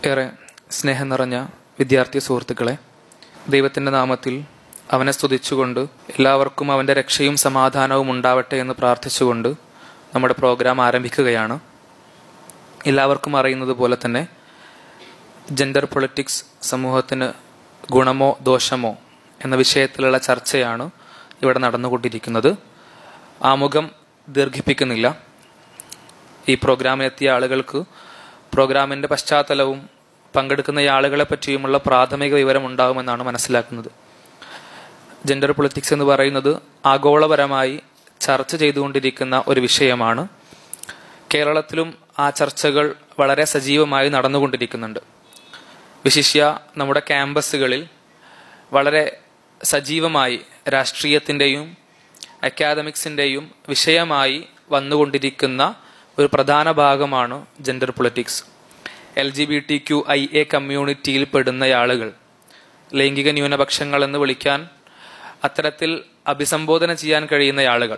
ഏറെ സ്നേഹം നിറഞ്ഞ വിദ്യാർത്ഥി സുഹൃത്തുക്കളെ ദൈവത്തിൻ്റെ നാമത്തിൽ അവനെ സ്തുതിച്ചുകൊണ്ട് എല്ലാവർക്കും അവൻ്റെ രക്ഷയും സമാധാനവും ഉണ്ടാവട്ടെ എന്ന് പ്രാർത്ഥിച്ചുകൊണ്ട് നമ്മുടെ പ്രോഗ്രാം ആരംഭിക്കുകയാണ് എല്ലാവർക്കും അറിയുന്നത് പോലെ തന്നെ ജെൻഡർ പൊളിറ്റിക്സ് സമൂഹത്തിന് ഗുണമോ ദോഷമോ എന്ന വിഷയത്തിലുള്ള ചർച്ചയാണ് ഇവിടെ നടന്നുകൊണ്ടിരിക്കുന്നത് ആമുഖം ദീർഘിപ്പിക്കുന്നില്ല ഈ പ്രോഗ്രാമിനെത്തിയ ആളുകൾക്ക് പ്രോഗ്രാമിൻ്റെ പശ്ചാത്തലവും പങ്കെടുക്കുന്ന ആളുകളെ പറ്റിയുമുള്ള പ്രാഥമിക വിവരം ഉണ്ടാകുമെന്നാണ് മനസ്സിലാക്കുന്നത് ജെൻഡർ പൊളിറ്റിക്സ് എന്ന് പറയുന്നത് ആഗോളപരമായി ചർച്ച ചെയ്തുകൊണ്ടിരിക്കുന്ന ഒരു വിഷയമാണ് കേരളത്തിലും ആ ചർച്ചകൾ വളരെ സജീവമായി നടന്നുകൊണ്ടിരിക്കുന്നുണ്ട് വിശിഷ്യ നമ്മുടെ ക്യാമ്പസുകളിൽ വളരെ സജീവമായി രാഷ്ട്രീയത്തിൻ്റെയും അക്കാദമിക്സിൻ്റെയും വിഷയമായി വന്നുകൊണ്ടിരിക്കുന്ന ഒരു പ്രധാന ഭാഗമാണ് gender politics L G B T Q I A കമ്മ്യൂണിറ്റിയിൽ പെടുന്ന ആളുകൾ ലൈംഗിക ന്യൂനപക്ഷങ്ങൾ എന്ന് വിളിക്കാൻ അത്തരത്തിൽ അഭിസംബോധന ചെയ്യാൻ കഴിയുന്ന ആളുകൾ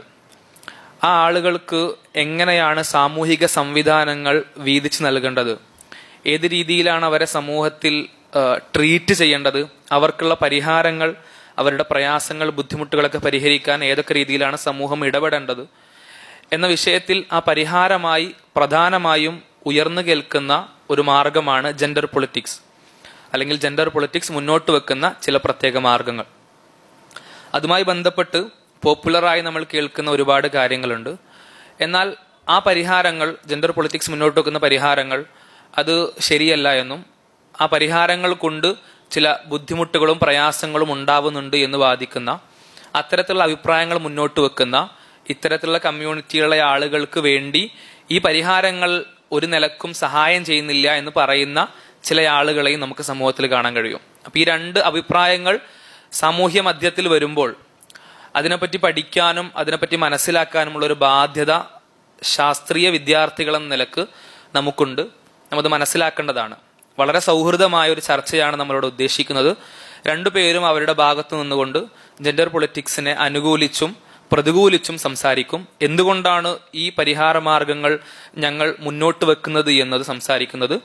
ആ ആളുകൾക്ക് എങ്ങനെയാണ് സാമൂഹിക സംവിധാനങ്ങൾ വീതിച്ചു നൽകേണ്ടത് ഏത് രീതിയിലാണ് അവരെ സമൂഹത്തിൽ ട്രീറ്റ് ചെയ്യേണ്ടത് അവർക്കുള്ള പരിഹാരങ്ങൾ അവരുടെ പ്രയാസങ്ങൾ ബുദ്ധിമുട്ടുകളൊക്കെ പരിഹരിക്കാൻ ഏതൊക്കെ രീതിയിലാണ് സമൂഹം ഇടപെടേണ്ടത് എന്ന വിഷയത്തിൽ ആ പരിഹാരമായി പ്രധാനമായും ഉയർന്നു കേൾക്കുന്ന ഒരു മാർഗമാണ് ജെൻഡർ പൊളിറ്റിക്സ് അല്ലെങ്കിൽ ജെൻഡർ പൊളിറ്റിക്സ് മുന്നോട്ട് വെക്കുന്ന ചില പ്രത്യേക മാർഗങ്ങൾ അതുമായി ബന്ധപ്പെട്ട് പോപ്പുലറായി നമ്മൾ കേൾക്കുന്ന ഒരുപാട് കാര്യങ്ങളുണ്ട് എന്നാൽ ആ പരിഹാരങ്ങൾ ജെൻഡർ പൊളിറ്റിക്സ് മുന്നോട്ട് വെക്കുന്ന പരിഹാരങ്ങൾ അത് ശരിയല്ല എന്നും ആ പരിഹാരങ്ങൾ കൊണ്ട് ചില ബുദ്ധിമുട്ടുകളും പ്രയാസങ്ങളും ഉണ്ടാവുന്നുണ്ട് എന്ന് വാദിക്കുന്ന അത്തരത്തിലുള്ള അഭിപ്രായങ്ങൾ മുന്നോട്ട് വെക്കുന്ന ഇത്തരത്തിലുള്ള കമ്മ്യൂണിറ്റികളെ ആളുകൾക്ക് വേണ്ടി ഈ പരിഹാരങ്ങൾ ഒരു നിലക്കും സഹായം ചെയ്യുന്നില്ല എന്ന് പറയുന്ന ചില ആളുകളെയും നമുക്ക് സമൂഹത്തിൽ കാണാൻ കഴിയും അപ്പൊ ഈ രണ്ട് അഭിപ്രായങ്ങൾ സാമൂഹ്യ മധ്യത്തിൽ വരുമ്പോൾ അതിനെപ്പറ്റി പഠിക്കാനും അതിനെപ്പറ്റി മനസ്സിലാക്കാനുമുള്ള ഒരു ബാധ്യത ശാസ്ത്രീയ വിദ്യാർത്ഥികൾ എന്ന നിലക്ക് നമുക്കുണ്ട് നമ്മത് മനസ്സിലാക്കേണ്ടതാണ് വളരെ സൗഹൃദമായ ഒരു ചർച്ചയാണ് നമ്മളിവിടെ ഉദ്ദേശിക്കുന്നത് രണ്ടുപേരും അവരുടെ ഭാഗത്തു നിന്നുകൊണ്ട് ജെൻഡർ പൊളിറ്റിക്സിനെ അനുകൂലിച്ചും പ്രതികൂലിച്ചും സംസാരിക്കും എന്തുകൊണ്ടാണ് ഈ പരിഹാര മാർഗങ്ങൾ ഞങ്ങൾ മുന്നോട്ട് വെക്കുന്നത് എന്നത് സംസാരിക്കുന്നത്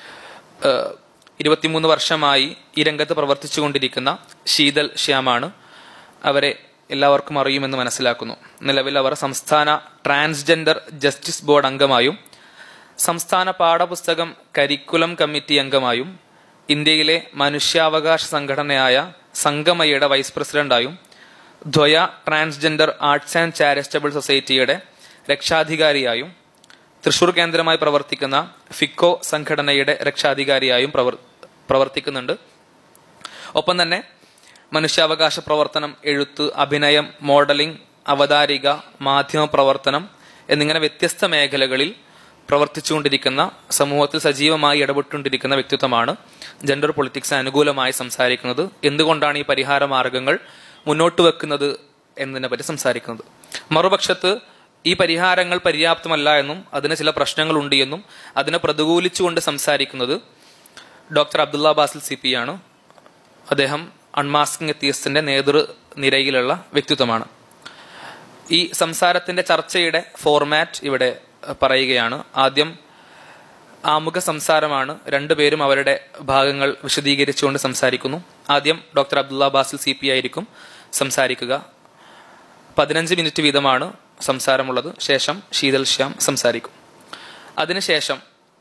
ഇരുപത്തിമൂന്ന് വർഷമായി ഈ രംഗത്ത് പ്രവർത്തിച്ചുകൊണ്ടിരിക്കുന്ന ശീതൽ ശ്യാമാണ് അവരെ എല്ലാവർക്കും അറിയുമെന്ന് മനസ്സിലാക്കുന്നു നിലവിൽ അവർ സംസ്ഥാന ട്രാൻസ്ജെൻഡർ ജസ്റ്റിസ് ബോർഡ് അംഗമായും സംസ്ഥാന പാഠപുസ്തകം കരിക്കുലം കമ്മിറ്റി അംഗമായും ഇന്ത്യയിലെ മനുഷ്യാവകാശ സംഘടനയായ സംഗമയുടെ വൈസ് പ്രസിഡന്റായും Dwaya transgender arts and charitable സൊസൈറ്റിയുടെ രക്ഷാധികാരിയായും തൃശൂർ കേന്ദ്രമായി പ്രവർത്തിക്കുന്ന ഫിക്കോ സംഘടനയുടെ രക്ഷാധികാരിയായും പ്രവർ പ്രവർത്തിക്കുന്നുണ്ട് ഒപ്പം തന്നെ മനുഷ്യാവകാശ പ്രവർത്തനം എഴുത്ത് അഭിനയം മോഡലിംഗ് അവതാരിക മാധ്യമ പ്രവർത്തനം എന്നിങ്ങനെ വ്യത്യസ്ത മേഖലകളിൽ പ്രവർത്തിച്ചുകൊണ്ടിരിക്കുന്ന സമൂഹത്തിൽ സജീവമായി ഇടപെട്ടുകൊണ്ടിരിക്കുന്ന വ്യക്തിത്വമാണ് ജെൻഡർ പൊളിറ്റിക്സ് അനുകൂലമായി സംസാരിക്കുന്നത് എന്തുകൊണ്ടാണ് ഈ പരിഹാര മാർഗങ്ങൾ മുന്നോട്ട് വെക്കുന്നത് എന്നതിനെ പറ്റി സംസാരിക്കുന്നത് മറുപക്ഷത്ത് ഈ പരിഹാരങ്ങൾ പര്യാപ്തമല്ല എന്നും അതിന് ചില പ്രശ്നങ്ങളുണ്ട് എന്നും അതിനെ പ്രതികൂലിച്ചുകൊണ്ട് സംസാരിക്കുന്നത് doctor Abdulla Basil C P ആണ് അദ്ദേഹം അൺമാസ്കിംഗ് എത്തിയസ്റ്റിന്റെ നേതൃ നിരയിലുള്ള വ്യക്തിത്വമാണ് ഈ സംസാരത്തിന്റെ ചർച്ചയുടെ ഫോർമാറ്റ് ഇവിടെ പറയുകയാണ് ആദ്യം ആമുഖ സംസാരമാണ് രണ്ടുപേരും അവരുടെ ഭാഗങ്ങൾ വിശദീകരിച്ചുകൊണ്ട് സംസാരിക്കുന്നു ആദ്യം doctor Abdulla Basil C P ആയിരിക്കും സംസാരിക്കുക പതിനഞ്ച് മിനിറ്റ് വീതമാണ് സംസാരമുള്ളത് ശേഷം ശീതൽ ശ്യാം സംസാരിക്കും അതിനുശേഷം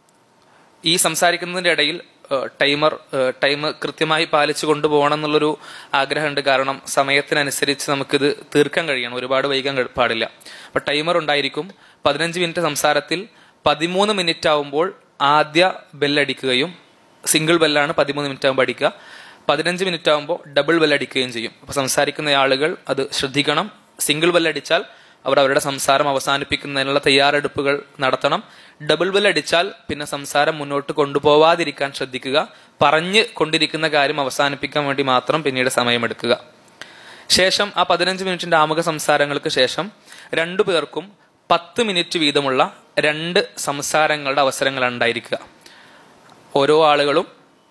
ഈ സംസാരിക്കുന്നതിൻ്റെ ഇടയിൽ ടൈമർ ടൈം കൃത്യമായി പാലിച്ചു കൊണ്ടുപോകണം എന്നുള്ളൊരു ആഗ്രഹമുണ്ട് കാരണം സമയത്തിനനുസരിച്ച് നമുക്കിത് തീർക്കാൻ കഴിയണം ഒരുപാട് വൈകാൻ പാടില്ല അപ്പൊ ടൈമർ ഉണ്ടായിരിക്കും പതിനഞ്ച് മിനിറ്റ് സംസാരത്തിൽ പതിമൂന്ന് മിനിറ്റ് ആവുമ്പോൾ ആദ്യ ബെല്ലടിക്കുകയും സിംഗിൾ ബെല്ലാണ് പതിമൂന്ന് മിനിറ്റ് ആകുമ്പോൾ അടിക്കുക പതിനഞ്ച് മിനിറ്റ് ആകുമ്പോൾ ഡബിൾ ബെല്ലടിക്കുകയും ചെയ്യും അപ്പൊ സംസാരിക്കുന്ന ആളുകൾ അത് ശ്രദ്ധിക്കണം സിംഗിൾ ബെല്ലടിച്ചാൽ അവർ അവരുടെ സംസാരം അവസാനിപ്പിക്കുന്നതിനുള്ള തയ്യാറെടുപ്പുകൾ നടത്തണം ഡബിൾ ബെൽ അടിച്ചാൽ പിന്നെ സംസാരം മുന്നോട്ട് കൊണ്ടുപോവാതിരിക്കാൻ ശ്രദ്ധിക്കുക പറഞ്ഞ് കൊണ്ടിരിക്കുന്ന കാര്യം അവസാനിപ്പിക്കാൻ വേണ്ടി മാത്രം പിന്നീട് സമയമെടുക്കുക ശേഷം ആ പതിനഞ്ച് മിനിറ്റിന്റെ ആമുഖ സംസാരങ്ങൾക്ക് ശേഷം രണ്ടു പേർക്കും പത്ത് മിനിറ്റ് വീതമുള്ള രണ്ട് സംസാരങ്ങളുടെ അവസരങ്ങളാണ് ഉണ്ടായിരിക്കുക ഓരോ ആളുകളും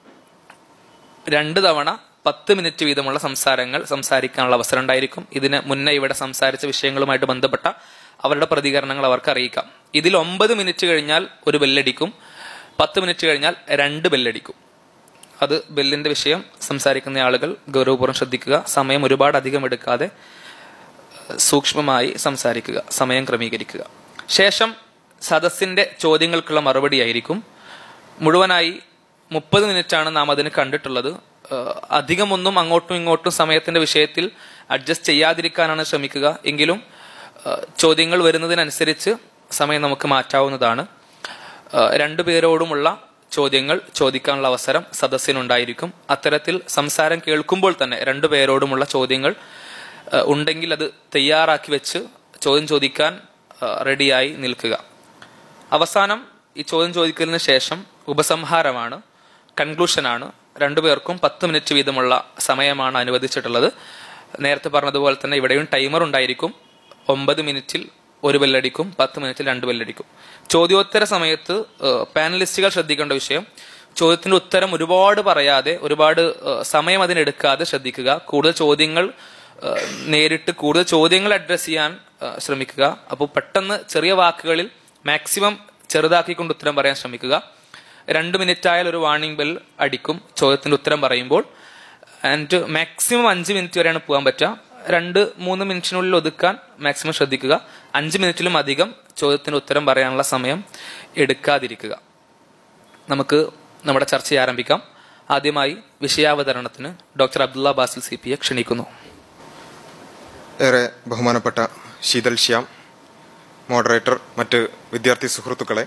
രണ്ട് തവണ പത്ത് മിനിറ്റ് വീതമുള്ള സംസാരങ്ങൾ സംസാരിക്കാനുള്ള അവസരം ഉണ്ടായിരിക്കും ഇതിന് മുന്നേ ഇവിടെ സംസാരിച്ച വിഷയങ്ങളുമായിട്ട് ബന്ധപ്പെട്ട അവരുടെ പ്രതികരണങ്ങൾ അവർക്ക് അറിയിക്കാം ഇതിൽ ഒമ്പത് മിനിറ്റ് കഴിഞ്ഞാൽ ഒരു ബെല്ലടിക്കും പത്ത് മിനിറ്റ് കഴിഞ്ഞാൽ രണ്ട് ബെല്ലടിക്കും അത് ബെല്ലിന്റെ വിഷയം സംസാരിക്കുന്ന ആളുകൾ ഗൗരവപൂർവ്വം ശ്രദ്ധിക്കുക സമയം ഒരുപാട് അധികം എടുക്കാതെ സൂക്ഷ്മമായി സംസാരിക്കുക സമയം ക്രമീകരിക്കുക ശേഷം സദസ്സിന്റെ ചോദ്യങ്ങൾക്കുള്ള മറുപടി ആയിരിക്കും മുഴുവനായി മുപ്പത് മിനിറ്റാണ് നാം അതിന് കണ്ടിട്ടുള്ളത് ഏഹ് അധികമൊന്നും അങ്ങോട്ടും ഇങ്ങോട്ടും സമയത്തിന്റെ വിഷയത്തിൽ അഡ്ജസ്റ്റ് ചെയ്യാതിരിക്കാനാണ് ശ്രമിക്കുക എങ്കിലും ഏഹ് ചോദ്യങ്ങൾ വരുന്നതിനനുസരിച്ച് സമയം നമുക്ക് മാറ്റാവുന്നതാണ് ഏഹ് രണ്ടു പേരോടുമുള്ള ചോദ്യങ്ങൾ ചോദിക്കാനുള്ള അവസരം സദസ്സിനുണ്ടായിരിക്കും അത്തരത്തിൽ സംസാരം കേൾക്കുമ്പോൾ തന്നെ രണ്ടു പേരോടുമുള്ള ചോദ്യങ്ങൾ ഏഹ് ഉണ്ടെങ്കിൽ അത് തയ്യാറാക്കി വെച്ച് ചോദ്യം ചോദിക്കാൻ ഏഹ് റെഡിയായി നിൽക്കുക അവസാനം ഈ ചോദ്യം ചോദിക്കലിന് ശേഷം ഉപസംഹാരമാണ് കൺക്ലൂഷനാണ് രണ്ടുപേർക്കും പത്ത് മിനിറ്റ് വീതമുള്ള സമയമാണ് അനുവദിച്ചിട്ടുള്ളത് നേരത്തെ പറഞ്ഞതുപോലെ തന്നെ ഇവിടെയും ടൈമർ ഉണ്ടായിരിക്കും ഒമ്പത് മിനിറ്റിൽ ഒരു ബെല്ലടിക്കും പത്ത് മിനിറ്റിൽ രണ്ട് ബെല്ലടിക്കും ചോദ്യോത്തര സമയത്ത് ഏഹ്, പാനലിസ്റ്റുകൾ ശ്രദ്ധിക്കേണ്ട വിഷയം ചോദ്യത്തിന്റെ ഉത്തരം ഒരുപാട് പറയാതെ ഒരുപാട് ഏഹ്, സമയം അതിനെടുക്കാതെ ശ്രദ്ധിക്കുക കൂടുതൽ ചോദ്യങ്ങൾ ഏഹ്, നേരിട്ട് കൂടുതൽ ചോദ്യങ്ങൾ അഡ്രസ് ചെയ്യാൻ ഏഹ്, ശ്രമിക്കുക അപ്പോൾ പെട്ടെന്ന് ചെറിയ വാക്കുകളിൽ മാക്സിമം ചെറുതാക്കിക്കൊണ്ട് ഉത്തരം പറയാൻ ശ്രമിക്കുക രണ്ട് മിനിറ്റ് ആയാൽ ഒരു വാർണിംഗ് ബെൽ അടിക്കും ചോദ്യത്തിന്റെ ഉത്തരം പറയുമ്പോൾ ആൻഡ് മാക്സിമം അഞ്ച് മിനിറ്റ് വരെയാണ് പോകാൻ പറ്റുക രണ്ട് മൂന്ന് മിനിറ്റിനുള്ളിൽ ഒതുക്കാൻ മാക്സിമം ശ്രദ്ധിക്കുക അഞ്ച് മിനിറ്റിലും അധികം ചോദ്യത്തിന് ഉത്തരം പറയാനുള്ള സമയം എടുക്കാതിരിക്കുക നമുക്ക് നമ്മുടെ ചർച്ച ആരംഭിക്കാം ആദ്യമായി വിഷയാവതരണത്തിന് ഡോക്ടർ അബ്ദുള്ള ബാസിൽ സി പിയെ ക്ഷണിക്കുന്നു ഏറെ ബഹുമാനപ്പെട്ട ശീതൽ ശ്യാം മോഡറേറ്റർ മറ്റ് വിദ്യാർത്ഥി സുഹൃത്തുക്കളെ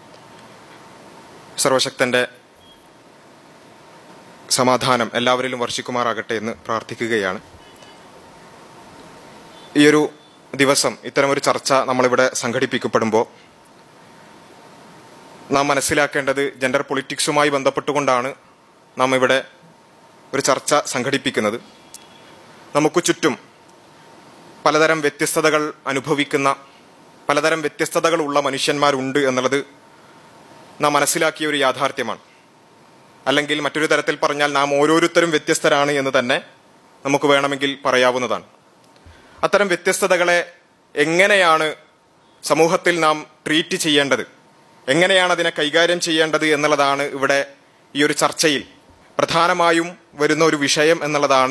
സർവശക്തന്റെ സമാധാനം എല്ലാവരിലും വർഷിക്കുമാറാകട്ടെ എന്ന് പ്രാർത്ഥിക്കുകയാണ് ഈ ഒരു ദിവസം ഇത്തരമൊരു ചർച്ച നമ്മളിവിടെ സംഘടിപ്പിക്കപ്പെടുമ്പോൾ നാം മനസ്സിലാക്കേണ്ടത് ജെൻഡർ പൊളിറ്റിക്സുമായി ബന്ധപ്പെട്ടുകൊണ്ടാണ് നാം ഇവിടെ ഒരു ചർച്ച സംഘടിപ്പിക്കുന്നത് നമുക്ക് ചുറ്റും പലതരം വ്യത്യസ്തതകൾ അനുഭവിക്കുന്ന പലതരം വ്യത്യസ്തതകളുള്ള മനുഷ്യന്മാരുണ്ട് എന്നുള്ളത് നാം മനസ്സിലാക്കിയ ഒരു യാഥാർത്ഥ്യമാണ് അല്ലെങ്കിൽ മറ്റൊരു തരത്തിൽ പറഞ്ഞാൽ നാം ഓരോരുത്തരും വ്യത്യസ്തരാണ് എന്ന് തന്നെ നമുക്ക് വേണമെങ്കിൽ പറയാവുന്നതാണ് അത്തരം വ്യത്യസ്തതകളെ എങ്ങനെയാണ് സമൂഹത്തിൽ നാം ട്രീറ്റ് ചെയ്യേണ്ടത് എങ്ങനെയാണ് അതിനെ കൈകാര്യം ചെയ്യേണ്ടത് എന്നുള്ളതാണ് ഇവിടെ ഈ ഒരു ചർച്ചയിൽ പ്രധാനമായും വരുന്ന ഒരു വിഷയം എന്നുള്ളതാണ്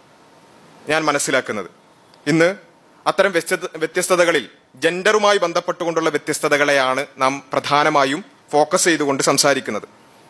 ഞാൻ മനസ്സിലാക്കുന്നത് ഇന്ന് അത്തരം വ്യത്യസ്ത- വ്യത്യസ്തതകളിൽ ജെൻഡറുമായി ബന്ധപ്പെട്ടുകൊണ്ടുള്ള വ്യത്യസ്തതകളെയാണ് നാം പ്രധാനമായും ഫോക്കസ് ചെയ്തുകൊണ്ട് സംസാരിക്കുന്നത്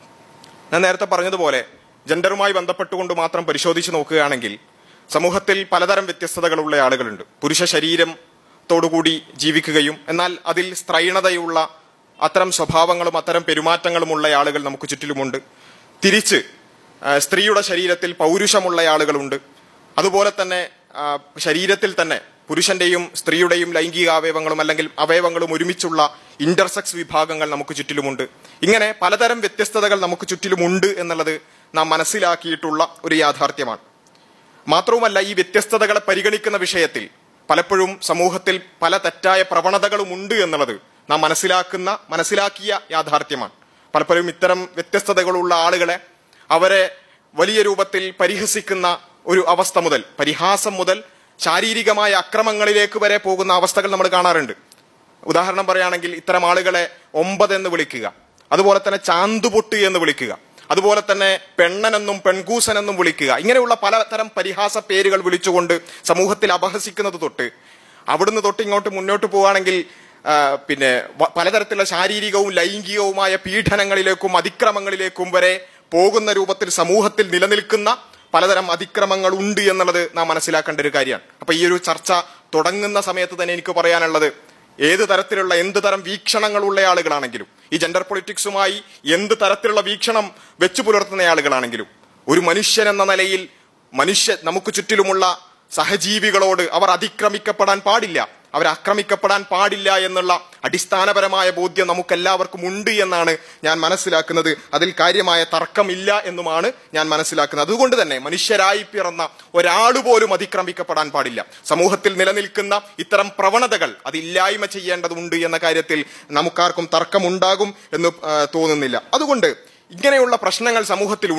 ഞാൻ നേരത്തെ പറഞ്ഞതുപോലെ ജെൻഡറുമായി ബന്ധപ്പെട്ടുകൊണ്ട് മാത്രം പരിശോധിച്ച് നോക്കുകയാണെങ്കിൽ സമൂഹത്തിൽ പലതരം വ്യത്യസ്തതകളുള്ള ആളുകളുണ്ട് പുരുഷ ശരീരത്തോടുകൂടി ജീവിക്കുകയും എന്നാൽ അതിൽ സ്ത്രൈണതയുള്ള അത്തരം സ്വഭാവങ്ങളും അത്തരം പെരുമാറ്റങ്ങളുമുള്ള ആളുകൾ നമുക്ക് ചുറ്റിലുമുണ്ട് തിരിച്ച് ആ, സ്ത്രീയുടെ ശരീരത്തിൽ പൗരുഷമുള്ള ആളുകളുണ്ട് അതുപോലെ തന്നെ ആ, ശരീരത്തിൽ തന്നെ പുരുഷന്റെയും സ്ത്രീയുടെയും ലൈംഗിക അവയവങ്ങളും അല്ലെങ്കിൽ അവയവങ്ങളും ഒരുമിച്ചുള്ള ഇന്റർസെക്സ് വിഭാഗങ്ങൾ നമുക്ക് ചുറ്റിലുമുണ്ട് ഇങ്ങനെ പലതരം വ്യത്യസ്തതകൾ നമുക്ക് ചുറ്റിലുമുണ്ട് എന്നുള്ളത് നാം മനസ്സിലാക്കിയിട്ടുള്ള ഒരു യാഥാർത്ഥ്യമാണ് മാത്രവുമല്ല ഈ വ്യത്യസ്തതകളെ പരിഗണിക്കുന്ന വിഷയത്തിൽ പലപ്പോഴും സമൂഹത്തിൽ പല തെറ്റായ പ്രവണതകളും ഉണ്ട് എന്നുള്ളത് നാം മനസ്സിലാക്കുന്ന മനസ്സിലാക്കിയ യാഥാർത്ഥ്യമാണ് പലപ്പോഴും ഇത്തരം വ്യത്യസ്തതകളുള്ള ആളുകളെ അവരെ വലിയ രൂപത്തിൽ പരിഹസിക്കുന്ന ഒരു അവസ്ഥ മുതൽ പരിഹാസം മുതൽ ശാരീരികമായ അക്രമങ്ങളിലേക്ക് വരെ പോകുന്ന അവസ്ഥകൾ നമ്മൾ കാണാറുണ്ട് ഉദാഹരണം പറയുകയാണെങ്കിൽ ഇത്തരം ആളുകളെ ഒമ്പത് എന്ന് വിളിക്കുക അതുപോലെ തന്നെ ചാന്തുപൊട്ട് എന്ന് വിളിക്കുക അതുപോലെ തന്നെ പെണ്ണനെന്നും പെൺകൂസനെന്നും വിളിക്കുക ഇങ്ങനെയുള്ള പലതരം പരിഹാസ പേരുകൾ വിളിച്ചുകൊണ്ട് സമൂഹത്തിൽ അപഹസിക്കുന്നത് തൊട്ട് അവിടുന്ന് തൊട്ട് ഇങ്ങോട്ട് മുന്നോട്ട് പോവുകയാണെങ്കിൽ ആ, പിന്നെ വ- പലതരത്തിലുള്ള ശാരീരികവും ലൈംഗികവുമായ പീഡനങ്ങളിലേക്കും അതിക്രമങ്ങളിലേക്കും വരെ പോകുന്ന രൂപത്തിൽ സമൂഹത്തിൽ നിലനിൽക്കുന്ന പലതരം അതിക്രമങ്ങൾ ഉണ്ട് എന്നുള്ളത് നാം മനസ്സിലാക്കേണ്ട ഒരു കാര്യമാണ് അപ്പൊ ഈ ഒരു ചർച്ച തുടങ്ങുന്ന സമയത്ത് തന്നെ എനിക്ക് പറയാനുള്ളത് ഏത് തരത്തിലുള്ള എന്ത് തരം വീക്ഷണങ്ങളുള്ള ആളുകളാണെങ്കിലും ഈ ജെൻഡർ പൊളിറ്റിക്സുമായി എന്ത് തരത്തിലുള്ള വീക്ഷണം വെച്ചു പുലർത്തുന്ന ആളുകളാണെങ്കിലും ഒരു മനുഷ്യൻ എന്ന നിലയിൽ മനുഷ്യ നമുക്ക് ചുറ്റിലുമുള്ള സഹജീവികളോട് അവർ അതിക്രമിക്കപ്പെടാൻ പാടില്ല അവർ ആക്രമിക്കപ്പെടാൻ പാടില്ല എന്നുള്ള അടിസ്ഥാനപരമായ ബോധ്യം നമുക്കെല്ലാവർക്കും ഉണ്ട് എന്നാണ് ഞാൻ മനസ്സിലാക്കുന്നത് അതിൽ കാര്യമായ തർക്കമില്ല എന്നുമാണ് ഞാൻ മനസ്സിലാക്കുന്നത് അതുകൊണ്ട് തന്നെ മനുഷ്യരായി പിറന്ന ഒരാൾ പോലും അതിക്രമിക്കപ്പെടാൻ പാടില്ല സമൂഹത്തിൽ നിലനിൽക്കുന്ന ഇത്തരം പ്രവണതകൾ അത് ഇല്ലായ്മ ചെയ്യേണ്ടതുണ്ട് എന്ന കാര്യത്തിൽ നമുക്കാർക്കും തർക്കമുണ്ടാകും എന്ന് ആ, തോന്നുന്നില്ല അതുകൊണ്ട് ഇങ്ങനെയുള്ള പ്രശ്നങ്ങൾ സമൂഹത്തിൽ ഉണ്ട്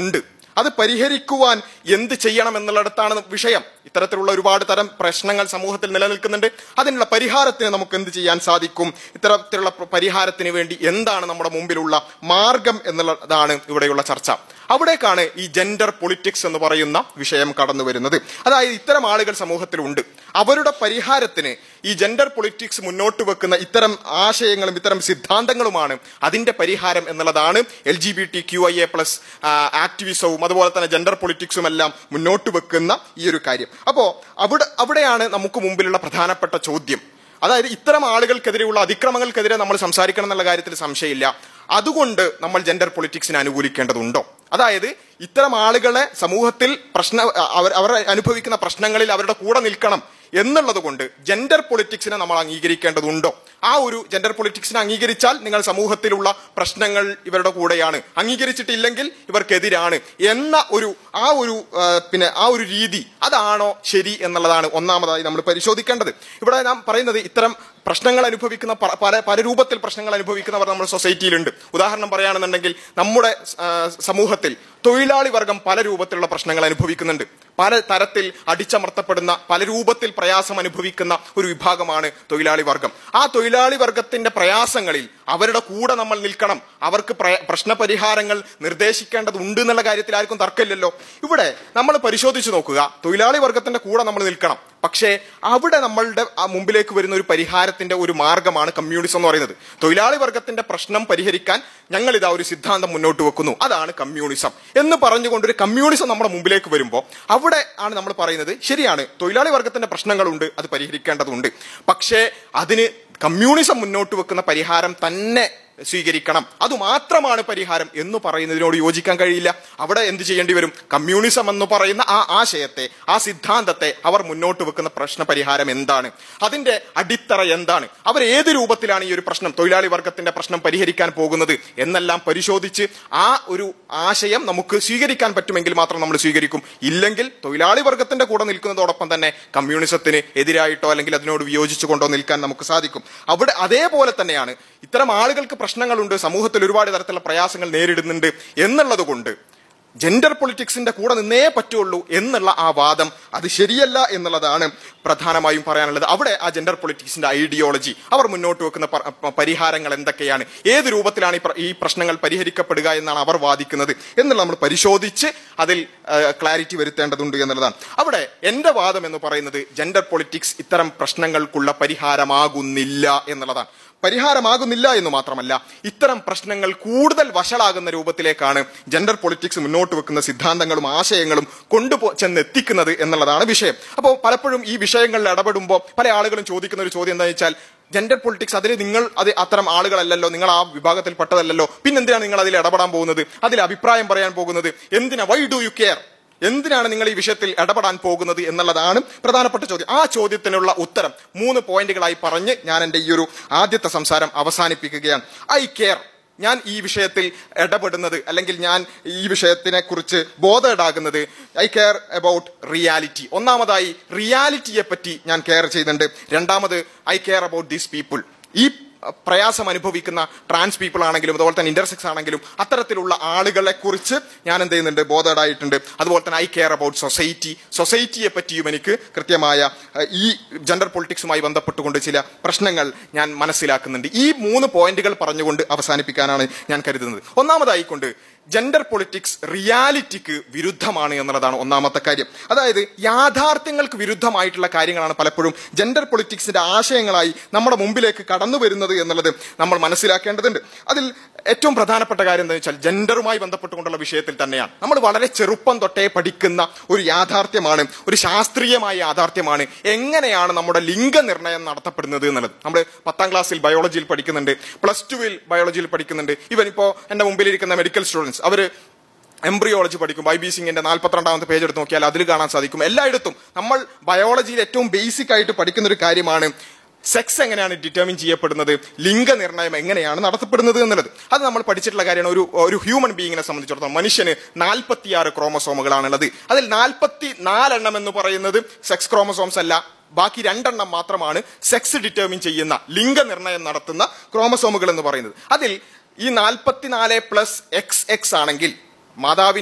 അത് പരിഹരിക്കുവാൻ എന്ത് ചെയ്യണം എന്നുള്ളിടത്താണ് വിഷയം ഇത്തരത്തിലുള്ള ഒരുപാട് തരം പ്രശ്നങ്ങൾ സമൂഹത്തിൽ നിലനിൽക്കുന്നുണ്ട് അതിനുള്ള പരിഹാരത്തിന് നമുക്ക് എന്ത് ചെയ്യാൻ സാധിക്കും ഇത്തരത്തിലുള്ള പ്ര- പരിഹാരത്തിന് വേണ്ടി എന്താണ് നമ്മുടെ മുമ്പിലുള്ള മാർഗം എന്നുള്ളതാണ് ഇവിടെയുള്ള ചർച്ച അവിടേക്കാണ് ഈ ജെൻഡർ പൊളിറ്റിക്സ് എന്ന് പറയുന്ന വിഷയം കടന്നു വരുന്നത് അതായത് ഇത്തരം ആളുകൾ സമൂഹത്തിലുണ്ട് അവരുടെ പരിഹാരത്തിന് ഈ ജെൻഡർ പൊളിറ്റിക്സ് മുന്നോട്ട് വെക്കുന്ന ഇത്തരം ആശയങ്ങളും ഇത്തരം സിദ്ധാന്തങ്ങളുമാണ് അതിന്റെ പരിഹാരം എന്നുള്ളതാണ് L G B T Q I A plus ആക്ടിവിസവും അതുപോലെ തന്നെ ജെൻഡർ പൊളിറ്റിക്സും എല്ലാം മുന്നോട്ട് വെക്കുന്ന ഈ ഒരു കാര്യം അപ്പോ അവിടെ അവിടെയാണ് നമുക്ക് മുമ്പിലുള്ള പ്രധാനപ്പെട്ട ചോദ്യം അതായത് ഇത്തരം ആളുകൾക്കെതിരെയുള്ള അതിക്രമങ്ങൾക്കെതിരെ നമ്മൾ സംസാരിക്കണം എന്നുള്ള കാര്യത്തിൽ സംശയമില്ല അതുകൊണ്ട് നമ്മൾ ജെൻഡർ പൊളിറ്റിക്സിനെ അനുകൂലിക്കേണ്ടതുണ്ടോ അതായത് ഇത്തരം ആളുകളെ സമൂഹത്തിൽ പ്രശ്ന അവർ അവർ അനുഭവിക്കുന്ന പ്രശ്നങ്ങളിൽ അവരുടെ കൂടെ നിൽക്കണം എന്നുള്ളത് കൊണ്ട് ജെൻഡർ പൊളിറ്റിക്സിനെ നമ്മൾ അംഗീകരിക്കേണ്ടതുണ്ടോ ആ ഒരു ജെൻഡർ പൊളിറ്റിക്സിനെ അംഗീകരിച്ചാൽ നിങ്ങൾ സമൂഹത്തിലുള്ള പ്രശ്നങ്ങൾ ഇവരുടെ കൂടെയാണ് അംഗീകരിച്ചിട്ടില്ലെങ്കിൽ ഇവർക്കെതിരാണ് എന്ന ഒരു ആ ഒരു ആ, പിന്നെ ആ ഒരു രീതി അതാണോ ശരി എന്നുള്ളതാണ് ഒന്നാമതായി നമ്മൾ പരിശോധിക്കേണ്ടത് ഇവിടെ നാം പറയുന്നത് ഇത്തരം പ്രശ്നങ്ങൾ അനുഭവിക്കുന്ന പ- പല പല രൂപത്തിൽ പ്രശ്നങ്ങൾ അനുഭവിക്കുന്നവർ നമ്മുടെ സൊസൈറ്റിയിലുണ്ട് ഉദാഹരണം പറയുകയാണെന്നുണ്ടെങ്കിൽ നമ്മുടെ ആ, സമൂഹത്തിൽ തൊഴിലാളി വർഗം പല രൂപത്തിലുള്ള പ്രശ്നങ്ങൾ അനുഭവിക്കുന്നുണ്ട് പല തരത്തിൽ അടിച്ചമർത്തപ്പെടുന്ന പല രൂപത്തിൽ പ്രയാസം അനുഭവിക്കുന്ന ഒരു വിഭാഗമാണ് തൊഴിലാളി വർഗം ആ തൊഴിലാളി വർഗത്തിന്റെ പ്രയാസങ്ങളിൽ അവരുടെ കൂടെ നമ്മൾ നിൽക്കണം അവർക്ക് പ്രയ- പ്രശ്നപരിഹാരങ്ങൾ നിർദ്ദേശിക്കേണ്ടതുണ്ട് എന്നുള്ള കാര്യത്തിൽ ആർക്കും തർക്കമില്ലല്ലോ ഇവിടെ നമ്മൾ പരിശോധിച്ച് നോക്കുക തൊഴിലാളി വർഗത്തിന്റെ കൂടെ നമ്മൾ നിൽക്കണം പക്ഷേ അവിടെ നമ്മളുടെ ആ മുമ്പിലേക്ക് വരുന്ന ഒരു പരിഹാരത്തിന്റെ ഒരു മാർഗമാണ് കമ്മ്യൂണിസം എന്ന് പറയുന്നത് തൊഴിലാളി വർഗത്തിന്റെ പ്രശ്നം പരിഹരിക്കാൻ ഞങ്ങൾ ഇതാ ഒരു സിദ്ധാന്തം മുന്നോട്ട് വെക്കുന്നു അതാണ് കമ്മ്യൂണിസം എന്ന് പറഞ്ഞുകൊണ്ട് ഒരു കമ്മ്യൂണിസം നമ്മുടെ മുമ്പിലേക്ക് വരുമ്പോൾ അവിടെ ആണ് നമ്മൾ പറയുന്നത് ശരിയാണ് തൊഴിലാളി വർഗത്തിന്റെ പ്രശ്നങ്ങളുണ്ട് അത് പരിഹരിക്കേണ്ടതുണ്ട് പക്ഷേ അതിന് കമ്മ്യൂണിസം മുന്നോട്ട് വെക്കുന്ന പരിഹാരം തന്നെ സ്വീകരിക്കണം അതുമാത്രമാണ് പരിഹാരം എന്ന് പറയുന്നതിനോട് യോജിക്കാൻ കഴിയില്ല അവിടെ എന്ത് ചെയ്യേണ്ടി വരും കമ്മ്യൂണിസം എന്ന് പറയുന്ന ആ ആശയത്തെ ആ സിദ്ധാന്തത്തെ അവർ മുന്നോട്ട് വെക്കുന്ന പ്രശ്ന പരിഹാരം എന്താണ് അതിന്റെ അടിത്തറ എന്താണ് അവർ ഏത് രൂപത്തിലാണ് ഈ ഒരു പ്രശ്നം തൊഴിലാളി വർഗത്തിന്റെ പ്രശ്നം പരിഹരിക്കാൻ പോകുന്നത് എന്നെല്ലാം പരിശോധിച്ച് ആ ഒരു ആശയം നമുക്ക് സ്വീകരിക്കാൻ പറ്റുമെങ്കിൽ മാത്രം നമ്മൾ സ്വീകരിക്കും ഇല്ലെങ്കിൽ തൊഴിലാളി വർഗത്തിന്റെ കൂടെ നിൽക്കുന്നതോടൊപ്പം തന്നെ കമ്മ്യൂണിസത്തിന് എതിരായിട്ടോ അല്ലെങ്കിൽ അതിനോട് വിയോജിച്ചുകൊണ്ടോ നിൽക്കാൻ നമുക്ക് സാധിക്കും അവിടെ അതേപോലെ തന്നെയാണ് ഇത്തരം ആളുകൾക്ക് പ്രശ്നങ്ങളുണ്ട് സമൂഹത്തിൽ ഒരുപാട് തരത്തിലുള്ള പ്രയാസങ്ങൾ നേരിടുന്നുണ്ട് എന്നുള്ളത് കൊണ്ട് ജെൻഡർ പൊളിറ്റിക്സിന്റെ കൂടെ നിന്നേ പറ്റുള്ളൂ എന്നുള്ള ആ വാദം അത് ശരിയല്ല എന്നുള്ളതാണ് പ്രധാനമായും പറയാനുള്ളത് അവിടെ ആ ജെൻഡർ പൊളിറ്റിക്സിന്റെ ഐഡിയോളജി അവർ മുന്നോട്ട് വെക്കുന്ന പ- പ- പരിഹാരങ്ങൾ എന്തൊക്കെയാണ് ഏത് രൂപത്തിലാണ് ഈ പ്ര- ഈ പ്രശ്നങ്ങൾ പരിഹരിക്കപ്പെടുക എന്നാണ് അവർ വാദിക്കുന്നത് എന്നുള്ളത് നമ്മൾ പരിശോധിച്ച് അതിൽ ക്ലാരിറ്റി വരുത്തേണ്ടതുണ്ട് എന്നുള്ളതാണ് അവിടെ എന്റെ വാദം എന്ന് പറയുന്നത് ജെൻഡർ പൊളിറ്റിക്സ് ഇത്തരം പ്രശ്നങ്ങൾക്കുള്ള പരിഹാരമാകുന്നില്ല എന്നുള്ളതാണ് പരിഹാരമാകുന്നില്ല എന്ന് മാത്രമല്ല ഇത്തരം പ്രശ്നങ്ങൾ കൂടുതൽ വഷളാകുന്ന രൂപത്തിലേക്കാണ് ജെൻഡർ പൊളിറ്റിക്സ് മുന്നോട്ട് വെക്കുന്ന സിദ്ധാന്തങ്ങളും ആശയങ്ങളും കൊണ്ടുപോ ചെന്നെത്തിക്കുന്നത് എന്നുള്ളതാണ് വിഷയം അപ്പോൾ പലപ്പോഴും ഈ വിഷയങ്ങളിൽ ഇടപെടുമ്പോൾ പല ആളുകളും ചോദിക്കുന്ന ഒരു ചോദ്യം എന്താണെന്ന് വെച്ചാൽ ജെൻഡർ പൊളിറ്റിക്സ് അതിൽ നിങ്ങൾ അത് അത്തരം ആളുകളല്ലല്ലോ നിങ്ങൾ ആ വിഭാഗത്തിൽ പെട്ടതല്ലല്ലോ പിന്നെന്തിനാണ് നിങ്ങൾ അതിൽ ഇടപെടാൻ പോകുന്നത് അതിൽ അഭിപ്രായം പറയാൻ പോകുന്നത് എന്തിനാ വൈ ഡു യു കെയർ എന്തിനാണ് നിങ്ങൾ ഈ വിഷയത്തിൽ ഇടപെടാൻ പോകുന്നത് എന്നുള്ളതാണ് പ്രധാനപ്പെട്ട ചോദ്യം ആ ചോദ്യത്തിനുള്ള ഉത്തരം മൂന്ന് പോയിന്റുകളായി പറഞ്ഞ് ഞാൻ എൻ്റെ ഈ ഒരു ആദ്യത്തെ സംസാരം അവസാനിപ്പിക്കുകയാണ് ഐ കെയർ ഞാൻ ഈ വിഷയത്തിൽ ഇടപെടുന്നത് അല്ലെങ്കിൽ ഞാൻ ഈ വിഷയത്തിനെ കുറിച്ച് ബോധേഡാകുന്നത് ഐ കെയർ അബൌട്ട് റിയാലിറ്റി ഒന്നാമതായി റിയാലിറ്റിയെ പറ്റി ഞാൻ കെയർ ചെയ്യുന്നുണ്ട് രണ്ടാമത് I care about these people ഈ പ്രയാസം അനുഭവിക്കുന്ന ട്രാൻസ് പീപ്പിൾ ആണെങ്കിലും അതുപോലെ തന്നെ ഇന്റർസെക്സ് ആണെങ്കിലും അത്തരത്തിലുള്ള ആളുകളെ കുറിച്ച് ഞാൻ എന്ത് ചെയ്യുന്നുണ്ട് ബോധേഡായിട്ടുണ്ട് അതുപോലെ തന്നെ ഐ കെയർ അബൌട്ട് സൊസൈറ്റി സൊസൈറ്റിയെ പറ്റിയും എനിക്ക് കൃത്യമായ അഹ്, ഈ ജെൻഡർ പൊളിറ്റിക്സുമായി ബന്ധപ്പെട്ടുകൊണ്ട് ചില പ്രശ്നങ്ങൾ ഞാൻ മനസ്സിലാക്കുന്നുണ്ട് ഈ മൂന്ന് പോയിന്റുകൾ പറഞ്ഞുകൊണ്ട് അവസാനിപ്പിക്കാനാണ് ഞാൻ കരുതുന്നത് ഒന്നാമതായിക്കൊണ്ട് ജെൻഡർ പൊളിറ്റിക്സ് റിയാലിറ്റിക്ക് വിരുദ്ധമാണ് എന്നുള്ളതാണ് ഒന്നാമത്തെ കാര്യം അതായത് യാഥാർത്ഥ്യങ്ങൾക്ക് വിരുദ്ധമായിട്ടുള്ള കാര്യങ്ങളാണ് പലപ്പോഴും ജെൻഡർ പൊളിറ്റിക്സിന്റെ ആശയങ്ങളായി നമ്മുടെ മുമ്പിലേക്ക് കടന്നു വരുന്നത് എന്നുള്ളത് നമ്മൾ മനസ്സിലാക്കേണ്ടതുണ്ട് അതിൽ ഏറ്റവും പ്രധാനപ്പെട്ട കാര്യം എന്താണെന്ന് വെച്ചാൽ ജെൻഡറുമായി ബന്ധപ്പെട്ടുകൊണ്ടുള്ള വിഷയത്തിൽ തന്നെയാണ് നമ്മൾ വളരെ ചെറുപ്പം തൊട്ടേ പഠിക്കുന്ന ഒരു യാഥാർത്ഥ്യമാണ് ഒരു ശാസ്ത്രീയമായ യാഥാർത്ഥ്യമാണ് എങ്ങനെയാണ് നമ്മുടെ ലിംഗനിർണ്ണയം നടത്തപ്പെടുന്നത് എന്നുള്ളത് നമ്മൾ പത്താം ക്ലാസ്സിൽ ബയോളജിയിൽ പഠിക്കുന്നുണ്ട് പ്ലസ് ടുവിൽ ബയോളജിയിൽ പഠിക്കുന്നുണ്ട് ഇവൻ ഇപ്പോൾ എന്റെ മുമ്പിലിരിക്കുന്ന മെഡിക്കൽ സ്റ്റുഡൻസ് അവര് എംബ്രിയോളജി പഠിക്കും ബൈ ബി സിംഗിന്റെ നാൽപ്പത്തിരണ്ടാമത്തെ പേജ് എടുത്ത് നോക്കിയാൽ അതിൽ കാണാൻ സാധിക്കും എല്ലായിടത്തും നമ്മൾ ബയോളജിയിൽ ഏറ്റവും ബേസിക് ആയിട്ട് പഠിക്കുന്ന ഒരു കാര്യമാണ് സെക്സ് എങ്ങനെയാണ് ഡിറ്റർമിൻ ചെയ്യപ്പെടുന്നത് ലിംഗനിർണ്ണയം എങ്ങനെയാണ് നടത്തപ്പെടുന്നത് എന്നുള്ളത് അത് നമ്മൾ പഠിച്ചിട്ടുള്ള കാര്യമാണ് ഒരു ഒരു ഹ്യൂമൻ ബീയിങ്ങിനെ സംബന്ധിച്ചിടത്തോളം മനുഷ്യന് നാൽപ്പത്തിയാറ് ക്രോമസോമുകളാണുള്ളത് അതിൽ നാൽപ്പത്തി നാലെണ്ണം എന്ന് പറയുന്നത് സെക്സ് ക്രോമസോംസ് അല്ല ബാക്കി രണ്ടെണ്ണം മാത്രമാണ് സെക്സ് ഡിറ്റർമിൻ ചെയ്യുന്ന ലിംഗനിർണ്ണയം നടത്തുന്ന ക്രോമസോമുകൾ എന്ന് പറയുന്നത് അതിൽ ഈ നാൽപ്പത്തിനാല് പ്ലസ് എക്സ് എക്സ് ആണെങ്കിൽ മാതാവിന്റെ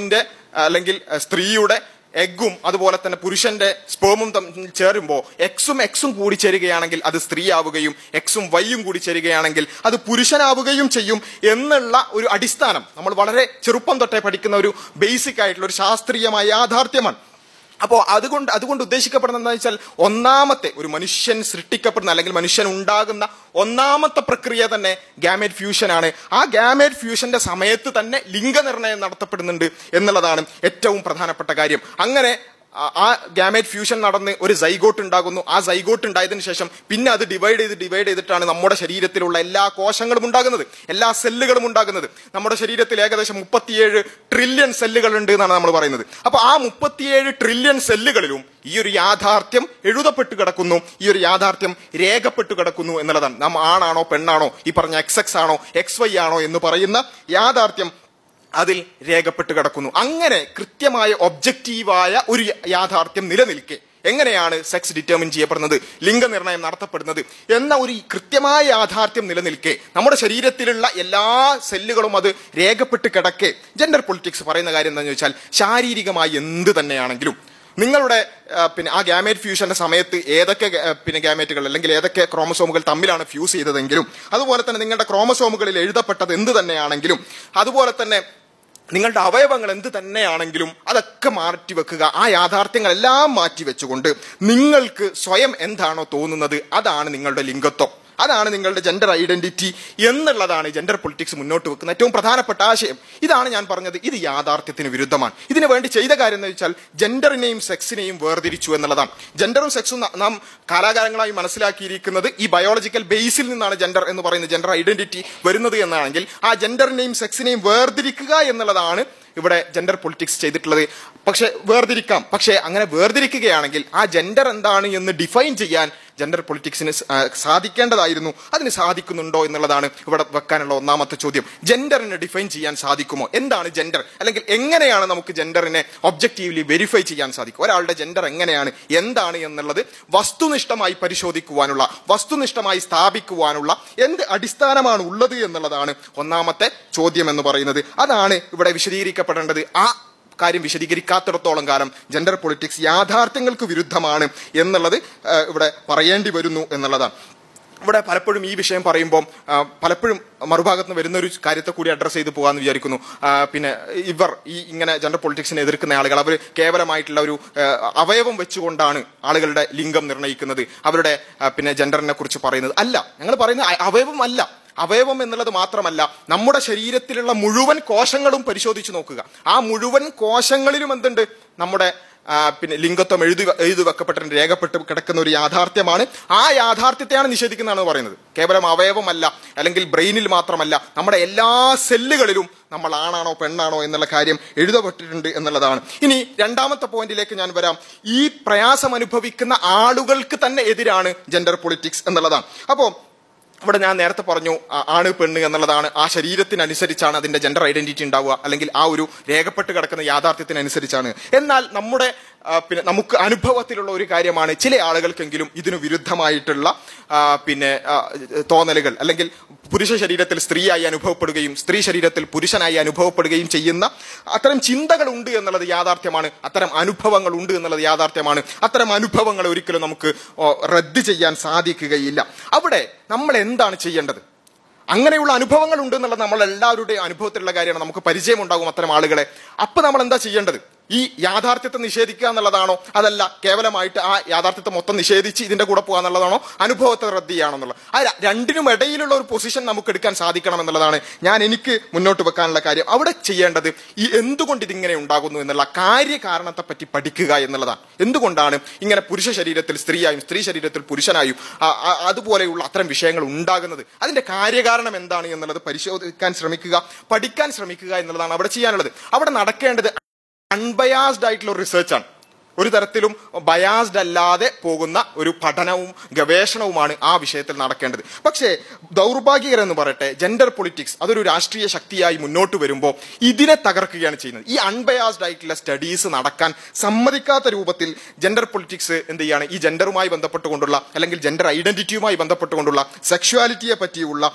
അല്ലെങ്കിൽ അഹ്, സ്ത്രീയുടെ എഗ്ഗും അതുപോലെ തന്നെ പുരുഷന്റെ സ്പേമും തമ്മിൽ ചേരുമ്പോൾ എക്സും എക്സും കൂടി ചേരുകയാണെങ്കിൽ അത് സ്ത്രീയാവുകയും എക്സും വൈയും കൂടി ചേരുകയാണെങ്കിൽ അത് പുരുഷനാവുകയും ചെയ്യും എന്നുള്ള ഒരു അടിസ്ഥാനം നമ്മൾ വളരെ ചെറുപ്പം തൊട്ടേ പഠിക്കുന്ന ഒരു ബേസിക് ആയിട്ടുള്ള ഒരു ശാസ്ത്രീയമായ യാഥാർത്ഥ്യമാണ് അപ്പോൾ അതുകൊണ്ട് അതുകൊണ്ട് ഉദ്ദേശിക്കപ്പെടുന്നത് എന്താ വെച്ചാൽ ഒന്നാമത്തെ ഒരു മനുഷ്യൻ സൃഷ്ടിക്കപ്പെടുന്ന അല്ലെങ്കിൽ മനുഷ്യൻ ഉണ്ടാകുന്ന ഒന്നാമത്തെ പ്രക്രിയ തന്നെ ഗാമേറ്റ് ഫ്യൂഷൻ ആണ് ആ ഗാമേറ്റ് ഫ്യൂഷന്റെ സമയത്ത് തന്നെ ലിംഗനിർണയം നടത്തപ്പെടുന്നുണ്ട് എന്നുള്ളതാണ് ഏറ്റവും പ്രധാനപ്പെട്ട കാര്യം അങ്ങനെ ആ- ആ ഗാമേറ്റ് ഫ്യൂഷൻ നടന്ന് ഒരു സൈഗോട്ട് ഉണ്ടാകുന്നു ആ സൈഗോട്ട് ഉണ്ടായതിനു ശേഷം പിന്നെ അത് ഡിവൈഡ് ചെയ്ത് ഡിവൈഡ് ചെയ്തിട്ടാണ് നമ്മുടെ ശരീരത്തിലുള്ള എല്ലാ കോശങ്ങളും ഉണ്ടാകുന്നത് എല്ലാ സെല്ലുകളും ഉണ്ടാകുന്നത് നമ്മുടെ ശരീരത്തിൽ ഏകദേശം മുപ്പത്തിയേഴ് ട്രില്യൺ സെല്ലുകൾ ഉണ്ട് എന്നാണ് നമ്മൾ പറയുന്നത് അപ്പൊ ആ മുപ്പത്തിയേഴ് ട്രില്യൺ സെല്ലുകളിലും ഈ ഒരു യാഥാർത്ഥ്യം എഴുതപ്പെട്ട് കിടക്കുന്നു ഈ ഒരു യാഥാർത്ഥ്യം രേഖപ്പെട്ട് കിടക്കുന്നു എന്നുള്ളതാണ് നാം ആണാണോ പെണ്ണാണോ ഈ പറഞ്ഞ എക്സ് എക്സ് ആണോ എക്സ് വൈ ആണോ എന്ന് പറയുന്ന യാഥാർത്ഥ്യം അതിൽ രേഖപ്പെട്ട് കിടക്കുന്നു അങ്ങനെ കൃത്യമായ ഒബ്ജക്റ്റീവായ ഒരു യാഥാർത്ഥ്യം നിലനിൽക്കെ എങ്ങനെയാണ് സെക്സ് ഡിറ്റർമിൻ ചെയ്യപ്പെടുന്നത് ലിംഗനിർണയം നടത്തപ്പെടുന്നത് എന്ന ഒരു കൃത്യമായ യാഥാർത്ഥ്യം നിലനിൽക്കെ നമ്മുടെ ശരീരത്തിലുള്ള എല്ലാ സെല്ലുകളും അത് രേഖപ്പെട്ട് കിടക്കെ ജെൻഡർ പൊളിറ്റിക്സ് പറയുന്ന കാര്യം എന്താണെന്ന് ചോദിച്ചാൽ ശാരീരികമായി എന്ത് തന്നെയാണെങ്കിലും നിങ്ങളുടെ ആ, പിന്നെ ആ ഗാമേറ്റ് ഫ്യൂഷന്റെ സമയത്ത് ഏതൊക്കെ ഗ- ആ, പിന്നെ ഗാമേറ്റുകൾ അല്ലെങ്കിൽ ഏതൊക്കെ ക്രോമസോമുകൾ തമ്മിലാണ് ഫ്യൂസ് ചെയ്തതെങ്കിലും അതുപോലെ തന്നെ നിങ്ങളുടെ ക്രോമസോമുകളിൽ എഴുതപ്പെട്ടത് എന്ത് തന്നെയാണെങ്കിലും അതുപോലെ തന്നെ നിങ്ങളുടെ അവയവങ്ങൾ എന്ത് തന്നെയാണെങ്കിലും അതൊക്കെ മാറ്റി വെക്കുക ആ യാഥാർത്ഥ്യങ്ങളെല്ലാം മാറ്റി വെച്ചുകൊണ്ട് നിങ്ങൾക്ക് സ്വയം എന്താണോ തോന്നുന്നത് അതാണ് നിങ്ങളുടെ ലിംഗത്വം അതാണ് നിങ്ങളുടെ ജെൻഡർ ഐഡന്റിറ്റി എന്നുള്ളതാണ് ജെൻഡർ പൊളിറ്റിക്സ് മുന്നോട്ട് വെക്കുന്ന ഏറ്റവും പ്രധാനപ്പെട്ട ആശയം ഇതാണ് ഞാൻ പറഞ്ഞത് ഇത് യാഥാർത്ഥ്യത്തിന് വിരുദ്ധമാണ് ഇതിനു വേണ്ടി ചെയ്ത കാര്യം എന്ന് വെച്ചാൽ ജെൻഡറിനെയും സെക്സിനെയും വേർതിരിച്ചു എന്നുള്ളതാണ് ജെൻഡറും സെക്സും ന- നാം കാലാകാലങ്ങളായി മനസ്സിലാക്കിയിരിക്കുന്നത് ഈ ബയോളജിക്കൽ ബേസിൽ നിന്നാണ് ജെൻഡർ എന്ന് പറയുന്നത് ജെൻഡർ ഐഡന്റിറ്റി വരുന്നത് എന്നാണെങ്കിൽ ആ ജെൻഡറിനെയും സെക്സിനെയും വേർതിരിക്കുക എന്നുള്ളതാണ് ഇവിടെ ജെൻഡർ പൊളിറ്റിക്സ് ചെയ്തിട്ടുള്ളത് പക്ഷെ വേർതിരിക്കാം പക്ഷേ അങ്ങനെ വേർതിരിക്കുകയാണെങ്കിൽ ആ ജെൻഡർ എന്താണ് എന്ന് ഡിഫൈൻ ചെയ്യാൻ ജെൻഡർ പൊളിറ്റിക്സിന് സ- ആ, സാധിക്കേണ്ടതായിരുന്നു അതിന് സാധിക്കുന്നുണ്ടോ എന്നുള്ളതാണ് ഇവിടെ വെക്കാനുള്ള ഒന്നാമത്തെ ചോദ്യം ജെൻഡറിനെ ഡിഫൈൻ ചെയ്യാൻ സാധിക്കുമോ എന്താണ് ജെൻഡർ അല്ലെങ്കിൽ എങ്ങനെയാണ് നമുക്ക് ജെൻഡറിനെ ഒബ്ജക്റ്റീവ്ലി വെരിഫൈ ചെയ്യാൻ സാധിക്കും ഒരാളുടെ ജെൻഡർ എങ്ങനെയാണ് എന്താണ് എന്നുള്ളത് വസ്തുനിഷ്ഠമായി പരിശോധിക്കുവാനുള്ള വസ്തുനിഷ്ഠമായി സ്ഥാപിക്കുവാനുള്ള എന്ത് അടിസ്ഥാനമാണ് ഉള്ളത് എന്നുള്ളതാണ് ഒന്നാമത്തെ ചോദ്യം എന്ന് പറയുന്നത് അതാണ് ഇവിടെ വിശദീകരിക്കപ്പെടേണ്ടത് ആ കാര്യം വിശദീകരിക്കാത്തിടത്തോളം കാലം ജെൻഡർ പൊളിറ്റിക്സ് യാഥാർത്ഥ്യങ്ങൾക്ക് വിരുദ്ധമാണ് എന്നുള്ളത് ആ, ഇവിടെ പറയേണ്ടി വരുന്നു എന്നുള്ളതാണ് ഇവിടെ പലപ്പോഴും ഈ വിഷയം പറയുമ്പോൾ ആ, പലപ്പോഴും മറുഭാഗത്ത് നിന്ന് വരുന്ന ഒരു കാര്യത്തെ കൂടി അഡ്രസ്സ് ചെയ്ത് പോകാമെന്ന് വിചാരിക്കുന്നു ആ, പിന്നെ ഇവർ ഈ ഇങ്ങനെ ജെൻഡർ പൊളിറ്റിക്സിനെ എതിർക്കുന്ന ആളുകൾ അവർ കേവലമായിട്ടുള്ള ഒരു ആ, അവയവം വെച്ചുകൊണ്ടാണ് ആളുകളുടെ ലിംഗം നിർണ്ണയിക്കുന്നത് അവരുടെ ആ, പിന്നെ ജെൻഡറിനെ കുറിച്ച് പറയുന്നത് അല്ല ഞങ്ങൾ പറയുന്നത് അ- അവയവം അല്ല അവയവം എന്നുള്ളത് മാത്രമല്ല നമ്മുടെ ശരീരത്തിലുള്ള മുഴുവൻ കോശങ്ങളും പരിശോധിച്ച് നോക്കുക ആ മുഴുവൻ കോശങ്ങളിലും എന്തുണ്ട് നമ്മുടെ ആ, പിന്നെ ലിംഗത്വം എഴുതി എഴുതി വെക്കപ്പെട്ടിട്ടുണ്ട് രേഖപ്പെട്ട് കിടക്കുന്ന ഒരു യാഥാർത്ഥ്യമാണ് ആ യാഥാർത്ഥ്യത്തെയാണ് നിഷേധിക്കുന്നതാണ് പറയുന്നത് കേവലം അവയവമല്ല അല്ലെങ്കിൽ ബ്രെയിനിൽ മാത്രമല്ല നമ്മുടെ എല്ലാ സെല്ലുകളിലും നമ്മൾ ആണാണോ പെണ്ണാണോ എന്നുള്ള കാര്യം എഴുതപ്പെട്ടിട്ടുണ്ട് എന്നുള്ളതാണ് ഇനി രണ്ടാമത്തെ പോയിന്റിലേക്ക് ഞാൻ വരാം ഈ പ്രയാസം അനുഭവിക്കുന്ന ആളുകൾക്ക് തന്നെ എതിരാണ് ജെൻഡർ പൊളിറ്റിക്സ് എന്നുള്ളതാണ് അപ്പോൾ ഇവിടെ ഞാൻ നേരത്തെ പറഞ്ഞു ആ- ആണ് പെണ്ണ് എന്നുള്ളതാണ് ആ ശരീരത്തിനനുസരിച്ചാണ് അതിന്റെ ജെൻഡർ ഐഡന്റിറ്റി ഉണ്ടാവുക അല്ലെങ്കിൽ ആ ഒരു രേഖപ്പെട്ട് കിടക്കുന്ന യാഥാർത്ഥ്യത്തിനനുസരിച്ചാണ് എന്നാൽ നമ്മുടെ ആ, പിന്നെ നമുക്ക് അനുഭവത്തിലുള്ള ഒരു കാര്യമാണ് ചില ആളുകൾക്കെങ്കിലും ഇതിനു വിരുദ്ധമായിട്ടുള്ള ആ, പിന്നെ ആ, തോന്നലുകൾ അല്ലെങ്കിൽ പുരുഷ ശരീരത്തിൽ സ്ത്രീയായി അനുഭവപ്പെടുകയും സ്ത്രീ ശരീരത്തിൽ പുരുഷനായി അനുഭവപ്പെടുകയും ചെയ്യുന്ന അത്തരം ചിന്തകൾ ഉണ്ട് എന്നുള്ളത് യാഥാർത്ഥ്യമാണ് അത്തരം അനുഭവങ്ങൾ ഉണ്ട് എന്നുള്ളത് യാഥാർത്ഥ്യമാണ് അത്തരം അനുഭവങ്ങൾ ഒരിക്കലും നമുക്ക് ഓ, റദ്ദ് ചെയ്യാൻ സാധിക്കുകയില്ല അവിടെ നമ്മൾ എന്താണ് ചെയ്യേണ്ടത് അങ്ങനെയുള്ള അനുഭവങ്ങൾ ഉണ്ട് എന്നുള്ളത് നമ്മൾ എല്ലാവരുടെയും അനുഭവത്തിലുള്ള കാര്യമാണ് നമുക്ക് പരിചയമുണ്ടാകും അത്തരം ആളുകളെ അപ്പൊ നമ്മൾ എന്താ ചെയ്യേണ്ടത് ഈ യാഥാർത്ഥ്യത്തെ നിഷേധിക്കുക എന്നുള്ളതാണോ അതല്ല കേവലമായിട്ട് ആ യാഥാർത്ഥ്യത്തെ മൊത്തം നിഷേധിച്ച് ഇതിന്റെ കൂടെ പോകുക എന്നുള്ളതാണോ അനുഭവത്തെ റദ്ദ് ചെയ്യുകയാണെന്നുള്ളത് ആ ര- രണ്ടിനും ഇടയിലുള്ള ഒരു പൊസിഷൻ നമുക്ക് എടുക്കാൻ സാധിക്കണം എന്നുള്ളതാണ് ഞാൻ എനിക്ക് മുന്നോട്ട് വെക്കാനുള്ള കാര്യം അവിടെ ചെയ്യേണ്ടത് ഈ എന്തുകൊണ്ട് ഇതിങ്ങനെ ഉണ്ടാകുന്നു എന്നുള്ള കാര്യകാരണത്തെ പറ്റി പഠിക്കുക എന്നുള്ളതാണ് എന്തുകൊണ്ടാണ് ഇങ്ങനെ പുരുഷ ശരീരത്തിൽ സ്ത്രീയായും സ്ത്രീ ശരീരത്തിൽ പുരുഷനായും ആ- ആ- അതുപോലെയുള്ള അത്തരം വിഷയങ്ങൾ ഉണ്ടാകുന്നത് അതിന്റെ കാര്യകാരണം എന്താണ് എന്നുള്ളത് പരിശോധിക്കാൻ ശ്രമിക്കുക പഠിക്കാൻ ശ്രമിക്കുക എന്നുള്ളതാണ് അവിടെ ചെയ്യാനുള്ളത് അവിടെ നടക്കേണ്ടത് അൺബയാസ്ഡ് ആയിട്ടുള്ള ഒരു റിസർച്ചാണ് ഒരു തരത്തിലും ബയാസ്ഡ് അല്ലാതെ പോകുന്ന ഒരു പഠനവും ഗവേഷണവുമാണ് ആ വിഷയത്തിൽ നടക്കേണ്ടത് പക്ഷേ ദൗർഭാഗ്യകരം എന്ന് പറയട്ടെ ജെൻഡർ പൊളിറ്റിക്സ് അതൊരു രാഷ്ട്രീയ ശക്തിയായി മുന്നോട്ട് വരുമ്പോൾ ഇതിനെ തകർക്കുകയാണ് ചെയ്യുന്നത് ഈ അൺബയാസ്ഡ് ആയിട്ടുള്ള സ്റ്റഡീസ് നടക്കാൻ സമ്മതിക്കാത്ത രൂപത്തിൽ ജെൻഡർ പൊളിറ്റിക്സ് എന്ത് ചെയ്യാണ് ഈ ജെൻഡറുമായി ബന്ധപ്പെട്ടുകൊണ്ടുള്ള അല്ലെങ്കിൽ ജെൻഡർ ഐഡന്റിറ്റിയുമായി ബന്ധപ്പെട്ടുകൊണ്ടുള്ള സെക്ഷുവാലിറ്റിയെ പറ്റിയുള്ള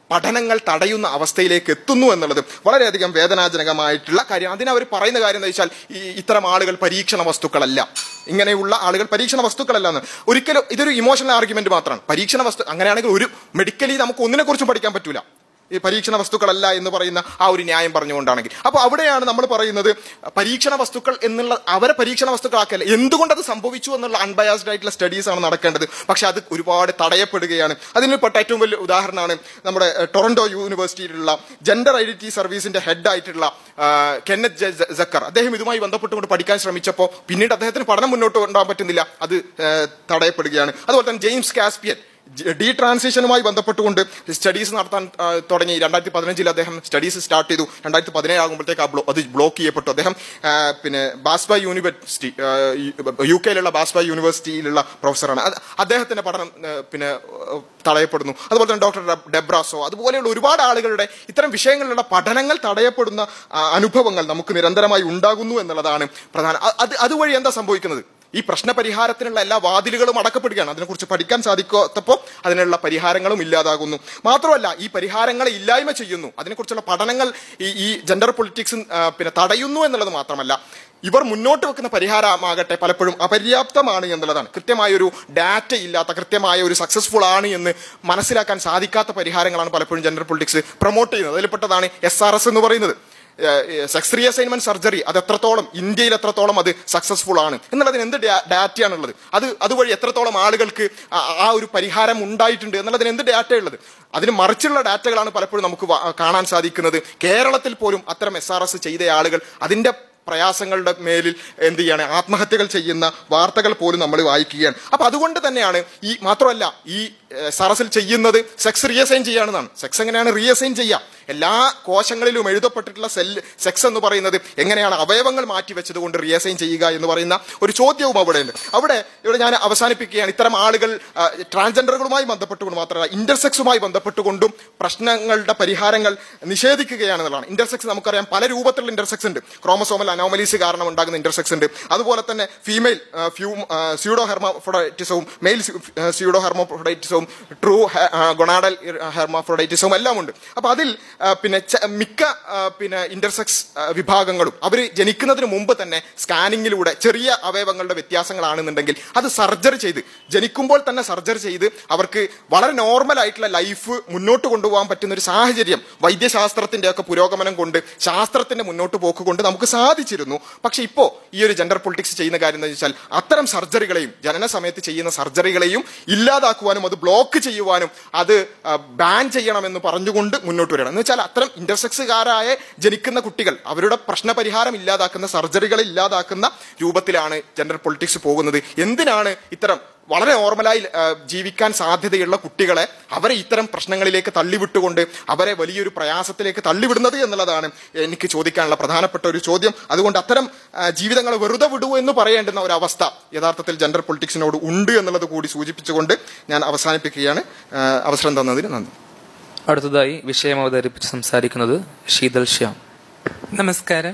പഠനങ്ങൾ തടയുന്ന അവസ്ഥയിലേക്ക് എത്തുന്നു എന്നുള്ളത് വളരെയധികം വേദനാജനകമായിട്ടുള്ള കാര്യം അതിന് അവർ പറയുന്ന കാര്യം എന്ന് വെച്ചാൽ ഈ ഇത്തരം ആളുകൾ പരീക്ഷണ വസ്തുക്കളല്ല ഇങ്ങനെയുള്ള ആളുകൾ പരീക്ഷണ വസ്തുക്കളല്ല എന്ന് ഒരിക്കലും ഇതൊരു ഇമോഷണൽ ആർഗ്യുമെന്റ് മാത്രമാണ് പരീക്ഷണ വസ്തു അങ്ങനെയാണെങ്കിൽ ഒരു മെഡിക്കലി നമുക്ക് ഒന്നിനെ കുറിച്ചും പഠിക്കാൻ പറ്റൂല ഈ പരീക്ഷണ വസ്തുക്കളല്ല എന്ന് പറയുന്ന ആ ഒരു ന്യായം പറഞ്ഞുകൊണ്ടാണെങ്കിൽ അപ്പോൾ അവിടെയാണ് നമ്മൾ പറയുന്നത് പരീക്ഷണ വസ്തുക്കൾ എന്നുള്ള അവരെ പരീക്ഷണ വസ്തുക്കളാക്കല്ല എന്തുകൊണ്ട് അത് സംഭവിച്ചു എന്നുള്ള അൺബയാസ്ഡ് ആയിട്ടുള്ള സ്റ്റഡീസ് ആണ് നടക്കേണ്ടത് പക്ഷെ അത് ഒരുപാട് തടയപ്പെടുകയാണ് അതിന് പെട്ട ഏറ്റവും വലിയ ഉദാഹരണമാണ് നമ്മുടെ ഏഹ്, ടൊറന്റോ യൂണിവേഴ്സിറ്റിയിലുള്ള ജെൻഡർ ഐഡന്റിറ്റി സർവീസിന്റെ ഹെഡ് ആയിട്ടുള്ള ആ, കെന്നത്ത് ജെ- ജെ- ജക്കർ അദ്ദേഹം ഇതുമായി ബന്ധപ്പെട്ടുകൊണ്ട് പഠിക്കാൻ ശ്രമിച്ചപ്പോൾ പിന്നീട് അദ്ദേഹത്തിന് പഠനം മുന്നോട്ട് കൊണ്ടുപോകാൻ പറ്റുന്നില്ല അത് ഏഹ്, തടയപ്പെടുകയാണ് അതുപോലെ തന്നെ ജെയിംസ് കാസ്പിയൻ ഡി ട്രാൻസിഷനുമായി ബന്ധപ്പെട്ടുകൊണ്ട് സ്റ്റഡീസ് നടത്താൻ ആ, തുടങ്ങി രണ്ടായിരത്തി പതിനഞ്ചിൽ അദ്ദേഹം സ്റ്റഡീസ് സ്റ്റാർട്ട് ചെയ്തു രണ്ടായിരത്തി പതിനേഴ് ആകുമ്പോഴത്തേക്ക് ആ ബ്ലോ അത് ബ്ലോക്ക് ചെയ്യപ്പെട്ടു അദ്ദേഹം ആ, പിന്നെ ബാസ്ബായ് യൂണിവേഴ്സിറ്റി ആ, യു കെയിലുള്ള ബാസ്ബായ് യൂണിവേഴ്സിറ്റിയിലുള്ള പ്രൊഫസറാണ് അത് അദ്ദേഹത്തിന്റെ പഠനം ആ, പിന്നെ ആ, തടയപ്പെടുന്നു അതുപോലെ തന്നെ ഡോക്ടർ ഡെബ്രാസോ അതുപോലെയുള്ള ഒരുപാട് ആളുകളുടെ ഇത്തരം വിഷയങ്ങളിലുള്ള പഠനങ്ങൾ തടയപ്പെടുന്ന ആ, അനുഭവങ്ങൾ നമുക്ക് നിരന്തരമായി ഉണ്ടാകുന്നു എന്നുള്ളതാണ് പ്രധാന അ- അത് അതുവഴി എന്താ സംഭവിക്കുന്നത് ഈ പ്രശ്ന പരിഹാരത്തിനുള്ള എല്ലാ വാതിലുകളും അടക്കപ്പെടുകയാണ് അതിനെക്കുറിച്ച് പഠിക്കാൻ സാധിക്കാത്തപ്പോൾ അതിനുള്ള പരിഹാരങ്ങളും ഇല്ലാതാകുന്നു മാത്രമല്ല ഈ പരിഹാരങ്ങളെ ഇല്ലായ്മ ചെയ്യുന്നു അതിനെക്കുറിച്ചുള്ള പഠനങ്ങൾ ഈ ഈ ജെൻഡർ പൊളിറ്റിക്സ് പിന്നെ തടയുന്നു എന്നുള്ളത് മാത്രമല്ല ഇവർ മുന്നോട്ട് വെക്കുന്ന പരിഹാരമാകട്ടെ പലപ്പോഴും അപര്യാപ്തമാണ് എന്നുള്ളതാണ് കൃത്യമായ ഒരു ഡാറ്റ ഇല്ലാത്ത കൃത്യമായ ഒരു സക്സസ്ഫുൾ ആണ് എന്ന് മനസ്സിലാക്കാൻ സാധിക്കാത്ത പരിഹാരങ്ങളാണ് പലപ്പോഴും ജെൻഡർ പൊളിറ്റിക്സ് പ്രൊമോട്ട് ചെയ്യുന്നത് അതിൽപ്പെട്ടതാണ് എസ് ആർ എസ് എന്ന് പറയുന്നത് സെക്സ് റീഅസൈൻമെന്റ് സർജറി അത് എത്രത്തോളം ഇന്ത്യയിൽ എത്രത്തോളം അത് സക്സസ്ഫുൾ ആണ് എന്നുള്ളതിന് എന്ത് ഡാറ്റയാണുള്ളത് അത് അതുവഴി എത്രത്തോളം ആളുകൾക്ക് ആ- ആ ഒരു പരിഹാരം ഉണ്ടായിട്ടുണ്ട് എന്നുള്ളതിന് എന്ത് ഡാറ്റ ഉള്ളത് അതിന് മറിച്ചുള്ള ഡാറ്റകളാണ് പലപ്പോഴും നമുക്ക് വ- കാണാൻ സാധിക്കുന്നത് കേരളത്തിൽ പോലും അത്തരം എസ് ആർ എസ് ചെയ്ത ആളുകൾ അതിന്റെ പ്രയാസങ്ങളുടെ മേലിൽ എന്ത് ചെയ്യാണ് ആത്മഹത്യകൾ ചെയ്യുന്ന വാർത്തകൾ പോലും നമ്മൾ വായിക്കുകയാണ് അപ്പൊ അതുകൊണ്ട് തന്നെയാണ് ഈ മാത്രമല്ല ഈ സറസിൽ ചെയ്യുന്നത് സെക്സ് റീഅസൈൻ ചെയ്യാണെന്നാണ് സെക്സ് എങ്ങനെയാണ് റീഅസൈൻ ചെയ്യാം എല്ലാ കോശങ്ങളിലും എഴുതപ്പെട്ടിട്ടുള്ള സെല്ല് സെക്സ് എന്ന് പറയുന്നത് എങ്ങനെയാണ് അവയവങ്ങൾ മാറ്റി വെച്ചത് കൊണ്ട് റീഅസൈൻ ചെയ്യുക എന്ന് പറയുന്ന ഒരു ചോദ്യവും അവിടെയുണ്ട് അവിടെ ഇവിടെ ഞാൻ അവസാനിപ്പിക്കുകയാണ് ഇത്തരം ആളുകൾ ആ, ട്രാൻസ്ജെൻഡറുകളുമായി ബന്ധപ്പെട്ടുകൊണ്ട് മാത്രമല്ല ഇന്റർസെക്സുമായി ബന്ധപ്പെട്ടുകൊണ്ടും പ്രശ്നങ്ങളുടെ പരിഹാരങ്ങൾ നിഷേധിക്കുകയാണെന്നുള്ളതാണ് ഇന്റർസെക്സ് നമുക്കറിയാം പല രൂപത്തിലുള്ള ഇന്റർസെക്സ് ഉണ്ട് ക്രോമസോമൽ അനോമലീസ് കാരണം ഉണ്ടാകുന്ന ഇന്റർസെക്സ് ഉണ്ട് അതുപോലെ തന്നെ ഫീമെയിൽ ഫ്യൂ സ്യൂഡോ ഹെർമോഫ്രൊഡൈറ്റിസവും മെയിൽ സ്യൂഡോ ഹെർമോഫ്രൊഡൈറ്റിസവും ട്രൂ ഗൊണാഡൽ ഹെർമോഫ്രൊഡൈറ്റിസവും എല്ലാം ഉണ്ട് അപ്പൊ അതിൽ ആ, പിന്നെ ച- മിക്ക ആ, പിന്നെ ഇന്റർസെക്സ് വിഭാഗങ്ങളും അവർ ജനിക്കുന്നതിന് മുമ്പ് തന്നെ സ്കാനിങ്ങിലൂടെ ചെറിയ അവയവങ്ങളുടെ വ്യത്യാസങ്ങളാണെന്നുണ്ടെങ്കിൽ അത് സർജറി ചെയ്ത് ജനിക്കുമ്പോൾ തന്നെ സർജറി ചെയ്ത് അവർക്ക് വളരെ നോർമൽ ആയിട്ടുള്ള ലൈഫ് മുന്നോട്ട് കൊണ്ടുപോകാൻ പറ്റുന്ന ഒരു സാഹചര്യം വൈദ്യശാസ്ത്രത്തിന്റെ ഒക്കെ പുരോഗമനം കൊണ്ട് ശാസ്ത്രത്തിന്റെ മുന്നോട്ട് പോക്ക് കൊണ്ട് നമുക്ക് സാധിച്ചിരുന്നു പക്ഷെ ഇപ്പോ ഈ ഒരു ജെൻഡർ പൊളിറ്റിക്സ് ചെയ്യുന്ന കാര്യം എന്ന് വെച്ചാൽ അത്തരം സർജറികളെയും ജനന സമയത്ത് ചെയ്യുന്ന സർജറികളെയും ഇല്ലാതാക്കുവാനും അത് ബ്ലോക്ക് ചെയ്യുവാനും അത് ബാൻ ചെയ്യണമെന്ന് പറഞ്ഞുകൊണ്ട് മുന്നോട്ട് വരണം എന്ന് വെച്ചാൽ അത്തരം ഇന്റർസെക്സുകാരായ ജനിക്കുന്ന കുട്ടികൾ അവരുടെ പ്രശ്ന പരിഹാരം ഇല്ലാതാക്കുന്ന സർജറികളെ ഇല്ലാതാക്കുന്ന രൂപത്തിലാണ് ജെൻഡർ പൊളിറ്റിക്സ് പോകുന്നത് എന്തിനാണ് ഇത്തരം വളരെ നോർമലായി ആ, ജീവിക്കാൻ സാധ്യതയുള്ള കുട്ടികളെ അവരെ ഇത്തരം പ്രശ്നങ്ങളിലേക്ക് തള്ളിവിട്ടുകൊണ്ട് അവരെ വലിയൊരു പ്രയാസത്തിലേക്ക് തള്ളിവിടുന്നത് എന്നുള്ളതാണ് എനിക്ക് ചോദിക്കാനുള്ള പ്രധാനപ്പെട്ട ഒരു ചോദ്യം അതുകൊണ്ട് അത്തരം ആ, ജീവിതങ്ങളെ വെറുതെ വിടൂ എന്ന് പറയേണ്ടുന്ന ഒരു അവസ്ഥ യഥാർത്ഥത്തിൽ ജെൻഡർ പൊളിറ്റിക്സിനോട് ഉണ്ട് എന്നുള്ളത് കൂടി സൂചിപ്പിച്ചുകൊണ്ട് ഞാൻ അവസാനിപ്പിക്കുകയാണ് ആ, അവസരം തന്നതിന് നന്ദി അടുത്തതായി വിഷയം അവതരിപ്പിച്ച് സംസാരിക്കുന്നത് ശീതൽ ശ്യാം നമസ്കാരം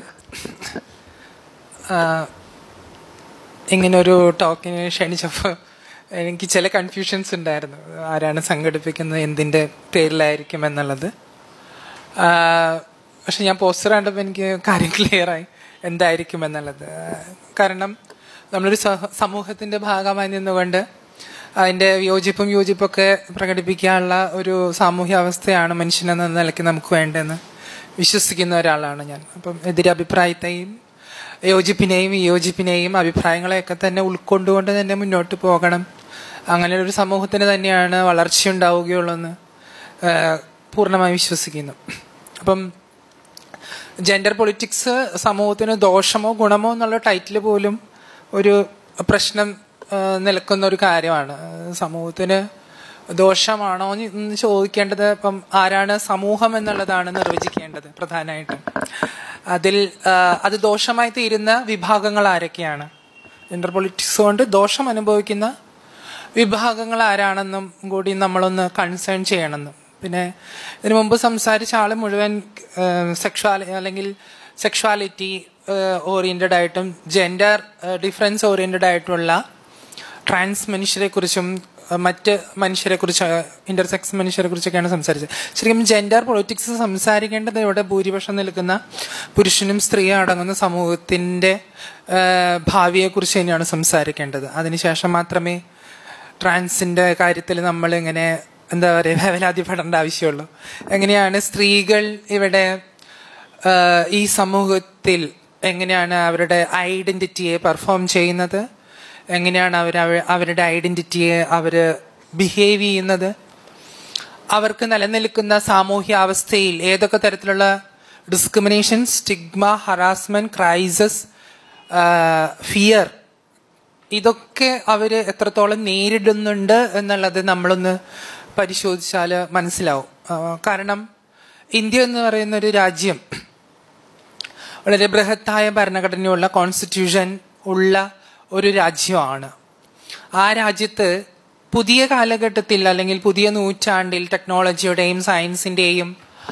ആ, ഇങ്ങനെ ഒരു ടോക്കിന് ക്ഷണിച്ചപ്പോൾ എനിക്ക് ചില കൺഫ്യൂഷൻസ് ഉണ്ടായിരുന്നു ആരാണ് സംഘടിപ്പിക്കുന്നത് എന്തിൻ്റെ പേരിലായിരിക്കും എന്നുള്ളത് ആ, പക്ഷെ ഞാൻ പോസ്റ്റർ കണ്ടപ്പോൾ എനിക്ക് കാര്യം ക്ലിയറായി എന്തായിരിക്കും എന്നുള്ളത് ആ, കാരണം നമ്മളൊരു സഹ- സമൂഹത്തിന്റെ ഭാഗമായി നിന്നുകൊണ്ട് അതിന്റെ വിയോജിപ്പും യോജിപ്പൊക്കെ പ്രകടിപ്പിക്കാനുള്ള ഒരു സാമൂഹ്യ അവസ്ഥയാണ് മനുഷ്യനെന്ന നിലയ്ക്ക് നമുക്ക് വേണ്ടതെന്ന് വിശ്വസിക്കുന്ന ഒരാളാണ് ഞാൻ അപ്പം എതിരഭിപ്രായത്തെയും യോജിപ്പിനെയും വിയോജിപ്പിനെയും അഭിപ്രായങ്ങളെയൊക്കെ തന്നെ ഉൾക്കൊണ്ടുകൊണ്ട് തന്നെ മുന്നോട്ട് പോകണം അങ്ങനെ ഒരു സമൂഹത്തിന് തന്നെയാണ് വളർച്ച ഉണ്ടാവുകയുള്ളൂ പൂർണ്ണമായി വിശ്വസിക്കുന്നു അപ്പം ജെൻഡർ പൊളിറ്റിക്സ് സമൂഹത്തിന് ദോഷമോ ഗുണമോ എന്നുള്ള ടൈറ്റിൽ പോലും ഒരു പ്രശ്നം ആ, നിൽക്കുന്ന ഒരു കാര്യമാണ് സമൂഹത്തിന് ദോഷമാണോ എന്ന് ചോദിക്കേണ്ടത് ഇപ്പം ആരാണ് സമൂഹം എന്നുള്ളതാണ് നിർവചിക്കേണ്ടത് പ്രധാനമായിട്ടും അതിൽ ആ, അത് ദോഷമായി തീരുന്ന വിഭാഗങ്ങൾ ആരൊക്കെയാണ് ജെൻഡർ പൊളിറ്റിക്സ് കൊണ്ട് ദോഷം അനുഭവിക്കുന്ന വിഭാഗങ്ങൾ ആരാണെന്നും കൂടി നമ്മളൊന്ന് കൺസേൺ ചെയ്യണമെന്നും പിന്നെ ഇതിനു മുമ്പ് സംസാരിച്ച ആൾ മുഴുവൻ സെക്ഷുവാലി അല്ലെങ്കിൽ സെക്ഷുവാലിറ്റി ഓറിയന്റഡ് ആയിട്ടും ജെൻഡർ ഡിഫറൻസ് ഓറിയന്റഡ് ആയിട്ടുള്ള ട്രാൻസ് മനുഷ്യരെ കുറിച്ചും മറ്റ് മനുഷ്യരെ കുറിച്ച് ഇന്റർസെക്സ് മനുഷ്യരെ കുറിച്ചൊക്കെയാണ് സംസാരിച്ചത് ശരിക്കും ജെൻഡർ പൊളിറ്റിക്സ് സംസാരിക്കേണ്ടത് ഇവിടെ ഭൂരിപക്ഷം നിൽക്കുന്ന പുരുഷനും സ്ത്രീയും അടങ്ങുന്ന സമൂഹത്തിന്റെ ഭാവിയെ കുറിച്ച് തന്നെയാണ് സംസാരിക്കേണ്ടത് അതിനുശേഷം മാത്രമേ ട്രാൻസിന്റെ കാര്യത്തിൽ നമ്മൾ ഇങ്ങനെ എന്താ പറയുക വേവലാതിപ്പെടേണ്ട ആവശ്യമുള്ളൂ എങ്ങനെയാണ് സ്ത്രീകൾ ഇവിടെ ആഹ്, ഈ സമൂഹത്തിൽ എങ്ങനെയാണ് അവരുടെ ഐഡന്റിറ്റിയെ പെർഫോം ചെയ്യുന്നത് എങ്ങനെയാണ് അവർ അവരുടെ ഐഡന്റിറ്റിയെ അവർ ബിഹേവ് ചെയ്യുന്നത് അവർക്ക് നിലനിൽക്കുന്ന സാമൂഹ്യ അവസ്ഥയിൽ ഏതൊക്കെ തരത്തിലുള്ള discrimination stigma harassment crisis fear ഇതൊക്കെ അവര് എത്രത്തോളം നേരിടുന്നുണ്ട് എന്നുള്ളത് നമ്മളൊന്ന് പരിശോധിച്ചാൽ മനസ്സിലാവും ആ, കാരണം ഇന്ത്യ എന്ന് പറയുന്ന ഒരു രാജ്യം വളരെ ബൃഹത്തായ ഭരണഘടനയുള്ള കോൺസ്റ്റിറ്റ്യൂഷൻ ഉള്ള ഒരു രാജ്യമാണ് ആ രാജ്യത്ത് പുതിയ കാലഘട്ടത്തിൽ അല്ലെങ്കിൽ പുതിയ നൂറ്റാണ്ടിൽ ടെക്നോളജിയുടെയും സയൻസിന്റെയും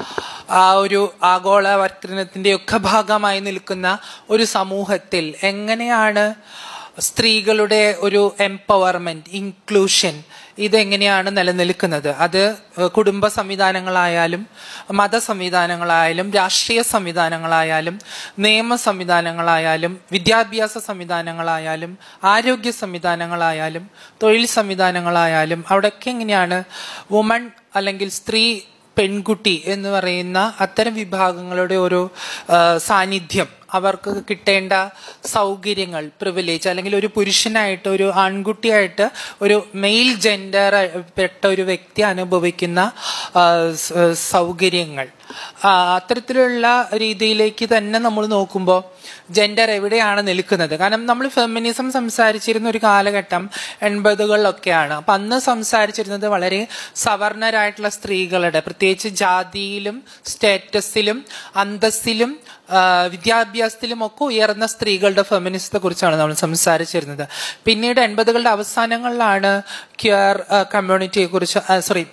ആ ഒരു ആഗോളവൽക്കരണത്തിന്റെ ഒക്കെ ഭാഗമായി നിൽക്കുന്ന ഒരു സമൂഹത്തിൽ എങ്ങനെയാണ് സ്ത്രീകളുടെ ഒരു എംപവർമെന്റ് ഇൻക്ലൂഷൻ ഇതെങ്ങനെയാണ് നിലനിൽക്കുന്നത് അത് ഏഹ്, കുടുംബ സംവിധാനങ്ങളായാലും മത സംവിധാനങ്ങളായാലും രാഷ്ട്രീയ സംവിധാനങ്ങളായാലും നിയമ സംവിധാനങ്ങളായാലും വിദ്യാഭ്യാസ സംവിധാനങ്ങളായാലും ആരോഗ്യ സംവിധാനങ്ങളായാലും തൊഴിൽ സംവിധാനങ്ങളായാലും അവിടെയൊക്കെ എങ്ങനെയാണ് വുമൺ അല്ലെങ്കിൽ സ്ത്രീ പെൺകുട്ടി എന്ന് പറയുന്ന അത്തരം വിഭാഗങ്ങളുടെ ഒരു ആ, സാന്നിധ്യം അവർക്ക് കിട്ടേണ്ട സൗകര്യങ്ങൾ പ്രിവിലേജ് അല്ലെങ്കിൽ ഒരു പുരുഷനായിട്ട് ഒരു ആൺകുട്ടിയായിട്ട് ഒരു മെയിൽ ജെൻഡർ പെട്ട ഒരു വ്യക്തി അനുഭവിക്കുന്ന ആ, സ- സൗകര്യങ്ങൾ ആ, അത്തരത്തിലുള്ള രീതിയിലേക്ക് തന്നെ നമ്മൾ നോക്കുമ്പോൾ ജെൻഡർ എവിടെയാണ് നിൽക്കുന്നത് കാരണം നമ്മൾ ഫെമിനിസം സംസാരിച്ചിരുന്ന ഒരു കാലഘട്ടം എൺപതുകളിലൊക്കെയാണ് അപ്പൊ അന്ന് സംസാരിച്ചിരുന്നത് വളരെ സവർണരായിട്ടുള്ള സ്ത്രീകളുടെ പ്രത്യേകിച്ച് ജാതിയിലും സ്റ്റേറ്റസിലും അന്തസ്സിലും ആ, വിദ്യാഭ്യാസത്തിലും ഒക്കെ ഉയർന്ന സ്ത്രീകളുടെ ഫെമിനിസത്തെ കുറിച്ചാണ് നമ്മൾ സംസാരിച്ചിരുന്നത് പിന്നീട് എൺപതുകളുടെ അവസാനങ്ങളിലാണ് ക്യൂർ കമ്മ്യൂണിറ്റിയെ കുറിച്ച് സോറി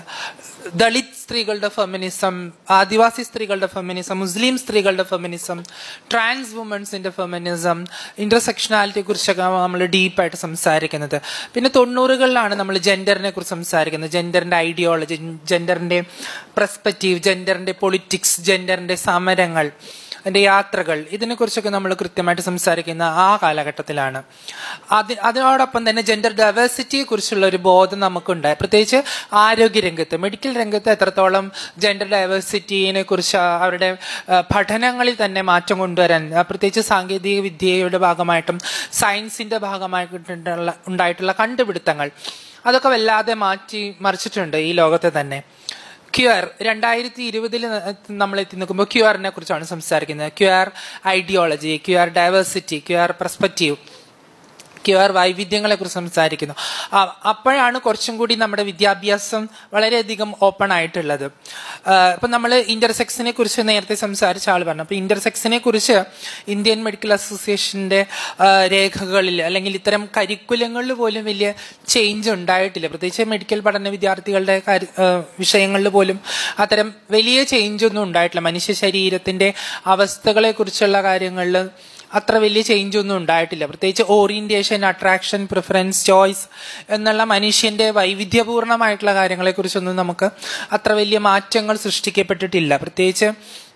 ദളിത് സ്ത്രീകളുടെ ഫെമിനിസം ആദിവാസി സ്ത്രീകളുടെ ഫെമിനിസം മുസ്ലിം സ്ത്രീകളുടെ ഫെമിനിസം ട്രാൻസ് വുമൻസിന്റെ ഫെമിനിസം ഇന്റർസെക്ഷനാലിറ്റിയെ കുറിച്ചൊക്കെ നമ്മൾ ഡീപ്പായിട്ട് സംസാരിക്കുന്നത് പിന്നെ തൊണ്ണൂറുകളിലാണ് നമ്മൾ ജെൻഡറിനെ കുറിച്ച് സംസാരിക്കുന്നത് ജെൻഡറിന്റെ ഐഡിയോളജി ജെൻഡറിന്റെ പെർസ്പെക്റ്റീവ് ജെൻഡറിന്റെ പൊളിറ്റിക്സ് ജെൻഡറിന്റെ സമരങ്ങൾ അതിന്റെ യാത്രകൾ ഇതിനെക്കുറിച്ചൊക്കെ നമ്മൾ കൃത്യമായിട്ട് സംസാരിക്കുന്ന ആ കാലഘട്ടത്തിലാണ് അത് അതിനോടൊപ്പം തന്നെ ജെൻഡർ ഡൈവേഴ്സിറ്റിയെ കുറിച്ചുള്ള ഒരു ബോധം നമുക്കുണ്ട് പ്രത്യേകിച്ച് ആരോഗ്യ രംഗത്ത് മെഡിക്കൽ രംഗത്ത് എത്രത്തോളം ജെൻഡർ ഡൈവേഴ്സിറ്റിനെ കുറിച്ച് അവരുടെ ആ, പഠനങ്ങളിൽ തന്നെ മാറ്റം കൊണ്ടുവരാൻ ആ, പ്രത്യേകിച്ച് സാങ്കേതിക വിദ്യയുടെ ഭാഗമായിട്ടും സയൻസിന്റെ ഭാഗമായിട്ടുള്ള ഉണ്ടായിട്ടുള്ള കണ്ടുപിടുത്തങ്ങൾ അതൊക്കെ വല്ലാതെ മാറ്റി മറിച്ചിട്ടുണ്ട് ഈ ലോകത്തെ തന്നെ ക്യൂആർ രണ്ടായിരത്തി ഇരുപതിൽ നമ്മൾ എത്തി നിൽക്കുമ്പോൾ ക്യൂആറിനെ കുറിച്ചാണ് സംസാരിക്കുന്നത് queer ideology queer diversity queer perspective queer വൈവിധ്യങ്ങളെ കുറിച്ച് സംസാരിക്കുന്നു ആ, അപ്പോഴാണ് കുറച്ചും കൂടി നമ്മുടെ വിദ്യാഭ്യാസം വളരെയധികം ഓപ്പൺ ആയിട്ടുള്ളത് ഇപ്പൊ നമ്മൾ ഇന്റർസെക്സിനെ കുറിച്ച് നേരത്തെ സംസാരിച്ച ആൾ പറഞ്ഞു അപ്പൊ ഇന്റർസെക്സിനെ കുറിച്ച് ഇന്ത്യൻ മെഡിക്കൽ അസോസിയേഷന്റെ ആ, രേഖകളിൽ അല്ലെങ്കിൽ ഇത്തരം കരിക്കുലങ്ങളിൽ പോലും വലിയ ചേഞ്ച് ഉണ്ടായിട്ടില്ല പ്രത്യേകിച്ച് മെഡിക്കൽ പഠന വിദ്യാർത്ഥികളുടെ കാര്യ- ആ, വിഷയങ്ങളിൽ പോലും അത്തരം വലിയ ചേഞ്ച് ഒന്നും ഉണ്ടായിട്ടില്ല മനുഷ്യ ശരീരത്തിന്റെ അവസ്ഥകളെ കുറിച്ചുള്ള കാര്യങ്ങളിൽ അത്ര വലിയ ചേഞ്ച് ഒന്നും ഉണ്ടായിട്ടില്ല പ്രത്യേകിച്ച് ഓറിയന്റേഷൻ അട്രാക്ഷൻ പ്രിഫറൻസ് ചോയ്സ് എന്നുള്ള മനുഷ്യന്റെ വൈവിധ്യപൂർണമായിട്ടുള്ള കാര്യങ്ങളെ കുറിച്ചൊന്നും നമുക്ക് അത്ര വലിയ മാറ്റങ്ങൾ സൃഷ്ടിക്കപ്പെട്ടിട്ടില്ല പ്രത്യേകിച്ച്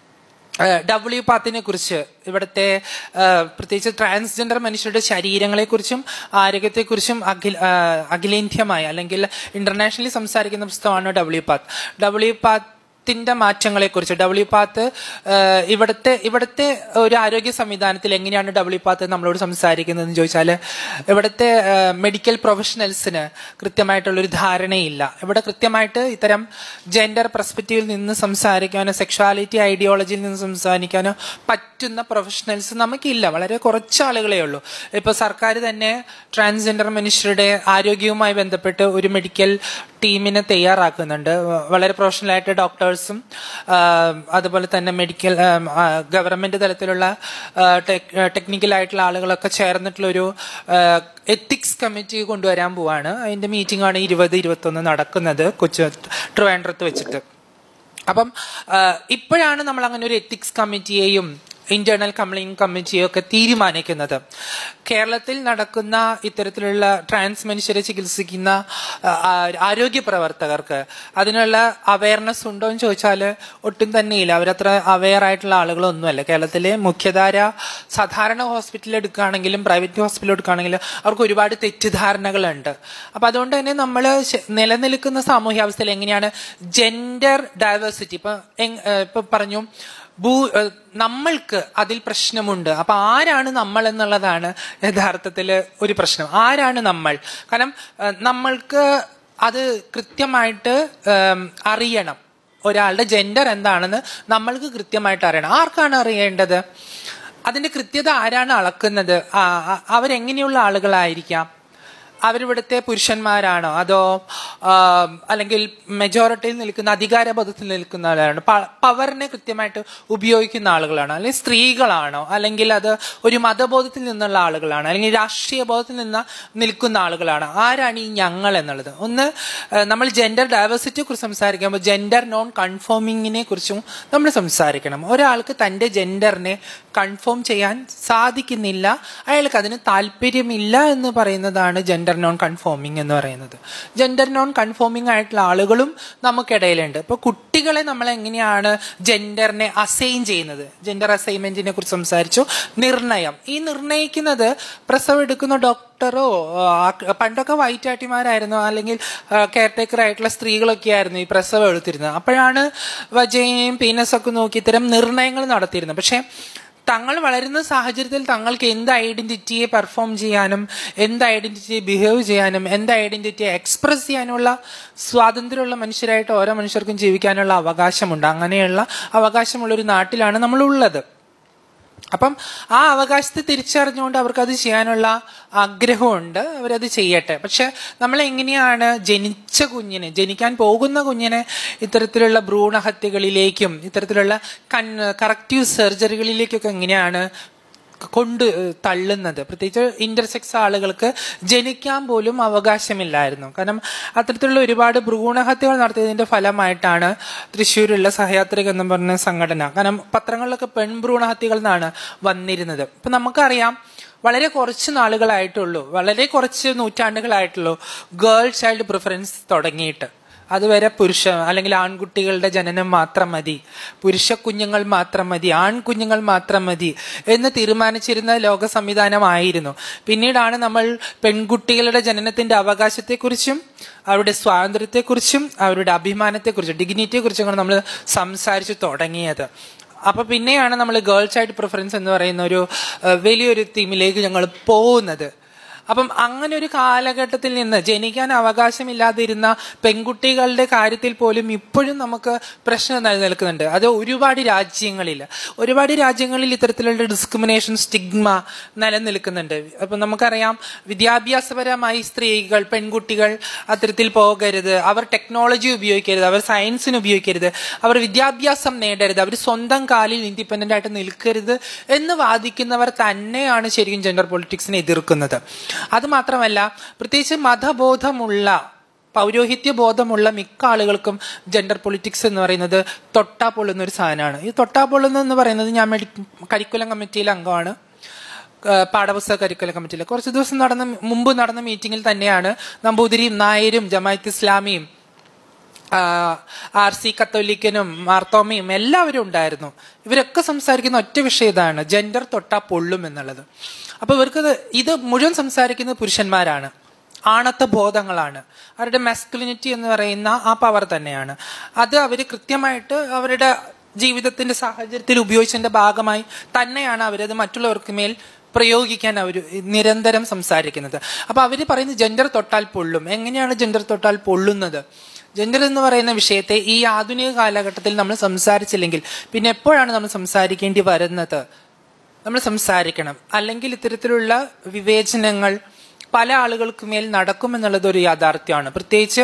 ഡബ്ല്യു പാത്തിനെ കുറിച്ച് ഇവിടുത്തെ ആ, പ്രത്യേകിച്ച് ട്രാൻസ്ജെൻഡർ മനുഷ്യരുടെ ശരീരങ്ങളെക്കുറിച്ചും ആരോഗ്യത്തെക്കുറിച്ചും അഖിൽ ആ, അഖിലേന്ത്യമായി അല്ലെങ്കിൽ ഇന്റർനാഷണലി സംസാരിക്കുന്ന പുസ്തകമാണ് ഡബ്ല്യു പാത്ത് ഡബ്ല്യു പാത്ത് ത്തിന്റെ മാറ്റങ്ങളെ കുറിച്ച് ഡബ്ല്യു പാത്ത് ഏഹ്, ഇവിടുത്തെ ഇവിടുത്തെ ഒരു ആരോഗ്യ സംവിധാനത്തിൽ എങ്ങനെയാണ് ഡബ്ല്യു പാത്ത് നമ്മളോട് സംസാരിക്കുന്നതെന്ന് ചോദിച്ചാൽ ഇവിടുത്തെ ഏഹ്, മെഡിക്കൽ പ്രൊഫഷണൽസിന് കൃത്യമായിട്ടുള്ള ഒരു ധാരണയില്ല ഇവിടെ കൃത്യമായിട്ട് ഇത്തരം ജെൻഡർ പെർസ്പെക്റ്റീവിൽ നിന്ന് സംസാരിക്കാനോ സെക്ഷുവാലിറ്റി ഐഡിയോളജിയിൽ നിന്ന് സംസാരിക്കാനോ പറ്റുന്ന പ്രൊഫഷണൽസ് നമുക്കില്ല വളരെ കുറച്ച് ആളുകളേ ഉള്ളൂ ഇപ്പൊ സർക്കാർ തന്നെ ട്രാൻസ്ജെൻഡർ മനുഷ്യരുടെ ആരോഗ്യവുമായി ബന്ധപ്പെട്ട് ഒരു മെഡിക്കൽ ടീമിനെ തയ്യാറാക്കുന്നുണ്ട് വ- വളരെ പ്രൊഫഷണൽ ആയിട്ട് ഡോക്ടേഴ്സും അതുപോലെ തന്നെ മെഡിക്കൽ ഗവൺമെന്റ് തലത്തിലുള്ള ടെക്നിക്കൽ ആയിട്ടുള്ള ആളുകളൊക്കെ ചേർന്നിട്ടുള്ള ഒരു എത്തിക്സ് കമ്മിറ്റി കൊണ്ടുവരാൻ പോവാണ് അതിന്റെ മീറ്റിംഗ് ആണ് ഇരുപത് ഇരുപത്തൊന്ന് നടക്കുന്നത് കൊച്ചു ട്രിവാൻഡ്രത്ത് വെച്ചിട്ട് അപ്പം ആ, ഇപ്പോഴാണ് നമ്മൾ അങ്ങനെ ഒരു എത്തിക്സ് കമ്മിറ്റിയെയും ഇന്റേണൽ കംപ്ലൈന്റ് കമ്മിറ്റിയൊക്കെ തീരുമാനിക്കുന്നത് കേരളത്തിൽ നടക്കുന്ന ഇത്തരത്തിലുള്ള ട്രാൻസ് മനുഷ്യരെ ചികിത്സിക്കുന്ന ആ, ആ, ആരോഗ്യ പ്രവർത്തകർക്ക് അതിനുള്ള അവയർനെസ് ഉണ്ടോ എന്ന് ചോദിച്ചാൽ ഒട്ടും തന്നെയില്ല അവരത്ര അവെയർ ആയിട്ടുള്ള ആളുകളൊന്നുമല്ല കേരളത്തിലെ മുഖ്യധാര സാധാരണ ഹോസ്പിറ്റലിൽ എടുക്കുകയാണെങ്കിലും പ്രൈവറ്റ് ഹോസ്പിറ്റലിൽ എടുക്കുകയാണെങ്കിലും അവർക്ക് ഒരുപാട് തെറ്റിദ്ധാരണകളുണ്ട് അപ്പൊ അതുകൊണ്ട് തന്നെ നമ്മൾ നിലനിൽക്കുന്ന സാമൂഹ്യാവസ്ഥയിൽ എങ്ങനെയാണ് ജെൻഡർ ഡൈവേഴ്സിറ്റി ഇപ്പൊ എങ്- ഏഹ് ഇപ്പൊ പറഞ്ഞു ഭൂ ഏഹ് നമ്മൾക്ക് അതിൽ പ്രശ്നമുണ്ട് അപ്പൊ ആരാണ് നമ്മൾ എന്നുള്ളതാണ് യഥാർത്ഥത്തിൽ ഒരു പ്രശ്നം ആരാണ് നമ്മൾ കാരണം ഏഹ് നമ്മൾക്ക് അത് കൃത്യമായിട്ട് ഏം, അറിയണം ഒരാളുടെ ജെൻഡർ എന്താണെന്ന് നമ്മൾക്ക് കൃത്യമായിട്ട് അറിയണം ആർക്കാണ് അറിയേണ്ടത് അതിന്റെ കൃത്യത ആരാണ് അളക്കുന്നത് ആ, ആ, അവരെങ്ങനെയുള്ള ആളുകളായിരിക്കാം അവരിവിടുത്തെ പുരുഷന്മാരാണോ അതോ ആ, അല്ലെങ്കിൽ മെജോറിറ്റിയിൽ നിൽക്കുന്ന അധികാരബോധത്തിൽ നിൽക്കുന്ന ആളാണോ പ- പവറിനെ കൃത്യമായിട്ട് ഉപയോഗിക്കുന്ന ആളുകളാണോ അല്ലെങ്കിൽ സ്ത്രീകളാണോ അല്ലെങ്കിൽ അത് ഒരു മതബോധത്തിൽ നിന്നുള്ള ആളുകളാണോ അല്ലെങ്കിൽ രാഷ്ട്രീയ ബോധത്തിൽ നിന്ന് നിൽക്കുന്ന ആളുകളാണോ ആരാണ് ഈ ഞങ്ങൾ എന്നുള്ളത് ഒന്ന് ആ, നമ്മൾ ജെൻഡർ ഡൈവേഴ്സിറ്റിയെ കുറിച്ച് സംസാരിക്കുമ്പോൾ ജെൻഡർ നോൺ കൺഫോമിങ്ങിനെ കുറിച്ചും നമ്മൾ സംസാരിക്കണം ഒരാൾക്ക് തന്റെ ജെൻഡറിനെ കൺഫേം ചെയ്യാൻ സാധിക്കുന്നില്ല അയാൾക്ക് അതിന് താല്പര്യമില്ല എന്ന് പറയുന്നതാണ് ജെൻഡർ നോൺ കൺഫോമിങ് എന്ന് പറയുന്നത് ജെൻഡർ നോൺ കൺഫോമിങ് ആയിട്ടുള്ള ആളുകളും നമുക്കിടയിലുണ്ട് ഇപ്പൊ കുട്ടികളെ നമ്മൾ എങ്ങനെയാണ് ജെൻഡറിനെ അസൈൻ ചെയ്യുന്നത് ജെൻഡർ അസൈൻമെന്റിനെ കുറിച്ച് സംസാരിച്ചു നിർണയം ഈ നിർണയിക്കുന്നത് പ്രസവം എടുക്കുന്ന ഡോക്ടറോ ആ, പണ്ടൊക്കെ വൈറ്റ് ആട്ടിമാരായിരുന്നു അല്ലെങ്കിൽ കെയർ ടേക്കർ ആയിട്ടുള്ള സ്ത്രീകളൊക്കെ ആയിരുന്നു ഈ പ്രസവം എടുത്തിരുന്നത് അപ്പോഴാണ് വജയും പീനസൊക്കെ നോക്കി ഇത്തരം നിർണയങ്ങൾ നടത്തിയിരുന്നത് പക്ഷെ തങ്ങൾ വളരുന്ന സാഹചര്യത്തിൽ തങ്ങൾക്ക് എന്ത് ഐഡന്റിറ്റിയെ പെർഫോം ചെയ്യാനും എന്ത് ഐഡന്റിറ്റിയെ ബിഹേവ് ചെയ്യാനും എന്ത് ഐഡന്റിറ്റിയെ എക്സ്പ്രസ് ചെയ്യാനുള്ള സ്വാതന്ത്ര്യമുള്ള മനുഷ്യരായിട്ട് ഓരോ മനുഷ്യർക്കും ജീവിക്കാനുള്ള അവകാശമുണ്ട് അങ്ങനെയുള്ള അവകാശമുള്ള ഒരു നാട്ടിലാണ് നമ്മൾ ഉള്ളത് അപ്പം ആ അവകാശത്തെ തിരിച്ചറിഞ്ഞുകൊണ്ട് അവർക്ക് അത് ചെയ്യാനുള്ള ആഗ്രഹമുണ്ട് അവരത് ചെയ്യട്ടെ പക്ഷെ നമ്മൾ എങ്ങനെയാണ് ജനിച്ച കുഞ്ഞിനെ ജനിക്കാൻ പോകുന്ന കുഞ്ഞിനെ ഇത്തരത്തിലുള്ള ഭ്രൂണഹത്യകളിലേക്കും ഇത്തരത്തിലുള്ള കൺ കറക്റ്റീവ് സർജറികളിലേക്കൊക്കെ എങ്ങനെയാണ് കൊണ്ട് തള്ളുന്നത് പ്രത്യേകിച്ച് ഇന്റർസെക്സ് ആളുകൾക്ക് ജനിക്കാൻ പോലും അവകാശമില്ലായിരുന്നു കാരണം അത്തരത്തിലുള്ള ഒരുപാട് ഭ്രൂണഹത്യകൾ നടത്തിയതിന്റെ ഫലമായിട്ടാണ് തൃശ്ശൂരുള്ള സഹയാത്രിക എന്ന് പറഞ്ഞ സംഘടന കാരണം പത്രങ്ങളിലൊക്കെ പെൺഭ്രൂണഹത്യകൾ എന്നാണ് വന്നിരുന്നത് ഇപ്പൊ നമുക്കറിയാം വളരെ കുറച്ച് നാളുകളായിട്ടുള്ളൂ വളരെ കുറച്ച് നൂറ്റാണ്ടുകളായിട്ടുള്ളൂ ഗേൾ ചൈൽഡ് പ്രിഫറൻസ് തുടങ്ങിയിട്ട് അതുവരെ പുരുഷ അല്ലെങ്കിൽ ആൺകുട്ടികളുടെ ജനനം മാത്രം മതി പുരുഷ കുഞ്ഞുങ്ങൾ മാത്രം മതി ആൺകുഞ്ഞുങ്ങൾ മാത്രം മതി എന്ന് തീരുമാനിച്ചിരുന്ന ലോക സംവിധാനമായിരുന്നു പിന്നീടാണ് നമ്മൾ പെൺകുട്ടികളുടെ ജനനത്തിന്റെ അവകാശത്തെക്കുറിച്ചും അവരുടെ സ്വാതന്ത്ര്യത്തെക്കുറിച്ചും അവരുടെ അഭിമാനത്തെക്കുറിച്ചും ഡിഗ്നിറ്റിയെക്കുറിച്ചും നമ്മൾ സംസാരിച്ചു തുടങ്ങിയത് അപ്പൊ പിന്നെയാണ് നമ്മൾ ഗേൾ ചൈൽഡ് പ്രിഫറൻസ് എന്ന് പറയുന്ന ഒരു ഏഹ്, വലിയൊരു തീമിലേക്ക് ഞങ്ങൾ പോകുന്നത് അപ്പം അങ്ങനെ ഒരു കാലഘട്ടത്തിൽ നിന്ന് ജനിക്കാൻ അവകാശമില്ലാതിരുന്ന പെൺകുട്ടികളുടെ കാര്യത്തിൽ പോലും ഇപ്പോഴും നമുക്ക് പ്രശ്നം നിലനിൽക്കുന്നുണ്ട് അത് ഒരുപാട് രാജ്യങ്ങളിൽ ഒരുപാട് രാജ്യങ്ങളിൽ ഇത്തരത്തിലുള്ള ഡിസ്ക്രിമിനേഷൻ സ്റ്റിഗ്മ നിലനിൽക്കുന്നുണ്ട് അപ്പം നമുക്കറിയാം വിദ്യാഭ്യാസപരമായി സ്ത്രീകൾ പെൺകുട്ടികൾ അത്തരത്തിൽ പോകരുത് അവർ ടെക്നോളജി ഉപയോഗിക്കരുത് അവർ സയൻസിന് ഉപയോഗിക്കരുത് അവർ വിദ്യാഭ്യാസം നേടരുത് അവർ സ്വന്തം കാലിൽ ഇൻഡിപെൻഡന്റ് ആയിട്ട് നിൽക്കരുത് എന്ന് വാദിക്കുന്നവർ തന്നെയാണ് ശരിക്കും ജെൻഡർ പൊളിറ്റിക്സിനെ എതിർക്കുന്നത് അത് മാത്രമല്ല പ്രത്യേകിച്ച് മതബോധമുള്ള പൗരോഹിത്യ ബോധമുള്ള മിക്ക ആളുകൾക്കും ജെൻഡർ പൊളിറ്റിക്സ് എന്ന് പറയുന്നത് തൊട്ടാ പൊള്ളുന്ന ഒരു സാധനമാണ് ഈ തൊട്ടാ പൊള്ളുന്ന എന്ന് പറയുന്നത് ഞാൻ മെഡി കരിക്കുലം കമ്മിറ്റിയിലെ അംഗമാണ് ഏഹ് പാഠപുസ്തക കരിക്കുലം കമ്മിറ്റിയിൽ കുറച്ച് ദിവസം നടന്ന മുമ്പ് നടന്ന മീറ്റിംഗിൽ തന്നെയാണ് നമ്പൂതിരിയും നായരും ജമായത്ത് ഇസ്ലാമിയും ആർ സി കത്തോലിക്കനും മാർത്തോമയും എല്ലാവരും ഉണ്ടായിരുന്നു ഇവരൊക്കെ സംസാരിക്കുന്ന ഒറ്റ വിഷയം ഇതാണ് ജെൻഡർ തൊട്ടാ പൊള്ളും എന്നുള്ളത് അപ്പൊ ഇവർക്ക് ഇത് ഇത് മുഴുവൻ സംസാരിക്കുന്നത് പുരുഷന്മാരാണ് ആണത്ത ബോധങ്ങളാണ് അവരുടെ മെസ്കുലിനിറ്റി എന്ന് പറയുന്ന ആ പവർ തന്നെയാണ് അത് അവർ കൃത്യമായിട്ട് അവരുടെ ജീവിതത്തിന്റെ സാഹചര്യത്തിൽ ഉപയോഗിച്ചതിന്റെ ഭാഗമായി തന്നെയാണ് അവരത് മറ്റുള്ളവർക്ക് മേൽ പ്രയോഗിക്കാൻ അവർ നിരന്തരം സംസാരിക്കുന്നത് അപ്പൊ അവര് പറയുന്നത് ജെൻഡർ തൊട്ടാൽ പൊള്ളും എങ്ങനെയാണ് ജെൻഡർ തൊട്ടാൽ പൊള്ളുന്നത് ജെൻഡർ എന്ന് പറയുന്ന വിഷയത്തെ ഈ ആധുനിക കാലഘട്ടത്തിൽ നമ്മൾ സംസാരിച്ചില്ലെങ്കിൽ പിന്നെ എപ്പോഴാണ് നമ്മൾ സംസാരിക്കേണ്ടി വരുന്നത് നമ്മൾ സംസാരിക്കണം അല്ലെങ്കിൽ ഇത്തരത്തിലുള്ള വിവേചനങ്ങൾ പല ആളുകൾക്ക് മേൽ നടക്കുമെന്നുള്ളത് ഒരു യാഥാർത്ഥ്യമാണ് പ്രത്യേകിച്ച്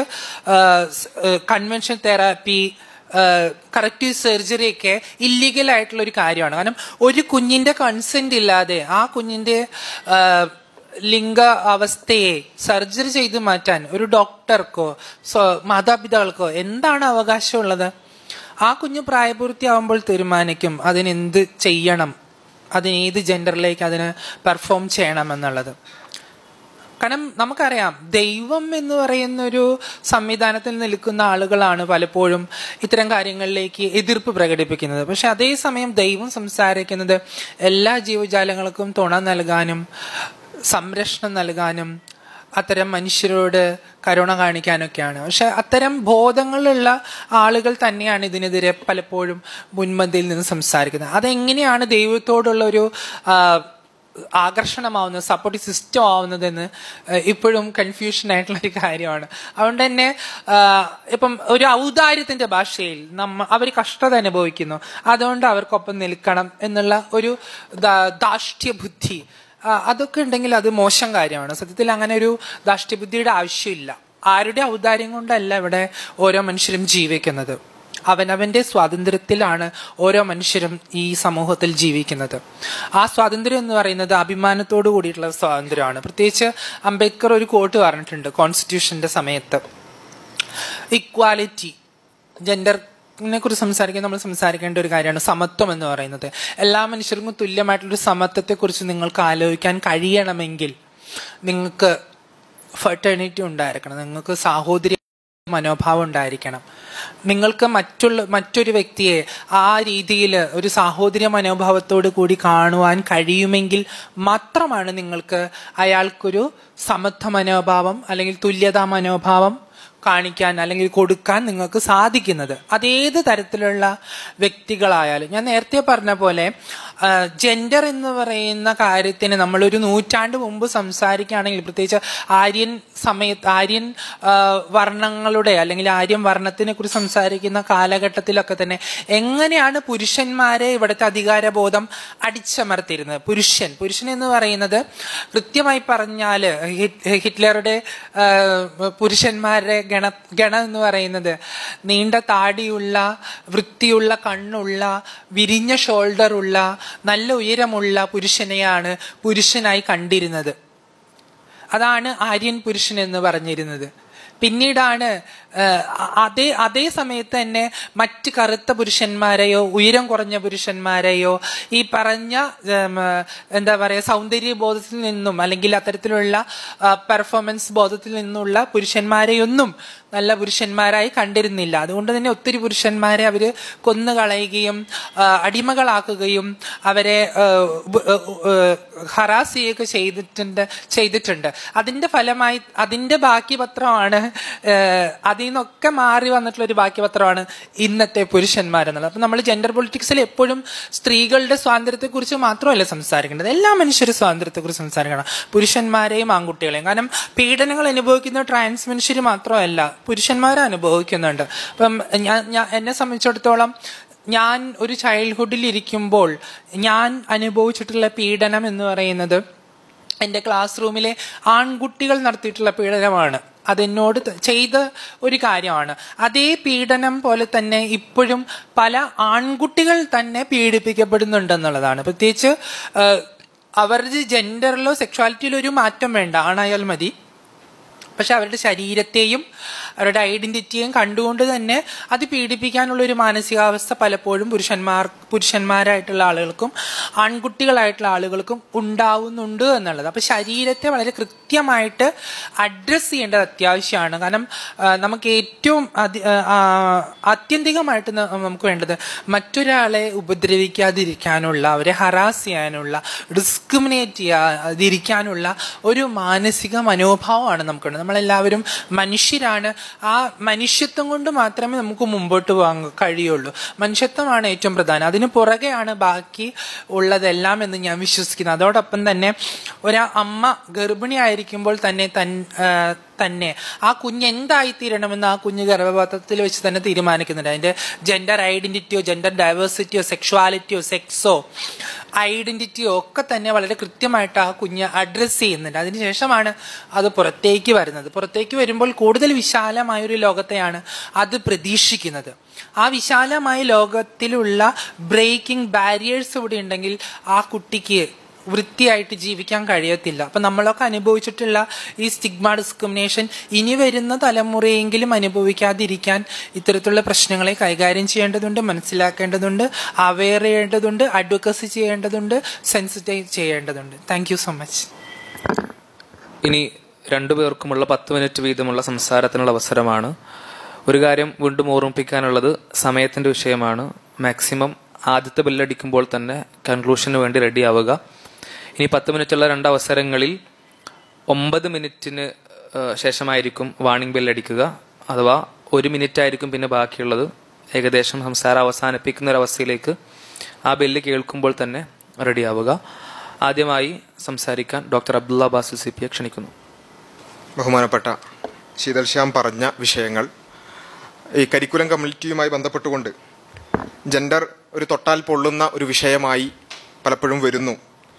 കൺവെൻഷൻ തെറാപ്പി കറക്റ്റീവ് സർജറി ഒക്കെ ഇല്ലീഗൽ ആയിട്ടുള്ള ഒരു കാര്യമാണ് കാരണം ഒരു കുഞ്ഞിന്റെ കൺസെന്റ് ഇല്ലാതെ ആ കുഞ്ഞിന്റെ ആ, ലിംഗ അവസ്ഥയെ സർജറി ചെയ്ത് മാറ്റാൻ ഒരു ഡോക്ടർക്കോ സ്വ- മാതാപിതാക്കൾക്കോ എന്താണ് അവകാശമുള്ളത് ആ കുഞ്ഞ് പ്രായപൂർത്തിയാവുമ്പോൾ തീരുമാനിക്കും അതിനെന്ത് ചെയ്യണം അതിന് ഏത് ജെൻഡറിലേക്ക് അതിന് പെർഫോം ചെയ്യണം എന്നുള്ളത് കാരണം നമുക്കറിയാം ദൈവം എന്ന് പറയുന്ന ഒരു സംവിധാനത്തിൽ നിൽക്കുന്ന ആളുകളാണ് പലപ്പോഴും ഇത്തരം കാര്യങ്ങളിലേക്ക് എതിർപ്പ് പ്രകടിപ്പിക്കുന്നത് പക്ഷെ അതേസമയം ദൈവം സംസാരിക്കുന്നത് എല്ലാ ജീവജാലങ്ങൾക്കും തുണ നൽകാനും സംരക്ഷണം നൽകാനും അത്തരം മനുഷ്യരോട് കരുണ കാണിക്കാനൊക്കെയാണ് പക്ഷെ അത്തരം ബോധങ്ങളുള്ള ആളുകൾ തന്നെയാണ് ഇതിനെതിരെ പലപ്പോഴും മുൻപന്തിയിൽ നിന്ന് സംസാരിക്കുന്നത് അതെങ്ങനെയാണ് ദൈവത്തോടുള്ള ഒരു ആ, ആകർഷണമാവുന്നത് സപ്പോർട്ട് സിസ്റ്റം ആവുന്നതെന്ന് ഏഹ്, ഇപ്പോഴും കൺഫ്യൂഷൻ ആയിട്ടുള്ള ഒരു കാര്യമാണ് അതുകൊണ്ട് തന്നെ ആഹ്, ഇപ്പം ഒരു ഔദാര്യത്തിന്റെ ഭാഷയിൽ നമ്മ അവർ കഷ്ടത അനുഭവിക്കുന്നു അതുകൊണ്ട് അവർക്കൊപ്പം നിൽക്കണം എന്നുള്ള ഒരു ദാ- ധാർഷ്ട്യ ബുദ്ധി ആ, അതൊക്കെ ഉണ്ടെങ്കിൽ അത് മോശം കാര്യമാണ് സത്യത്തിൽ അങ്ങനെ ഒരു ധാർഷ്ട്യബുദ്ധിയുടെ ആവശ്യമില്ല ആരുടെ ഔദാര്യം കൊണ്ടല്ല ഇവിടെ ഓരോ മനുഷ്യരും ജീവിക്കുന്നത് അവനവന്റെ സ്വാതന്ത്ര്യത്തിലാണ് ഓരോ മനുഷ്യരും ഈ സമൂഹത്തിൽ ജീവിക്കുന്നത് ആ സ്വാതന്ത്ര്യം എന്ന് പറയുന്നത് അഭിമാനത്തോടു കൂടിയിട്ടുള്ള സ്വാതന്ത്ര്യമാണ് പ്രത്യേകിച്ച് അംബേദ്കർ ഒരു കോട്ട് പറഞ്ഞിട്ടുണ്ട് കോൺസ്റ്റിറ്റ്യൂഷന്റെ സമയത്ത് ഇക്വാലിറ്റി ജെൻഡറിനെ കുറിച്ച് സംസാരിക്കാൻ നമ്മൾ സംസാരിക്കേണ്ട ഒരു കാര്യമാണ് സമത്വം എന്ന് പറയുന്നത് എല്ലാ മനുഷ്യർക്കും തുല്യമായിട്ടുള്ളൊരു സമത്വത്തെക്കുറിച്ച് നിങ്ങൾക്ക് ആലോചിക്കാൻ കഴിയണമെങ്കിൽ നിങ്ങൾക്ക് ഫെർട്ടേണിറ്റി ഉണ്ടായിരിക്കണം നിങ്ങൾക്ക് സാഹോദര്യ മനോഭാവം ഉണ്ടായിരിക്കണം നിങ്ങൾക്ക് മറ്റുള്ള മറ്റൊരു വ്യക്തിയെ ആ രീതിയിൽ ഒരു സാഹോദര്യ മനോഭാവത്തോട് കൂടി കാണുവാൻ കഴിയുമെങ്കിൽ മാത്രമാണ് നിങ്ങൾക്ക് അയാൾക്കൊരു സമത്വ മനോഭാവം അല്ലെങ്കിൽ തുല്യതാ മനോഭാവം കാണിക്കാൻ അല്ലെങ്കിൽ കൊടുക്കാൻ നിങ്ങൾക്ക് സാധിക്കുന്നത് അതേത് തരത്തിലുള്ള വ്യക്തികളായാലും ഞാൻ നേരത്തെ പറഞ്ഞ പോലെ ജെൻഡർ എന്ന് പറയുന്ന കാര്യത്തിന് നമ്മളൊരു നൂറ്റാണ്ട് മുമ്പ് സംസാരിക്കുകയാണെങ്കിൽ പ്രത്യേകിച്ച് ആര്യൻ സമയത്ത് ആര്യൻ ആ, വർണ്ണങ്ങളുടെ അല്ലെങ്കിൽ ആര്യൻ വർണ്ണത്തിനെ കുറിച്ച് സംസാരിക്കുന്ന കാലഘട്ടത്തിലൊക്കെ തന്നെ എങ്ങനെയാണ് പുരുഷന്മാരെ ഇവിടുത്തെ അധികാരബോധം അടിച്ചമർത്തിയിരുന്നത് പുരുഷൻ പുരുഷൻ എന്ന് പറയുന്നത് കൃത്യമായി പറഞ്ഞാല് ഹിറ്റ്- ഹിറ്റ്ലറുടെ ആ, പുരുഷന്മാരുടെ ഗണ ഗണം എന്ന് പറയുന്നത് നീണ്ട താടിയുള്ള വൃത്തിയുള്ള കണ്ണുള്ള വിരിഞ്ഞ ഷോൾഡർ ഉള്ള നല്ല ഉയരമുള്ള പുരുഷനെയാണ് പുരുഷനായി കണ്ടിരുന്നത് അതാണ് ആര്യൻ പുരുഷൻ എന്ന് പറഞ്ഞിരുന്നത് പിന്നീടാണ് ഏഹ്, അ- അതേ അതേ സമയത്ത് തന്നെ മറ്റ് കറുത്ത പുരുഷന്മാരെയോ ഉയരം കുറഞ്ഞ പുരുഷന്മാരെയോ ഈ പറഞ്ഞ ഉം, എന്താ പറയുക സൗന്ദര്യ ബോധത്തിൽ നിന്നും അല്ലെങ്കിൽ അത്തരത്തിലുള്ള പെർഫോമൻസ് ബോധത്തിൽ നിന്നുള്ള പുരുഷന്മാരെയൊന്നും നല്ല പുരുഷന്മാരായി കണ്ടിരുന്നില്ല അതുകൊണ്ട് തന്നെ ഒത്തിരി പുരുഷന്മാരെ അവര് കൊന്നുകളയുകയും ആ, അടിമകളാക്കുകയും അവരെ ഹറാസ് ചെയ്യുകയൊക്കെ ചെയ്തിട്ടുണ്ട് ചെയ്തിട്ടുണ്ട് അതിന്റെ ഫലമായി അതിന്റെ ബാക്കി പത്രമാണ് ഏഹ്, അതിൽ നിന്നൊക്കെ മാറി വന്നിട്ടുള്ള ഒരു ബാക്കി പത്രമാണ് ഇന്നത്തെ പുരുഷന്മാരെന്നുള്ളത് അപ്പൊ നമ്മൾ ജെൻഡർ പൊളിറ്റിക്സിൽ എപ്പോഴും സ്ത്രീകളുടെ സ്വാതന്ത്ര്യത്തെ കുറിച്ച് മാത്രമല്ല സംസാരിക്കേണ്ടത് എല്ലാ മനുഷ്യരും സ്വാതന്ത്ര്യത്തെ കുറിച്ച് സംസാരിക്കണം പുരുഷന്മാരെയും ആൺകുട്ടികളെയും കാരണം പീഡനങ്ങൾ അനുഭവിക്കുന്ന ട്രാൻസ് മനുഷ്യർ മാത്രമല്ല പുരുഷന്മാരെ അനുഭവിക്കുന്നുണ്ട് അപ്പം ഞാൻ ഞാൻ എന്നെ സംബന്ധിച്ചിടത്തോളം ഞാൻ ഒരു ചൈൽഡ്ഹുഡിൽ ഇരിക്കുമ്പോൾ ഞാൻ അനുഭവിച്ചിട്ടുള്ള പീഡനം എന്ന് പറയുന്നത് എൻ്റെ ക്ലാസ് റൂമിലെ ആൺകുട്ടികൾ നടത്തിയിട്ടുള്ള പീഡനമാണ് അതെന്നോട് ത- ചെയ്ത ഒരു കാര്യമാണ് അതേ പീഡനം പോലെ തന്നെ ഇപ്പോഴും പല ആൺകുട്ടികൾ തന്നെ പീഡിപ്പിക്കപ്പെടുന്നുണ്ടെന്നുള്ളതാണ് പ്രത്യേകിച്ച് ഏഹ്, അവരുടെ ജെൻഡറിലോ സെക്ഷുവാലിറ്റിയിലോ ഒരു മാറ്റം വേണ്ട ആണായാൽ മതി പക്ഷെ അവരുടെ ശരീരത്തെയും അവരുടെ ഐഡന്റിറ്റിയെയും കണ്ടുകൊണ്ട് തന്നെ അത് പീഡിപ്പിക്കാനുള്ള ഒരു മാനസികാവസ്ഥ പലപ്പോഴും പുരുഷന്മാർ പുരുഷന്മാരായിട്ടുള്ള ആളുകൾക്കും ആൺകുട്ടികളായിട്ടുള്ള ആളുകൾക്കും ഉണ്ടാവുന്നുണ്ട് എന്നുള്ളത് അപ്പൊ ശരീരത്തെ വളരെ കൃത്യമായിട്ട് അഡ്രസ്സ് ചെയ്യേണ്ടത് അത്യാവശ്യമാണ് കാരണം ആ, നമുക്ക് ഏറ്റവും അതി- ആ, ആ, ആത്യന്തികമായിട്ട് ന- നമുക്ക് വേണ്ടത് മറ്റൊരാളെ ഉപദ്രവിക്കാതിരിക്കാനുള്ള അവരെ ഹറാസ് ചെയ്യാനുള്ള ഡിസ്ക്രിമിനേറ്റ് ചെയ്യാതിരിക്കാനുള്ള ഒരു മാനസിക മനോഭാവമാണ് നമുക്കുണ്ട് നമ്മളെല്ലാവരും മനുഷ്യരാണ് ആ മനുഷ്യത്വം കൊണ്ട് മാത്രമേ നമുക്ക് മുമ്പോട്ട് പോകാൻ കഴിയുള്ളൂ മനുഷ്യത്വമാണ് ഏറ്റവും പ്രധാനം അതിന് പുറകെയാണ് ബാക്കി ഉള്ളതെല്ലാം എന്ന് ഞാൻ വിശ്വസിക്കുന്നു അതോടൊപ്പം തന്നെ ഒരു അമ്മ ഗർഭിണിയായിരിക്കുമ്പോൾ തന്നെ തൻ ആ, തന്നെ ആ കുഞ്ഞ് എന്തായിത്തീരണമെന്ന് ആ കുഞ്ഞ് ഗർഭപാത്രത്തിൽ വെച്ച് തന്നെ തീരുമാനിക്കുന്നുണ്ട് അതിന്റെ ജെൻഡർ ഐഡന്റിറ്റിയോ ജെൻഡർ ഡൈവേഴ്സിറ്റിയോ സെക്ഷുവാലിറ്റിയോ സെക്സോ ഐഡന്റിറ്റിയോ ഒക്കെ തന്നെ വളരെ കൃത്യമായിട്ട് ആ കുഞ്ഞ് അഡ്രസ്സ് ചെയ്യുന്നുണ്ട് അതിനുശേഷമാണ് അത് പുറത്തേക്ക് വരുന്നത് പുറത്തേക്ക് വരുമ്പോൾ കൂടുതൽ വിശാലമായ ഒരു ലോകത്തെയാണ് അത് പ്രതീക്ഷിക്കുന്നത് ആ വിശാലമായ ലോകത്തിലുള്ള ബ്രേക്കിംഗ് ബാരിയേഴ്സ് ഇവിടെ ഉണ്ടെങ്കിൽ ആ കുട്ടിക്ക് വൃത്തിയായിട്ട് ജീവിക്കാൻ കഴിയത്തില്ല അപ്പം നമ്മളൊക്കെ അനുഭവിച്ചിട്ടുള്ള ഈ സ്റ്റിഗ്മ ഡിസ്ക്രിമിനേഷൻ ഇനി വരുന്ന തലമുറയെങ്കിലും അനുഭവിക്കാതിരിക്കാൻ ഇത്തരത്തിലുള്ള പ്രശ്നങ്ങളെ കൈകാര്യം ചെയ്യേണ്ടതുണ്ട് മനസ്സിലാക്കേണ്ടതുണ്ട് അവെയർ ചെയ്യേണ്ടതുണ്ട് അഡ്വക്കസി ചെയ്യേണ്ടതുണ്ട് സെൻസിറ്റൈസ് ചെയ്യേണ്ടതുണ്ട് താങ്ക് യു സോ മച്ച് ഇനി രണ്ടുപേർക്കുമുള്ള പത്ത് മിനിറ്റ് വീതമുള്ള സംസാരത്തിനുള്ള അവസരമാണ് ഒരു കാര്യം വീണ്ടും ഓർമ്മിപ്പിക്കാനുള്ളത് സമയത്തിന്റെ വിഷയമാണ് മാക്സിമം ആദ്യത്തെ ബെല്ലടിക്കുമ്പോൾ തന്നെ കൺക്ലൂഷന് വേണ്ടി റെഡി ആവുക ഇനി പത്ത് മിനിറ്റുള്ള രണ്ട് അവസരങ്ങളിൽ ഒമ്പത് മിനിറ്റിന് ഏഹ്, ശേഷമായിരിക്കും വാണിംഗ് ബെല്ലടിക്കുക അഥവാ ഒരു മിനിറ്റ് ആയിരിക്കും പിന്നെ ബാക്കിയുള്ളത് ഏകദേശം സംസാരം അവസാനിപ്പിക്കുന്ന ഒരു അവസ്ഥയിലേക്ക് ആ ബെല്ല് കേൾക്കുമ്പോൾ തന്നെ റെഡി ആവുക ആദ്യമായി സംസാരിക്കാൻ ഡോക്ടർ അബ്ദുള്ള ബാസിൽ സി പിയെ ക്ഷണിക്കുന്നു ബഹുമാനപ്പെട്ട ശീതൽ ശ്യാം പറഞ്ഞ വിഷയങ്ങൾ ഈ കരിക്കുലം കമ്മ്യൂണിറ്റിയുമായി ബന്ധപ്പെട്ടുകൊണ്ട് ജെൻഡർ ഒരു തൊട്ടാൽ പൊള്ളുന്ന ഒരു വിഷയമായി പലപ്പോഴും വരുന്നു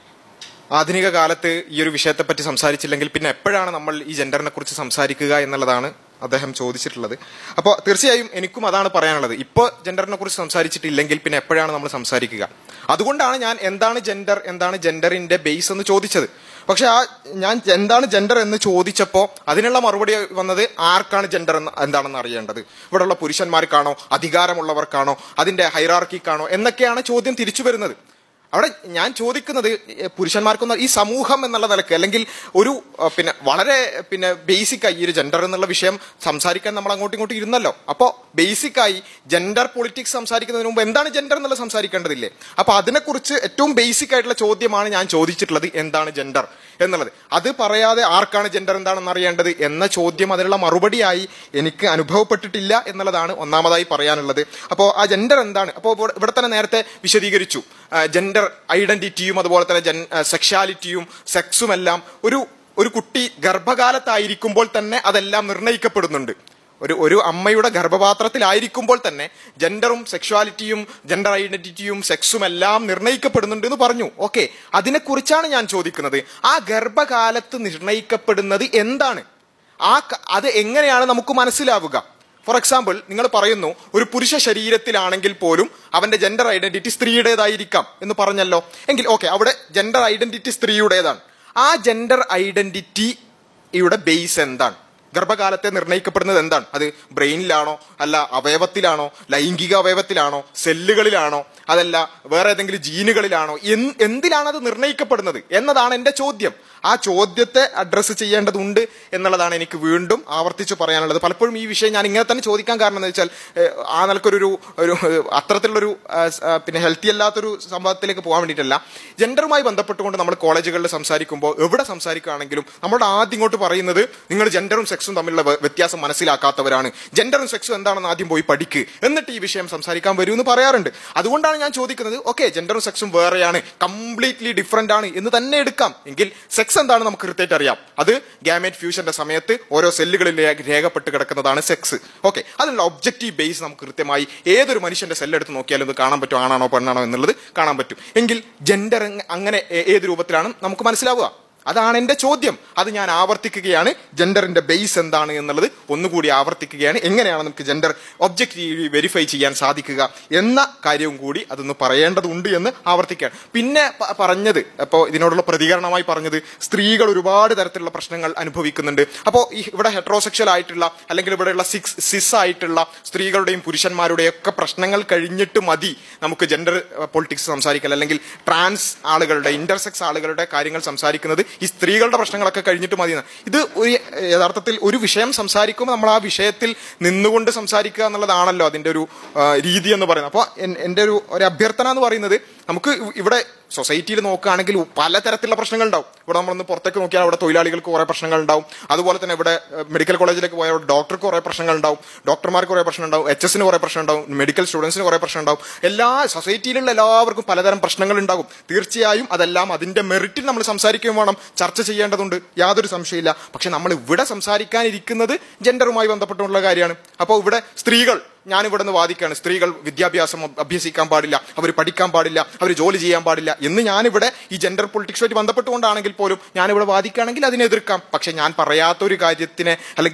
ആധുനിക കാലത്ത് ഈ ഒരു വിഷയത്തെപ്പറ്റി സംസാരിച്ചില്ലെങ്കിൽ പിന്നെ എപ്പോഴാണ് നമ്മൾ ഈ ജെൻഡറിനെ കുറിച്ച് സംസാരിക്കുക എന്നുള്ളതാണ് അദ്ദേഹം ചോദിച്ചിട്ടുള്ളത് അപ്പോൾ തീർച്ചയായും എനിക്കും അതാണ് പറയാനുള്ളത് ഇപ്പോൾ ജെൻഡറിനെ കുറിച്ച് സംസാരിച്ചിട്ടില്ലെങ്കിൽ പിന്നെ എപ്പോഴാണ് നമ്മൾ സംസാരിക്കുക അതുകൊണ്ടാണ് ഞാൻ എന്താണ് ജെൻഡർ എന്താണ് ജെൻഡറിന്റെ ബേസ് എന്ന് ചോദിച്ചത് പക്ഷെ ആ ഞാൻ എന്താണ് ജെൻഡർ എന്ന് ചോദിച്ചപ്പോൾ അതിനുള്ള മറുപടി വന്നത് ആർക്കാണ് ജെൻഡർ എന്ന് എന്താണെന്ന് അറിയേണ്ടത് ഇവിടെയുള്ള പുരുഷന്മാർക്കാണോ അധികാരമുള്ളവർക്കാണോ അതിന്റെ ഹൈറാർക്കിക്കാണോ എന്നൊക്കെയാണ് ചോദ്യം തിരിച്ചു വരുന്നത് അവിടെ ഞാൻ ചോദിക്കുന്നത് ഏഹ്, പുരുഷന്മാർക്കൊന്നും ഈ സമൂഹം എന്നുള്ള നിലക്ക് അല്ലെങ്കിൽ ഒരു ഏഹ്, പിന്നെ വളരെ പിന്നെ ബേസിക്കായി ഈ ഒരു ജെൻഡർ എന്നുള്ള വിഷയം സംസാരിക്കാൻ നമ്മൾ അങ്ങോട്ടും ഇങ്ങോട്ടും ഇരുന്നല്ലോ അപ്പോൾ ബേസിക്കായി ജെൻഡർ പൊളിറ്റിക്സ് സംസാരിക്കുന്നതിന് മുമ്പ് എന്താണ് ജെൻഡർ എന്നുള്ളത് സംസാരിക്കേണ്ടതില്ലേ അപ്പോൾ അതിനെക്കുറിച്ച് ഏറ്റവും ബേസിക് ആയിട്ടുള്ള ചോദ്യമാണ് ഞാൻ ചോദിച്ചിട്ടുള്ളത് എന്താണ് ജെൻഡർ എന്നുള്ളത് അത് പറയാതെ ആർക്കാണ് ജെൻഡർ എന്താണെന്ന് അറിയേണ്ടത് എന്ന ചോദ്യം അതിനുള്ള മറുപടിയായി എനിക്ക് അനുഭവപ്പെട്ടിട്ടില്ല എന്നുള്ളതാണ് ഒന്നാമതായി പറയാനുള്ളത് അപ്പോൾ ആ ജെൻഡർ എന്താണ് അപ്പോൾ ഇവിടെ- ഇവിടെ തന്നെ നേരത്തെ വിശദീകരിച്ചു ജെൻഡർ ഐഡന്റിറ്റിയും അതുപോലെ തന്നെ ജെൻ സെക്ഷാലിറ്റിയും സെക്സും എല്ലാം ഒരു ഒരു കുട്ടി ഗർഭകാലത്തായിരിക്കുമ്പോൾ തന്നെ അതെല്ലാം നിർണ്ണയിക്കപ്പെടുന്നുണ്ട് ഒരു ഒരു അമ്മയുടെ ഗർഭപാത്രത്തിലായിരിക്കുമ്പോൾ തന്നെ ജെൻഡറും സെക്ഷുവാലിറ്റിയും ജെൻഡർ ഐഡന്റിറ്റിയും സെക്സും എല്ലാം നിർണ്ണയിക്കപ്പെടുന്നുണ്ട് എന്ന് പറഞ്ഞു ഓക്കെ അതിനെക്കുറിച്ചാണ് ഞാൻ ചോദിക്കുന്നത് ആ ഗർഭകാലത്ത് നിർണ്ണയിക്കപ്പെടുന്നത് എന്താണ് ആ ക- അത് എങ്ങനെയാണ് നമുക്ക് മനസ്സിലാവുക ഫോർ എക്സാമ്പിൾ നിങ്ങൾ പറയുന്നു ഒരു പുരുഷ ശരീരത്തിലാണെങ്കിൽ പോലും അവന്റെ ജെൻഡർ ഐഡന്റിറ്റി സ്ത്രീയുടേതായിരിക്കാം എന്ന് പറഞ്ഞല്ലോ എങ്കിൽ ഓക്കെ അവിടെ ജെൻഡർ ഐഡന്റിറ്റി സ്ത്രീയുടേതാണ് ആ ജെൻഡർ ഐഡന്റിറ്റിയുടെ ബേസ് എന്താണ് ഗർഭകാലത്തെ നിർണ്ണയിക്കപ്പെടുന്നത് എന്താണ് അത് ബ്രെയിനിലാണോ അല്ല അവയവത്തിലാണോ ലൈംഗിക അവയവത്തിലാണോ സെല്ലുകളിലാണോ അതല്ല വേറെ ഏതെങ്കിലും ജീനുകളിലാണോ എന്ത് എന്തിലാണ് അത് നിർണ്ണയിക്കപ്പെടുന്നത് എന്നതാണ് എന്റെ ചോദ്യം ആ ചോദ്യത്തെ അഡ്രസ്സ് ചെയ്യേണ്ടതുണ്ട് എന്നുള്ളതാണ് എനിക്ക് വീണ്ടും ആവർത്തിച്ച് പറയാനുള്ളത് പലപ്പോഴും ഈ വിഷയം ഞാൻ ഇങ്ങനെ തന്നെ ചോദിക്കാൻ കാരണം എന്ന് വെച്ചാൽ ഏഹ്, ആ നിലക്കൊരു ഒരു ഏഹ്, അത്തരത്തിലുള്ളൊരു ആ, സ്, ആ, പിന്നെ ഹെൽത്തി അല്ലാത്തൊരു സംഭവത്തിലേക്ക് പോകാൻ വേണ്ടിയിട്ടല്ല ജെൻഡറുമായി ബന്ധപ്പെട്ടുകൊണ്ട് നമ്മൾ കോളേജുകളിൽ സംസാരിക്കുമ്പോൾ എവിടെ സംസാരിക്കുകയാണെങ്കിലും നമ്മളോട് ആദ്യം ഇങ്ങോട്ട് പറയുന്നത് നിങ്ങൾ ജെൻഡറും സെക്സും തമ്മിലുള്ള വ്യ- വ്യത്യാസം മനസ്സിലാക്കാത്തവരാണ് ജെൻഡറും സെക്സും എന്താണെന്ന് ആദ്യം പോയി പഠിക്ക് എന്നിട്ട് ഈ വിഷയം സംസാരിക്കാൻ വരൂ എന്ന് പറയാറുണ്ട് അതുകൊണ്ടാണ് ഞാൻ ചോദിക്കുന്നത് ഓക്കെ ജെൻഡറും സെക്സും വേറെയാണ് കംപ്ലീറ്റ്ലി ഡിഫറെന്റ് ആണ് എന്ന് തന്നെ എടുക്കാം എങ്കിൽ സെക്സ് എന്താണ് നമുക്ക് കൃത്യമായിട്ട് അറിയാം അത് ഗാമേറ്റ് ഫ്യൂഷന്റെ സമയത്ത് ഓരോ സെല്ലുകളിൽ രേ- രേഖപ്പെട്ട് കിടക്കുന്നതാണ് സെക്സ് ഓക്കെ അതിനുള്ള ഒബ്ജക്റ്റീവ് ബേസ് നമുക്ക് കൃത്യമായി ഏതൊരു മനുഷ്യന്റെ സെല്ല് എടുത്ത് നോക്കിയാലും ഇത് കാണാൻ പറ്റും ആണാണോ പെണ്ണാണോ എന്നുള്ളത് കാണാൻ പറ്റും എങ്കിൽ ജെൻഡർ അങ്ങനെ ഏ- ഏത് രൂപത്തിലാണ് നമുക്ക് മനസ്സിലാവുക അതാണ് എന്റെ ചോദ്യം അത് ഞാൻ ആവർത്തിക്കുകയാണ് ജെൻഡറിന്റെ ബേസ് എന്താണ് എന്നുള്ളത് ഒന്നുകൂടി ആവർത്തിക്കുകയാണ് എങ്ങനെയാണ് നമുക്ക് ജെൻഡർ ഒബ്ജക്റ്റീവ് വെരിഫൈ ചെയ്യാൻ സാധിക്കുക എന്ന കാര്യവും കൂടി അതൊന്ന് പറയേണ്ടതുണ്ട് എന്ന് ആവർത്തിക്കുകയാണ് പിന്നെ പ- പറഞ്ഞത് അപ്പോൾ ഇതിനോടുള്ള പ്രതികരണമായി പറഞ്ഞത് സ്ത്രീകൾ ഒരുപാട് തരത്തിലുള്ള പ്രശ്നങ്ങൾ അനുഭവിക്കുന്നുണ്ട് അപ്പോൾ ഈ ഇവിടെ ഹെട്രോസെക്ഷൽ ആയിട്ടുള്ള അല്ലെങ്കിൽ ഇവിടെയുള്ള സിക്സ് സിസ് ആയിട്ടുള്ള സ്ത്രീകളുടെയും പുരുഷന്മാരുടെയും ഒക്കെ പ്രശ്നങ്ങൾ കഴിഞ്ഞിട്ട് മതി നമുക്ക് ജെൻഡർ പൊളിറ്റിക്സ് സംസാരിക്കൽ അല്ലെങ്കിൽ ട്രാൻസ് ആളുകളുടെ ഇന്റർസെക്സ് ആളുകളുടെ കാര്യങ്ങൾ സംസാരിക്കുന്നത് ഈ സ്ത്രീകളുടെ പ്രശ്നങ്ങളൊക്കെ കഴിഞ്ഞിട്ട് മതി എന്ന്. ഇത് ഒരു യഥാർത്ഥത്തിൽ ഒരു വിഷയം സംസാരിക്കുമ്പോൾ നമ്മൾ ആ വിഷയത്തിൽ നിന്നുകൊണ്ട് സംസാരിക്കുക എന്നുള്ളതാണല്ലോ അതിന്റെ ഒരു ആ, രീതി എന്ന് പറയുന്നത് അപ്പോൾ എൻ്റെ ഒരു ഒരു അഭ്യർത്ഥന എന്ന് പറയുന്നത് നമുക്ക് ഇ- ഇവിടെ സൊസൈറ്റിയിൽ നോക്കുകയാണെങ്കിൽ പലതരത്തിലുള്ള പ്രശ്നങ്ങൾ ഉണ്ടാവും ഇവിടെ നമ്മളൊന്ന് പുറത്തേക്ക് നോക്കിയാൽ അവിടെ തൊഴിലാളികൾക്ക് കുറേ പ്രശ്നങ്ങൾ ഉണ്ടാവും അതുപോലെ തന്നെ ഇവിടെ ഏഹ്, മെഡിക്കൽ കോളേജിലേക്ക് പോയാൽ അവിടെ ഡോക്ടർക്ക് കുറേ പ്രശ്നങ്ങൾ ഉണ്ടാവും ഡോക്ടർമാർക്ക് കുറേ പ്രശ്നം ഉണ്ടാവും എച്ച് എസിന് കുറേ പ്രശ്നം ഉണ്ടാവും മെഡിക്കൽ സ്റ്റുഡൻസിന് കുറേ പ്രശ്നം ഉണ്ടാവും എല്ലാ സൊസൈറ്റിയിലുള്ള എല്ലാവർക്കും പലതരം പ്രശ്നങ്ങൾ ഉണ്ടാകും തീർച്ചയായും അതെല്ലാം അതിന്റെ മെറിറ്റിൽ നമ്മൾ സംസാരിക്കുകയും വേണം ചർച്ച ചെയ്യേണ്ടതുണ്ട് യാതൊരു സംശയമില്ല പക്ഷെ നമ്മൾ ഇവിടെ സംസാരിക്കാനിരിക്കുന്നത് ജെൻഡറുമായി ബന്ധപ്പെട്ടുള്ള കാര്യമാണ് അപ്പോൾ ഇവിടെ സ്ത്രീകൾ ഞാൻ ഇവിടെ നിന്ന് വാദിക്കുകയാണ് സ്ത്രീകൾ വിദ്യാഭ്യാസം അഭ് അഭ്യസിക്കാൻ പാടില്ല അവർ പഠിക്കാൻ പാടില്ല അവർ ജോലി ചെയ്യാൻ പാടില്ല എന്ന് ഞാനിവിടെ ഈ ജെൻഡർ പൊളിറ്റിക്സുമായിട്ട് ബന്ധപ്പെട്ടുകൊണ്ടാണെങ്കിൽ പോലും ഞാനിവിടെ വാദിക്കുകയാണെങ്കിൽ അതിനെ എതിർക്കാം പക്ഷെ ഞാൻ പറയാത്ത ഒരു കാര്യത്തിനെ അല്ലെങ്കിൽ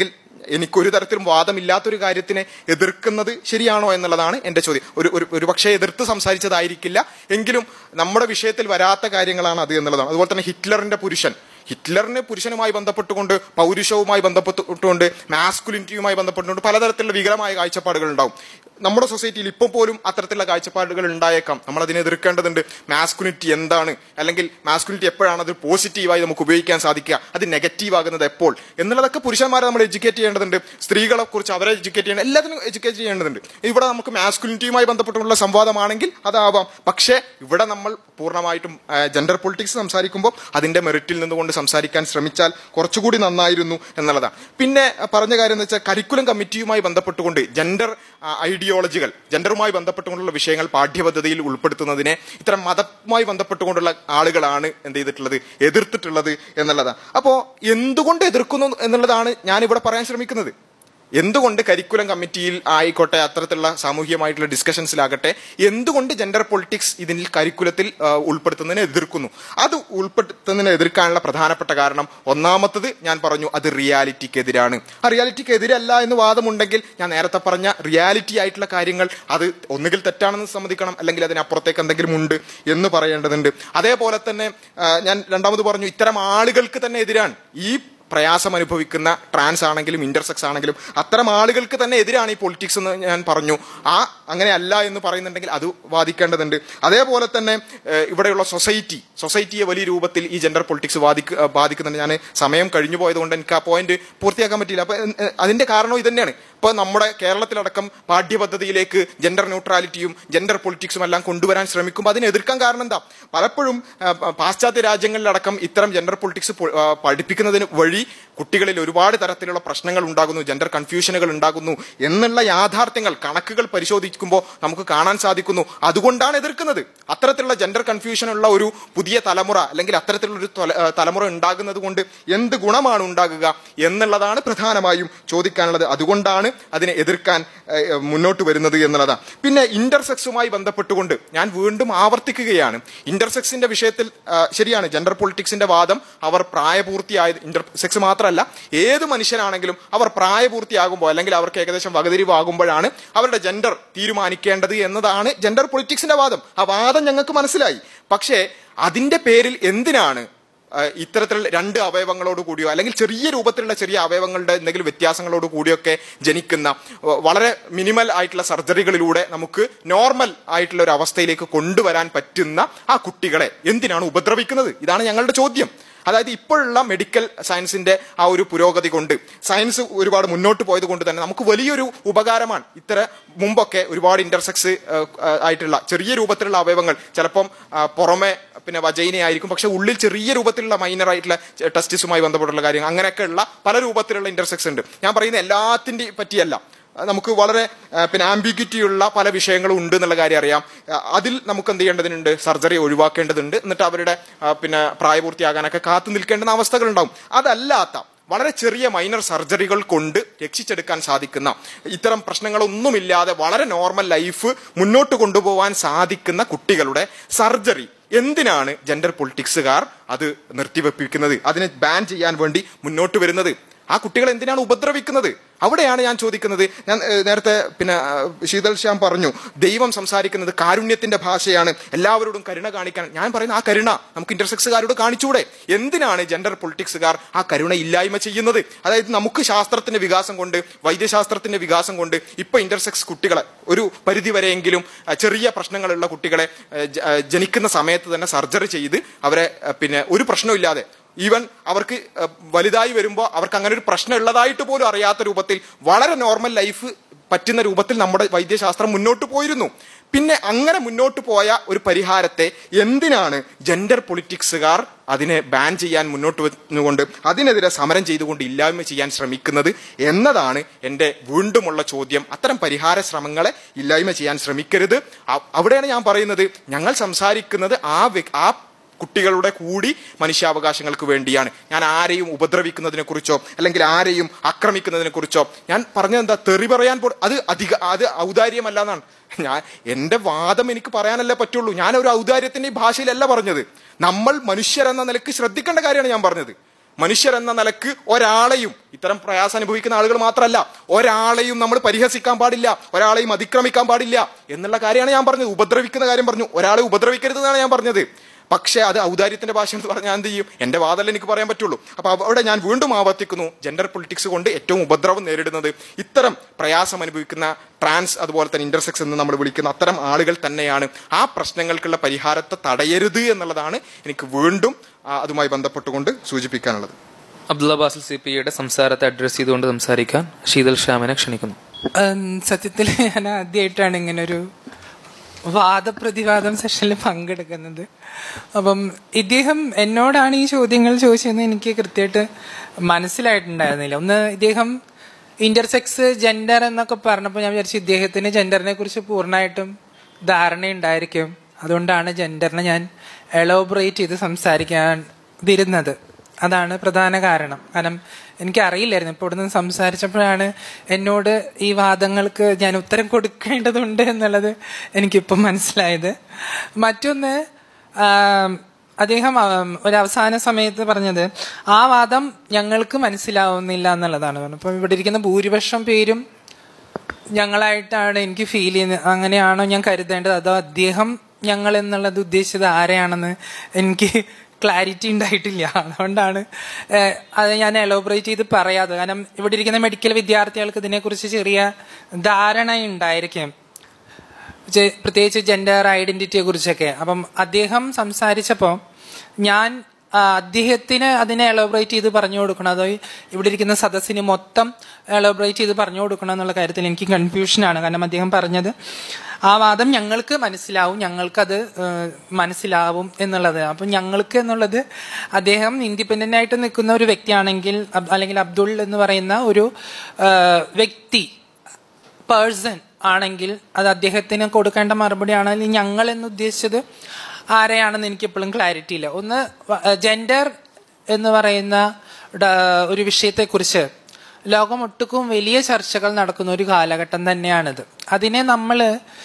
എനിക്കൊരു തരത്തിലും വാദമില്ലാത്തൊരു കാര്യത്തിനെ എതിർക്കുന്നത് ശരിയാണോ എന്നുള്ളതാണ് എന്റെ ചോദ്യം ഒരു ഒരു ഒരു പക്ഷേ എതിർത്ത് സംസാരിച്ചതായിരിക്കില്ല എങ്കിലും നമ്മുടെ വിഷയത്തിൽ വരാത്ത കാര്യങ്ങളാണ് അത് എന്നുള്ളതാണ് അതുപോലെ തന്നെ ഹിറ്റ്ലറിന്റെ പുരുഷൻ ഹിറ്റ്ലറിന് പുരുഷനുമായി ബന്ധപ്പെട്ടുകൊണ്ട് പൗരുഷവുമായി ബന്ധപ്പെട്ടുകൊണ്ട് മാസ്കുലിനിറ്റിയുമായി ബന്ധപ്പെട്ടുകൊണ്ട് പലതരത്തിലുള്ള വികലമായ കാഴ്ചപ്പാടുകൾ ഉണ്ടാവും നമ്മുടെ സൊസൈറ്റിയിൽ ഇപ്പം പോലും അത്തരത്തിലുള്ള കാഴ്ചപ്പാടുകൾ ഉണ്ടായേക്കാം നമ്മൾ അതിനെ എതിർക്കേണ്ടതുണ്ട് മാസ്കുലിനിറ്റി എന്താണ് അല്ലെങ്കിൽ മാസ്കുലിനിറ്റി എപ്പോഴാണ് അത് പോസിറ്റീവായി നമുക്ക് ഉപയോഗിക്കാൻ സാധിക്കുക അത് നെഗറ്റീവ് ആകുന്നത് എപ്പോൾ എന്നുള്ളതൊക്കെ പുരുഷന്മാരെ നമ്മൾ എഡ്യൂക്കേറ്റ് ചെയ്യേണ്ടതുണ്ട് സ്ത്രീകളെ കുറിച്ച് അവരെ എഡ്യൂക്കേറ്റ് ചെയ്യണം എല്ലാത്തിനും എഡ്യൂക്കേറ്റ് ചെയ്യേണ്ടതുണ്ട് ഇവിടെ നമുക്ക് മാസ്കുലിനിറ്റിയുമായി ബന്ധപ്പെട്ടുള്ള സംവാദമാണെങ്കിൽ അതാവാം പക്ഷേ ഇവിടെ നമ്മൾ പൂർണ്ണമായിട്ടും ജെൻഡർ പൊളിറ്റിക്സ് സംസാരിക്കുമ്പോൾ അതിന്റെ മെറിറ്റിൽ നിന്നുകൊണ്ട് സംസാരിക്കാൻ ശ്രമിച്ചാൽ കുറച്ചുകൂടി നന്നായിരുന്നു എന്നുള്ളതാണ് പിന്നെ അഹ് പറഞ്ഞ കാര്യം എന്ന് വെച്ചാൽ കരിക്കുലം കമ്മിറ്റിയുമായി ബന്ധപ്പെട്ടുകൊണ്ട് ജെൻഡർ ഐഡിയോളജികൾ ജെൻഡറുമായി ബന്ധപ്പെട്ടുകൊണ്ടുള്ള വിഷയങ്ങൾ പാഠ്യപദ്ധതിയിൽ ഉൾപ്പെടുത്തുന്നതിനെ ഇത്തരം മതവുമായി ബന്ധപ്പെട്ടുകൊണ്ടുള്ള ആളുകളാണ് എന്ത് ചെയ്തിട്ടുള്ളത് എതിർത്തിട്ടുള്ളത് എന്നുള്ളതാണ് അപ്പോൾ എന്തുകൊണ്ട് എതിർക്കുന്നു എന്നുള്ളതാണ് ഞാൻ ഇവിടെ പറയാൻ ശ്രമിക്കുന്നത് എന്തുകൊണ്ട് കരിക്കുലം കമ്മിറ്റിയിൽ ആയിക്കോട്ടെ അത്തരത്തിലുള്ള സാമൂഹികമായിട്ടുള്ള ഡിസ്കഷൻസിലാകട്ടെ എന്തുകൊണ്ട് ജെൻഡർ പൊളിറ്റിക്സ് ഇതിൽ കരിക്കുലത്തിൽ ആ, ഉൾപ്പെടുത്തുന്നതിനെ എതിർക്കുന്നു അത് ഉൾപ്പെടുത്തുന്നതിനെ എതിർക്കാനുള്ള പ്രധാനപ്പെട്ട കാരണം ഒന്നാമത്തത് ഞാൻ പറഞ്ഞു അത് റിയാലിറ്റിക്കെതിരാണ് ആ റിയാലിറ്റിക്ക് എതിരല്ല എന്ന് വാദമുണ്ടെങ്കിൽ ഞാൻ നേരത്തെ പറഞ്ഞ റിയാലിറ്റി ആയിട്ടുള്ള കാര്യങ്ങൾ അത് ഒന്നുകിൽ തെറ്റാണെന്ന് സമ്മതിക്കണം അല്ലെങ്കിൽ അതിനപ്പുറത്തേക്ക് എന്തെങ്കിലും ഉണ്ട് എന്ന് പറയേണ്ടതുണ്ട് അതേപോലെ തന്നെ ആ, ഞാൻ രണ്ടാമത് പറഞ്ഞു ഇത്തരം ആളുകൾക്ക് തന്നെ എതിരാണ് ഈ പ്രയാസം അനുഭവിക്കുന്ന ട്രാൻസ് ആണെങ്കിലും ഇന്റർസെക്സ് ആണെങ്കിലും അത്തരം ആളുകൾക്ക് തന്നെ എതിരാണ് ഈ പൊളിറ്റിക്സ് എന്ന് ഞാൻ പറഞ്ഞു ആ അങ്ങനെ അല്ല എന്ന് പറയുന്നുണ്ടെങ്കിൽ അത് വാദിക്കേണ്ടതുണ്ട് അതേപോലെ തന്നെ ഏഹ്, ഇവിടെയുള്ള സൊസൈറ്റി സൊസൈറ്റിയെ വലിയ രൂപത്തിൽ ഈ ജെൻഡർ പൊളിറ്റിക്സ് ബാധിക്ക ഏഹ്, ബാധിക്കുന്നുണ്ട് ഞാൻ സമയം കഴിഞ്ഞു പോയതുകൊണ്ട് എനിക്ക് ആ പോയിന്റ് പൂർത്തിയാക്കാൻ പറ്റിയില്ല അപ്പൊ ഏഹ്, അതിന്റെ കാരണവും ഇത് തന്നെയാണ് ഇപ്പൊ നമ്മുടെ കേരളത്തിലടക്കം പാഠ്യപദ്ധതിയിലേക്ക് ജെൻഡർ ന്യൂട്രാലിറ്റിയും ജെൻഡർ പൊളിറ്റിക്സും എല്ലാം കൊണ്ടുവരാൻ ശ്രമിക്കുമ്പോൾ അതിനെ എതിർക്കാൻ കാരണം എന്താ പലപ്പോഴും ആ, പ- പാശ്ചാത്യ രാജ്യങ്ങളിലടക്കം ഇത്തരം ജെൻഡർ പൊളിറ്റിക്സ് പൊ- ആ, പഠിപ്പിക്കുന്നതിന് വഴി കുട്ടികളിൽ ഒരുപാട് തരത്തിലുള്ള പ്രശ്നങ്ങൾ ഉണ്ടാകുന്നു ജെൻഡർ കൺഫ്യൂഷനുകൾ ഉണ്ടാകുന്നു എന്നുള്ള യാഥാർത്ഥ്യങ്ങൾ കണക്കുകൾ പരിശോധിക്കുമ്പോൾ നമുക്ക് കാണാൻ സാധിക്കുന്നു അതുകൊണ്ടാണ് എതിർക്കുന്നത് അത്തരത്തിലുള്ള ജെൻഡർ കൺഫ്യൂഷൻ ഉള്ള ഒരു പുതിയ തലമുറ അല്ലെങ്കിൽ അത്തരത്തിലുള്ള ഒരു തല- ആ, തലമുറ ഉണ്ടാകുന്നത് കൊണ്ട് എന്ത് ഗുണമാണ് ഉണ്ടാകുക എന്നുള്ളതാണ് പ്രധാനമായും ചോദിക്കാനുള്ളത് അതുകൊണ്ടാണ് അതിനെ എതിർക്കാൻ ഏ, ഏ, മുന്നോട്ട് വരുന്നത് എന്നുള്ളതാണ് പിന്നെ ഇന്റർസെക്സുമായി ബന്ധപ്പെട്ടുകൊണ്ട് ഞാൻ വീണ്ടും ആവർത്തിക്കുകയാണ് ഇന്റർസെക്സിന്റെ വിഷയത്തിൽ ആ, ശരിയാണ് ജെൻഡർ പൊളിറ്റിക്സിന്റെ വാദം അവർ പ്രായപൂർത്തിയായ ഇന്റർസെക്സ് മാത്രമല്ല ഏത് മനുഷ്യനാണെങ്കിലും അവർ പ്രായപൂർത്തിയാകുമ്പോൾ അല്ലെങ്കിൽ അവർക്ക് ഏകദേശം വകതിരിവാകുമ്പോഴാണ് അവരുടെ ജെൻഡർ തീരുമാനിക്കേണ്ടത് എന്നതാണ് ജെൻഡർ പൊളിറ്റിക്സിന്റെ വാദം ആ വാദം ഞങ്ങൾക്ക് മനസ്സിലായി പക്ഷേ അതിന്റെ പേരിൽ എന്തിനാണ് ആ, ഇത്തരത്തിൽ രണ്ട് അവയവങ്ങളോട് കൂടിയോ അല്ലെങ്കിൽ ചെറിയ രൂപത്തിലുള്ള ചെറിയ അവയവങ്ങളുടെ എന്തെങ്കിലും വ്യത്യാസങ്ങളോട് കൂടിയൊക്കെ ജനിക്കുന്ന വ- വളരെ മിനിമൽ ആയിട്ടുള്ള സർജറികളിലൂടെ നമുക്ക് നോർമൽ ആയിട്ടുള്ള ഒരു അവസ്ഥയിലേക്ക് കൊണ്ടുവരാൻ പറ്റുന്ന ആ കുട്ടികളെ എന്തിനാണ് ഉപദ്രവിക്കുന്നത് ഇതാണ് ഞങ്ങളുടെ ചോദ്യം അതായത് ഇപ്പോഴുള്ള മെഡിക്കൽ സയൻസിന്റെ ആ ഒരു പുരോഗതി കൊണ്ട് സയൻസ് ഒരുപാട് മുന്നോട്ട് പോയത് കൊണ്ട് തന്നെ നമുക്ക് വലിയൊരു ഉപകാരമാണ് ഇത്തര മുമ്പൊക്കെ ഒരുപാട് ഇന്റർസെക്സ് ആയിട്ടുള്ള ചെറിയ രൂപത്തിലുള്ള അവയവങ്ങൾ ചിലപ്പം ആ, പുറമെ പിന്നെ വജൈന ആയിരിക്കും പക്ഷെ ഉള്ളിൽ ചെറിയ രൂപത്തിലുള്ള മൈനർ ആയിട്ടുള്ള ടെസ്റ്റിസുമായി ബന്ധപ്പെട്ടുള്ള കാര്യങ്ങൾ അങ്ങനെയൊക്കെയുള്ള പല രൂപത്തിലുള്ള ഇന്റർസെക്സ് ഉണ്ട് ഞാൻ പറയുന്ന എല്ലാത്തിൻ്റെ പറ്റിയല്ല ആ, നമുക്ക് വളരെ ആ, പിന്നെ ആംബിഗ്യൂറ്റി ഉള്ള പല വിഷയങ്ങളും ഉണ്ട് എന്നുള്ള കാര്യം അറിയാം ആ, അതിൽ നമുക്ക് എന്ത് ചെയ്യേണ്ടതുണ്ട് സർജറി ഒഴിവാക്കേണ്ടതുണ്ട് എന്നിട്ട് അവരുടെ ആ, പിന്നെ പ്രായപൂർത്തിയാകാനൊക്കെ കാത്തു നിൽക്കേണ്ടുന്ന അവസ്ഥകളുണ്ടാവും അതല്ലാത്ത വളരെ ചെറിയ മൈനർ സർജറികൾ കൊണ്ട് രക്ഷിച്ചെടുക്കാൻ സാധിക്കുന്ന ഇത്തരം പ്രശ്നങ്ങളൊന്നുമില്ലാതെ വളരെ നോർമൽ ലൈഫ് മുന്നോട്ട് കൊണ്ടുപോകാൻ സാധിക്കുന്ന കുട്ടികളുടെ സർജറി എന്തിനാണ് ജെൻഡർ പൊളിറ്റിക്സുകാർ അത് നിർത്തിവെപ്പിക്കുന്നത് അതിനെ ബാൻ ചെയ്യാൻ വേണ്ടി മുന്നോട്ട് വരുന്നത് ആ കുട്ടികളെ എന്തിനാണ് ഉപദ്രവിക്കുന്നത് അവിടെയാണ് ഞാൻ ചോദിക്കുന്നത് ഞാൻ ഏഹ്, നേരത്തെ പിന്നെ ആ, ശീതൽ ശ്യാം പറഞ്ഞു ദൈവം സംസാരിക്കുന്നത് കാരുണ്യത്തിന്റെ ഭാഷയാണ് എല്ലാവരോടും കരുണ കാണിക്കാൻ ഞാൻ പറയുന്ന ആ കരുണ നമുക്ക് ഇന്റർസെക്സുകാരോട് കാണിച്ചൂടെ എന്തിനാണ് ജെൻഡർ പൊളിറ്റിക്സുകാർ ആ കരുണ ഇല്ലായ്മ ചെയ്യുന്നത് അതായത് നമുക്ക് ശാസ്ത്രത്തിന്റെ വികാസം കൊണ്ട് വൈദ്യശാസ്ത്രത്തിന്റെ വികാസം കൊണ്ട് ഇപ്പൊ ഇന്റർസെക്സ് കുട്ടികളെ ഒരു പരിധി വരെയെങ്കിലും ആ, ചെറിയ പ്രശ്നങ്ങളുള്ള കുട്ടികളെ ആ, ജ- ആ, ജനിക്കുന്ന സമയത്ത് തന്നെ സർജറി ചെയ്ത് അവരെ ആ, പിന്നെ ഒരു പ്രശ്നമില്ലാതെ ഈവൻ അവർക്ക് അഹ്, വലുതായി വരുമ്പോൾ അവർക്ക് അങ്ങനെ ഒരു പ്രശ്നം ഉള്ളതായിട്ട് പോലും അറിയാത്ത രൂപത്തിൽ വളരെ നോർമൽ ലൈഫ് പറ്റുന്ന രൂപത്തിൽ നമ്മുടെ വൈദ്യശാസ്ത്രം മുന്നോട്ട് പോയിരുന്നു പിന്നെ അങ്ങനെ മുന്നോട്ട് പോയ ഒരു പരിഹാരത്തെ എന്തിനാണ് ജെൻഡർ പൊളിറ്റിക്സുകാർ അതിനെ ബാൻ ചെയ്യാൻ മുന്നോട്ട് വെച്ചുകൊണ്ട് അതിനെതിരെ സമരം ചെയ്തുകൊണ്ട് ഇല്ലായ്മ ചെയ്യാൻ ശ്രമിക്കുന്നത് എന്നതാണ് എൻ്റെ വീണ്ടുമുള്ള ചോദ്യം അത്തരം പരിഹാര ശ്രമങ്ങളെ ഇല്ലായ്മ ചെയ്യാൻ ശ്രമിക്കരുത് അ- അവിടെയാണ് ഞാൻ പറയുന്നത് ഞങ്ങൾ സംസാരിക്കുന്നത് ആ വ്യക്- ആ കുട്ടികളുടെ കൂടി മനുഷ്യാവകാശങ്ങൾക്ക് വേണ്ടിയാണ് ഞാൻ ആരെയും ഉപദ്രവിക്കുന്നതിനെ കുറിച്ചോ അല്ലെങ്കിൽ ആരെയും ആക്രമിക്കുന്നതിനെ കുറിച്ചോ ഞാൻ പറഞ്ഞത് എന്താ തെറി പറയാൻ പോ അത് അധിക അത് ഔദാര്യമല്ല എന്നാണ് ഞാൻ എന്റെ വാദം എനിക്ക് പറയാനല്ലേ പറ്റുള്ളൂ ഞാൻ ഒരു ഔദാര്യത്തിന്റെ ഈ ഭാഷയിലല്ല പറഞ്ഞത് നമ്മൾ മനുഷ്യരെന്ന നിലക്ക് ശ്രദ്ധിക്കേണ്ട കാര്യമാണ് ഞാൻ പറഞ്ഞത് മനുഷ്യരെന്ന നിലക്ക് ഒരാളെയും ഇത്തരം പ്രയാസം അനുഭവിക്കുന്ന ആളുകൾ മാത്രമല്ല ഒരാളെയും നമ്മൾ പരിഹസിക്കാൻ പാടില്ല ഒരാളെയും അതിക്രമിക്കാൻ പാടില്ല എന്നുള്ള കാര്യമാണ് ഞാൻ പറഞ്ഞത് ഉപദ്രവിക്കുന്ന കാര്യം പറഞ്ഞു ഒരാളെ ഉപദ്രവിക്കരുത് എന്നാണ് ഞാൻ പറഞ്ഞത് പക്ഷേ അത് ഔദാര്യത്തിന്റെ ഭാഷ എന്ന് പറഞ്ഞാൽ എന്ത് ചെയ്യും എന്റെ വാദമല്ലേ എനിക്ക് പറയാൻ പറ്റുള്ളൂ അപ്പൊ അവിടെ ഞാൻ വീണ്ടും ആവർത്തിക്കുന്നു ജെൻഡർ പൊളിറ്റിക്സ് കൊണ്ട് ഏറ്റവും ഉപദ്രവം നേരിടുന്നത് ഇത്തരം പ്രയാസം അനുഭവിക്കുന്ന ട്രാൻസ് അതുപോലെ തന്നെ ഇന്റർസെക്സ് എന്ന് നമ്മൾ വിളിക്കുന്ന അത്തരം ആളുകൾ തന്നെയാണ് ആ പ്രശ്നങ്ങൾക്കുള്ള പരിഹാരത്തെ തടയരുത് എന്നുള്ളതാണ് എനിക്ക് വീണ്ടും ആ, അതുമായി ബന്ധപ്പെട്ടുകൊണ്ട് സൂചിപ്പിക്കാനുള്ളത് അബ്ദുള്ള ബാസിൽ സി പി യുടെ സംസാരത്തെ അഡ്രസ് ചെയ്തുകൊണ്ട് സംസാരിക്കാൻ ശീതൽ ശ്യാമിനെ ക്ഷണിക്കുന്നു ഉം, സത്യത്തിൽ ഞാൻ ആദ്യമായിട്ടാണ് ഇങ്ങനെ ഒരു വാദപ്രതിവാദം സെഷനിൽ പങ്കെടുക്കുന്നത് അപ്പം ഇദ്ദേഹം എന്നോടാണ് ഈ ചോദ്യങ്ങൾ ചോദിച്ചതെന്ന് എനിക്ക് കൃത്യമായിട്ട് മനസ്സിലായിട്ടുണ്ടായിരുന്നില്ല ഒന്ന് ഇദ്ദേഹം ഇന്റർസെക്സ് ജെൻഡർ എന്നൊക്കെ പറഞ്ഞപ്പോൾ ഞാൻ വിചാരിച്ചു ഇദ്ദേഹത്തിന് ജെൻഡറിനെ കുറിച്ച് പൂർണ്ണമായിട്ടും ധാരണയുണ്ടായിരിക്കും അതുകൊണ്ടാണ് ജെൻഡറിനെ ഞാൻ എലോബറേറ്റ് ചെയ്ത് സംസാരിക്കാൻ തിരുന്നത് അതാണ് പ്രധാന കാരണം കാരണം എനിക്കറിയില്ലായിരുന്നു ഇപ്പോൾ ഇവിടുന്ന് സംസാരിച്ചപ്പോഴാണ് എന്നോട് ഈ വാദങ്ങൾക്ക് ഞാൻ ഉത്തരം കൊടുക്കേണ്ടതുണ്ട് എന്നുള്ളത് എനിക്കിപ്പം മനസ്സിലായത് മറ്റൊന്ന് ആം, അദ്ദേഹം ആം, ഒരു അവസാന സമയത്ത് പറഞ്ഞത് ആ വാദം ഞങ്ങൾക്ക് മനസ്സിലാവുന്നില്ല എന്നുള്ളതാണ് പറഞ്ഞത് അപ്പോൾ ഇവിടെ ഇരിക്കുന്ന ഭൂരിപക്ഷം പേരും ഞങ്ങളായിട്ടാണ് എനിക്ക് ഫീൽ ചെയ്യുന്നത് അങ്ങനെയാണോ ഞാൻ കരുതേണ്ടത് അതോ അദ്ദേഹം ഞങ്ങൾ എന്നുള്ളത് ഉദ്ദേശിച്ചത് ആരെയാണെന്ന് എനിക്ക് ക്ലാരിറ്റി ഉണ്ടായിട്ടില്ല അതുകൊണ്ടാണ് ഏഹ്, അത് ഞാൻ എലോബറേറ്റ് ചെയ്ത് പറയാതെ കാരണം ഇവിടെ ഇരിക്കുന്ന മെഡിക്കൽ വിദ്യാർത്ഥികൾക്ക് ഇതിനെക്കുറിച്ച് ചെറിയ ധാരണ ഉണ്ടായിരിക്കും ജെ- പ്രത്യേകിച്ച് ജെൻഡർ ഐഡന്റിറ്റിയെ കുറിച്ചൊക്കെ അപ്പം അദ്ദേഹം സംസാരിച്ചപ്പോൾ ഞാൻ ആ, അദ്ദേഹത്തിന് അതിനെ എലോബറേറ്റ് ചെയ്ത് പറഞ്ഞു കൊടുക്കണം അതോ ഈ ഇവിടെ ഇരിക്കുന്ന സദസ്സിന് മൊത്തം എലോബറേറ്റ് ചെയ്ത് പറഞ്ഞു കൊടുക്കണം എന്നുള്ള കാര്യത്തിൽ എനിക്ക് കൺഫ്യൂഷനാണ് കാരണം അദ്ദേഹം പറഞ്ഞത് ആ വാദം ഞങ്ങൾക്ക് മനസ്സിലാവും ഞങ്ങൾക്കത് ഏഹ്, മനസ്സിലാവും എന്നുള്ളത് അപ്പം ഞങ്ങൾക്ക് എന്നുള്ളത് അദ്ദേഹം ഇൻഡിപെൻഡന്റ് ആയിട്ട് നിൽക്കുന്ന ഒരു വ്യക്തിയാണെങ്കിൽ അബ്- അല്ലെങ്കിൽ അബ്ദുൾ എന്ന് പറയുന്ന ഒരു ഏഹ്, വ്യക്തി പേഴ്സൺ ആണെങ്കിൽ അത് അദ്ദേഹത്തിന് കൊടുക്കേണ്ട മറുപടി ആണെങ്കിൽ ഞങ്ങൾ എന്ന് ഉദ്ദേശിച്ചത് ആരെയാണെന്ന് എനിക്ക് എപ്പോഴും ക്ലാരിറ്റി ഇല്ല ഒന്ന് ജെൻഡർ എന്ന് പറയുന്ന ഡ- ഒരു വിഷയത്തെക്കുറിച്ച് ലോകമൊട്ടുക്കും വലിയ ചർച്ചകൾ നടക്കുന്ന ഒരു കാലഘട്ടം തന്നെയാണിത് അതിനെ നമ്മൾ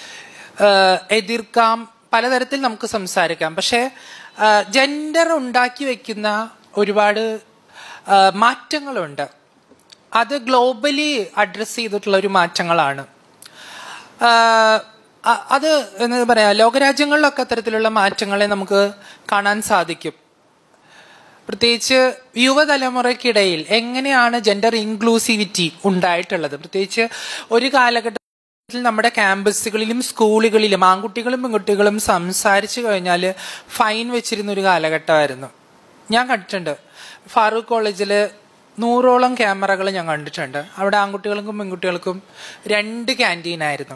എതിർക്കാം പലതരത്തിൽ നമുക്ക് സംസാരിക്കാം പക്ഷേ ജെൻഡർ ഉണ്ടാക്കി വെക്കുന്ന ഒരുപാട് ആ, മാറ്റങ്ങളുണ്ട് അത് ഗ്ലോബലി അഡ്രസ് ചെയ്തിട്ടുള്ള ഒരു മാറ്റങ്ങളാണ് ആഹ് അ- അത് എന്താ പറയാ ലോകരാജ്യങ്ങളിലൊക്കെ അത്തരത്തിലുള്ള മാറ്റങ്ങളെ നമുക്ക് കാണാൻ സാധിക്കും പ്രത്യേകിച്ച് യുവതലമുറയ്ക്കിടയിൽ എങ്ങനെയാണ് ജെൻഡർ ഇൻക്ലൂസിവിറ്റി ഉണ്ടായിട്ടുള്ളത് പ്രത്യേകിച്ച് ഒരു കാലഘട്ടത്തിൽ നമ്മുടെ ക്യാമ്പസുകളിലും സ്കൂളുകളിലും ആൺകുട്ടികളും പെൺകുട്ടികളും സംസാരിച്ചു കഴിഞ്ഞാൽ ഫൈൻ വെച്ചിരുന്ന ഒരു കാലഘട്ടമായിരുന്നു ഞാൻ കണ്ടിട്ടുണ്ട് ഫാറൂഖ് കോളേജിൽ നൂറോളം ക്യാമറകൾ ഞാൻ കണ്ടിട്ടുണ്ട് അവിടെ ആൺകുട്ടികൾക്കും പെൺകുട്ടികൾക്കും രണ്ട് ക്യാൻറ്റീൻ ആയിരുന്നു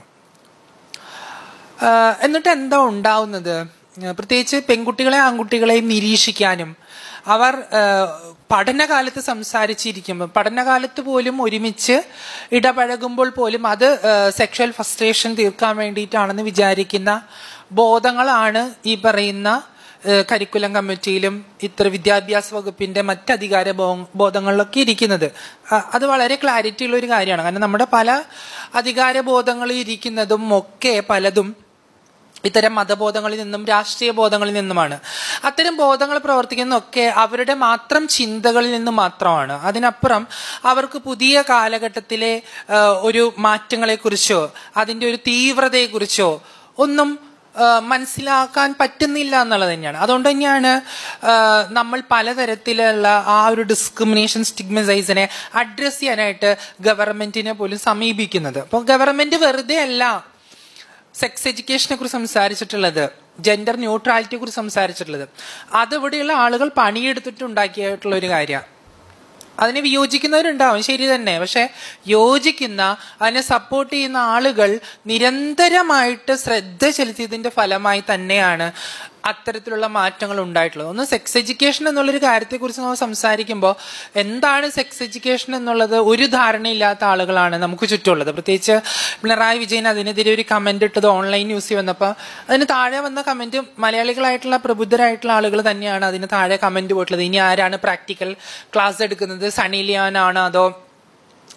ആഹ് എന്നിട്ട് എന്താ ഉണ്ടാവുന്നത് ആഹ് പ്രത്യേകിച്ച് പെൺകുട്ടികളെ ആൺകുട്ടികളെയും നിരീക്ഷിക്കാനും അവർ ആഹ് പഠനകാലത്ത് സംസാരിച്ചിരിക്കുമ്പോൾ പഠനകാലത്ത് പോലും ഒരുമിച്ച് ഇടപഴകുമ്പോൾ പോലും അത് സെക്ഷൽ ഫസ്ട്രേഷൻ തീർക്കാൻ വേണ്ടിയിട്ടാണെന്ന് വിചാരിക്കുന്ന ബോധങ്ങളാണ് ഈ പറയുന്ന ഏഹ് കരിക്കുലം കമ്മിറ്റിയിലും ഇത്ര വിദ്യാഭ്യാസ വകുപ്പിന്റെ മറ്റധികാര ബോ- ബോധങ്ങളിലൊക്കെ ഇരിക്കുന്നത് അ- അത് വളരെ ക്ലാരിറ്റി ഉള്ള ഒരു കാര്യമാണ് കാരണം നമ്മുടെ പല അധികാര ബോധങ്ങളിൽ ഇരിക്കുന്നതും ഒക്കെ പലതും ഇത്തരം മതബോധങ്ങളിൽ നിന്നും രാഷ്ട്രീയ ബോധങ്ങളിൽ നിന്നുമാണ് അത്തരം ബോധങ്ങൾ പ്രവർത്തിക്കുന്നതൊക്കെ അവരുടെ മാത്രം ചിന്തകളിൽ നിന്ന് മാത്രമാണ് അതിനപ്പുറം അവർക്ക് പുതിയ കാലഘട്ടത്തിലെ ആ, ഒരു മാറ്റങ്ങളെക്കുറിച്ചോ അതിന്റെ ഒരു തീവ്രതയെക്കുറിച്ചോ ഒന്നും ആ, മനസ്സിലാക്കാൻ പറ്റുന്നില്ല എന്നുള്ളത് തന്നെയാണ് അതുകൊണ്ട് തന്നെയാണ് ആ, നമ്മൾ പലതരത്തിലുള്ള ആ ഒരു ഡിസ്ക്രിമിനേഷൻ സ്റ്റിഗ്മസൈസിനെ അഡ്രസ് ചെയ്യാനായിട്ട് ഗവൺമെന്റിനെ പോലും സമീപിക്കുന്നത് അപ്പോൾ ഗവൺമെന്റ് വെറുതെ അല്ല സെക്സ് എഡ്യൂക്കേഷനെ കുറിച്ച് സംസാരിച്ചിട്ടുള്ളത് ജെൻഡർ ന്യൂട്രാലിറ്റിയെ കുറിച്ച് സംസാരിച്ചിട്ടുള്ളത് അത് ഇവിടെയുള്ള ആളുകൾ പണിയെടുത്തിട്ട് ഉണ്ടാക്കിയിട്ടുള്ള ഒരു കാര്യമാണ് അതിനെ വിയോജിക്കുന്നവരുണ്ടാവും ശരി തന്നെ പക്ഷെ യോജിക്കുന്ന അതിനെ സപ്പോർട്ട് ചെയ്യുന്ന ആളുകൾ നിരന്തരമായിട്ട് ശ്രദ്ധ ചെലുത്തിയതിന്റെ ഫലമായി തന്നെയാണ് അത്തരത്തിലുള്ള മാറ്റങ്ങൾ ഉണ്ടായിട്ടുള്ളത് ഒന്ന് സെക്സ് എഡ്യൂക്കേഷൻ എന്നുള്ളൊരു കാര്യത്തെക്കുറിച്ച് നമ്മൾ സംസാരിക്കുമ്പോൾ എന്താണ് സെക്സ് എഡ്യൂക്കേഷൻ എന്നുള്ളത് ഒരു ധാരണയില്ലാത്ത ആളുകളാണ് നമുക്ക് ചുറ്റുമുള്ളത് പ്രത്യേകിച്ച് പിണറായി വിജയൻ അതിനെതിരെ ഒരു കമന്റ് ഇട്ടത് ഓൺലൈൻ ന്യൂസിൽ വന്നപ്പോൾ അതിന് താഴെ വന്ന കമന്റ് മലയാളികളായിട്ടുള്ള പ്രബുദ്ധരായിട്ടുള്ള ആളുകൾ തന്നെയാണ് അതിന് താഴെ കമന്റ് പോയിട്ടുള്ളത് ഇനി ആരാണ് പ്രാക്ടിക്കൽ ക്ലാസ് എടുക്കുന്നത് സണി ലിയോൻ ആണോ അതോ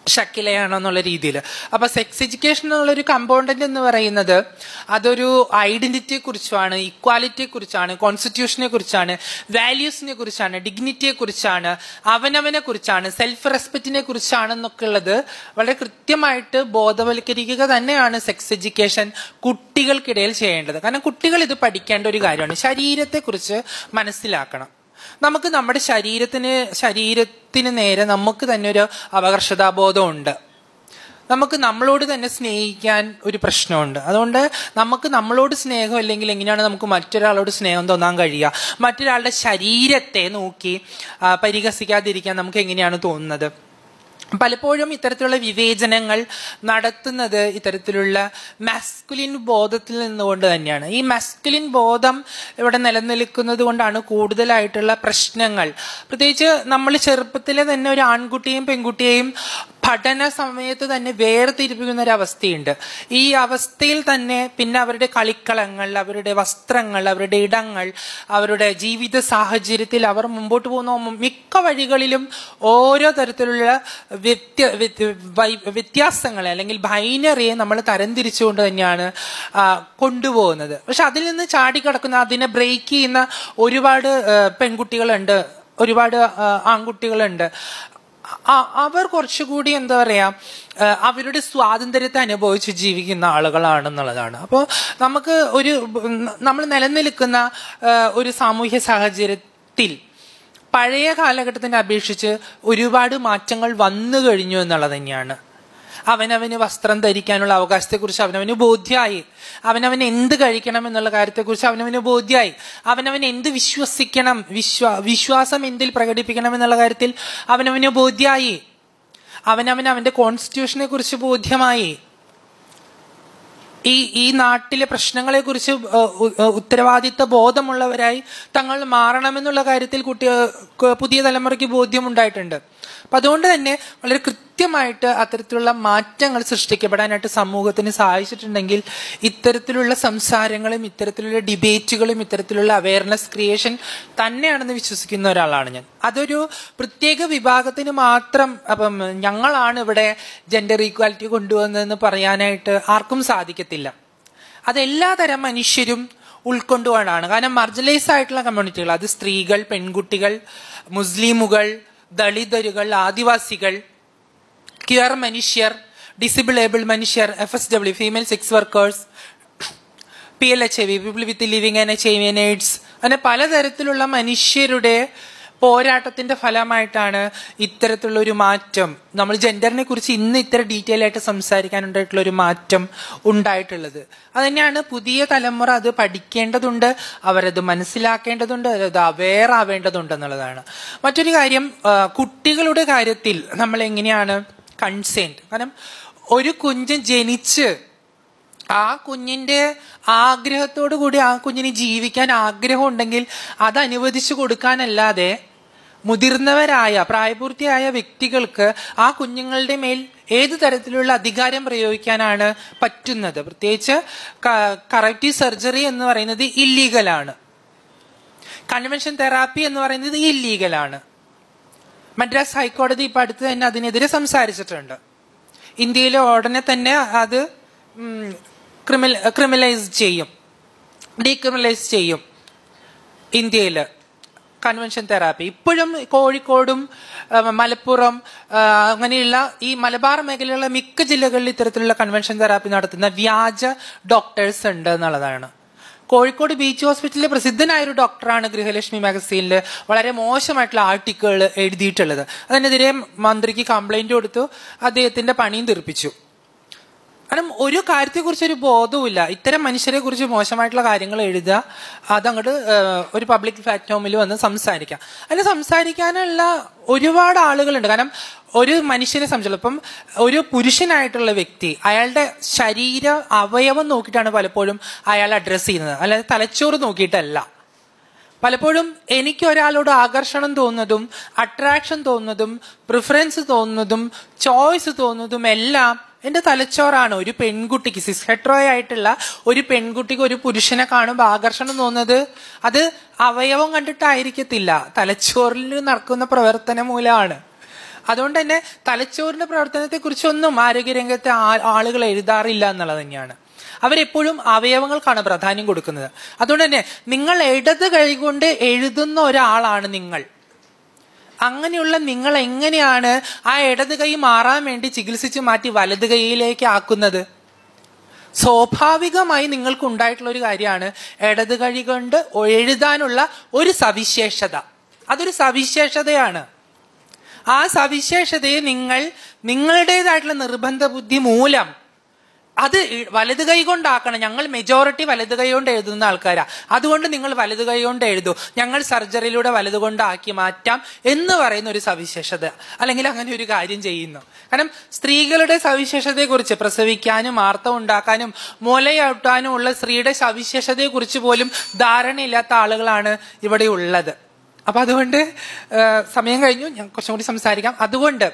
ഷക്കിലയാണോ എന്നുള്ള രീതിയിൽ അപ്പൊ സെക്സ് എഡ്യൂക്കേഷൻ എന്നുള്ള ഒരു കമ്പോണന്റ് എന്ന് പറയുന്നത് അതൊരു ഐഡന്റിറ്റിയെ കുറിച്ചാണ് ഇക്വാലിറ്റിയെ കുറിച്ചാണ് കോൺസ്റ്റിറ്റ്യൂഷനെ കുറിച്ചാണ് വാല്യൂസിനെ കുറിച്ചാണ് ഡിഗ്നിറ്റിയെ കുറിച്ചാണ് അവനവനെ കുറിച്ചാണ് സെൽഫ് റെസ്പെക്റ്റിനെ കുറിച്ചാണെന്നൊക്കെ ഉള്ളത് വളരെ കൃത്യമായിട്ട് ബോധവൽക്കരിക്കുക തന്നെയാണ് സെക്സ് എഡ്യൂക്കേഷൻ കുട്ടികൾക്കിടയിൽ ചെയ്യേണ്ടത് കാരണം കുട്ടികൾ ഇത് പഠിക്കേണ്ട ഒരു കാര്യമാണ് ശരീരത്തെക്കുറിച്ച് മനസ്സിലാക്കണം നമുക്ക് നമ്മുടെ ശരീരത്തിന് ശരീരത്തിന് നേരെ നമുക്ക് തന്നെ ഒരു അപകർഷതാബോധമുണ്ട് നമുക്ക് നമ്മളോട് തന്നെ സ്നേഹിക്കാൻ ഒരു പ്രശ്നമുണ്ട് അതുകൊണ്ട് നമുക്ക് നമ്മളോട് സ്നേഹം ഇല്ലെങ്കിൽ എങ്ങനെയാണ് നമുക്ക് മറ്റൊരാളോട് സ്നേഹം തോന്നാൻ കഴിയുക മറ്റൊരാളുടെ ശരീരത്തെ നോക്കി ആ, പരിഹസിക്കാതിരിക്കാൻ നമുക്ക് എങ്ങനെയാണ് തോന്നുന്നത് പലപ്പോഴും ഇത്തരത്തിലുള്ള വിവേചനങ്ങൾ നടത്തുന്നത് ഇത്തരത്തിലുള്ള മാസ്കുലിൻ ബോധത്തിൽ നിന്നുകൊണ്ട് തന്നെയാണ് ഈ മാസ്കുലിൻ ബോധം ഇവിടെ നിലനിൽക്കുന്നത് കൊണ്ടാണ് കൂടുതലായിട്ടുള്ള പ്രശ്നങ്ങൾ പ്രത്യേകിച്ച് നമ്മൾ ചെറുപ്പത്തിലെ തന്നെ ഒരു ആൺകുട്ടിയെയും പെൺകുട്ടിയെയും പഠന സമയത്ത് തന്നെ വേർതിരിപ്പിക്കുന്ന ഒരു അവസ്ഥയുണ്ട് ഈ അവസ്ഥയിൽ തന്നെ പിന്നെ അവരുടെ കളിക്കളങ്ങൾ അവരുടെ വസ്ത്രങ്ങൾ അവരുടെ ഇടങ്ങൾ അവരുടെ ജീവിത സാഹചര്യത്തിൽ അവർ മുമ്പോട്ട് പോകുന്ന മിക്ക വഴികളിലും ഓരോ തരത്തിലുള്ള വ്യത്യ വ്യത്യ- വൈ- വ്യത്യാസങ്ങളെ അല്ലെങ്കിൽ ബൈനറിയെ നമ്മൾ തരംതിരിച്ചുകൊണ്ട് തന്നെയാണ് ആ, കൊണ്ടുപോകുന്നത് പക്ഷെ അതിൽ നിന്ന് ചാടിക്കടക്കുന്ന അതിനെ ബ്രേക്ക് ചെയ്യുന്ന ഒരുപാട് ആ, പെൺകുട്ടികളുണ്ട് ഒരുപാട് ആ, ആൺകുട്ടികളുണ്ട് അ- അവർ കുറച്ചുകൂടി എന്താ പറയാ ആ, അവരുടെ സ്വാതന്ത്ര്യത്തെ അനുഭവിച്ച് ജീവിക്കുന്ന ആളുകളാണെന്നുള്ളതാണ് അപ്പോൾ നമുക്ക് ഒരു നമ്മൾ നിലനിൽക്കുന്ന ആ, ഒരു സാമൂഹ്യ സാഹചര്യത്തിൽ പഴയ കാലഘട്ടത്തിനെ അപേക്ഷിച്ച് ഒരുപാട് മാറ്റങ്ങൾ വന്നു കഴിഞ്ഞു എന്നുള്ളത് തന്നെയാണ് അവനവന് വസ്ത്രം ധരിക്കാനുള്ള അവകാശത്തെക്കുറിച്ച് അവനവന് ബോധ്യമായി അവനവൻ എന്ത് കഴിക്കണം എന്നുള്ള കാര്യത്തെക്കുറിച്ച് അവനവന് ബോധ്യമായി അവനവൻ എന്ത് വിശ്വസിക്കണം വിശ്വാ വിശ്വാസം എന്തിൽ പ്രകടിപ്പിക്കണം എന്നുള്ള കാര്യത്തിൽ അവനവന് ബോധ്യമായി അവനവൻ അവന്റെ കോൺസ്റ്റിറ്റ്യൂഷനെ കുറിച്ച് ബോധ്യമായി ഈ ഈ നാട്ടിലെ പ്രശ്നങ്ങളെ കുറിച്ച് ഉത്തരവാദിത്ത ബോധമുള്ളവരായി തങ്ങൾ മാറണമെന്നുള്ള കാര്യത്തിൽ കുട്ടി ക- പുതിയ തലമുറയ്ക്ക് ബോധ്യമുണ്ടായിട്ടുണ്ട് അപ്പൊ അതുകൊണ്ട് തന്നെ വളരെ കൃത്യമായിട്ട് അത്തരത്തിലുള്ള മാറ്റങ്ങൾ സൃഷ്ടിക്കപ്പെടാനായിട്ട് സമൂഹത്തിന് സാധിച്ചിട്ടുണ്ടെങ്കിൽ ഇത്തരത്തിലുള്ള സംസാരങ്ങളും ഇത്തരത്തിലുള്ള ഡിബേറ്റുകളും ഇത്തരത്തിലുള്ള അവയർനെസ് ക്രിയേഷൻ തന്നെയാണെന്ന് വിശ്വസിക്കുന്ന ഒരാളാണ് ഞാൻ അതൊരു പ്രത്യേക വിഭാഗത്തിന് മാത്രം അപ്പം ഞങ്ങളാണ് ഇവിടെ ജെൻഡർ ഈക്വാലിറ്റി കൊണ്ടുവന്നതെന്ന് പറയാനായിട്ട് ആർക്കും സാധിക്കത്തില്ല അത് എല്ലാ തരം മനുഷ്യരും ഉൾക്കൊണ്ടുകൊണ്ടാണ് കാരണം മർജലൈസ് ആയിട്ടുള്ള കമ്മ്യൂണിറ്റികൾ അത് സ്ത്രീകൾ പെൺകുട്ടികൾ മുസ്ലിമുകൾ ദളിതരുകൾ ആദിവാസികൾ ക്യൂർ മനുഷ്യർ ഡിസബിൾ ഏബിൾ മനുഷ്യർ F S W female sex workers P L H I V people with living and H I V AIDS അങ്ങനെ പലതരത്തിലുള്ള മനുഷ്യരുടെ പോരാട്ടത്തിന്റെ ഫലമായിട്ടാണ് ഇത്തരത്തിലുള്ള ഒരു മാറ്റം നമ്മൾ ജെൻഡറിനെ കുറിച്ച് ഇന്ന് ഇത്ര ഡീറ്റെയിൽ ആയിട്ട് സംസാരിക്കാനുണ്ടായിട്ടുള്ള ഒരു മാറ്റം ഉണ്ടായിട്ടുള്ളത് അത് തന്നെയാണ് പുതിയ തലമുറ അത് പഠിക്കേണ്ടതുണ്ട് അവരത് മനസ്സിലാക്കേണ്ടതുണ്ട് അത് അവെയർ ആവേണ്ടതുണ്ട് എന്നുള്ളതാണ് മറ്റൊരു കാര്യം ആ, കുട്ടികളുടെ കാര്യത്തിൽ നമ്മൾ എങ്ങനെയാണ് കൺസേൺഡ് കാരണം ഒരു കുഞ്ഞ് ജനിച്ച് ആ കുഞ്ഞിന്റെ ആഗ്രഹത്തോടു കൂടി ആ കുഞ്ഞിന് ജീവിക്കാൻ ആഗ്രഹം ഉണ്ടെങ്കിൽ അത് അനുവദിച്ചു കൊടുക്കാനല്ലാതെ മുതിർന്നവരായ പ്രായപൂർത്തിയായ വ്യക്തികൾക്ക് ആ കുഞ്ഞുങ്ങളുടെ മേൽ ഏത് തരത്തിലുള്ള അധികാരം പ്രയോഗിക്കാനാണ് പറ്റുന്നത് പ്രത്യേകിച്ച് കറക്റ്റീവ് സർജറി എന്ന് പറയുന്നത് ഇല്ലീഗലാണ് കൺവെൻഷൻ തെറാപ്പി എന്ന് പറയുന്നത് ഇല്ലീഗലാണ് മദ്രാസ് ഹൈക്കോടതി ഇപ്പൊ അടുത്ത് തന്നെ അതിനെതിരെ സംസാരിച്ചിട്ടുണ്ട് ഇന്ത്യയിലെ ഉടനെ തന്നെ അത് ക്രിമിനലൈസ് ചെയ്യും ഡീക്രിമിനലൈസ് ചെയ്യും ഇന്ത്യയിൽ കൺവെൻഷൻ തെറാപ്പി ഇപ്പോഴും കോഴിക്കോടും ആ, മലപ്പുറം ആ, അങ്ങനെയുള്ള ഈ മലബാർ മേഖലയിലുള്ള മിക്ക ജില്ലകളിൽ ഇത്തരത്തിലുള്ള കൺവെൻഷൻ തെറാപ്പി നടത്തുന്ന വ്യാജ ഡോക്ടേഴ്സ് ഉണ്ട് എന്നുള്ളതാണ് കോഴിക്കോട് ബീച്ച് ഹോസ്പിറ്റലിലെ പ്രസിദ്ധനായ ഒരു ഡോക്ടറാണ് ഗൃഹലക്ഷ്മി മാഗസീനിൽ വളരെ മോശമായിട്ടുള്ള ആർട്ടിക്കിൾ എഴുതിയിട്ടുള്ളത് അതിനെതിരെ മന്ത്രിക്ക് കംപ്ലൈന്റ് കൊടുത്തു അദ്ദേഹത്തിന്റെ പണിയും തീർപ്പിച്ചു കാരണം ഒരു കാര്യത്തെക്കുറിച്ച് ഒരു ബോധവുമില്ല ഇത്തരം മനുഷ്യരെ കുറിച്ച് മോശമായിട്ടുള്ള കാര്യങ്ങൾ എഴുതുക അതങ്ങോട്ട് ഒരു പബ്ലിക് പ്ലാറ്റ്ഫോമിൽ വന്ന് സംസാരിക്കാം അതിൽ സംസാരിക്കാനുള്ള ഒരുപാട് ആളുകളുണ്ട് കാരണം ഒരു മനുഷ്യനെ സംബന്ധിച്ചുള്ള ഇപ്പം ഒരു പുരുഷനായിട്ടുള്ള വ്യക്തി അയാളുടെ ശരീര അവയവം നോക്കിയിട്ടാണ് പലപ്പോഴും അയാൾ അഡ്രസ്സ് ചെയ്യുന്നത് അല്ലാതെ തലച്ചോറ് നോക്കിയിട്ടല്ല പലപ്പോഴും എനിക്ക് ഒരാളോട് ആകർഷണം തോന്നുന്നതും അട്രാക്ഷൻ തോന്നുന്നതും പ്രിഫറൻസ് തോന്നുന്നതും ചോയ്സ് തോന്നുന്നതും എല്ലാം എന്റെ തലച്ചോറാണ് ഒരു പെൺകുട്ടിക്ക് സിസ് ഹെട്രോയ ആയിട്ടുള്ള ഒരു പെൺകുട്ടിക്ക് ഒരു പുരുഷനെ കാണുമ്പോൾ ആകർഷണം തോന്നുന്നത് അത് അവയവം കണ്ടിട്ടായിരിക്കത്തില്ല തലച്ചോറിൽ നടക്കുന്ന പ്രവർത്തനം മൂലമാണ് അതുകൊണ്ട് തന്നെ തലച്ചോറിന്റെ പ്രവർത്തനത്തെ കുറിച്ചൊന്നും ആരോഗ്യരംഗത്തെ ആ- ആളുകൾ എഴുതാറില്ല എന്നുള്ളത് തന്നെയാണ് അവരെപ്പോഴും അവയവങ്ങൾക്കാണ് പ്രാധാന്യം കൊടുക്കുന്നത് അതുകൊണ്ട് തന്നെ നിങ്ങൾ ഇടത് കൈകൊണ്ട് എഴുതുന്ന ഒരാളാണ് നിങ്ങൾ അങ്ങനെയുള്ള നിങ്ങൾ എങ്ങനെയാണ് ആ ഇടത് കൈ മാറാൻ വേണ്ടി ചികിത്സിച്ച് മാറ്റി വലത് കൈയിലേക്ക് ആക്കുന്നത് സ്വാഭാവികമായി നിങ്ങൾക്ക് ഉണ്ടായിട്ടുള്ള ഒരു കാര്യമാണ് ഇടത് കൈ കൊണ്ട് എഴുതാനുള്ള ഒരു സവിശേഷത അതൊരു സവിശേഷതയാണ് ആ സവിശേഷതയെ നിങ്ങൾ നിങ്ങളുടേതായിട്ടുള്ള നിർബന്ധ ബുദ്ധി മൂലം അത് ഇ- വലത് കൈ കൊണ്ടാക്കണം ഞങ്ങൾ മെജോറിറ്റി വലത് കൈ കൊണ്ട് എഴുതുന്ന ആൾക്കാരാ അതുകൊണ്ട് നിങ്ങൾ വലത് കൈ കൊണ്ട് എഴുതൂ ഞങ്ങൾ സർജറിയിലൂടെ വലത് കൊണ്ടാക്കി മാറ്റാം എന്ന് പറയുന്ന ഒരു സവിശേഷത അല്ലെങ്കിൽ അങ്ങനെ ഒരു കാര്യം ചെയ്യുന്നു കാരണം സ്ത്രീകളുടെ സവിശേഷതയെക്കുറിച്ച് പ്രസവിക്കാനും ആർത്തം ഉണ്ടാക്കാനും മുലയൂട്ടാനും ഉള്ള സ്ത്രീയുടെ സവിശേഷതയെക്കുറിച്ച് പോലും ധാരണയില്ലാത്ത ആളുകളാണ് ഇവിടെ ഉള്ളത് അപ്പൊ അതുകൊണ്ട് ആ, സമയം കഴിഞ്ഞു ഞാൻ കുറച്ചും കൂടി സംസാരിക്കാം അതുകൊണ്ട്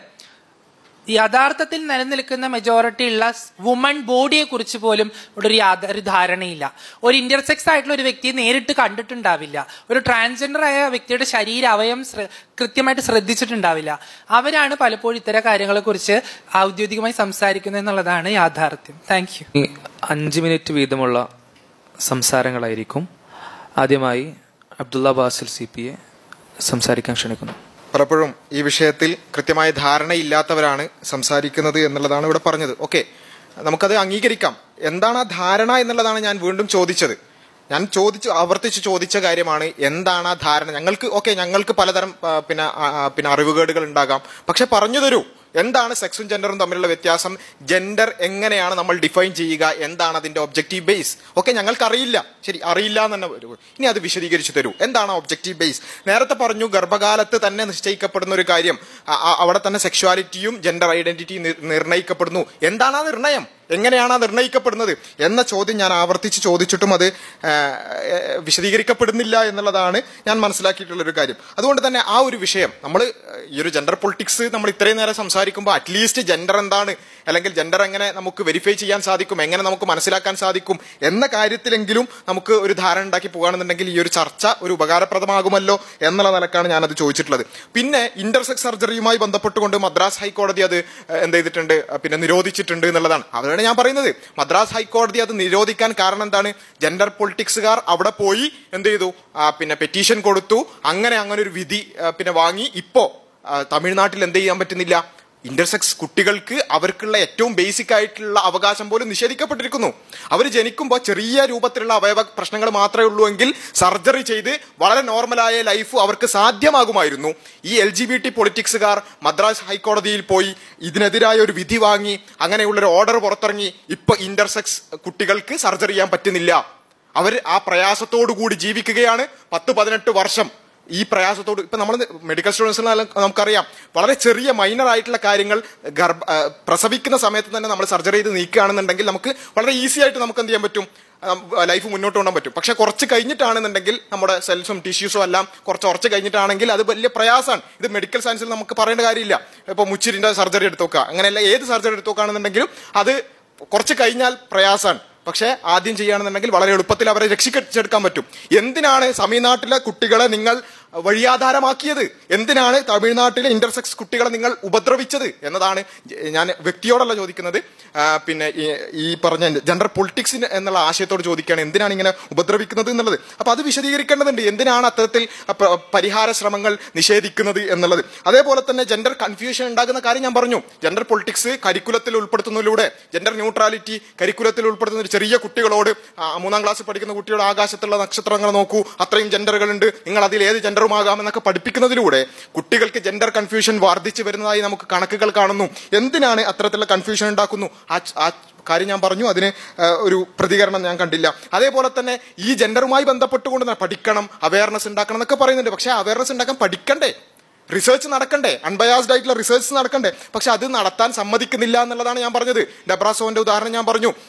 യഥാർത്ഥത്തിൽ നിലനിൽക്കുന്ന മെജോറിറ്റി ഉള്ള വുമൺ ബോഡിയെ കുറിച്ച് പോലും ഇവിടെ ഒരു യാത ഒരു ധാരണയില്ല ഒരു ഇന്റർസെക്സ് ആയിട്ടുള്ള ഒരു വ്യക്തിയെ നേരിട്ട് കണ്ടിട്ടുണ്ടാവില്ല ഒരു ട്രാൻസ്ജെൻഡർ ആയ വ്യക്തിയുടെ ശരീര അവയം ശ്ര- കൃത്യമായിട്ട് ശ്രദ്ധിച്ചിട്ടുണ്ടാവില്ല അവരാണ് പലപ്പോഴും ഇത്തരം കാര്യങ്ങളെ കുറിച്ച് ഔദ്യോഗികമായി സംസാരിക്കുന്നത് എന്നുള്ളതാണ് യാഥാർത്ഥ്യം താങ്ക് യു ഈ അഞ്ച് മിനിറ്റ് വീതമുള്ള സംസാരങ്ങളായിരിക്കും ആദ്യമായി അബ്ദുള്ള ബാസിൽ സി പി എ സംസാരിക്കാൻ ക്ഷണിക്കുന്നു പലപ്പോഴും ഈ വിഷയത്തിൽ കൃത്യമായ ധാരണയില്ലാത്തവരാണ് സംസാരിക്കുന്നത് എന്നുള്ളതാണ് ഇവിടെ പറഞ്ഞത് ഓക്കെ നമുക്കത് അംഗീകരിക്കാം എന്താണ് ആ ധാരണ എന്നുള്ളതാണ് ഞാൻ വീണ്ടും ചോദിച്ചത് ഞാൻ ചോദിച്ചു ആവർത്തിച്ച് ചോദിച്ച കാര്യമാണ് എന്താണ് ആ ധാരണ ഞങ്ങൾക്ക് ഓക്കെ ഞങ്ങൾക്ക് പലതരം ആ, പിന്നെ ആ, ആ, പിന്നെ അറിവുകേടുകൾ ഉണ്ടാകാം പക്ഷെ പറഞ്ഞു തരൂ എന്താണ് സെക്സും ജെൻഡറും തമ്മിലുള്ള വ്യത്യാസം ജെൻഡർ എങ്ങനെയാണ് നമ്മൾ ഡിഫൈൻ ചെയ്യുക എന്താണ് അതിന്റെ ഒബ്ജക്റ്റീവ് ബേസ് ഓക്കെ ഞങ്ങൾക്ക് അറിയില്ല ശരി അറിയില്ല എന്ന് തന്നെ വരൂ ഇനി അത് വിശദീകരിച്ചു തരൂ എന്താണ് ഒബ്ജക്റ്റീവ് ബേസ് നേരത്തെ പറഞ്ഞു ഗർഭകാലത്ത് തന്നെ നിശ്ചയിക്കപ്പെടുന്ന ഒരു കാര്യം ആ- ആ- അവിടെ തന്നെ സെക്ഷുവാലിറ്റിയും ജെൻഡർ ഐഡന്റിറ്റി നിർണ്ണയിക്കപ്പെടുന്നു എന്താണ് ആ നിർണയം എങ്ങനെയാണ് ആ നിർണ്ണയിക്കപ്പെടുന്നത് എന്ന ചോദ്യം ഞാൻ ആവർത്തിച്ച് ചോദിച്ചിട്ടും അത് ആ, ഏ, വിശദീകരിക്കപ്പെടുന്നില്ല എന്നുള്ളതാണ് ഞാൻ മനസ്സിലാക്കിയിട്ടുള്ള ഒരു കാര്യം അതുകൊണ്ട് തന്നെ ആ ഒരു വിഷയം നമ്മൾ ഈ ഒരു ജെൻഡർ പൊളിറ്റിക്സ് നമ്മൾ ഇത്രയും നേരം സംസാരിക്കുമ്പോൾ അറ്റ്ലീസ്റ്റ് ജെൻഡർ എന്താണ് അല്ലെങ്കിൽ ജെൻഡർ എങ്ങനെ നമുക്ക് വെരിഫൈ ചെയ്യാൻ സാധിക്കും എങ്ങനെ നമുക്ക് മനസ്സിലാക്കാൻ സാധിക്കും എന്ന കാര്യത്തിലെങ്കിലും നമുക്ക് ഒരു ധാരണ ഉണ്ടാക്കി പോകുകയാണെന്നുണ്ടെങ്കിൽ ഈ ഒരു ചർച്ച ഒരു ഉപകാരപ്രദമാകുമല്ലോ എന്നുള്ള നിലക്കാണ് ഞാനത് ചോദിച്ചിട്ടുള്ളത് പിന്നെ ഇന്റർസെക്സ് സർജറിയുമായി ബന്ധപ്പെട്ടുകൊണ്ട് മദ്രാസ് ഹൈക്കോടതി അത് ഏഹ്, എന്ത് ചെയ്തിട്ടുണ്ട് ഏഹ്, പിന്നെ നിരോധിച്ചിട്ടുണ്ട് എന്നുള്ളതാണ് അതാണ് ഞാൻ പറയുന്നത് മദ്രാസ് ഹൈക്കോടതി അത് നിരോധിക്കാൻ കാരണം എന്താണ് ജെൻഡർ പൊളിറ്റിക്സുകാർ അവിടെ പോയി എന്ത് ചെയ്തു ആ, പിന്നെ പെറ്റീഷൻ കൊടുത്തു അങ്ങനെ അങ്ങനെ ഒരു വിധി ആ, പിന്നെ വാങ്ങി ഇപ്പോ ആ, തമിഴ്നാട്ടിൽ എന്ത് ചെയ്യാൻ പറ്റുന്നില്ല ഇന്റർസെക്സ് കുട്ടികൾക്ക് അവർക്കുള്ള ഏറ്റവും ബേസിക് ആയിട്ടുള്ള അവകാശം പോലും നിഷേധിക്കപ്പെട്ടിരിക്കുന്നു അവർ ജനിക്കുമ്പോൾ ചെറിയ രൂപത്തിലുള്ള അവയവ പ്രശ്നങ്ങൾ മാത്രമേ ഉള്ളൂ എങ്കിൽ സർജറി ചെയ്ത് വളരെ നോർമലായ ലൈഫ് അവർക്ക് സാധ്യമാകുമായിരുന്നു ഈ എൽ ജി ബി ടി പൊളിറ്റിക്സുകാർ മദ്രാസ് ഹൈക്കോടതിയിൽ പോയി ഇതിനെതിരായ ഒരു വിധി വാങ്ങി അങ്ങനെയുള്ള ഒരു ഓർഡർ പുറത്തിറങ്ങി ഇപ്പൊ ഇന്റർസെക്സ് കുട്ടികൾക്ക് സർജറി ചെയ്യാൻ പറ്റുന്നില്ല അവർ ആ പ്രയാസത്തോടു കൂടി ജീവിക്കുകയാണ് പത്ത് പതിനെട്ട് വർഷം ഈ പ്രയാസത്തോട് ഇപ്പൊ നമ്മൾ മെഡിക്കൽ സ്റ്റുഡൻസിനാലും നമുക്കറിയാം വളരെ ചെറിയ മൈനർ ആയിട്ടുള്ള കാര്യങ്ങൾ ഗർഭ ആ, പ്രസവിക്കുന്ന സമയത്ത് തന്നെ നമ്മൾ സർജറി ചെയ്ത് നീക്കുകയാണെന്നുണ്ടെങ്കിൽ നമുക്ക് വളരെ ഈസി ആയിട്ട് നമുക്ക് എന്ത് ചെയ്യാൻ പറ്റും ലൈഫ് മുന്നോട്ട് കൊണ്ടുപോകാൻ പറ്റും പക്ഷെ കുറച്ച് കഴിഞ്ഞിട്ടാണെന്നുണ്ടെങ്കിൽ നമ്മുടെ സെൽസും ടിഷ്യൂസും എല്ലാം കുറച്ച് ഉറച്ച് കഴിഞ്ഞിട്ടാണെങ്കിൽ അത് വലിയ പ്രയാസമാണ് ഇത് മെഡിക്കൽ സയൻസിൽ നമുക്ക് പറയേണ്ട കാര്യമില്ല ഇപ്പൊ മുച്ചിരിന്റെ സർജറി എടുത്ത് നോക്കുക അങ്ങനെയല്ല ഏത് സർജറി എടുത്ത് നോക്കുകയാണെന്നുണ്ടെങ്കിലും അത് കുറച്ച് കഴിഞ്ഞാൽ പ്രയാസമാണ് പക്ഷെ ആദ്യം ചെയ്യുകയാണെന്നുണ്ടെങ്കിൽ വളരെ എളുപ്പത്തിൽ അവരെ രക്ഷിച്ചെടുക്കാൻ പറ്റും എന്തിനാണ് തമിഴ്നാട്ടിലെ കുട്ടികളെ നിങ്ങൾ വഴിയാധാരമാക്കിയത് എന്തിനാണ് തമിഴ്നാട്ടിലെ ഇന്റർസെക്സ് കുട്ടികളെ നിങ്ങൾ ഉപദ്രവിച്ചത് എന്നതാണ് ഞാൻ വ്യക്തിയോടല്ല ചോദിക്കുന്നത് ആ, പിന്നെ ഈ- ഈ പറഞ്ഞ ജെൻഡർ പൊളിറ്റിക്സിന് എന്നുള്ള ആശയത്തോട് ചോദിക്കുകയാണ് എന്തിനാണ് ഇങ്ങനെ ഉപദ്രവിക്കുന്നത് എന്നുള്ളത് അപ്പൊ അത് വിശദീകരിക്കേണ്ടതുണ്ട് എന്തിനാണ് അത്തരത്തിൽ പ- പരിഹാര ശ്രമങ്ങൾ നിഷേധിക്കുന്നത് എന്നുള്ളത് അതേപോലെ തന്നെ ജെൻഡർ കൺഫ്യൂഷൻ ഉണ്ടാകുന്ന കാര്യം ഞാൻ പറഞ്ഞു ജെൻഡർ പൊളിറ്റിക്സ് കരിക്കുലത്തിൽ ഉൾപ്പെടുത്തുന്നതിലൂടെ ജെൻഡർ ന്യൂട്രാലിറ്റി കരിക്കുലത്തിൽ ഉൾപ്പെടുത്തുന്ന ഒരു ചെറിയ കുട്ടികളോട് ആ, മൂന്നാം ക്ലാസ്സിൽ പഠിക്കുന്ന കുട്ടിയുടെ ആകാശത്തുള്ള നക്ഷത്രങ്ങൾ നോക്കൂ അത്രയും ജെൻഡറുകളുണ്ട് നിങ്ങൾ അതിൽ ഏത് ജെൻഡറുമാകാം എന്നൊക്കെ പഠിപ്പിക്കുന്നതിലൂടെ കുട്ടികൾക്ക് ജെൻഡർ കൺഫ്യൂഷൻ വർദ്ധിച്ചു വരുന്നതായി നമുക്ക് കണക്കുകൾ കാണുന്നു എന്തിനാണ് അത്തരത്തിലുള്ള കൺഫ്യൂഷൻ ഉണ്ടാക്കുന്നു ആ ച- ആ കാര്യം ഞാൻ പറഞ്ഞു അതിന് ആ, ഒരു പ്രതികരണം ഞാൻ കണ്ടില്ല അതേപോലെ തന്നെ ഈ ജെൻഡറുമായി ബന്ധപ്പെട്ടുകൊണ്ട് തന്നെ പഠിക്കണം അവയർനെസ് ഉണ്ടാക്കണം എന്നൊക്കെ പറയുന്നുണ്ട് പക്ഷേ അവയർനെസ് ഉണ്ടാക്കാൻ പഠിക്കണ്ടേ റിസർച്ച് നടക്കണ്ടേ അൺബയാസ്ഡ് ആയിട്ടുള്ള റിസർച്ച് നടക്കണ്ടേ പക്ഷെ അത് നടത്താൻ സമ്മതിക്കുന്നില്ല എന്നുള്ളതാണ് ഞാൻ പറഞ്ഞത് ഡെബ്രാസോന്റെ ഉദാഹരണം ഞാൻ പറഞ്ഞു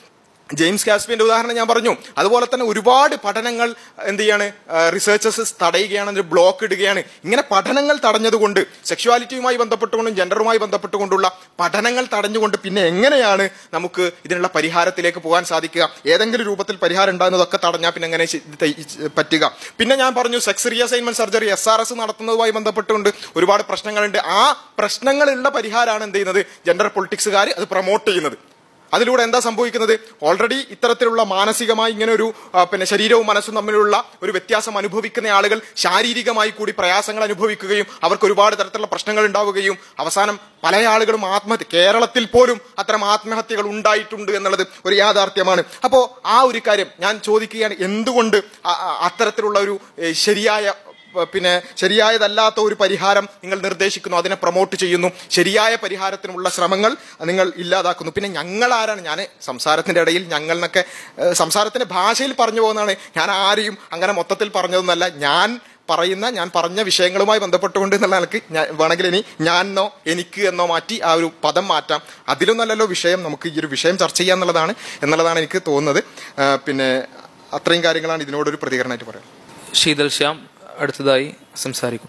ജെയിംസ് കാസ്പിന്റെ ഉദാഹരണം ഞാൻ പറഞ്ഞു അതുപോലെ തന്നെ ഒരുപാട് പഠനങ്ങൾ എന്ത് ചെയ്യാണ് റിസർച്ചേഴ്സ് തടയുകയാണ് അതിന് ബ്ലോക്ക് ഇടുകയാണ് ഇങ്ങനെ പഠനങ്ങൾ തടഞ്ഞതുകൊണ്ട് സെക്ഷുവാലിറ്റിയുമായി ബന്ധപ്പെട്ടുകൊണ്ടും ജെൻഡറുമായി ബന്ധപ്പെട്ടുകൊണ്ടുള്ള പഠനങ്ങൾ തടഞ്ഞുകൊണ്ട് പിന്നെ എങ്ങനെയാണ് നമുക്ക് ഇതിനുള്ള പരിഹാരത്തിലേക്ക് പോകാൻ സാധിക്കുക ഏതെങ്കിലും രൂപത്തിൽ പരിഹാരം ഉണ്ടാകുന്നതൊക്കെ തടഞ്ഞാൽ പിന്നെ എങ്ങനെ ശ- ത- പറ്റുക പിന്നെ ഞാൻ പറഞ്ഞു sex reassignment surgery S R S നടത്തുന്നതുമായി ബന്ധപ്പെട്ടുകൊണ്ട് ഒരുപാട് പ്രശ്നങ്ങളുണ്ട് ആ പ്രശ്നങ്ങളുള്ള പരിഹാരമാണ് എന്ത് ചെയ്യുന്നത് ജെൻഡർ പൊളിറ്റിക്സുകാർ അത് പ്രൊമോട്ട് ചെയ്യുന്നത് അതിലൂടെ എന്താ സംഭവിക്കുന്നത് ഓൾറെഡി ഇത്തരത്തിലുള്ള മാനസികമായി ഇങ്ങനെ ഒരു ആ, പിന്നെ ശരീരവും മനസ്സും തമ്മിലുള്ള ഒരു വ്യത്യാസം അനുഭവിക്കുന്ന ആളുകൾ ശാരീരികമായി കൂടി പ്രയാസങ്ങൾ അനുഭവിക്കുകയും അവർക്ക് ഒരുപാട് തരത്തിലുള്ള പ്രശ്നങ്ങൾ ഉണ്ടാവുകയും അവസാനം പല ആളുകളും ആത്മഹത്യ കേരളത്തിൽ പോലും അത്തരം ആത്മഹത്യകൾ ഉണ്ടായിട്ടുണ്ട് എന്നുള്ളത് ഒരു യാഥാർത്ഥ്യമാണ് അപ്പോൾ ആ ഒരു കാര്യം ഞാൻ ചോദിക്കുകയാണ് എന്തുകൊണ്ട് ആ- ആ- അത്തരത്തിലുള്ള ഒരു ഏ, ശരിയായ പ- പിന്നെ ശരിയായതല്ലാത്ത ഒരു പരിഹാരം നിങ്ങൾ നിർദ്ദേശിക്കുന്നു അതിനെ പ്രൊമോട്ട് ചെയ്യുന്നു ശരിയായ പരിഹാരത്തിനുള്ള ശ്രമങ്ങൾ നിങ്ങൾ ഇല്ലാതാക്കുന്നു പിന്നെ ഞങ്ങൾ ആരാണ് ഞാൻ സംസാരത്തിന്റെ ഇടയിൽ ഞങ്ങൾ എന്നൊക്കെ ഏഹ്, സംസാരത്തിന്റെ ഭാഷയിൽ പറഞ്ഞു പോകുന്നതാണ് ഞാൻ ആരെയും അങ്ങനെ മൊത്തത്തിൽ പറഞ്ഞതൊന്നല്ല ഞാൻ പറയുന്ന ഞാൻ പറഞ്ഞ വിഷയങ്ങളുമായി ബന്ധപ്പെട്ടുകൊണ്ട് എന്നുള്ള നിലക്ക് ഞാൻ വേണമെങ്കിൽ ഇനി ഞാൻ എന്നോ എനിക്ക് എന്നോ മാറ്റി ആ ഒരു പദം മാറ്റാം അതിലൊന്നല്ലല്ലോ വിഷയം നമുക്ക് ഈ ഒരു വിഷയം ചർച്ച ചെയ്യുക എന്നുള്ളതാണ് എന്നുള്ളതാണ് എനിക്ക് തോന്നുന്നത് ആ, പിന്നെ അത്രയും കാര്യങ്ങളാണ് ഇതിനോടൊരു പ്രതികരണമായിട്ട് പറയാം ശീതൽ ശ്യാം അടുത്തതായി സംസാരിക്കും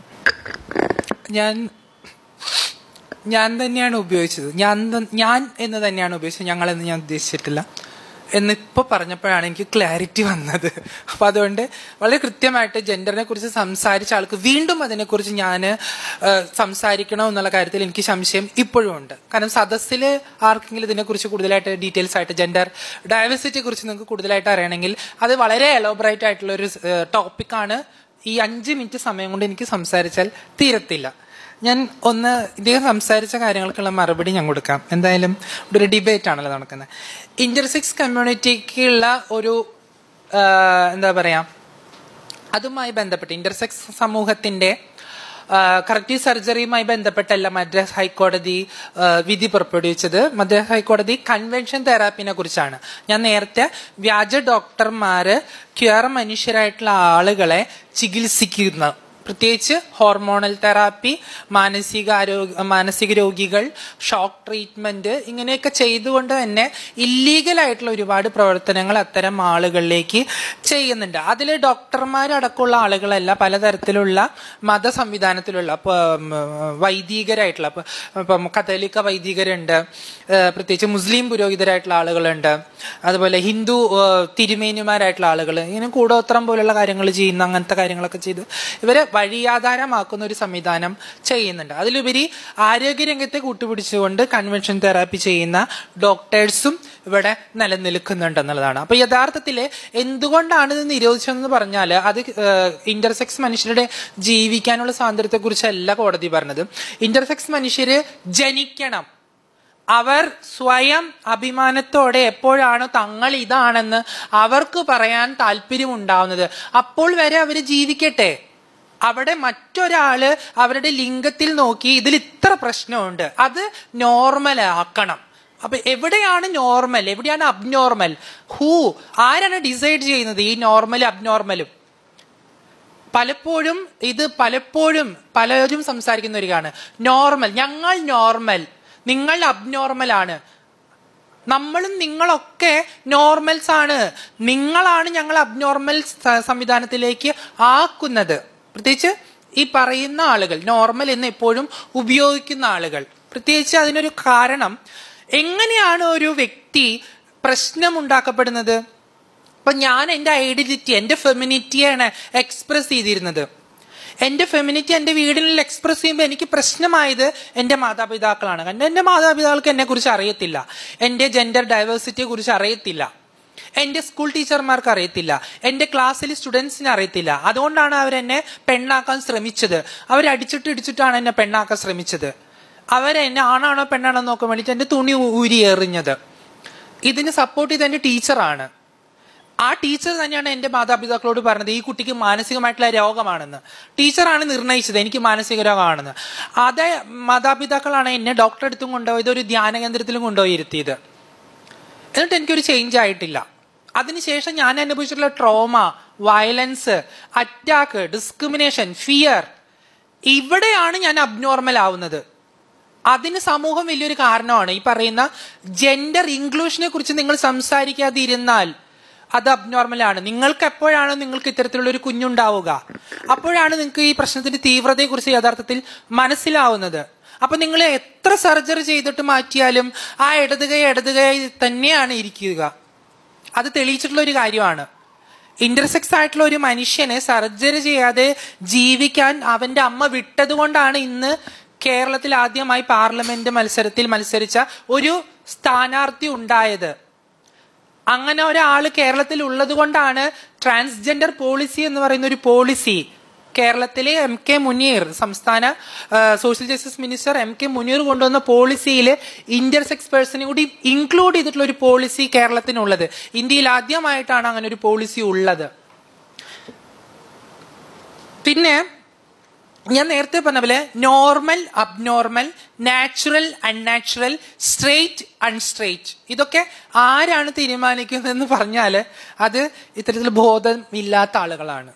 ഞാൻ ഞാൻ തന്നെയാണ് ഉപയോഗിച്ചത് ഞാൻ ത- ഞാൻ എന്ന് തന്നെയാണ് ഉപയോഗിച്ചത് ഞങ്ങളെന്ന് ഞാൻ ഉദ്ദേശിച്ചിട്ടില്ല എന്നിപ്പോ പറഞ്ഞപ്പോഴാണ് എനിക്ക് ക്ലാരിറ്റി വന്നത് അപ്പൊ അതുകൊണ്ട് വളരെ കൃത്യമായിട്ട് ജെൻഡറിനെ കുറിച്ച് സംസാരിച്ച ആൾക്ക് വീണ്ടും അതിനെക്കുറിച്ച് ഞാൻ സംസാരിക്കണോ എന്നുള്ള കാര്യത്തിൽ എനിക്ക് സംശയം ഇപ്പോഴും ഉണ്ട് കാരണം സദസ്സിൽ ആർക്കെങ്കിലും ഇതിനെക്കുറിച്ച് കൂടുതലായിട്ട് ഡീറ്റെയിൽസ് ആയിട്ട് ജെൻഡർ ഡയവേഴ്സിറ്റിയെ കുറിച്ച് നിങ്ങൾക്ക് കൂടുതലായിട്ട് അറിയണമെങ്കിൽ അത് വളരെ എലോബറേറ്റ് ആയിട്ടുള്ള ഒരു ടോപ്പിക്കാണ് ഈ അഞ്ച് മിനിറ്റ് സമയം കൊണ്ട് എനിക്ക് സംസാരിച്ചാൽ തീരത്തില്ല ഞാൻ ഒന്ന് ഇദ്ദേഹം സംസാരിച്ച കാര്യങ്ങൾക്കുള്ള മറുപടി ഞാൻ കൊടുക്കാം എന്തായാലും ഇവിടെ ഒരു ഡിബേറ്റ് ആണല്ലോ നടക്കുന്നത് ഇന്റർസെക്സ് കമ്മ്യൂണിറ്റിക്കുള്ള ഒരു ആ, എന്താ പറയാ അതുമായി ബന്ധപ്പെട്ട് ഇന്റർസെക്സ് സമൂഹത്തിന്റെ കറക്റ്റീവ് സർജറിയുമായി ബന്ധപ്പെട്ടല്ല മദ്രാസ് ഹൈക്കോടതി ആ, വിധി പുറപ്പെടുവിച്ചത് മദ്രാസ് ഹൈക്കോടതി കൺവെൻഷൻ തെറാപ്പിനെ കുറിച്ചാണ് ഞാൻ നേരത്തെ വ്യാജ ഡോക്ടർമാര് ക്യൂർ മനുഷ്യരായിട്ടുള്ള ആളുകളെ ചികിത്സിക്കുന്ന പ്രത്യേകിച്ച് ഹോർമോണൽ തെറാപ്പി മാനസിക ആരോഗ്യ മാനസിക രോഗികൾ ഷോക്ക് ട്രീറ്റ്മെന്റ് ഇങ്ങനെയൊക്കെ ചെയ്തുകൊണ്ട് തന്നെ ഇല്ലീഗൽ ആയിട്ടുള്ള ഒരുപാട് പ്രവർത്തനങ്ങൾ അത്തരം ആളുകളിലേക്ക് ചെയ്യുന്നുണ്ട് അതിൽ ഡോക്ടർമാരടക്കമുള്ള ആളുകളല്ല പലതരത്തിലുള്ള മത സംവിധാനത്തിലുള്ള ഇപ്പൊ, ഉം, വൈദികരായിട്ടുള്ള ഇപ്പൊ, ഇപ്പം കത്തോലിക്ക വൈദികരുണ്ട് ഏഹ് പ്രത്യേകിച്ച് മുസ്ലിം പുരോഹിതരായിട്ടുള്ള ആളുകളുണ്ട് അതുപോലെ ഹിന്ദു ഏഹ് തിരുമേനിമാരായിട്ടുള്ള ആളുകൾ ഇങ്ങനെ കൂടോത്രം പോലുള്ള കാര്യങ്ങൾ ചെയ്യുന്ന അങ്ങനത്തെ കാര്യങ്ങളൊക്കെ ചെയ്ത് ഇവരെ വഴിയാധാരമാക്കുന്ന ഒരു സംവിധാനം ചെയ്യുന്നുണ്ട് അതിലുപരി ആരോഗ്യരംഗത്തെ കൂട്ടുപിടിച്ചുകൊണ്ട് കൺവെൻഷൻ തെറാപ്പി ചെയ്യുന്ന ഡോക്ടേഴ്സും ഇവിടെ നിലനിൽക്കുന്നുണ്ട് എന്നുള്ളതാണ് അപ്പൊ യഥാർത്ഥത്തിൽ എന്തുകൊണ്ടാണ് ഇത് നിരോധിച്ചതെന്ന് പറഞ്ഞാൽ അത് ഇന്റർസെക്സ് മനുഷ്യരുടെ ജീവിക്കാനുള്ള സ്വാതന്ത്ര്യത്തെ കുറിച്ചല്ല കോടതി പറഞ്ഞത് ഇന്റർസെക്സ് മനുഷ്യര് ജനിക്കണം അവർ സ്വയം അഭിമാനത്തോടെ എപ്പോഴാണോ തങ്ങൾ ഇതാണെന്ന് അവർക്ക് പറയാൻ താല്പര്യമുണ്ടാവുന്നത് അപ്പോൾ വരെ അവർ ജീവിക്കട്ടെ അവിടെ മറ്റൊരാള് അവരുടെ ലിംഗത്തിൽ നോക്കി ഇതിൽ ഇത്ര പ്രശ്നമുണ്ട് അത് നോർമൽ ആക്കണം അപ്പൊ എവിടെയാണ് നോർമൽ എവിടെയാണ് അബ്നോർമൽ ഹൂ ആരാണ് ഡിസൈഡ് ചെയ്യുന്നത് ഈ നോർമലും അബ്നോർമലും പലപ്പോഴും ഇത് പലപ്പോഴും പലരും സംസാരിക്കുന്ന ഒരു കാണ് നോർമൽ ഞങ്ങൾ നോർമൽ നിങ്ങൾ അബ്നോർമൽ ആണ് നമ്മളും നിങ്ങളൊക്കെ നോർമൽസ് ആണ് നിങ്ങളാണ് ഞങ്ങൾ അബ്നോർമൽ സ- സംവിധാനത്തിലേക്ക് ആക്കുന്നത് പ്രത്യേകിച്ച് ഈ പറയുന്ന ആളുകൾ നോർമൽ എന്ന് എപ്പോഴും ഉപയോഗിക്കുന്ന ആളുകൾ പ്രത്യേകിച്ച് അതിനൊരു കാരണം എങ്ങനെയാണ് ഒരു വ്യക്തി പ്രശ്നമുണ്ടാക്കപ്പെടുന്നത് അപ്പൊ ഞാൻ എന്റെ ഐഡന്റിറ്റി എന്റെ ഫെമിനിറ്റിയാണ് എക്സ്പ്രസ് ചെയ്തിരുന്നത് എന്റെ ഫെമിനിറ്റി എന്റെ വീടിൽ എക്സ്പ്രസ് ചെയ്യുമ്പോൾ എനിക്ക് പ്രശ്നമായത് എന്റെ മാതാപിതാക്കളാണ് കാരണം എന്റെ മാതാപിതാക്കൾക്ക് എന്നെ കുറിച്ച് അറിയത്തില്ല എന്റെ ജെൻഡർ ഡൈവേഴ്സിറ്റിയെ കുറിച്ച് അറിയത്തില്ല എന്റെ സ്കൂൾ ടീച്ചർമാർക്ക് അറിയത്തില്ല എന്റെ ക്ലാസ്സിൽ സ്റ്റുഡൻസിന് അറിയത്തില്ല അതുകൊണ്ടാണ് അവരെന്നെ പെണ്ണാക്കാൻ ശ്രമിച്ചത് അവരടിച്ചിട്ട് ഇടിച്ചിട്ടാണ് എന്നെ പെണ്ണാക്കാൻ ശ്രമിച്ചത് അവരെന്നെ ആണാണോ പെണ്ണാണോ എന്ന് നോക്കാൻ വേണ്ടിയിട്ട് എന്റെ തുണി ഊരി എറിഞ്ഞത് ഇതിന് സപ്പോർട്ട് ചെയ്ത എന്റെ ടീച്ചറാണ് ആ ടീച്ചർ തന്നെയാണ് എന്റെ മാതാപിതാക്കളോട് പറഞ്ഞത് ഈ കുട്ടിക്ക് മാനസികമായിട്ടുള്ള രോഗമാണെന്ന് ടീച്ചറാണ് നിർണയിച്ചത് എനിക്ക് മാനസിക രോഗമാണെന്ന് അതേ മാതാപിതാക്കളാണ് എന്നെ ഡോക്ടറെ അടുത്തും കൊണ്ടുപോയത് ഒരു ധ്യാന കേന്ദ്രത്തിലും കൊണ്ടുപോയി ഇരുത്തിയത് എന്നിട്ട് എനിക്കൊരു ചേഞ്ച് ആയിട്ടില്ല അതിനുശേഷം ഞാൻ അനുഭവിച്ചിട്ടുള്ള trauma violence attack discrimination fear ഇവിടെയാണ് ഞാൻ അബ്നോർമൽ ആവുന്നത് അതിന് സമൂഹം വലിയൊരു കാരണമാണ് ഈ പറയുന്ന ജെൻഡർ ഇൻക്ലൂഷനെ കുറിച്ച് നിങ്ങൾ സംസാരിക്കാതിരുന്നാൽ അത് അബ്നോർമലാണ് നിങ്ങൾക്ക് എപ്പോഴാണ് നിങ്ങൾക്ക് ഇത്തരത്തിലുള്ള ഒരു കുഞ്ഞുണ്ടാവുക അപ്പോഴാണ് നിങ്ങൾക്ക് ഈ പ്രശ്നത്തിന്റെ തീവ്രതയെക്കുറിച്ച് യഥാർത്ഥത്തിൽ മനസ്സിലാവുന്നത് അപ്പൊ നിങ്ങൾ എത്ര സർജറി ചെയ്തിട്ട് മാറ്റിയാലും ആ ഇടതുകൈ ഇടതുകൈ തന്നെയാണ് ഇരിക്കുക അത് തെളിയിച്ചിട്ടുള്ള ഒരു കാര്യമാണ് ഇന്റർസെക്സ് ആയിട്ടുള്ള ഒരു മനുഷ്യനെ സർജറി ചെയ്യാതെ ജീവിക്കാൻ അവന്റെ അമ്മ വിട്ടത് കൊണ്ടാണ് ഇന്ന് കേരളത്തിൽ ആദ്യമായി പാർലമെന്റ് മത്സരത്തിൽ മത്സരിച്ച ഒരു സ്ഥാനാർത്ഥി ഉണ്ടായത് അങ്ങനെ ഒരാൾ കേരളത്തിൽ ഉള്ളത് കൊണ്ടാണ് ട്രാൻസ്ജെൻഡർ പോളിസി എന്ന് പറയുന്ന ഒരു പോളിസി കേരളത്തിലെ എം കെ മുനീർ സംസ്ഥാന ആ, social justice minister M K Muneer കൊണ്ടുവന്ന പോളിസിയിൽ ഇന്റർസെക്സ് പേഴ്സണെ കൂടി ഇൻക്ലൂഡ് ചെയ്തിട്ടുള്ള ഒരു പോളിസി കേരളത്തിനുള്ളത് ഇന്ത്യയിൽ ആദ്യമായിട്ടാണ് അങ്ങനെ ഒരു പോളിസി ഉള്ളത് പിന്നെ ഞാൻ നേരത്തെ പറഞ്ഞ പോലെ normal abnormal natural unnatural straight unstraight ഇതൊക്കെ ആരാണ് തീരുമാനിക്കുന്നതെന്ന് പറഞ്ഞാൽ അത് ഇത്തരത്തിൽ ബോധമില്ലാത്ത ആളുകളാണ്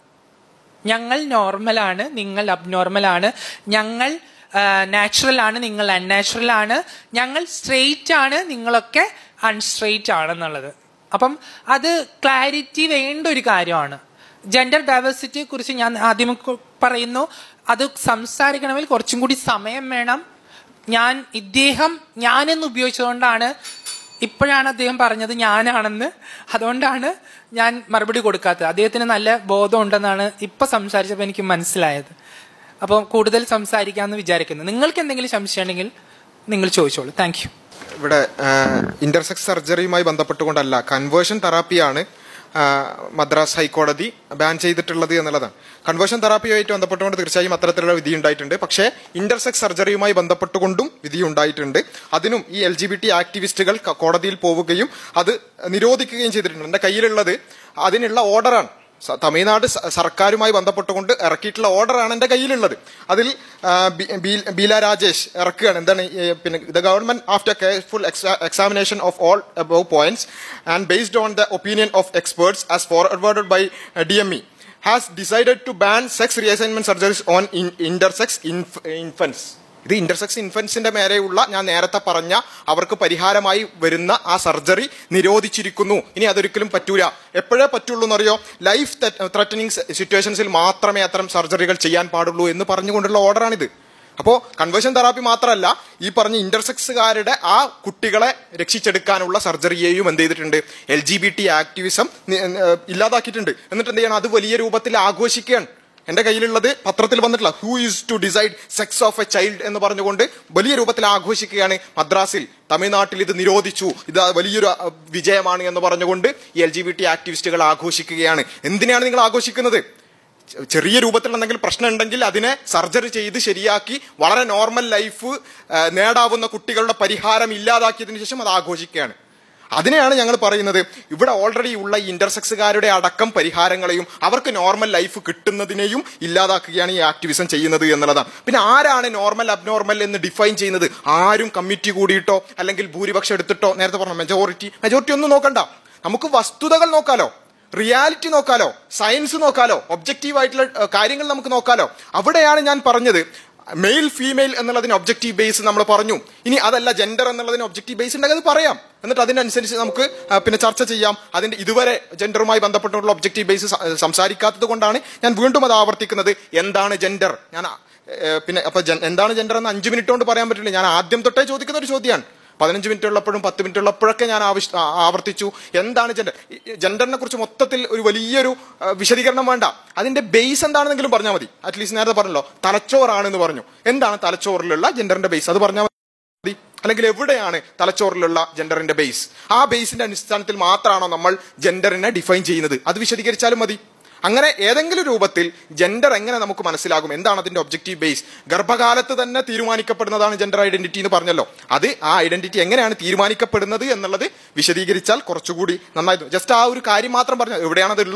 ഞങ്ങൾ നോർമലാണ് നിങ്ങൾ അബ്നോർമലാണ് ഞങ്ങൾ നാച്ചുറൽ ആണ് നിങ്ങൾ അൺനാച്ചുറൽ ആണ് ഞങ്ങൾ സ്ട്രെയിറ്റ് ആണ് നിങ്ങളൊക്കെ അൺസ്ട്രെയിറ്റ് ആണെന്നുള്ളത് അപ്പം അത് ക്ലാരിറ്റി വേണ്ട ഒരു കാര്യമാണ് ജെൻഡർ ഡൈവേഴ്സിറ്റിയെ കുറിച്ച് ഞാൻ ആദ്യം കു- പറയുന്നു അത് സംസാരിക്കണമെങ്കിൽ കുറച്ചും കൂടി സമയം വേണം ഞാൻ ഇദ്ദേഹം ഞാനെന്ന് ഉപയോഗിച്ചതുകൊണ്ടാണ് ഇപ്പോഴാണ് അദ്ദേഹം പറഞ്ഞത് ഞാനാണെന്ന് അതുകൊണ്ടാണ് ഞാൻ മറുപടി കൊടുക്കാത്തത് അദ്ദേഹത്തിന് നല്ല ബോധം ഉണ്ടെന്നാണ് ഇപ്പൊ സംസാരിച്ചപ്പോൾ എനിക്ക് മനസ്സിലായത് അപ്പം കൂടുതൽ സംസാരിക്കാമെന്ന് വിചാരിക്കുന്നു നിങ്ങൾക്ക് എന്തെങ്കിലും സംശയം ഉണ്ടെങ്കിൽ നിങ്ങൾ ചോദിച്ചോളൂ താങ്ക് യു ഇവിടെ ഇന്റർസെക്സ് സർജറിയുമായി ബന്ധപ്പെട്ടുകൊണ്ടല്ല കൺവേർഷൻ തെറാപ്പിയാണ് ആ, മദ്രാസ് ഹൈക്കോടതി ബാൻ ചെയ്തിട്ടുള്ളത് എന്നുള്ളതാണ് കൺവേർഷൻ തെറാപ്പിയുമായിട്ട് ബന്ധപ്പെട്ടുകൊണ്ട് തീർച്ചയായും അത്തരത്തിലുള്ള വിധി ഉണ്ടായിട്ടുണ്ട് പക്ഷേ ഇന്റർസെക്സ് സർജറിയുമായി ബന്ധപ്പെട്ടുകൊണ്ടും വിധി ഉണ്ടായിട്ടുണ്ട് അതിനും ഈ എൽ ജി ബി ടി ആക്ടിവിസ്റ്റുകൾ ക- കോടതിയിൽ പോവുകയും അത് നിരോധിക്കുകയും ചെയ്തിട്ടുണ്ട് എൻ്റെ കയ്യിലുള്ളത് അതിനുള്ള ഓർഡറാണ് സ- തമിഴ്നാട് സ- സർക്കാരുമായി ബന്ധപ്പെട്ടുകൊണ്ട് ഇറക്കിയിട്ടുള്ള ഓർഡറാണ് എൻ്റെ കയ്യിലുള്ളത് അതിൽ ആ, ബി- ബി- ബീല രാജേഷ് ഇറക്കുകയാണ് എന്താണ് ഈ, പിന്നെ the government after careful examination of all above points and based on the opinion of experts as forward by D M E has decided to ban sex reassignment surgeries on intersex infants ഇത് intersex ഇൻഫൻസിന്റെ മേലെയുള്ള ഞാൻ നേരത്തെ പറഞ്ഞ അവർക്ക് പരിഹാരമായി വരുന്ന ആ സർജറി നിരോധിച്ചിരിക്കുന്നു ഇനി അതൊരിക്കലും പറ്റൂല എപ്പോഴേ പറ്റുള്ളൂ എന്നറിയോ ലൈഫ് ത്രട്ടനിങ് സിറ്റുവേഷൻസിൽ മാത്രമേ അത്തരം സർജറികൾ ചെയ്യാൻ പാടുള്ളൂ എന്ന് പറഞ്ഞുകൊണ്ടുള്ള ഓർഡറാണിത് അപ്പോൾ കൺവേർഷൻ തെറാപ്പി മാത്രമല്ല ഈ പറഞ്ഞ ഇന്റർസെക്സുകാരുടെ ആ കുട്ടികളെ രക്ഷിച്ചെടുക്കാനുള്ള സർജറിയെയും എന്ത് ചെയ്തിട്ടുണ്ട് L G B T activism ഇല്ലാതാക്കിയിട്ടുണ്ട് എന്നിട്ട് എന്ത് ചെയ്യണം അത് വലിയ രൂപത്തിൽ ആഘോഷിക്കുകയാണ് എന്റെ കയ്യിലുള്ളത് പത്രത്തിൽ വന്നിട്ടില്ല who is to decide sex of a child എന്ന് പറഞ്ഞുകൊണ്ട് വലിയ രൂപത്തിൽ ആഘോഷിക്കുകയാണ് മദ്രാസിൽ തമിഴ്നാട്ടിൽ ഇത് നിരോധിച്ചു ഇത് വലിയൊരു അഹ്, വിജയമാണ് എന്ന് പറഞ്ഞുകൊണ്ട് ഈ എൽ ജി ബി ടി ആക്ടിവിസ്റ്റുകൾ ആഘോഷിക്കുകയാണ് എന്തിനാണ് നിങ്ങൾ ആഘോഷിക്കുന്നത് ചെ- ചെറിയ രൂപത്തിൽ എന്തെങ്കിലും പ്രശ്നം ഉണ്ടെങ്കിൽ അതിനെ സർജറി ചെയ്ത് ശരിയാക്കി വളരെ നോർമൽ ലൈഫ് ആ, നേടാവുന്ന കുട്ടികളുടെ പരിഹാരം ഇല്ലാതാക്കിയതിനു ശേഷം അത് ആഘോഷിക്കുകയാണ് അതിനെയാണ് ഞങ്ങൾ പറയുന്നത് ഇവിടെ ഓൾറെഡി ഉള്ള ഈ ഇന്റർസെക്സുകാരുടെ അടക്കം പരിഹാരങ്ങളെയും അവർക്ക് നോർമൽ ലൈഫ് കിട്ടുന്നതിനെയും ഇല്ലാതാക്കുകയാണ് ഈ ആക്ടിവിസം ചെയ്യുന്നത് എന്നുള്ളതാണ് പിന്നെ ആരാണ് നോർമൽ അബ്നോർമൽ എന്ന് ഡിഫൈൻ ചെയ്യുന്നത് ആരും കമ്മിറ്റി കൂടിയിട്ടോ അല്ലെങ്കിൽ ഭൂരിപക്ഷം എടുത്തിട്ടോ നേരത്തെ പറഞ്ഞ മെജോറിറ്റി മെജോറിറ്റി ഒന്നും നോക്കണ്ട നമുക്ക് വസ്തുതകൾ നോക്കാലോ റിയാലിറ്റി നോക്കാലോ സയൻസ് നോക്കാലോ ഒബ്ജക്റ്റീവ് ആയിട്ടുള്ള ഏഹ്, കാര്യങ്ങൾ നമുക്ക് നോക്കാലോ അവിടെയാണ് ഞാൻ പറഞ്ഞത് മെയിൽ ഫീമെയിൽ എന്നുള്ളതിന് ഒബ്ജക്റ്റീവ് ബേസ് നമ്മൾ പറഞ്ഞു ഇനി അതല്ല ജെൻഡർ എന്നുള്ളതിന് ഒബ്ജക്റ്റീവ് ബേസ് ഉണ്ടെങ്കിൽ അത് പറയാം എന്നിട്ട് അതിനനുസരിച്ച് നമുക്ക് ആ, പിന്നെ ചർച്ച ചെയ്യാം അതിന്റെ ഇതുവരെ ജെൻഡറുമായി ബന്ധപ്പെട്ടുള്ള ഒബ്ജക്റ്റീവ് ബേസ് സംസാരിക്കാത്തത് കൊണ്ടാണ് ഞാൻ വീണ്ടും അത് ആവർത്തിക്കുന്നത് എന്താണ് ജെൻഡർ ഞാൻ ആ, ഏഹ്, പിന്നെ അപ്പൊ ജൻ- എന്താണ് ജെൻഡർ എന്ന് അഞ്ച് മിനിറ്റ് കൊണ്ട് പറയാൻ പറ്റില്ല ഞാൻ ആദ്യം തൊട്ടേ ചോദിക്കുന്ന ഒരു ചോദ്യമാണ് പതിനഞ്ച് മിനിറ്റ് ഉള്ളപ്പോഴും പത്ത് മിനിറ്റ് ഉള്ളപ്പോഴൊക്കെ ഞാൻ ആവശ്യ ആ- ആവർത്തിച്ചു എന്താണ് ജെൻഡർ ജെൻഡറിനെ കുറിച്ച് മൊത്തത്തിൽ ഒരു വലിയൊരു ആ, വിശദീകരണം വേണ്ട അതിന്റെ ബേസ് എന്താണെന്നെങ്കിലും പറഞ്ഞാൽ മതി അറ്റ്ലീസ്റ്റ് നേരത്തെ പറഞ്ഞല്ലോ തലച്ചോറാണെന്ന് പറഞ്ഞു എന്താണ് തലച്ചോറിലുള്ള ജെൻഡറിന്റെ ബേസ് അത് പറഞ്ഞാൽ മതി അല്ലെങ്കിൽ എവിടെയാണ് തലച്ചോറിലുള്ള ജെൻഡറിന്റെ ബേസ് ആ ബേസിന്റെ അടിസ്ഥാനത്തിൽ മാത്രമാണോ നമ്മൾ ജെൻഡറിനെ ഡിഫൈൻ ചെയ്യുന്നത് അത് വിശദീകരിച്ചാലും മതി അങ്ങനെ ഏതെങ്കിലും രൂപത്തിൽ ജെൻഡർ എങ്ങനെ നമുക്ക് മനസ്സിലാകും എന്താണ് അതിന്റെ ഒബ്ജക്റ്റീവ് ബേസ് ഗർഭകാലത്ത് തന്നെ തീരുമാനിക്കപ്പെടുന്നതാണ് ജെൻഡർ ഐഡന്റിറ്റി എന്ന് പറഞ്ഞല്ലോ അത് ആ ഐഡന്റിറ്റി എങ്ങനെയാണ് തീരുമാനിക്കപ്പെടുന്നത് എന്നുള്ളത് വിശദീകരിച്ചാൽ കുറച്ചുകൂടി നന്നായിരുന്നു ജസ്റ്റ് ആ ഒരു കാര്യം മാത്രം പറഞ്ഞു എവിടെയാണ് അത് ഉള്ളത്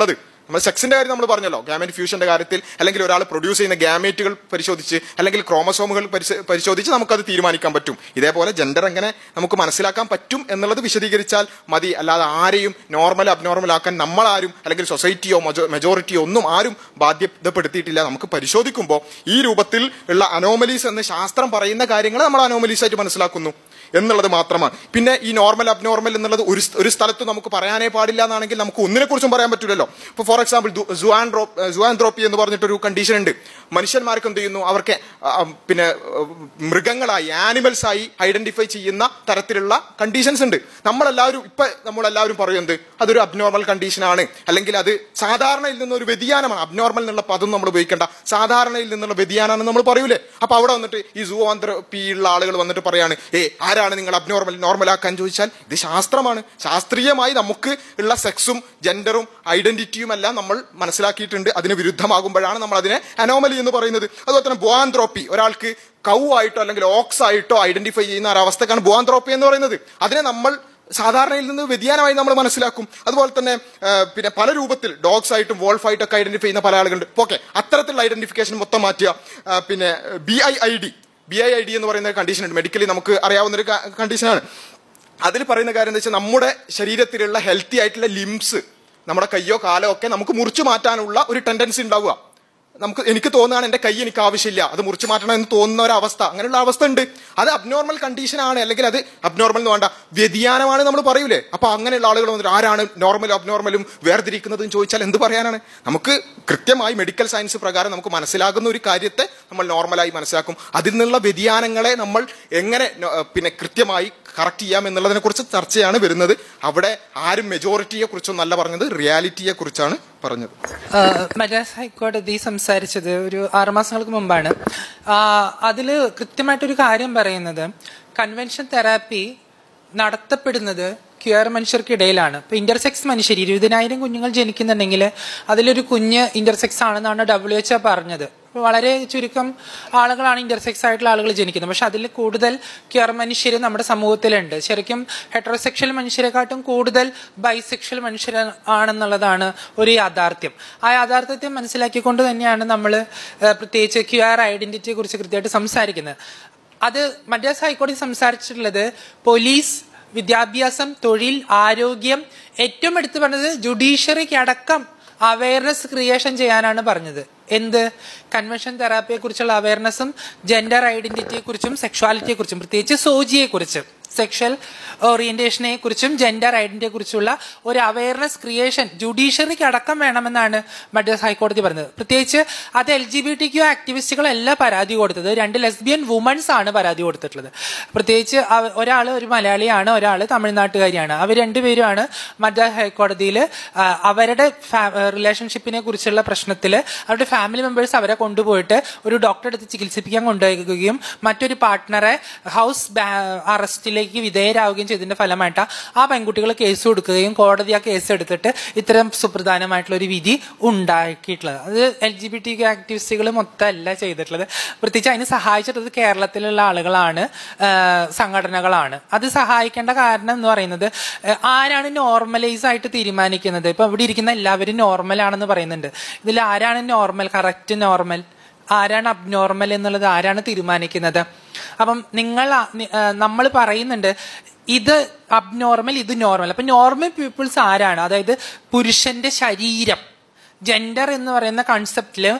നമ്മൾ സെക്സിന്റെ കാര്യം നമ്മൾ പറഞ്ഞല്ലോ ഗാമേറ്റ് ഫ്യൂഷന്റെ കാര്യത്തിൽ അല്ലെങ്കിൽ ഒരാൾ പ്രൊഡ്യൂസ് ചെയ്യുന്ന ഗാമേറ്റുകൾ പരിശോധിച്ച് അല്ലെങ്കിൽ ക്രോമസോമുകൾ പരിശ- പരിശോധിച്ച് നമുക്കത് തീരുമാനിക്കാൻ പറ്റും ഇതേപോലെ ജെൻഡർ എങ്ങനെ നമുക്ക് മനസ്സിലാക്കാൻ പറ്റും എന്നുള്ളത് വിശദീകരിച്ചാൽ മതി അല്ലാതെ ആരെയും നോർമൽ അബ്നോർമൽ ആക്കാൻ നമ്മളാരും അല്ലെങ്കിൽ സൊസൈറ്റിയോ മെജോറിറ്റിയോ ഒന്നും ആരും ബാധ്യതപ്പെടുത്തിയിട്ടില്ല നമുക്ക് പരിശോധിക്കുമ്പോൾ ഈ രൂപത്തിൽ ഉള്ള അനോമലീസ് എന്ന് ശാസ്ത്രം പറയുന്ന കാര്യങ്ങൾ നമ്മൾ അനോമലീസ് ആയിട്ട് മനസ്സിലാക്കുന്നു എന്നുള്ളത് മാത്രമാണ് പിന്നെ ഈ നോർമൽ അബ്നോർമൽ എന്നുള്ളത് ഒരു സ്- ഒരു സ്ഥലത്ത് നമുക്ക് പറയാനേ പാടില്ല എന്നാണെങ്കിൽ നമുക്ക് ഒന്നിനെ കുറിച്ചും പറയാൻ പറ്റില്ലല്ലോ ഇപ്പോൾ ഫോർ എക്സാമ്പിൾ സുവാൻഡ്രോപ്പി എന്ന് പറഞ്ഞിട്ടൊരു കണ്ടീഷൻ ഉണ്ട് മനുഷ്യന്മാർക്ക് എന്ത് ചെയ്യുന്നു അവർക്ക് ആ, പിന്നെ ആ, മൃഗങ്ങളായി ആനിമൽസ് ആയി ഐഡന്റിഫൈ ചെയ്യുന്ന തരത്തിലുള്ള കണ്ടീഷൻസ് ഉണ്ട് നമ്മളെല്ലാവരും ഇപ്പൊ നമ്മളെല്ലാവരും പറയുന്നത് അതൊരു അബ്നോർമൽ കണ്ടീഷൻ ആണ് അല്ലെങ്കിൽ അത് സാധാരണയിൽ നിന്നൊരു വ്യതിയാനമാണ് അബ്നോർമൽ എന്നുള്ള പദം നമ്മൾ ഉപയോഗിക്കേണ്ട സാധാരണയിൽ നിന്നുള്ള വ്യതിയാനമാണെന്ന് നമ്മൾ പറയൂലേ അപ്പൊ അവിടെ വന്നിട്ട് ഈ സൂവാന്ത്രപ്പി ഉള്ള ആളുകൾ വന്നിട്ട് പറയാണ് ഏ ആരാണ് നിങ്ങൾ അബ്നോർമൽ നോർമൽ ആക്കാൻ ചോദിച്ചാൽ ഇത് ശാസ്ത്രമാണ് ശാസ്ത്രീയമായി നമുക്ക് ഉള്ള സെക്സും ജെൻഡറും ഐഡന്റിറ്റിയും എല്ലാം നമ്മൾ മനസ്സിലാക്കിയിട്ടുണ്ട് അതിന് വിരുദ്ധമാകുമ്പോഴാണ് നമ്മൾ അതിനെ അനോമലി എന്ന് പറയുന്നത് അതുപോലെ തന്നെ ബോആന്ത്രോപ്പി ഒരാൾക്ക് കൗ ആയിട്ടോ അല്ലെങ്കിൽ ഓക്സ് ആയിട്ടോ ഐഡന്റിഫൈ ചെയ്യുന്ന ഒരവസ്ഥക്കാണ് ബോആന്ത്രോപ്പി എന്ന് പറയുന്നത് അതിനെ നമ്മൾ സാധാരണയിൽ നിന്ന് വ്യതിയാനമായി നമ്മൾ മനസ്സിലാക്കും അതുപോലെ തന്നെ ആ, പിന്നെ പല രൂപത്തിൽ ഡോഗ്സ് ആയിട്ടും വോൾഫ് ആയിട്ടും ഒക്കെ ഐഡന്റിഫൈ ചെയ്യുന്ന പല ആളുകളുണ്ട് ഓക്കെ അത്തരത്തിലുള്ള ഐഡന്റിഫിക്കേഷൻ മൊത്തം മാറ്റുക ആ, പിന്നെ B I I D B I I D എന്ന് പറയുന്ന കണ്ടീഷൻ ഉണ്ട് മെഡിക്കലി നമുക്ക് അറിയാവുന്ന ഒരു കണ്ടീഷനാണ് അതിൽ പറയുന്ന കാര്യം എന്താ വെച്ചാൽ നമ്മുടെ ശരീരത്തിലുള്ള ഹെൽത്തി ആയിട്ടുള്ള ലിംസ് നമ്മുടെ കയ്യോ കാലോ ഒക്കെ നമുക്ക് മുറിച്ചു മാറ്റാനുള്ള ഒരു ടെൻഡൻസി ഉണ്ടാവുക നമുക്ക് എനിക്ക് തോന്നുകയാണ് എന്റെ കൈ എനിക്ക് ആവശ്യമില്ല അത് മുറിച്ചു മാറ്റണം എന്ന് തോന്നുന്ന ഒരു അവസ്ഥ അങ്ങനെയുള്ള അവസ്ഥ ഉണ്ട് അത് അബ്നോർമൽ കണ്ടീഷൻ ആണ് അല്ലെങ്കിൽ അത് അബ്നോർമൽ എന്ന് വേണ്ട വ്യതിയാനമാണ് നമ്മൾ പറയൂലേ അപ്പൊ അങ്ങനെയുള്ള ആളുകൾ വന്നിട്ട് ആരാണ് നോർമലും അബ്നോർമലും വേർതിരിക്കുന്നത് എന്ന് ചോദിച്ചാൽ എന്ത് പറയാനാണ് നമുക്ക് കൃത്യമായി മെഡിക്കൽ സയൻസ് പ്രകാരം നമുക്ക് മനസ്സിലാകുന്ന ഒരു കാര്യത്തെ നമ്മൾ നോർമലായി മനസ്സിലാക്കും അതിൽ നിന്നുള്ള വ്യതിയാനങ്ങളെ നമ്മൾ എങ്ങനെ നോ- പിന്നെ കൃത്യമായി കറക്റ്റ് ചെയ്യാം എന്നുള്ളതിനെ കുറിച്ച് ചർച്ചയാണ് വരുന്നത് അവിടെ ആരും മെജോറിറ്റിയെ കുറിച്ചൊന്നല്ല പറഞ്ഞത് റിയാലിറ്റിയെ കുറിച്ചാണ് പറഞ്ഞത് ആഹ് മദ്രാസ് ഹൈക്കോടതി സംസാരിച്ചത് ഒരു ആറുമാസങ്ങൾക്ക് മുമ്പാണ് ആഹ് അതില് കൃത്യമായിട്ടൊരു കാര്യം പറയുന്നത് കൺവെൻഷൻ തെറാപ്പി നടത്തപ്പെടുന്നത് ക്യൂർ മനുഷ്യർക്കിടയിലാണ് ഇപ്പൊ ഇന്റർസെക്സ് മനുഷ്യർ ഇരുപതിനായിരം കുഞ്ഞുങ്ങൾ ജനിക്കുന്നുണ്ടെങ്കിൽ അതിലൊരു കുഞ്ഞ് ഇന്റർസെക്സ് ആണെന്നാണ് ഡബ്ല്യു എച്ച് പറഞ്ഞത് അപ്പൊ വളരെ ചുരുക്കം ആളുകളാണ് ഇന്റർസെക്സ് ആയിട്ടുള്ള ആളുകൾ ജനിക്കുന്നത് പക്ഷെ അതിൽ കൂടുതൽ ക്യൂർ മനുഷ്യർ നമ്മുടെ സമൂഹത്തിലുണ്ട് ശരിക്കും ഹെട്രോസെക്ഷൽ മനുഷ്യരെക്കാട്ടും കൂടുതൽ ബൈസെക്ഷൽ മനുഷ്യർ ആണെന്നുള്ളതാണ് ഒരു യാഥാർത്ഥ്യം ആ യാഥാർത്ഥ്യത്തെ മനസ്സിലാക്കിക്കൊണ്ട് തന്നെയാണ് നമ്മൾ പ്രത്യേകിച്ച് ക്യൂർ ഐഡന്റിറ്റിയെ കുറിച്ച് കൃത്യമായിട്ട് സംസാരിക്കുന്നത് അത് മദ്രാസ് ഹൈക്കോടതി സംസാരിച്ചിട്ടുള്ളത് പോലീസ് വിദ്യാഭ്യാസം തൊഴിൽ ആരോഗ്യം ഏറ്റവും എടുത്തു പറഞ്ഞത് ജുഡീഷ്യറിക്ക് അടക്കം അവയർനെസ് ക്രിയേഷൻ ചെയ്യാനാണ് പറഞ്ഞത് എന്ത് കൺവെൻഷൻ തെറാപ്പിയെ കുറിച്ചുള്ള അവയർനെസ്സും ജെൻഡർ ഐഡന്റിറ്റിയെ കുറിച്ചും സെക്ഷുവാലിറ്റിയെ കുറിച്ചും പ്രത്യേകിച്ച് സോജിയെ കുറിച്ച് സെക്ഷൽ ഓറിയന്റേഷനെ കുറിച്ചും ജെൻഡർ ഐഡന്റിറ്റിയെ കുറിച്ചുള്ള ഒരു അവയർനെസ് ക്രിയേഷൻ ജുഡീഷ്യറിക്ക് അടക്കം വേണമെന്നാണ് മദ്രാസ് ഹൈക്കോടതി പറഞ്ഞത് പ്രത്യേകിച്ച് അത് L G B T Q ആക്ടിവിസ്റ്റുകളല്ല പരാതി കൊടുത്തത് രണ്ട് ലെസ്ബിയൻ വുമൻസ് ആണ് പരാതി കൊടുത്തിട്ടുള്ളത് പ്രത്യേകിച്ച് ഒരാൾ ഒരു മലയാളിയാണ് ഒരാൾ തമിഴ്നാട്ടുകാരിയാണ് അവർ രണ്ടുപേരുമാണ് മദ്രാസ് ഹൈക്കോടതിയിൽ അവരുടെ റിലേഷൻഷിപ്പിനെ കുറിച്ചുള്ള പ്രശ്നത്തിൽ അവരുടെ ഫാമിലി മെമ്പേഴ്സ് അവരെ കൊണ്ടുപോയിട്ട് ഒരു ഡോക്ടറെ അടുത്ത് ചികിത്സിപ്പിക്കാൻ കൊണ്ടുപോകുകയും മറ്റൊരു പാർട്ട്ണറെ ഹൗസ് അറസ്റ്റിലേക്ക് വിധേയരാവുകയും ചെയ്തതിന്റെ ഫലമായിട്ട് ആ പെൺകുട്ടികൾ കേസ് കൊടുക്കുകയും കോടതി ആ കേസ് എടുത്തിട്ട് ഇത്തരം സുപ്രധാനമായിട്ടുള്ള ഒരു വിധി ഉണ്ടാക്കിയിട്ടുള്ളത് അത് എൽ ജി ബി ടി ആക്ടിവിസ്റ്റുകൾ മൊത്തമല്ല ചെയ്തിട്ടുള്ളത് പ്രത്യേകിച്ച് അതിന് സഹായിച്ചിട്ടത് കേരളത്തിലുള്ള ആളുകളാണ് ആ, സംഘടനകളാണ് അത് സഹായിക്കേണ്ട കാരണം എന്ന് പറയുന്നത് ആ, ആരാണ് നോർമലൈസ് ആയിട്ട് തീരുമാനിക്കുന്നത് ഇപ്പൊ ഇവിടെ ഇരിക്കുന്ന എല്ലാവരും നോർമൽ ആണെന്ന് പറയുന്നുണ്ട് ഇതിൽ ആരാണ് നോർമൽ കറക്റ്റ് നോർമൽ ആരാണ് അബ്നോർമൽ എന്നുള്ളത് ആരാണ് തീരുമാനിക്കുന്നത് അപ്പം നിങ്ങൾ നമ്മൾ പറയുന്നുണ്ട് ഇത് അബ്നോർമൽ ഇത് നോർമൽ അപ്പൊ നോർമൽ പീപ്പിൾസ് ആരാണ് അതായത് പുരുഷന്റെ ശരീരം ജെൻഡർ എന്ന് പറയുന്ന കൺസെപ്റ്റില്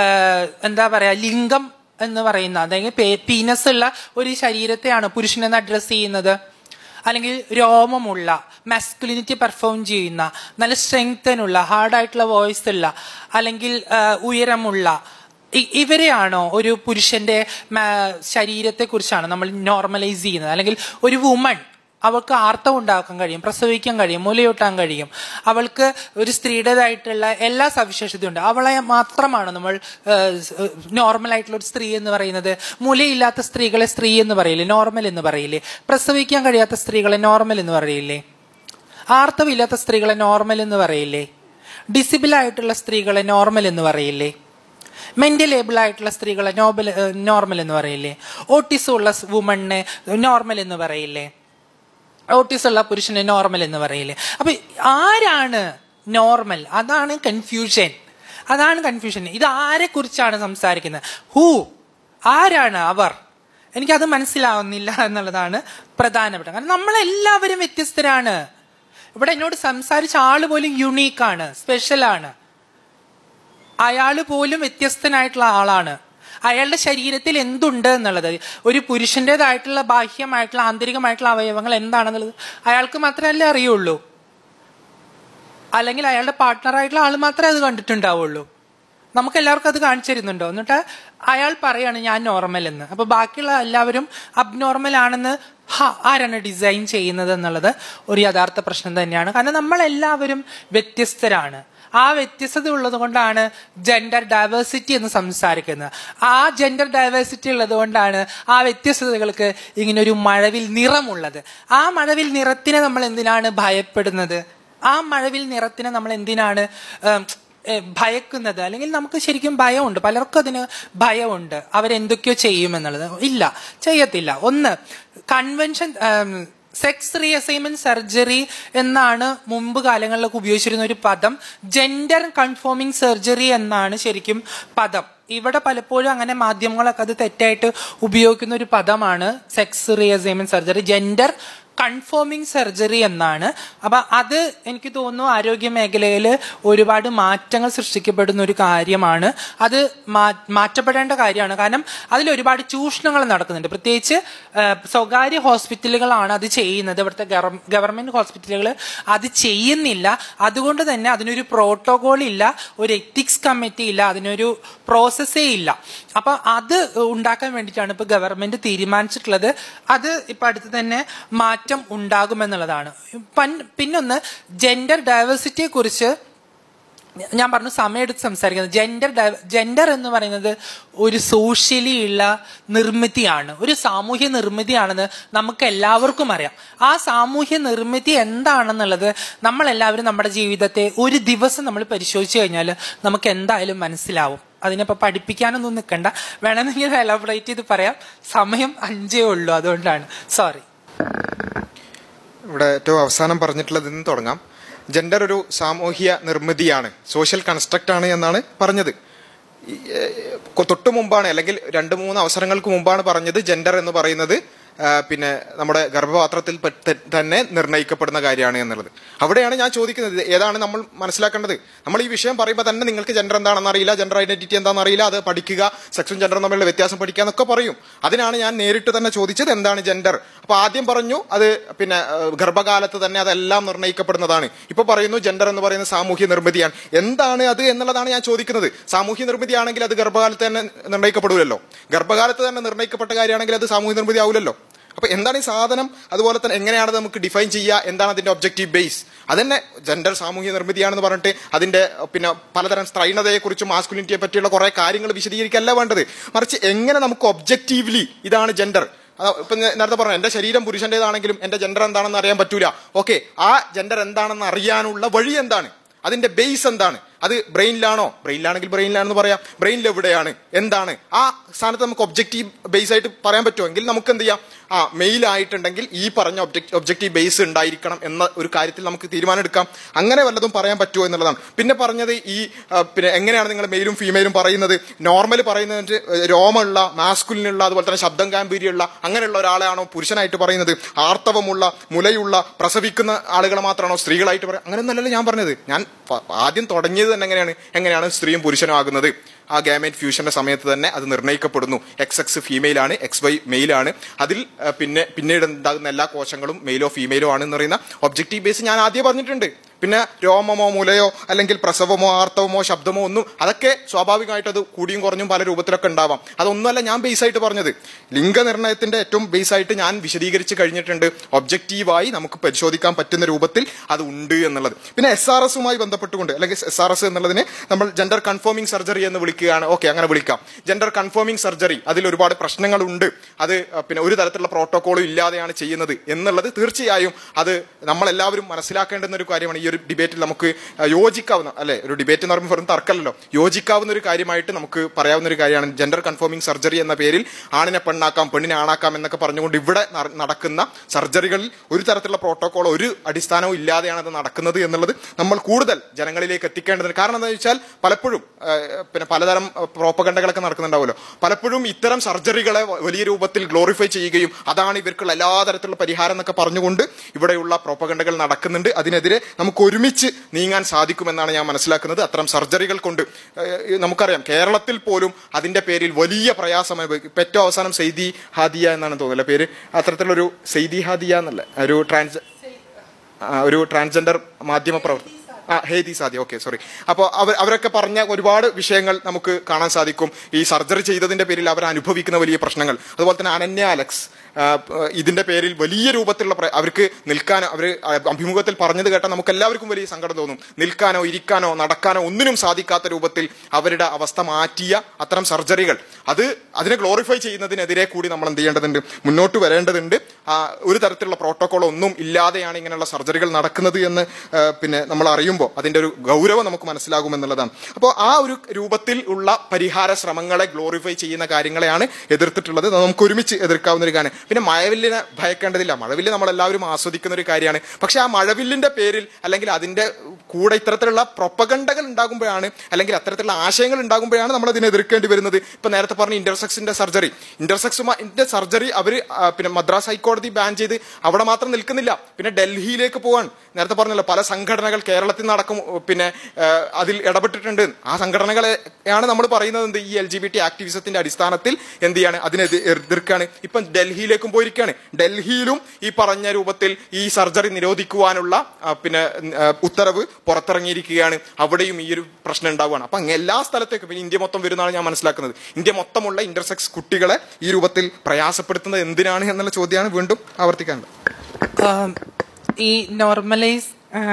എന്താ പറയാ ലിംഗം എന്ന് പറയുന്ന അതായത് പീനസ് ഉള്ള ഒരു ശരീരത്തെയാണ് പുരുഷനെന്ന് അഡ്രസ് ചെയ്യുന്നത് അല്ലെങ്കിൽ രോമമുള്ള മാസ്കുലിനിറ്റി പെർഫോം ചെയ്യുന്ന നല്ല സ്ട്രെങ്തനുള്ള ഹാർഡായിട്ടുള്ള വോയിസ് ഉള്ള അല്ലെങ്കിൽ ആ, ഉയരമുള്ള ഇ- ഇവരെയാണോ ഒരു പുരുഷന്റെ ശരീരത്തെ കുറിച്ചാണ് നമ്മൾ നോർമലൈസ് ചെയ്യുന്നത് അല്ലെങ്കിൽ ഒരു വുമൺ അവൾക്ക് ആർത്തം ഉണ്ടാക്കാൻ കഴിയും പ്രസവിക്കാൻ കഴിയും മുലയൂട്ടാൻ കഴിയും അവൾക്ക് ഒരു സ്ത്രീയുടേതായിട്ടുള്ള എല്ലാ സവിശേഷതയുണ്ട് അവളെ മാത്രമാണ് നമ്മൾ നോർമൽ ആയിട്ടുള്ള ഒരു സ്ത്രീ എന്ന് പറയുന്നത് മുലയില്ലാത്ത സ്ത്രീകളെ സ്ത്രീ എന്ന് പറയില്ലേ നോർമൽ എന്ന് പറയില്ലേ പ്രസവിക്കാൻ കഴിയാത്ത സ്ത്രീകളെ നോർമൽ എന്ന് പറയില്ലേ ആർത്തവില്ലാത്ത സ്ത്രീകളെ നോർമൽ എന്ന് പറയില്ലേ ഡിസിബിൾ ആയിട്ടുള്ള സ്ത്രീകളെ നോർമൽ എന്ന് പറയില്ലേ മെന്റൽ ഏബിൾ ആയിട്ടുള്ള സ്ത്രീകളെ നോബൽ നോർമൽ എന്ന് പറയില്ലേ ഓട്ടിസം ഉള്ള വുമണിനെ നോർമൽ എന്ന് പറയില്ലേ ഓട്ടിസം ഉള്ള പുരുഷനെ നോർമൽ എന്ന് പറയില്ലേ അപ്പൊ ആരാണ് നോർമൽ അതാണ് കൺഫ്യൂഷൻ അതാണ് കൺഫ്യൂഷൻ ഇത് ആരെ കുറിച്ചാണ് സംസാരിക്കുന്നത് ഹൂ ആരാണ് അവർ എനിക്കത് മനസ്സിലാവുന്നില്ല എന്നുള്ളതാണ് പ്രധാനപ്പെട്ട കാരണം നമ്മളെല്ലാവരും വ്യത്യസ്തരാണ് ഇവിടെ എന്നോട് സംസാരിച്ച ആള് പോലും യുണീക്കാണ് സ്പെഷ്യലാണ് അയാൾ പോലും വ്യത്യസ്തനായിട്ടുള്ള ആളാണ് അയാളുടെ ശരീരത്തിൽ എന്തുണ്ട് എന്നുള്ളത് ഒരു പുരുഷന്റേതായിട്ടുള്ള ബാഹ്യമായിട്ടുള്ള ആന്തരികമായിട്ടുള്ള അവയവങ്ങൾ എന്താണെന്നുള്ളത് അയാൾക്ക് മാത്രമല്ലേ അറിയുള്ളൂ അല്ലെങ്കിൽ അയാളുടെ പാർട്ട്ണറായിട്ടുള്ള ആൾ മാത്രമേ അത് കണ്ടിട്ടുണ്ടാവുള്ളൂ നമുക്ക് എല്ലാവർക്കും അത് കാണിച്ചു തരുന്നുണ്ടോ എന്നിട്ട് അയാൾ പറയാണ് ഞാൻ നോർമൽ എന്ന് അപ്പൊ ബാക്കിയുള്ള എല്ലാവരും അബ്നോർമൽ ആണെന്ന് ഹ ആരാണ് ഡിസൈൻ ചെയ്യുന്നത് എന്നുള്ളത് ഒരു യഥാർത്ഥ പ്രശ്നം തന്നെയാണ് കാരണം നമ്മൾ എല്ലാവരും വ്യത്യസ്തരാണ് ആ വ്യത്യസ്തത ഉള്ളത് കൊണ്ടാണ് ജെൻഡർ ഡൈവേഴ്സിറ്റി എന്ന് സംസാരിക്കുന്നത് ആ ജെൻഡർ ഡൈവേഴ്സിറ്റി ഉള്ളത് കൊണ്ടാണ് ആ വ്യത്യസ്തതകൾക്ക് ഇങ്ങനെ ഒരു മഴവിൽ നിറമുള്ളത് ആ മഴവിൽ നിറത്തിനെ നമ്മൾ എന്തിനാണ് ഭയപ്പെടുന്നത് ആ മഴവിൽ നിറത്തിനെ നമ്മൾ എന്തിനാണ് ഏം, ഏ, ഭയക്കുന്നത് അല്ലെങ്കിൽ നമുക്ക് ശരിക്കും ഭയമുണ്ട് പലർക്കും അതിന് ഭയമുണ്ട് അവരെന്തൊക്കെയോ ചെയ്യുമെന്നുള്ളത് ഇല്ല ചെയ്യത്തില്ല ഒന്ന് കൺവെൻഷൻ സെക്സ് റീഅസൈൻമെന്റ് സർജറി എന്നാണ് മുമ്പ് കാലങ്ങളിലൊക്കെ ഉപയോഗിച്ചിരുന്ന ഒരു പദം ജെൻഡർ കൺഫോമിംഗ് സർജറി എന്നാണ് ശരിക്കും പദം ഇവിടെ പലപ്പോഴും അങ്ങനെ മാധ്യമങ്ങളൊക്കെ അത് തെറ്റായിട്ട് ഉപയോഗിക്കുന്ന ഒരു പദമാണ് sex reassignment surgery gender conforming surgery എന്നാണ് അപ്പൊ അത് എനിക്ക് തോന്നുന്നു ആരോഗ്യ മേഖലയിൽ ഒരുപാട് മാറ്റങ്ങൾ സൃഷ്ടിക്കപ്പെടുന്ന ഒരു കാര്യമാണ് അത് മാ- മാറ്റപ്പെടേണ്ട കാര്യമാണ് കാരണം അതിൽ ഒരുപാട് ചൂഷണങ്ങൾ നടക്കുന്നുണ്ട് പ്രത്യേകിച്ച് ആ, സ്വകാര്യ ഹോസ്പിറ്റലുകളാണ് അത് ചെയ്യുന്നത് ഇവിടുത്തെ ഗവൺമെന്റ് ഹോസ്പിറ്റലുകൾ അത് ചെയ്യുന്നില്ല അതുകൊണ്ട് തന്നെ അതിനൊരു പ്രോട്ടോകോൾ ഇല്ല ഒരു എത്തിക്സ് കമ്മിറ്റി ഇല്ല അതിനൊരു പ്രോസസ്സേ ഇല്ല അപ്പൊ അത് ഉണ്ടാക്കാൻ വേണ്ടിയിട്ടാണ് ഇപ്പൊ ഗവൺമെന്റ് തീരുമാനിച്ചിട്ടുള്ളത് അത് ഇപ്പൊ അടുത്ത് തന്നെ മാറ്റം ഉണ്ടാകുമെന്നുള്ളതാണ് പൻ- പിന്നൊന്ന് ജെൻഡർ ഡൈവേഴ്സിറ്റിയെ കുറിച്ച് ഞാൻ പറഞ്ഞു സമയമെടുത്ത് സംസാരിക്കുന്നത് ജെൻഡർ ജെൻഡർ എന്ന് പറയുന്നത് ഒരു സോഷ്യലി ഉള്ള നിർമ്മിതിയാണ് ഒരു സാമൂഹ്യ നിർമ്മിതിയാണെന്ന് നമുക്ക് എല്ലാവർക്കും അറിയാം ആ സാമൂഹ്യ നിർമ്മിതി എന്താണെന്നുള്ളത് നമ്മൾ എല്ലാവരും നമ്മുടെ ജീവിതത്തെ ഒരു ദിവസം നമ്മൾ പരിശോധിച്ചു കഴിഞ്ഞാൽ നമുക്ക് എന്തായാലും മനസ്സിലാവും അതിനിപ്പോ പഠിപ്പിക്കാനൊന്നും നിൽക്കണ്ട വേണമെങ്കിൽ എലാബറേറ്റ് ചെയ്ത് പറയാം സമയം അഞ്ചേ ഉള്ളൂ അതുകൊണ്ടാണ് സോറി ഇവിടെ ഏറ്റവും അവസാനം പറഞ്ഞിട്ടുള്ളത് നിന്ന് തുടങ്ങാം ജെൻഡർ ഒരു സാമൂഹ്യ നിർമ്മിതിയാണ് സോഷ്യൽ കൺസ്ട്രക്റ്റ് ആണ് എന്നാണ് പറഞ്ഞത് ഈ, ഏഹ്, കൊ- തൊട്ടു മുമ്പാണ് അല്ലെങ്കിൽ രണ്ട് മൂന്ന് അവസരങ്ങൾക്ക് മുമ്പാണ് പറഞ്ഞത് ജെൻഡർ എന്ന് പറയുന്നത് ആ, പിന്നെ നമ്മുടെ ഗർഭപാത്രത്തിൽ പെട്ട് തന്നെ നിർണ്ണയിക്കപ്പെടുന്ന കാര്യമാണ് എന്നുള്ളത് അവിടെയാണ് ഞാൻ ചോദിക്കുന്നത് ഇത് ഏതാണ് നമ്മൾ മനസ്സിലാക്കേണ്ടത് നമ്മൾ ഈ വിഷയം പറയുമ്പോൾ തന്നെ നിങ്ങൾക്ക് ജെൻഡർ എന്താണെന്ന് അറിയില്ല ജെൻഡർ ഐഡന്റിറ്റി എന്താണെന്ന് അറിയില്ല അത് പഠിക്കുക സെക്സും ജെൻഡറും തമ്മിലുള്ള വ്യത്യാസം പഠിക്കുക എന്നൊക്കെ പറയും അതിനാണ് ഞാൻ നേരിട്ട് തന്നെ ചോദിച്ചത് എന്താണ് ജെൻഡർ അപ്പൊ ആദ്യം പറഞ്ഞു അത് പിന്നെ ആ, ഗർഭകാലത്ത് തന്നെ അതെല്ലാം നിർണ്ണയിക്കപ്പെടുന്നതാണ് ഇപ്പൊ പറയുന്നു ജെൻഡർ എന്ന് പറയുന്ന സാമൂഹ്യ നിർമ്മിതിയാണ് എന്താണ് അത് എന്നുള്ളതാണ് ഞാൻ ചോദിക്കുന്നത് സാമൂഹ്യ നിർമ്മിതിയാണെങ്കിൽ അത് ഗർഭകാലത്ത് തന്നെ നിർണ്ണയിക്കപ്പെടില്ലല്ലോ ഗർഭകാലത്ത് തന്നെ നിർണ്ണയിക്കപ്പെട്ട കാര്യമാണെങ്കിൽ അത് സാമൂഹ്യ നിർമ്മിതി ആവില്ലല്ലോ അപ്പൊ എന്താണ് ഈ സാധനം അതുപോലെ തന്നെ എങ്ങനെയാണ് അത് നമുക്ക് ഡിഫൈൻ ചെയ്യുക എന്താണ് അതിന്റെ ഒബ്ജക്റ്റീവ് ബേസ് അതന്നെ ജെൻഡർ സാമൂഹ്യ നിർമ്മിതിയാണെന്ന് പറഞ്ഞിട്ട് അതിന്റെ പിന്നെ പലതരം സ്ത്രൈണതയെക്കുറിച്ചും മാസ്കുലിനിറ്റിയെ പറ്റിയുള്ള കുറെ കാര്യങ്ങൾ വിശദീകരിക്കല്ല വേണ്ടത് മറിച്ച് എങ്ങനെ നമുക്ക് ഒബ്ജക്റ്റീവ്ലി ഇതാണ് ജെൻഡർ ഇപ്പൊ ഞാൻ നേരത്തെ പറഞ്ഞു എന്റെ ശരീരം പുരുഷന്റേതാണെങ്കിലും എന്റെ ജെൻഡർ എന്താണെന്ന് അറിയാൻ പറ്റൂല ഓക്കെ ആ ജെൻഡർ എന്താണെന്ന് അറിയാനുള്ള വഴി എന്താണ് അതിന്റെ ബേസ് എന്താണ് അത് ബ്രെയിനിലാണോ ബ്രെയിനിലാണെങ്കിൽ ബ്രെയിനിലാണെന്ന് പറയാം ബ്രെയിനിൽ എവിടെയാണ് എന്താണ് ആ സ്ഥാനത്ത് നമുക്ക് ഒബ്ജക്റ്റീവ് ബേസ് ആയിട്ട് പറയാൻ പറ്റുമെങ്കിൽ നമുക്ക് എന്ത് ചെയ്യാം ആ മെയിൽ ആയിട്ടുണ്ടെങ്കിൽ ഈ പറഞ്ഞ ഒബ്ജക്റ്റീവ് ബേസ് ഉണ്ടായിരിക്കണം എന്ന ഒരു കാര്യത്തിൽ നമുക്ക് തീരുമാനം എടുക്കാം അങ്ങനെ വല്ലതും പറയാൻ പറ്റുമോ എന്നുള്ളതാണ് പിന്നെ പറഞ്ഞത് ഈ ആ, പിന്നെ എങ്ങനെയാണ് നിങ്ങൾ മെയിലും ഫീമെയിലും പറയുന്നത് നോർമൽ പറയുന്നത് രോമമുള്ള മാസ്കുലിനുള്ള അതുപോലെ തന്നെ ശബ്ദം ഗാംഭീര്യമുള്ള അങ്ങനെയുള്ള ഒരാളെയാണോ പുരുഷനായിട്ട് പറയുന്നത് ആർത്തവമുള്ള മുലയുള്ള പ്രസവിക്കുന്ന ആളുകളെ മാത്രമാണോ സ്ത്രീകളായിട്ട് പറയുക അങ്ങനെയൊന്നല്ലല്ലോ ഞാൻ പറഞ്ഞത് ഞാൻ പ- ആദ്യം തുടങ്ങിയത് തന്നെ എങ്ങനെയാണ് എങ്ങനെയാണ് സ്ത്രീയും പുരുഷനും ആകുന്നത് ആ ഗാമേറ്റ് ഫ്യൂഷന്റെ സമയത്ത് തന്നെ അത് നിർണ്ണയിക്കപ്പെടുന്നു എക്സ് എക്സ് ഫീമെയിൽ ആണ് എക്സ് വൈ മെയിൽ ആണ് അതിൽ ആ, പിന്നെ പിന്നീട് ഉണ്ടാകുന്ന എല്ലാ കോശങ്ങളും മെയിലോ ഫീമെയിലോ ആണ് എന്ന് പറയുന്ന ഒബ്ജക്റ്റീവ് ബേസ് ഞാൻ ആദ്യം പറഞ്ഞിട്ടുണ്ട് പിന്നെ രോമമോ മുലയോ അല്ലെങ്കിൽ പ്രസവമോ ആർത്തവമോ ശബ്ദമോ ഒന്നും അതൊക്കെ സ്വാഭാവികമായിട്ട് അത് കൂടിയും കുറഞ്ഞും പല രൂപത്തിലൊക്കെ ഉണ്ടാവാം അതൊന്നുമല്ല ഞാൻ ബേസ് ആയിട്ട് പറഞ്ഞത് ലിംഗനിർണ്ണയത്തിന്റെ ഏറ്റവും ബേസ് ആയിട്ട് ഞാൻ വിശദീകരിച്ച് കഴിഞ്ഞിട്ടുണ്ട് ഒബ്ജക്റ്റീവായി നമുക്ക് പരിശോധിക്കാൻ പറ്റുന്ന രൂപത്തിൽ അത് ഉണ്ട് എന്നുള്ളത് പിന്നെ എസ് ആർ എസുമായി ബന്ധപ്പെട്ടുകൊണ്ട് അല്ലെങ്കിൽ എസ് ആർ എസ് എന്നുള്ളതിനെ നമ്മൾ ജെൻഡർ കൺഫേമിംഗ് സർജറി എന്ന് വിളിക്കുകയാണ് ഓക്കെ അങ്ങനെ വിളിക്കാം ജെൻഡർ കൺഫേമിംഗ് സർജറി അതിൽ ഒരുപാട് പ്രശ്നങ്ങളുണ്ട് അത് അഹ്, പിന്നെ ഒരു തരത്തിലുള്ള പ്രോട്ടോകോളും ഇല്ലാതെയാണ് ചെയ്യുന്നത് എന്നുള്ളത് തീർച്ചയായും അത് നമ്മളെല്ലാവരും മനസ്സിലാക്കേണ്ടുന്ന ഒരു കാര്യമാണ് ഈ ഒരു ഡിബേറ്റിൽ നമുക്ക് ആ, യോജിക്കാവുന്ന അല്ലെ ഒരു ഡിബേറ്റ് എന്ന് പറയുമ്പോൾ വെറും തർക്കമല്ലല്ലോ യോജിക്കാവുന്ന ഒരു കാര്യമായിട്ട് നമുക്ക് പറയാവുന്ന ഒരു കാര്യമാണ് ജെൻഡർ കൺഫേമിംഗ് സർജറി എന്ന പേരിൽ ആണിനെ പെണ്ണാക്കാം പെണ്ണിനെ ആണാക്കാം എന്നൊക്കെ പറഞ്ഞുകൊണ്ട് ഇവിടെ ന- നടക്കുന്ന സർജറികളിൽ ഒരു തരത്തിലുള്ള പ്രോട്ടോകോൾ ഒരു അടിസ്ഥാനവും ഇല്ലാതെയാണ് അത് നടക്കുന്നത് എന്നുള്ളത് നമ്മൾ കൂടുതൽ ജനങ്ങളിലേക്ക് എത്തിക്കേണ്ടതുണ്ട് കാരണം എന്താണെന്ന് വെച്ചാൽ പലപ്പോഴും ആ, പിന്നെ പലതരം പ്രോപ്പഗണ്ടകളൊക്കെ നടക്കുന്നുണ്ടാവുമല്ലോ പലപ്പോഴും ഇത്തരം സർജറികളെ വ- വലിയ രൂപത്തിൽ ഗ്ലോറിഫൈ ചെയ്യുകയും അതാണ് ഇവർക്കുള്ള എല്ലാ തരത്തിലുള്ള പരിഹാരം എന്നൊക്കെ പറഞ്ഞുകൊണ്ട് ഇവിടെയുള്ള പ്രോപ്പഗണ്ടകൾ നടക്കുന്നുണ്ട് അതിനെതിരെ നമുക്ക് ഒരുമിച്ച് നീങ്ങാൻ സാധിക്കുമെന്നാണ് ഞാൻ മനസ്സിലാക്കുന്നത് അത്തരം സർജറികൾ കൊണ്ട് ഏഹ്, നമുക്കറിയാം കേരളത്തിൽ പോലും അതിന്റെ പേരിൽ വലിയ പ്രയാസം അനുഭവിക്കും ഇപ്പൊ ഏറ്റവും അവസാനം സെയ്തി ഹാദിയ എന്നാണ് തോന്നുന്നില്ല പേര് അത്തരത്തിലൊരു സെയ്തി ഹാദിയ എന്നല്ല ഒരു ട്രാൻസ് ആ, ഒരു ട്രാൻസ്ജെൻഡർ മാധ്യമ പ്രവർത്തക ആ ഹേദി സാദി ഓക്കെ സോറി അപ്പോൾ അവർ അവരൊക്കെ പറഞ്ഞ ഒരുപാട് വിഷയങ്ങൾ നമുക്ക് കാണാൻ സാധിക്കും ഈ സർജറി ചെയ്തതിന്റെ പേരിൽ അവർ അനുഭവിക്കുന്ന വലിയ പ്രശ്നങ്ങൾ അതുപോലെ തന്നെ അനന്യ അലക്സ് ആ, ഇതിന്റെ പേരിൽ വലിയ രൂപത്തിലുള്ള പ്ര- അവർക്ക് നിൽക്കാനോ അവർ അഭിമുഖത്തിൽ പറഞ്ഞത് കേട്ടാൽ നമുക്ക് എല്ലാവർക്കും വലിയ സങ്കടം തോന്നും നിൽക്കാനോ ഇരിക്കാനോ നടക്കാനോ ഒന്നിനും സാധിക്കാത്ത രൂപത്തിൽ അവരുടെ അവസ്ഥ മാറ്റിയ അത്തരം സർജറികൾ അത് അതിനെ ഗ്ലോറിഫൈ ചെയ്യുന്നതിനെതിരെ കൂടി നമ്മൾ എന്ത് ചെയ്യേണ്ടതുണ്ട് മുന്നോട്ട് വരേണ്ടതുണ്ട് ആ, ഒരു തരത്തിലുള്ള പ്രോട്ടോകോൾ ഒന്നും ഇല്ലാതെയാണ് ഇങ്ങനെയുള്ള സർജറികൾ നടക്കുന്നത് എന്ന് ആ, പിന്നെ നമ്മൾ അറിയുമ്പോൾ അതിന്റെ ഒരു ഗൗരവം നമുക്ക് മനസ്സിലാകുമെന്നുള്ളതാണ് അപ്പോൾ ആ ഒരു രൂപത്തിൽ ഉള്ള പരിഹാര ശ്രമങ്ങളെ ഗ്ലോറിഫൈ ചെയ്യുന്ന കാര്യങ്ങളെയാണ് എതിർത്തിട്ടുള്ളത് അത് നമുക്ക് ഒരുമിച്ച് എതിർക്കാവുന്ന ഒരു കാര്യം പിന്നെ മഴവില്ലിനെ ഭയക്കേണ്ടതില്ല മഴവില്ല് നമ്മളെല്ലാവരും ആസ്വദിക്കുന്ന ഒരു കാര്യമാണ് പക്ഷെ ആ മഴവില്ലിന്റെ പേരിൽ അല്ലെങ്കിൽ അതിന്റെ കൂടെ ഇത്തരത്തിലുള്ള പ്രൊപ്പഗണ്ടകൾ ഉണ്ടാകുമ്പോഴാണ് അല്ലെങ്കിൽ അത്തരത്തിലുള്ള ആശയങ്ങൾ ഉണ്ടാകുമ്പോഴാണ് നമ്മൾ അതിനെ എതിർക്കേണ്ടി വരുന്നത് ഇപ്പൊ നേരത്തെ പറഞ്ഞ ഇന്റർസെക്സിന്റെ സർജറി ഇന്റർസെക്സുമാന്റെ സർജറി അവർ പിന്നെ മദ്രാസ് ഹൈക്കോടതി ബാൻ ചെയ്ത് അവിടെ മാത്രം നിൽക്കുന്നില്ല പിന്നെ ഡൽഹിയിലേക്ക് പോവാൻ നേരത്തെ പറഞ്ഞല്ലോ പല സംഘടനകൾ കേരളത്തിൽ നടക്കും പിന്നെ ആ, അതിൽ ഇടപെട്ടിട്ടുണ്ട് ആ സംഘടനകളെയാണ് നമ്മൾ പറയുന്നത് എന്ത് ഈ എൽ ജി ബി ടി ആക്ടിവിസത്തിന്റെ അടിസ്ഥാനത്തിൽ എന്ത് ചെയ്യാണ് അതിനെ എതി- എതിർക്കാണ് ഇപ്പം ഡൽഹിയിലേക്കും പോയിരിക്കുകയാണ് ഡൽഹിയിലും ഈ പറഞ്ഞ രൂപത്തിൽ ഈ സർജറി നിരോധിക്കുവാനുള്ള ആ, പിന്നെ ആ, ഉത്തരവ് പുറത്തിറങ്ങിയിരിക്കുകയാണ് അവിടെയും ഈ ഒരു പ്രശ്നം ഉണ്ടാവുകയാണ് അപ്പൊ അങ്ങ് എല്ലാ സ്ഥലത്തേക്കും പിന്നെ ഇന്ത്യ മൊത്തം വരുന്നതാണ് ഞാൻ മനസ്സിലാക്കുന്നത് ഇന്ത്യ മൊത്തമുള്ള ഇന്റർസെക്സ് കുട്ടികളെ ഈ രൂപത്തിൽ പ്രയാസപ്പെടുത്തുന്നത് എന്തിനാണ് എന്നുള്ള ചോദ്യമാണ് വീണ്ടും ആവർത്തിക്കാനുള്ളത് ആം, ഈ നോർമലൈസ്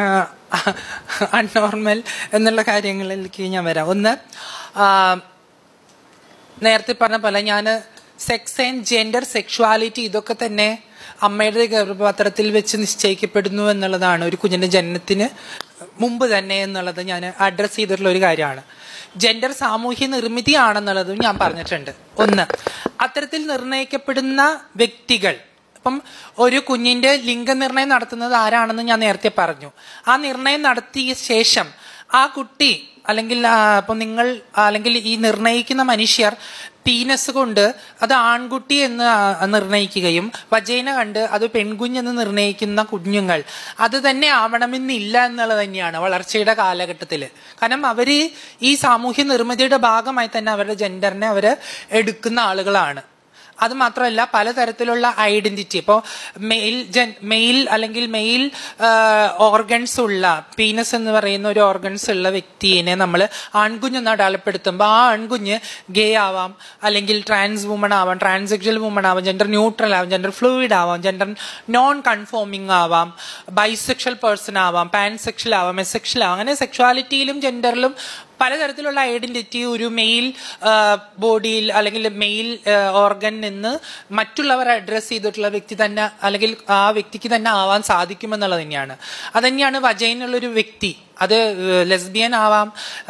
അൺനോർമൽ എന്നുള്ള കാര്യങ്ങളിലേക്ക് ഞാൻ വരാം ഒന്ന് ആം, നേരത്തെ പറഞ്ഞ പോലെ ഞാൻ സെക്സ് ആൻഡ് ജെൻഡർ സെക്ഷുവാലിറ്റി ഇതൊക്കെ തന്നെ അമ്മയുടെ ഗർഭപാത്രത്തിൽ വെച്ച് നിശ്ചയിക്കപ്പെടുന്നു എന്നുള്ളതാണ് ഒരു കുഞ്ഞിന്റെ ജനനത്തിന് മുമ്പ് തന്നെ എന്നുള്ളത് ഞാൻ അഡ്രസ്സ് ചെയ്തിട്ടുള്ള ഒരു കാര്യമാണ് ജെൻഡർ സാമൂഹ്യ നിർമ്മിതിയാണെന്നുള്ളതും ഞാൻ പറഞ്ഞിട്ടുണ്ട് ഒന്ന് അത്തരത്തിൽ നിർണയിക്കപ്പെടുന്ന വ്യക്തികൾ അപ്പം ഒരു കുഞ്ഞിന്റെ ലിംഗനിർണയം നടത്തുന്നത് ആരാണെന്ന് ഞാൻ നേരത്തെ പറഞ്ഞു ആ നിർണയം നടത്തിയ ശേഷം ആ കുട്ടി അല്ലെങ്കിൽ ആ, ഇപ്പം നിങ്ങൾ അല്ലെങ്കിൽ ഈ നിർണയിക്കുന്ന മനുഷ്യർ പീനസ് കൊണ്ട് അത് ആൺകുട്ടി എന്ന് ആ, നിർണയിക്കുകയും വജൈന കണ്ട് അത് പെൺകുഞ്ഞെന്ന് നിർണയിക്കുന്ന കുഞ്ഞുങ്ങൾ അത് തന്നെ ആവണമെന്നില്ല എന്നുള്ളത് തന്നെയാണ് വളർച്ചയുടെ കാലഘട്ടത്തിൽ കാരണം അവര് ഈ സാമൂഹ്യ നിർമ്മിതിയുടെ ഭാഗമായി തന്നെ അവരുടെ ജെൻഡറിനെ അവര് എടുക്കുന്ന ആളുകളാണ് അത് മാത്രമല്ല പലതരത്തിലുള്ള ഐഡന്റിറ്റി ഇപ്പോൾ മെയിൽ ജൻ മെയിൽ അല്ലെങ്കിൽ മെയിൽ ഓർഗൻസ് ഉള്ള പീനസ് എന്ന് പറയുന്ന ഒരു ഓർഗൻസ് ഉള്ള വ്യക്തിയെ നമ്മൾ ആൺകുഞ്ഞെന്ന് അടയാളപ്പെടുത്തുമ്പോൾ ആ ആൺകുഞ്ഞ് ഗേ ആവാം അല്ലെങ്കിൽ ട്രാൻസ് വുമൺ ആവാം ട്രാൻസെക്ഷൽ വുമൺ ആവാം ജെൻഡർ ന്യൂട്രൽ ആവാം ജെൻഡർ ഫ്ലൂയിഡ് ആവാം ജെൻഡർ നോൺ കൺഫോമിംഗ് ആവാം ബൈസെക്ഷൽ പേഴ്സൺ ആവാം പാൻസെക്ഷൽ ആവാം എസെക്ഷൽ ആവാം അങ്ങനെ സെക്ഷുവാലിറ്റിയിലും ജെൻഡറിലും പലതരത്തിലുള്ള ഐഡന്റിറ്റി ഒരു മെയിൽ ബോഡിയിൽ അല്ലെങ്കിൽ മെയിൽ ഓർഗൻ നിന്ന് മറ്റുള്ളവർ അഡ്രസ് ചെയ്തിട്ടുള്ള വ്യക്തി തന്നെ അല്ലെങ്കിൽ ആ വ്യക്തിക്ക് തന്നെ ആവാൻ സാധിക്കുമെന്നുള്ളത് തന്നെയാണ് അതന്നെയാണ് വജൈനുള്ളൊരു വ്യക്തി അത് ലെസ്ബിയൻ ആവാം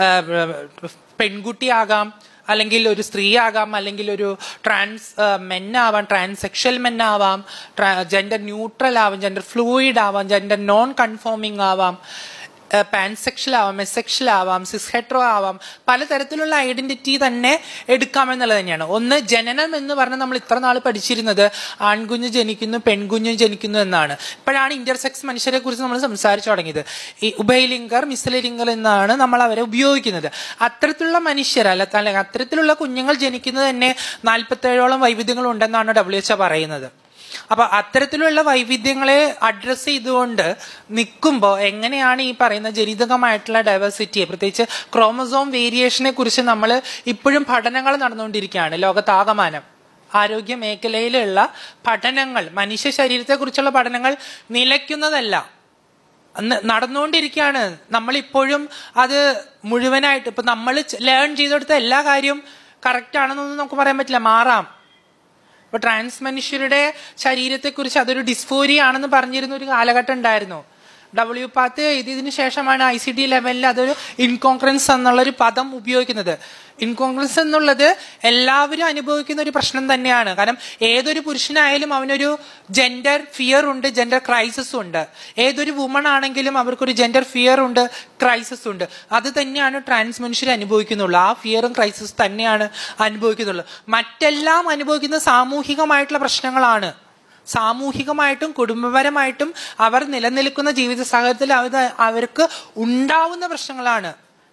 പെൺകുട്ടിയാകാം അല്ലെങ്കിൽ ഒരു സ്ത്രീ ആകാം അല്ലെങ്കിൽ ഒരു ട്രാൻസ് മെൻ ആവാം ട്രാൻസെക്ഷൽ മെൻ ആവാം ജെൻഡർ ന്യൂട്രൽ ആവാം ജെൻഡർ ഫ്ലൂയിഡ് ആവാം ജെൻഡർ നോൺ കൺഫോമിംഗ് ആവാം പാൻസെക്ഷൽ ആവാം എസെക്ഷൽ ആവാം സിസ്ഹെട്രോ ആവാം പലതരത്തിലുള്ള ഐഡന്റിറ്റി തന്നെ എടുക്കാമെന്നുള്ളത് തന്നെയാണ് ഒന്ന് ജനനം എന്ന് പറഞ്ഞാൽ നമ്മൾ ഇത്ര നാൾ പഠിച്ചിരുന്നത് ആൺകുഞ്ഞ് ജനിക്കുന്നു പെൺകുഞ്ഞ് ജനിക്കുന്നു എന്നാണ് ഇപ്പോഴാണ് ഇന്റർസെക്സ് മനുഷ്യരെ കുറിച്ച് നമ്മൾ സംസാരിച്ചു തുടങ്ങിയത് ഈ ഉഭയലിംഗർ മിശ്രലിംഗർ എന്നാണ് നമ്മൾ അവരെ ഉപയോഗിക്കുന്നത് അത്തരത്തിലുള്ള മനുഷ്യർ അല്ല അല്ല, അത്തരത്തിലുള്ള കുഞ്ഞുങ്ങൾ ജനിക്കുന്നത് തന്നെ നാൽപ്പത്തേഴോളം വൈവിധ്യങ്ങൾ ഉണ്ടെന്നാണ് ഡബ്ല്യു എച്ച് പറയുന്നത് അപ്പൊ അത്തരത്തിലുള്ള വൈവിധ്യങ്ങളെ അഡ്രസ് ചെയ്തുകൊണ്ട് നിൽക്കുമ്പോൾ എങ്ങനെയാണ് ഈ പറയുന്ന ജനിതകമായിട്ടുള്ള ഡൈവേഴ്സിറ്റിയെ പ്രത്യേകിച്ച് ക്രോമസോം വേരിയേഷനെ കുറിച്ച് നമ്മൾ ഇപ്പോഴും പഠനങ്ങൾ നടന്നുകൊണ്ടിരിക്കുകയാണ് ലോകത്താകമാനം ആരോഗ്യ മേഖലയിലുള്ള പഠനങ്ങൾ മനുഷ്യ ശരീരത്തെക്കുറിച്ചുള്ള പഠനങ്ങൾ നിലയ്ക്കുന്നതല്ല അന്ന് നടന്നുകൊണ്ടിരിക്കുകയാണ് നമ്മളിപ്പോഴും അത് മുഴുവനായിട്ട് ഇപ്പൊ നമ്മൾ ലേൺ ചെയ്തെടുത്ത എല്ലാ കാര്യവും കറക്റ്റ് ആണെന്നൊന്നും നമുക്ക് പറയാൻ പറ്റില്ല മാറാം ഇപ്പൊ ട്രാൻസ് മനുഷ്യരുടെ ശരീരത്തെക്കുറിച്ച് അതൊരു ഡിസ്ഫോരി ആണെന്ന് പറഞ്ഞിരുന്ന ഒരു കാലഘട്ടം ഉണ്ടായിരുന്നു ഡബ്ല്യു പാത്ത് എഴുതിയതിനു ശേഷമാണ് ഐ സി ഡി ലെവലിൽ അതൊരു ഇൻകോൺഗ്രൻസ് എന്നുള്ളൊരു പദം ഉപയോഗിക്കുന്നത് ഇൻകോൺഗ്രൻസ് എന്നുള്ളത് എല്ലാവരും അനുഭവിക്കുന്ന ഒരു പ്രശ്നം തന്നെയാണ് കാരണം ഏതൊരു പുരുഷനായാലും അവനൊരു ജെൻഡർ ഫിയർ ഉണ്ട് ജെൻഡർ ക്രൈസിസ് ഉണ്ട് ഏതൊരു വുമൺ ആണെങ്കിലും അവർക്കൊരു ജെൻഡർ ഫിയർ ഉണ്ട് ക്രൈസിസ് ഉണ്ട് അത് തന്നെയാണ് ട്രാൻസ് മനുഷ്യർ അനുഭവിക്കുന്നുള്ളൂ ആ ഫിയറും ക്രൈസിസ് തന്നെയാണ് അനുഭവിക്കുന്നുള്ളൂ മറ്റെല്ലാം അനുഭവിക്കുന്ന സാമൂഹികമായിട്ടുള്ള പ്രശ്നങ്ങളാണ് സാമൂഹികമായിട്ടും കുടുംബപരമായിട്ടും അവർ നിലനിൽക്കുന്ന ജീവിത സാഹചര്യത്തിൽ അവർ അവർക്ക് ഉണ്ടാവുന്ന പ്രശ്നങ്ങളാണ്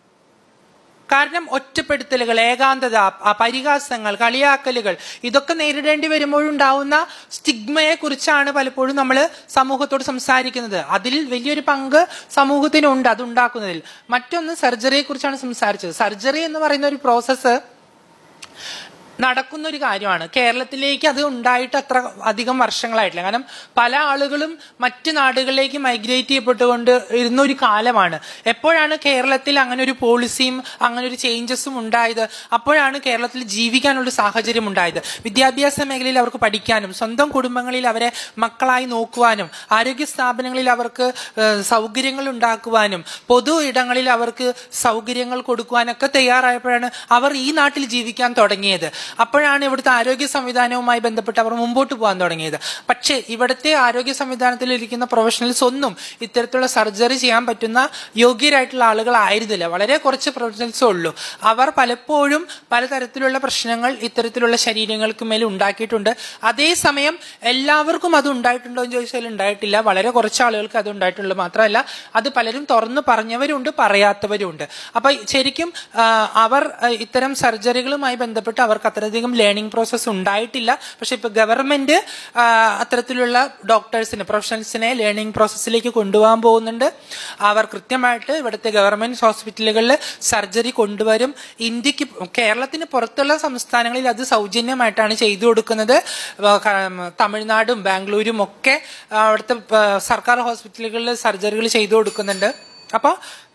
കാരണം ഒറ്റപ്പെടുത്തലുകൾ ഏകാന്തത അ- പരിഹാസങ്ങൾ കളിയാക്കലുകൾ ഇതൊക്കെ നേരിടേണ്ടി വരുമ്പോഴുണ്ടാവുന്ന സ്റ്റിഗ്മയെ കുറിച്ചാണ് പലപ്പോഴും നമ്മൾ സമൂഹത്തോട് സംസാരിക്കുന്നത് അതിൽ വലിയൊരു പങ്ക് സമൂഹത്തിനുണ്ട് അതുണ്ടാക്കുന്നതിൽ മറ്റൊന്ന് സർജറിയെ കുറിച്ചാണ് സംസാരിച്ചത് സർജറി എന്ന് പറയുന്ന ഒരു പ്രോസസ്സ് നടക്കുന്ന ഒരു കാര്യമാണ് കേരളത്തിലേക്ക് അത് ഉണ്ടായിട്ട് അത്ര അധികം വർഷങ്ങളായിട്ടില്ല കാരണം പല ആളുകളും മറ്റ് നാടുകളിലേക്ക് മൈഗ്രേറ്റ് ചെയ്യപ്പെട്ടുകൊണ്ട് ഇരുന്ന ഒരു കാലമാണ് എപ്പോഴാണ് കേരളത്തിൽ അങ്ങനെ ഒരു പോളിസിയും അങ്ങനെ ഒരു ചേഞ്ചസും ഉണ്ടായത് അപ്പോഴാണ് കേരളത്തിൽ ജീവിക്കാനുള്ള സാഹചര്യം ഉണ്ടായത് വിദ്യാഭ്യാസ മേഖലയിൽ അവർക്ക് പഠിക്കാനും സ്വന്തം കുടുംബങ്ങളിൽ അവരെ മക്കളായി നോക്കുവാനും ആരോഗ്യ സ്ഥാപനങ്ങളിൽ അവർക്ക് ഏഹ്, സൗകര്യങ്ങൾ ഉണ്ടാക്കുവാനും പൊതു ഇടങ്ങളിൽ അവർക്ക് സൗകര്യങ്ങൾ കൊടുക്കുവാനൊക്കെ തയ്യാറായപ്പോഴാണ് അവർ ഈ നാട്ടിൽ ജീവിക്കാൻ തുടങ്ങിയത് അപ്പോഴാണ് ഇവിടുത്തെ ആരോഗ്യ സംവിധാനവുമായി ബന്ധപ്പെട്ട് അവർ മുമ്പോട്ട് പോകാൻ തുടങ്ങിയത് പക്ഷേ ഇവിടുത്തെ ആരോഗ്യ സംവിധാനത്തിൽ ഇരിക്കുന്ന പ്രൊഫഷണൽസ് ഒന്നും ഇത്തരത്തിലുള്ള സർജറി ചെയ്യാൻ പറ്റുന്ന യോഗ്യരായിട്ടുള്ള ആളുകളായിരുന്നില്ല വളരെ കുറച്ച് പ്രൊഫഷണൽസേ ഉള്ളൂ അവർ പലപ്പോഴും പലതരത്തിലുള്ള പ്രശ്നങ്ങൾ ഇത്തരത്തിലുള്ള ശരീരങ്ങൾക്ക് മേൽ ഉണ്ടാക്കിയിട്ടുണ്ട് അതേസമയം എല്ലാവർക്കും അത് ഉണ്ടായിട്ടുണ്ടോ എന്ന് ചോദിച്ചാൽ ഉണ്ടായിട്ടില്ല വളരെ കുറച്ച് ആളുകൾക്ക് അത് ഉണ്ടായിട്ടുള്ളൂ മാത്രമല്ല അത് പലരും തുറന്നു പറഞ്ഞവരുണ്ട് പറയാത്തവരുണ്ട് അപ്പൊ ശരിക്കും ആ, അവർ ആ, ഇത്തരം സർജറികളുമായി ബന്ധപ്പെട്ട് അവർക്ക് അത്രയധികം ലേണിംഗ് പ്രോസസ്സ് ഉണ്ടായിട്ടില്ല പക്ഷെ ഇപ്പൊ ഗവൺമെന്റ് ആ, അത്തരത്തിലുള്ള ഡോക്ടേഴ്സിനെ പ്രൊഫഷണൽസിനെ ലേണിംഗ് പ്രോസസ്സിലേക്ക് കൊണ്ടുപോകാൻ പോകുന്നുണ്ട് അവർ കൃത്യമായിട്ട് ഇവിടുത്തെ ഗവൺമെന്റ് ഹോസ്പിറ്റലുകളിൽ സർജറി കൊണ്ടുവരും ഇന്ത്യക്ക് കേരളത്തിന് പുറത്തുള്ള സംസ്ഥാനങ്ങളിൽ അത് സൗജന്യമായിട്ടാണ് ചെയ്തു കൊടുക്കുന്നത് ആ, ക- തമിഴ്നാടും ബാംഗ്ലൂരും ഒക്കെ ആ, അവിടുത്തെ ആ, സർക്കാർ ഹോസ്പിറ്റലുകളിൽ സർജറികൾ ചെയ്തു കൊടുക്കുന്നുണ്ട് അപ്പോൾ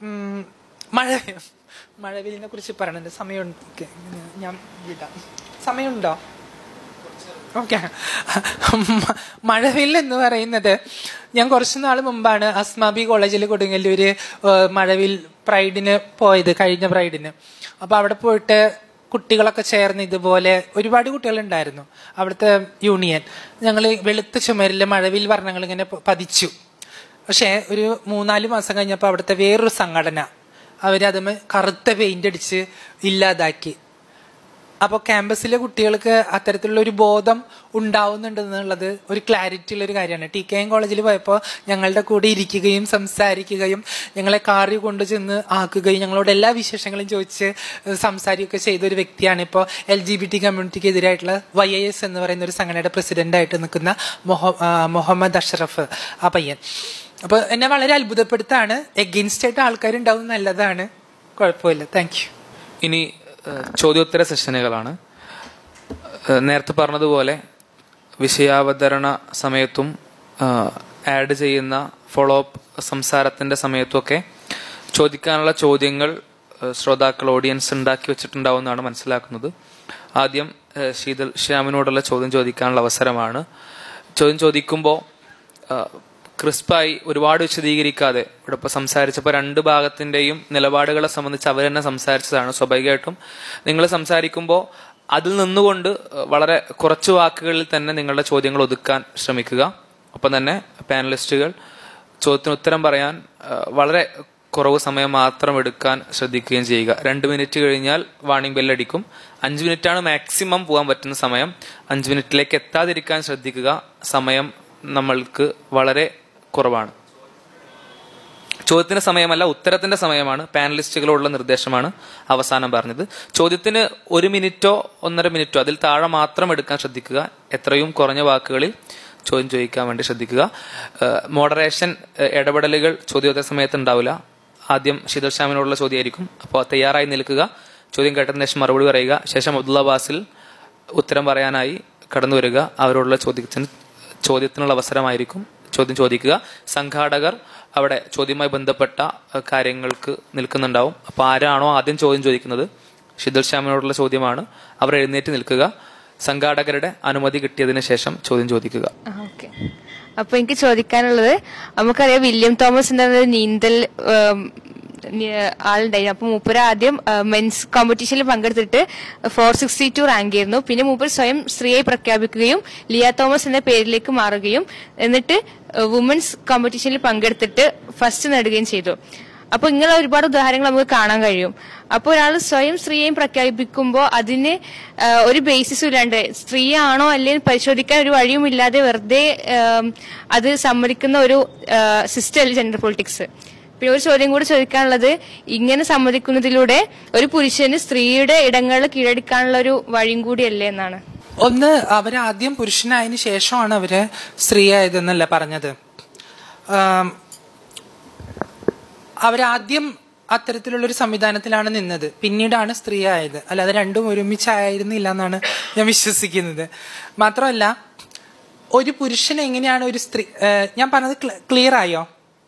മഴ മഴവിലിനെ കുറിച്ച് പറയണത് സമയമുണ്ട് ഓക്കെ ഞാൻ വിടാം സമയമുണ്ടോ ഓക്കെ മഴവിൽ എന്ന് പറയുന്നത് ഞാൻ കുറച്ചു നാൾ മുമ്പാണ് അസ്മാബി കോളേജിൽ കൊടുങ്ങല്ലൂര് ഏഹ്, മഴവിൽ പ്രൈഡിന് പോയത് കഴിഞ്ഞ പ്രൈഡിന് അപ്പൊ അവിടെ പോയിട്ട് കുട്ടികളൊക്കെ ചേർന്ന് ഇതുപോലെ ഒരുപാട് കുട്ടികളുണ്ടായിരുന്നു അവിടുത്തെ യൂണിയൻ ഞങ്ങൾ വെളുത്ത ചുമരിൽ മഴവിൽ വർണ്ണങ്ങൾ ഇങ്ങനെ പ- പതിച്ചു പക്ഷേ ഒരു മൂന്നാല് മാസം കഴിഞ്ഞപ്പോൾ അവിടുത്തെ വേറൊരു സംഘടന അവരതുമേ കറുത്ത പെയിന്റ് അടിച്ച് ഇല്ലാതാക്കി അപ്പോൾ ക്യാമ്പസിലെ കുട്ടികൾക്ക് അത്തരത്തിലുള്ള ഒരു ബോധം ഉണ്ടാവുന്നുണ്ടെന്നുള്ളത് ഒരു ക്ലാരിറ്റി ഉള്ള ഒരു കാര്യമാണ് ടി കെ എം കോളേജിൽ പോയപ്പോൾ ഞങ്ങളുടെ കൂടെ ഇരിക്കുകയും സംസാരിക്കുകയും ഞങ്ങളെ കാറി കൊണ്ടുചെന്ന് ആക്കുകയും ഞങ്ങളോട് എല്ലാ വിശേഷങ്ങളും ചോദിച്ച് ഏഹ് സംസാരിക്കുകയൊക്കെ ചെയ്ത ഒരു വ്യക്തിയാണ് ഇപ്പോൾ എൽ ജി ബി ടി കമ്മ്യൂണിറ്റിക്ക് എതിരായിട്ടുള്ള വൈ ഐ എസ് എന്ന് പറയുന്ന ഒരു സംഘടനയുടെ പ്രസിഡന്റായിട്ട് നിൽക്കുന്ന മൊഹ- ആ, മുഹമ്മദ് അഷ്റഫ് ആ പയ്യൻ അപ്പോൾ എന്നെ വളരെ അത്ഭുതപ്പെടുത്താണ് എഗെയിൻസ്റ്റ് ആയിട്ട് ആൾക്കാരുണ്ടാവും നല്ലതാണ് കുഴപ്പമില്ല താങ്ക് യു ഇനി ഏഹ്, ചോദ്യോത്തര സെഷനുകളാണ് ഏഹ്, നേരത്തെ പറഞ്ഞതുപോലെ വിഷയാവതരണ സമയത്തും ആഡ് ചെയ്യുന്ന ഫോളോ അപ്പ് സംസാരത്തിന്റെ സമയത്തുമൊക്കെ ചോദിക്കാനുള്ള ചോദ്യങ്ങൾ ഏഹ്, ശ്രോതാക്കൾ ഓഡിയൻസ് ഉണ്ടാക്കി വെച്ചിട്ടുണ്ടാവുമെന്നാണ് മനസ്സിലാക്കുന്നത് ആദ്യം ഏഹ്, ശീതൽ ശ്യാമിനോടുള്ള ചോദ്യം ചോദിക്കാനുള്ള അവസരമാണ് ചോദ്യം ചോദിക്കുമ്പോൾ ക്രിസ്പായി ഒരുപാട് വിശദീകരിക്കാതെ ഇവിടെ ഇപ്പോൾ സംസാരിച്ചപ്പോൾ രണ്ട് ഭാഗത്തിന്റെയും നിലപാടുകളെ സംബന്ധിച്ച് അവർ തന്നെ സംസാരിച്ചതാണ് സ്വാഭാവികമായിട്ടും നിങ്ങൾ സംസാരിക്കുമ്പോൾ അതിൽ നിന്നുകൊണ്ട് വളരെ കുറച്ച് വാക്കുകളിൽ തന്നെ നിങ്ങളുടെ ചോദ്യങ്ങൾ ഒതുക്കാൻ ശ്രമിക്കുക ഒപ്പം തന്നെ പാനലിസ്റ്റുകൾ ചോദ്യത്തിന് ഉത്തരം പറയാൻ ആ, വളരെ കുറവ് സമയം മാത്രം എടുക്കാൻ ശ്രദ്ധിക്കുകയും ചെയ്യുക രണ്ട് മിനിറ്റ് കഴിഞ്ഞാൽ വാണിംഗ് ബെല്ലടിക്കും അഞ്ച് മിനിറ്റാണ് മാക്സിമം പോകാൻ പറ്റുന്ന സമയം അഞ്ച് മിനിറ്റിലേക്ക് എത്താതിരിക്കാൻ ശ്രദ്ധിക്കുക സമയം നമ്മൾക്ക് വളരെ കുറവാണ് ചോദ്യത്തിന്റെ സമയമല്ല ഉത്തരത്തിന്റെ സമയമാണ് പാനലിസ്റ്റുകളോടുള്ള നിർദ്ദേശമാണ് അവസാനം പറഞ്ഞത് ചോദ്യത്തിന് ഒരു മിനിറ്റോ ഒന്നര മിനിറ്റോ അതിൽ താഴെ മാത്രം എടുക്കാൻ ശ്രദ്ധിക്കുക എത്രയും കുറഞ്ഞ വാക്കുകളിൽ ചോദ്യം ചോദിക്കാൻ വേണ്ടി ശ്രദ്ധിക്കുക മോഡറേഷൻ ഇടപെടലുകൾ ചോദ്യോത്തര സമയത്ത് ഉണ്ടാവില്ല ആദ്യം ശീതൾ ശ്യാമിനോടുള്ള ചോദ്യമായിരിക്കും അപ്പോൾ തയ്യാറായി നിൽക്കുക ചോദ്യം കേട്ടതിന് ശേഷം മറുപടി പറയുക ശേഷം അബ്ദുള്ള ബാസിൽ ഉത്തരം പറയാനായി കടന്നു വരിക അവരോടുള്ള ചോദ്യത്തിന് ചോദ്യത്തിനുള്ള അവസരമായിരിക്കും ചോദ്യം ചോദിക്കുക സംഘാടകർ അവിടെ ചോദ്യവുമായി ബന്ധപ്പെട്ട അഹ്, കാര്യങ്ങൾക്ക് നിൽക്കുന്നുണ്ടാവും അപ്പൊ ആരാണോ ആദ്യം ചോദ്യം ചോദിക്കുന്നത് ഷിദൽ ശ്യാമിനോടുള്ള ചോദ്യമാണ് അവർ എഴുന്നേറ്റ് നിൽക്കുക സംഘാടകരുടെ അനുമതി കിട്ടിയതിനു ശേഷം ചോദ്യം ചോദിക്കുക ഓക്കെ അപ്പൊ എനിക്ക് ചോദിക്കാനുള്ളത് നമുക്കറിയാം വില്യം തോമസ് എന്ന ഒരു നീന്തൽ ഉം, നി- ആളുണ്ടായിരുന്നു അപ്പൊ മൂപ്പര് ആദ്യം മെൻസ് കോമ്പറ്റീഷനിൽ പങ്കെടുത്തിട്ട് ഫോർ സിക്സ്റ്റി ടു റാങ്ക് ആയിരുന്നു പിന്നെ മൂപ്പർ സ്വയം സ്ത്രീയായി പ്രഖ്യാപിക്കുകയും ലിയ തോമസ് എന്ന പേരിലേക്ക് മാറുകയും എന്നിട്ട് വുമൻസ് കോമ്പറ്റീഷനിൽ പങ്കെടുത്തിട്ട് ഫസ്റ്റ് നേടുകയും ചെയ്തു അപ്പൊ ഇങ്ങനെ ഒരുപാട് ഉദാഹരണങ്ങൾ നമുക്ക് കാണാൻ കഴിയും അപ്പൊ ഒരാൾ സ്വയം സ്ത്രീയെയും പ്രഖ്യാപിക്കുമ്പോൾ അതിന് ആ, ഒരു ബേസിസും ഇല്ലാണ്ട് സ്ത്രീയാണോ അല്ലെങ്കിൽ പരിശോധിക്കാൻ ഒരു വഴിയും ഇല്ലാതെ വെറുതെ ആം, അത് സമ്മതിക്കുന്ന ഒരു സിസ്റ്റം അല്ല ജെൻഡർ പൊളിറ്റിക്സ് പിന്നെ ഒരു ചോദ്യം കൂടി ചോദിക്കാനുള്ളത് ഇങ്ങനെ സമ്മതിക്കുന്നതിലൂടെ ഒരു പുരുഷന് സ്ത്രീയുടെ ഇടങ്ങളിൽ കീഴടക്കാനുള്ള ഒരു വഴിയും കൂടിയല്ലേ എന്നാണ് ഒന്ന് അവരാദ്യം പുരുഷനായതിനു ശേഷമാണ് അവര് സ്ത്രീയായതെന്നല്ല പറഞ്ഞത് ആം, അവരാദ്യം അത്തരത്തിലുള്ള ഒരു സംവിധാനത്തിലാണ് നിന്നത് പിന്നീടാണ് സ്ത്രീ ആയത് അല്ലാതെ രണ്ടും ഒരുമിച്ചായിരുന്നില്ല എന്നാണ് ഞാൻ വിശ്വസിക്കുന്നത് മാത്രമല്ല ഒരു പുരുഷൻ എങ്ങനെയാണ് ഒരു സ്ത്രീ ഏഹ്, ഞാൻ പറഞ്ഞത് ക്ലിയർ ആയോ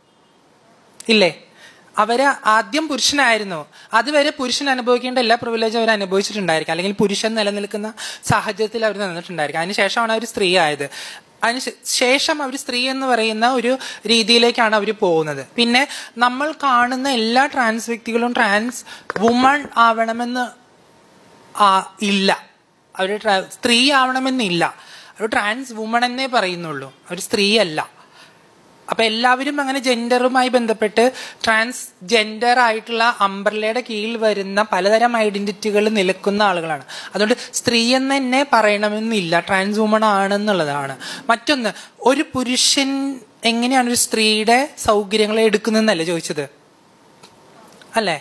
ഇല്ലേ അവര് ആദ്യം പുരുഷനായിരുന്നു അതുവരെ പുരുഷൻ അനുഭവിക്കേണ്ട എല്ലാ പ്രിവിലേജും അവർ അനുഭവിച്ചിട്ടുണ്ടായിരിക്കും അല്ലെങ്കിൽ പുരുഷൻ നിലനിൽക്കുന്ന സാഹചര്യത്തിൽ അവർ നിന്നിട്ടുണ്ടായിരിക്കും അതിനുശേഷമാണ് അവർ സ്ത്രീ ആയത് അതിന് ശേ- ശേഷം അവർ സ്ത്രീ എന്ന് പറയുന്ന ഒരു രീതിയിലേക്കാണ് അവർ പോകുന്നത് പിന്നെ നമ്മൾ കാണുന്ന എല്ലാ ട്രാൻസ് വ്യക്തികളും ട്രാൻസ് വുമൺ ആവണമെന്ന് ആ, ഇല്ല അവർ സ്ത്രീ ആവണമെന്നില്ല ഒരു ട്രാൻസ് വുമൺ എന്നേ പറയുന്നുള്ളൂ ഒരു സ്ത്രീയല്ല അപ്പൊ എല്ലാവരും അങ്ങനെ ജെൻഡറുമായി ബന്ധപ്പെട്ട് ട്രാൻസ് ജെൻഡർ ആയിട്ടുള്ള അംബ്രലയുടെ കീഴിൽ വരുന്ന പലതരം ഐഡന്റിറ്റികൾ നിൽക്കുന്ന ആളുകളാണ് അതുകൊണ്ട് സ്ത്രീ എന്ന് തന്നെ പറയണമെന്നില്ല ട്രാൻസ് വുമൺ ആണെന്നുള്ളതാണ് മറ്റൊന്ന് ഒരു പുരുഷൻ എങ്ങനെയാണ് ഒരു സ്ത്രീയുടെ സൗകര്യങ്ങളെ എടുക്കുന്നതെന്നല്ലേ ചോദിച്ചത് അല്ലേ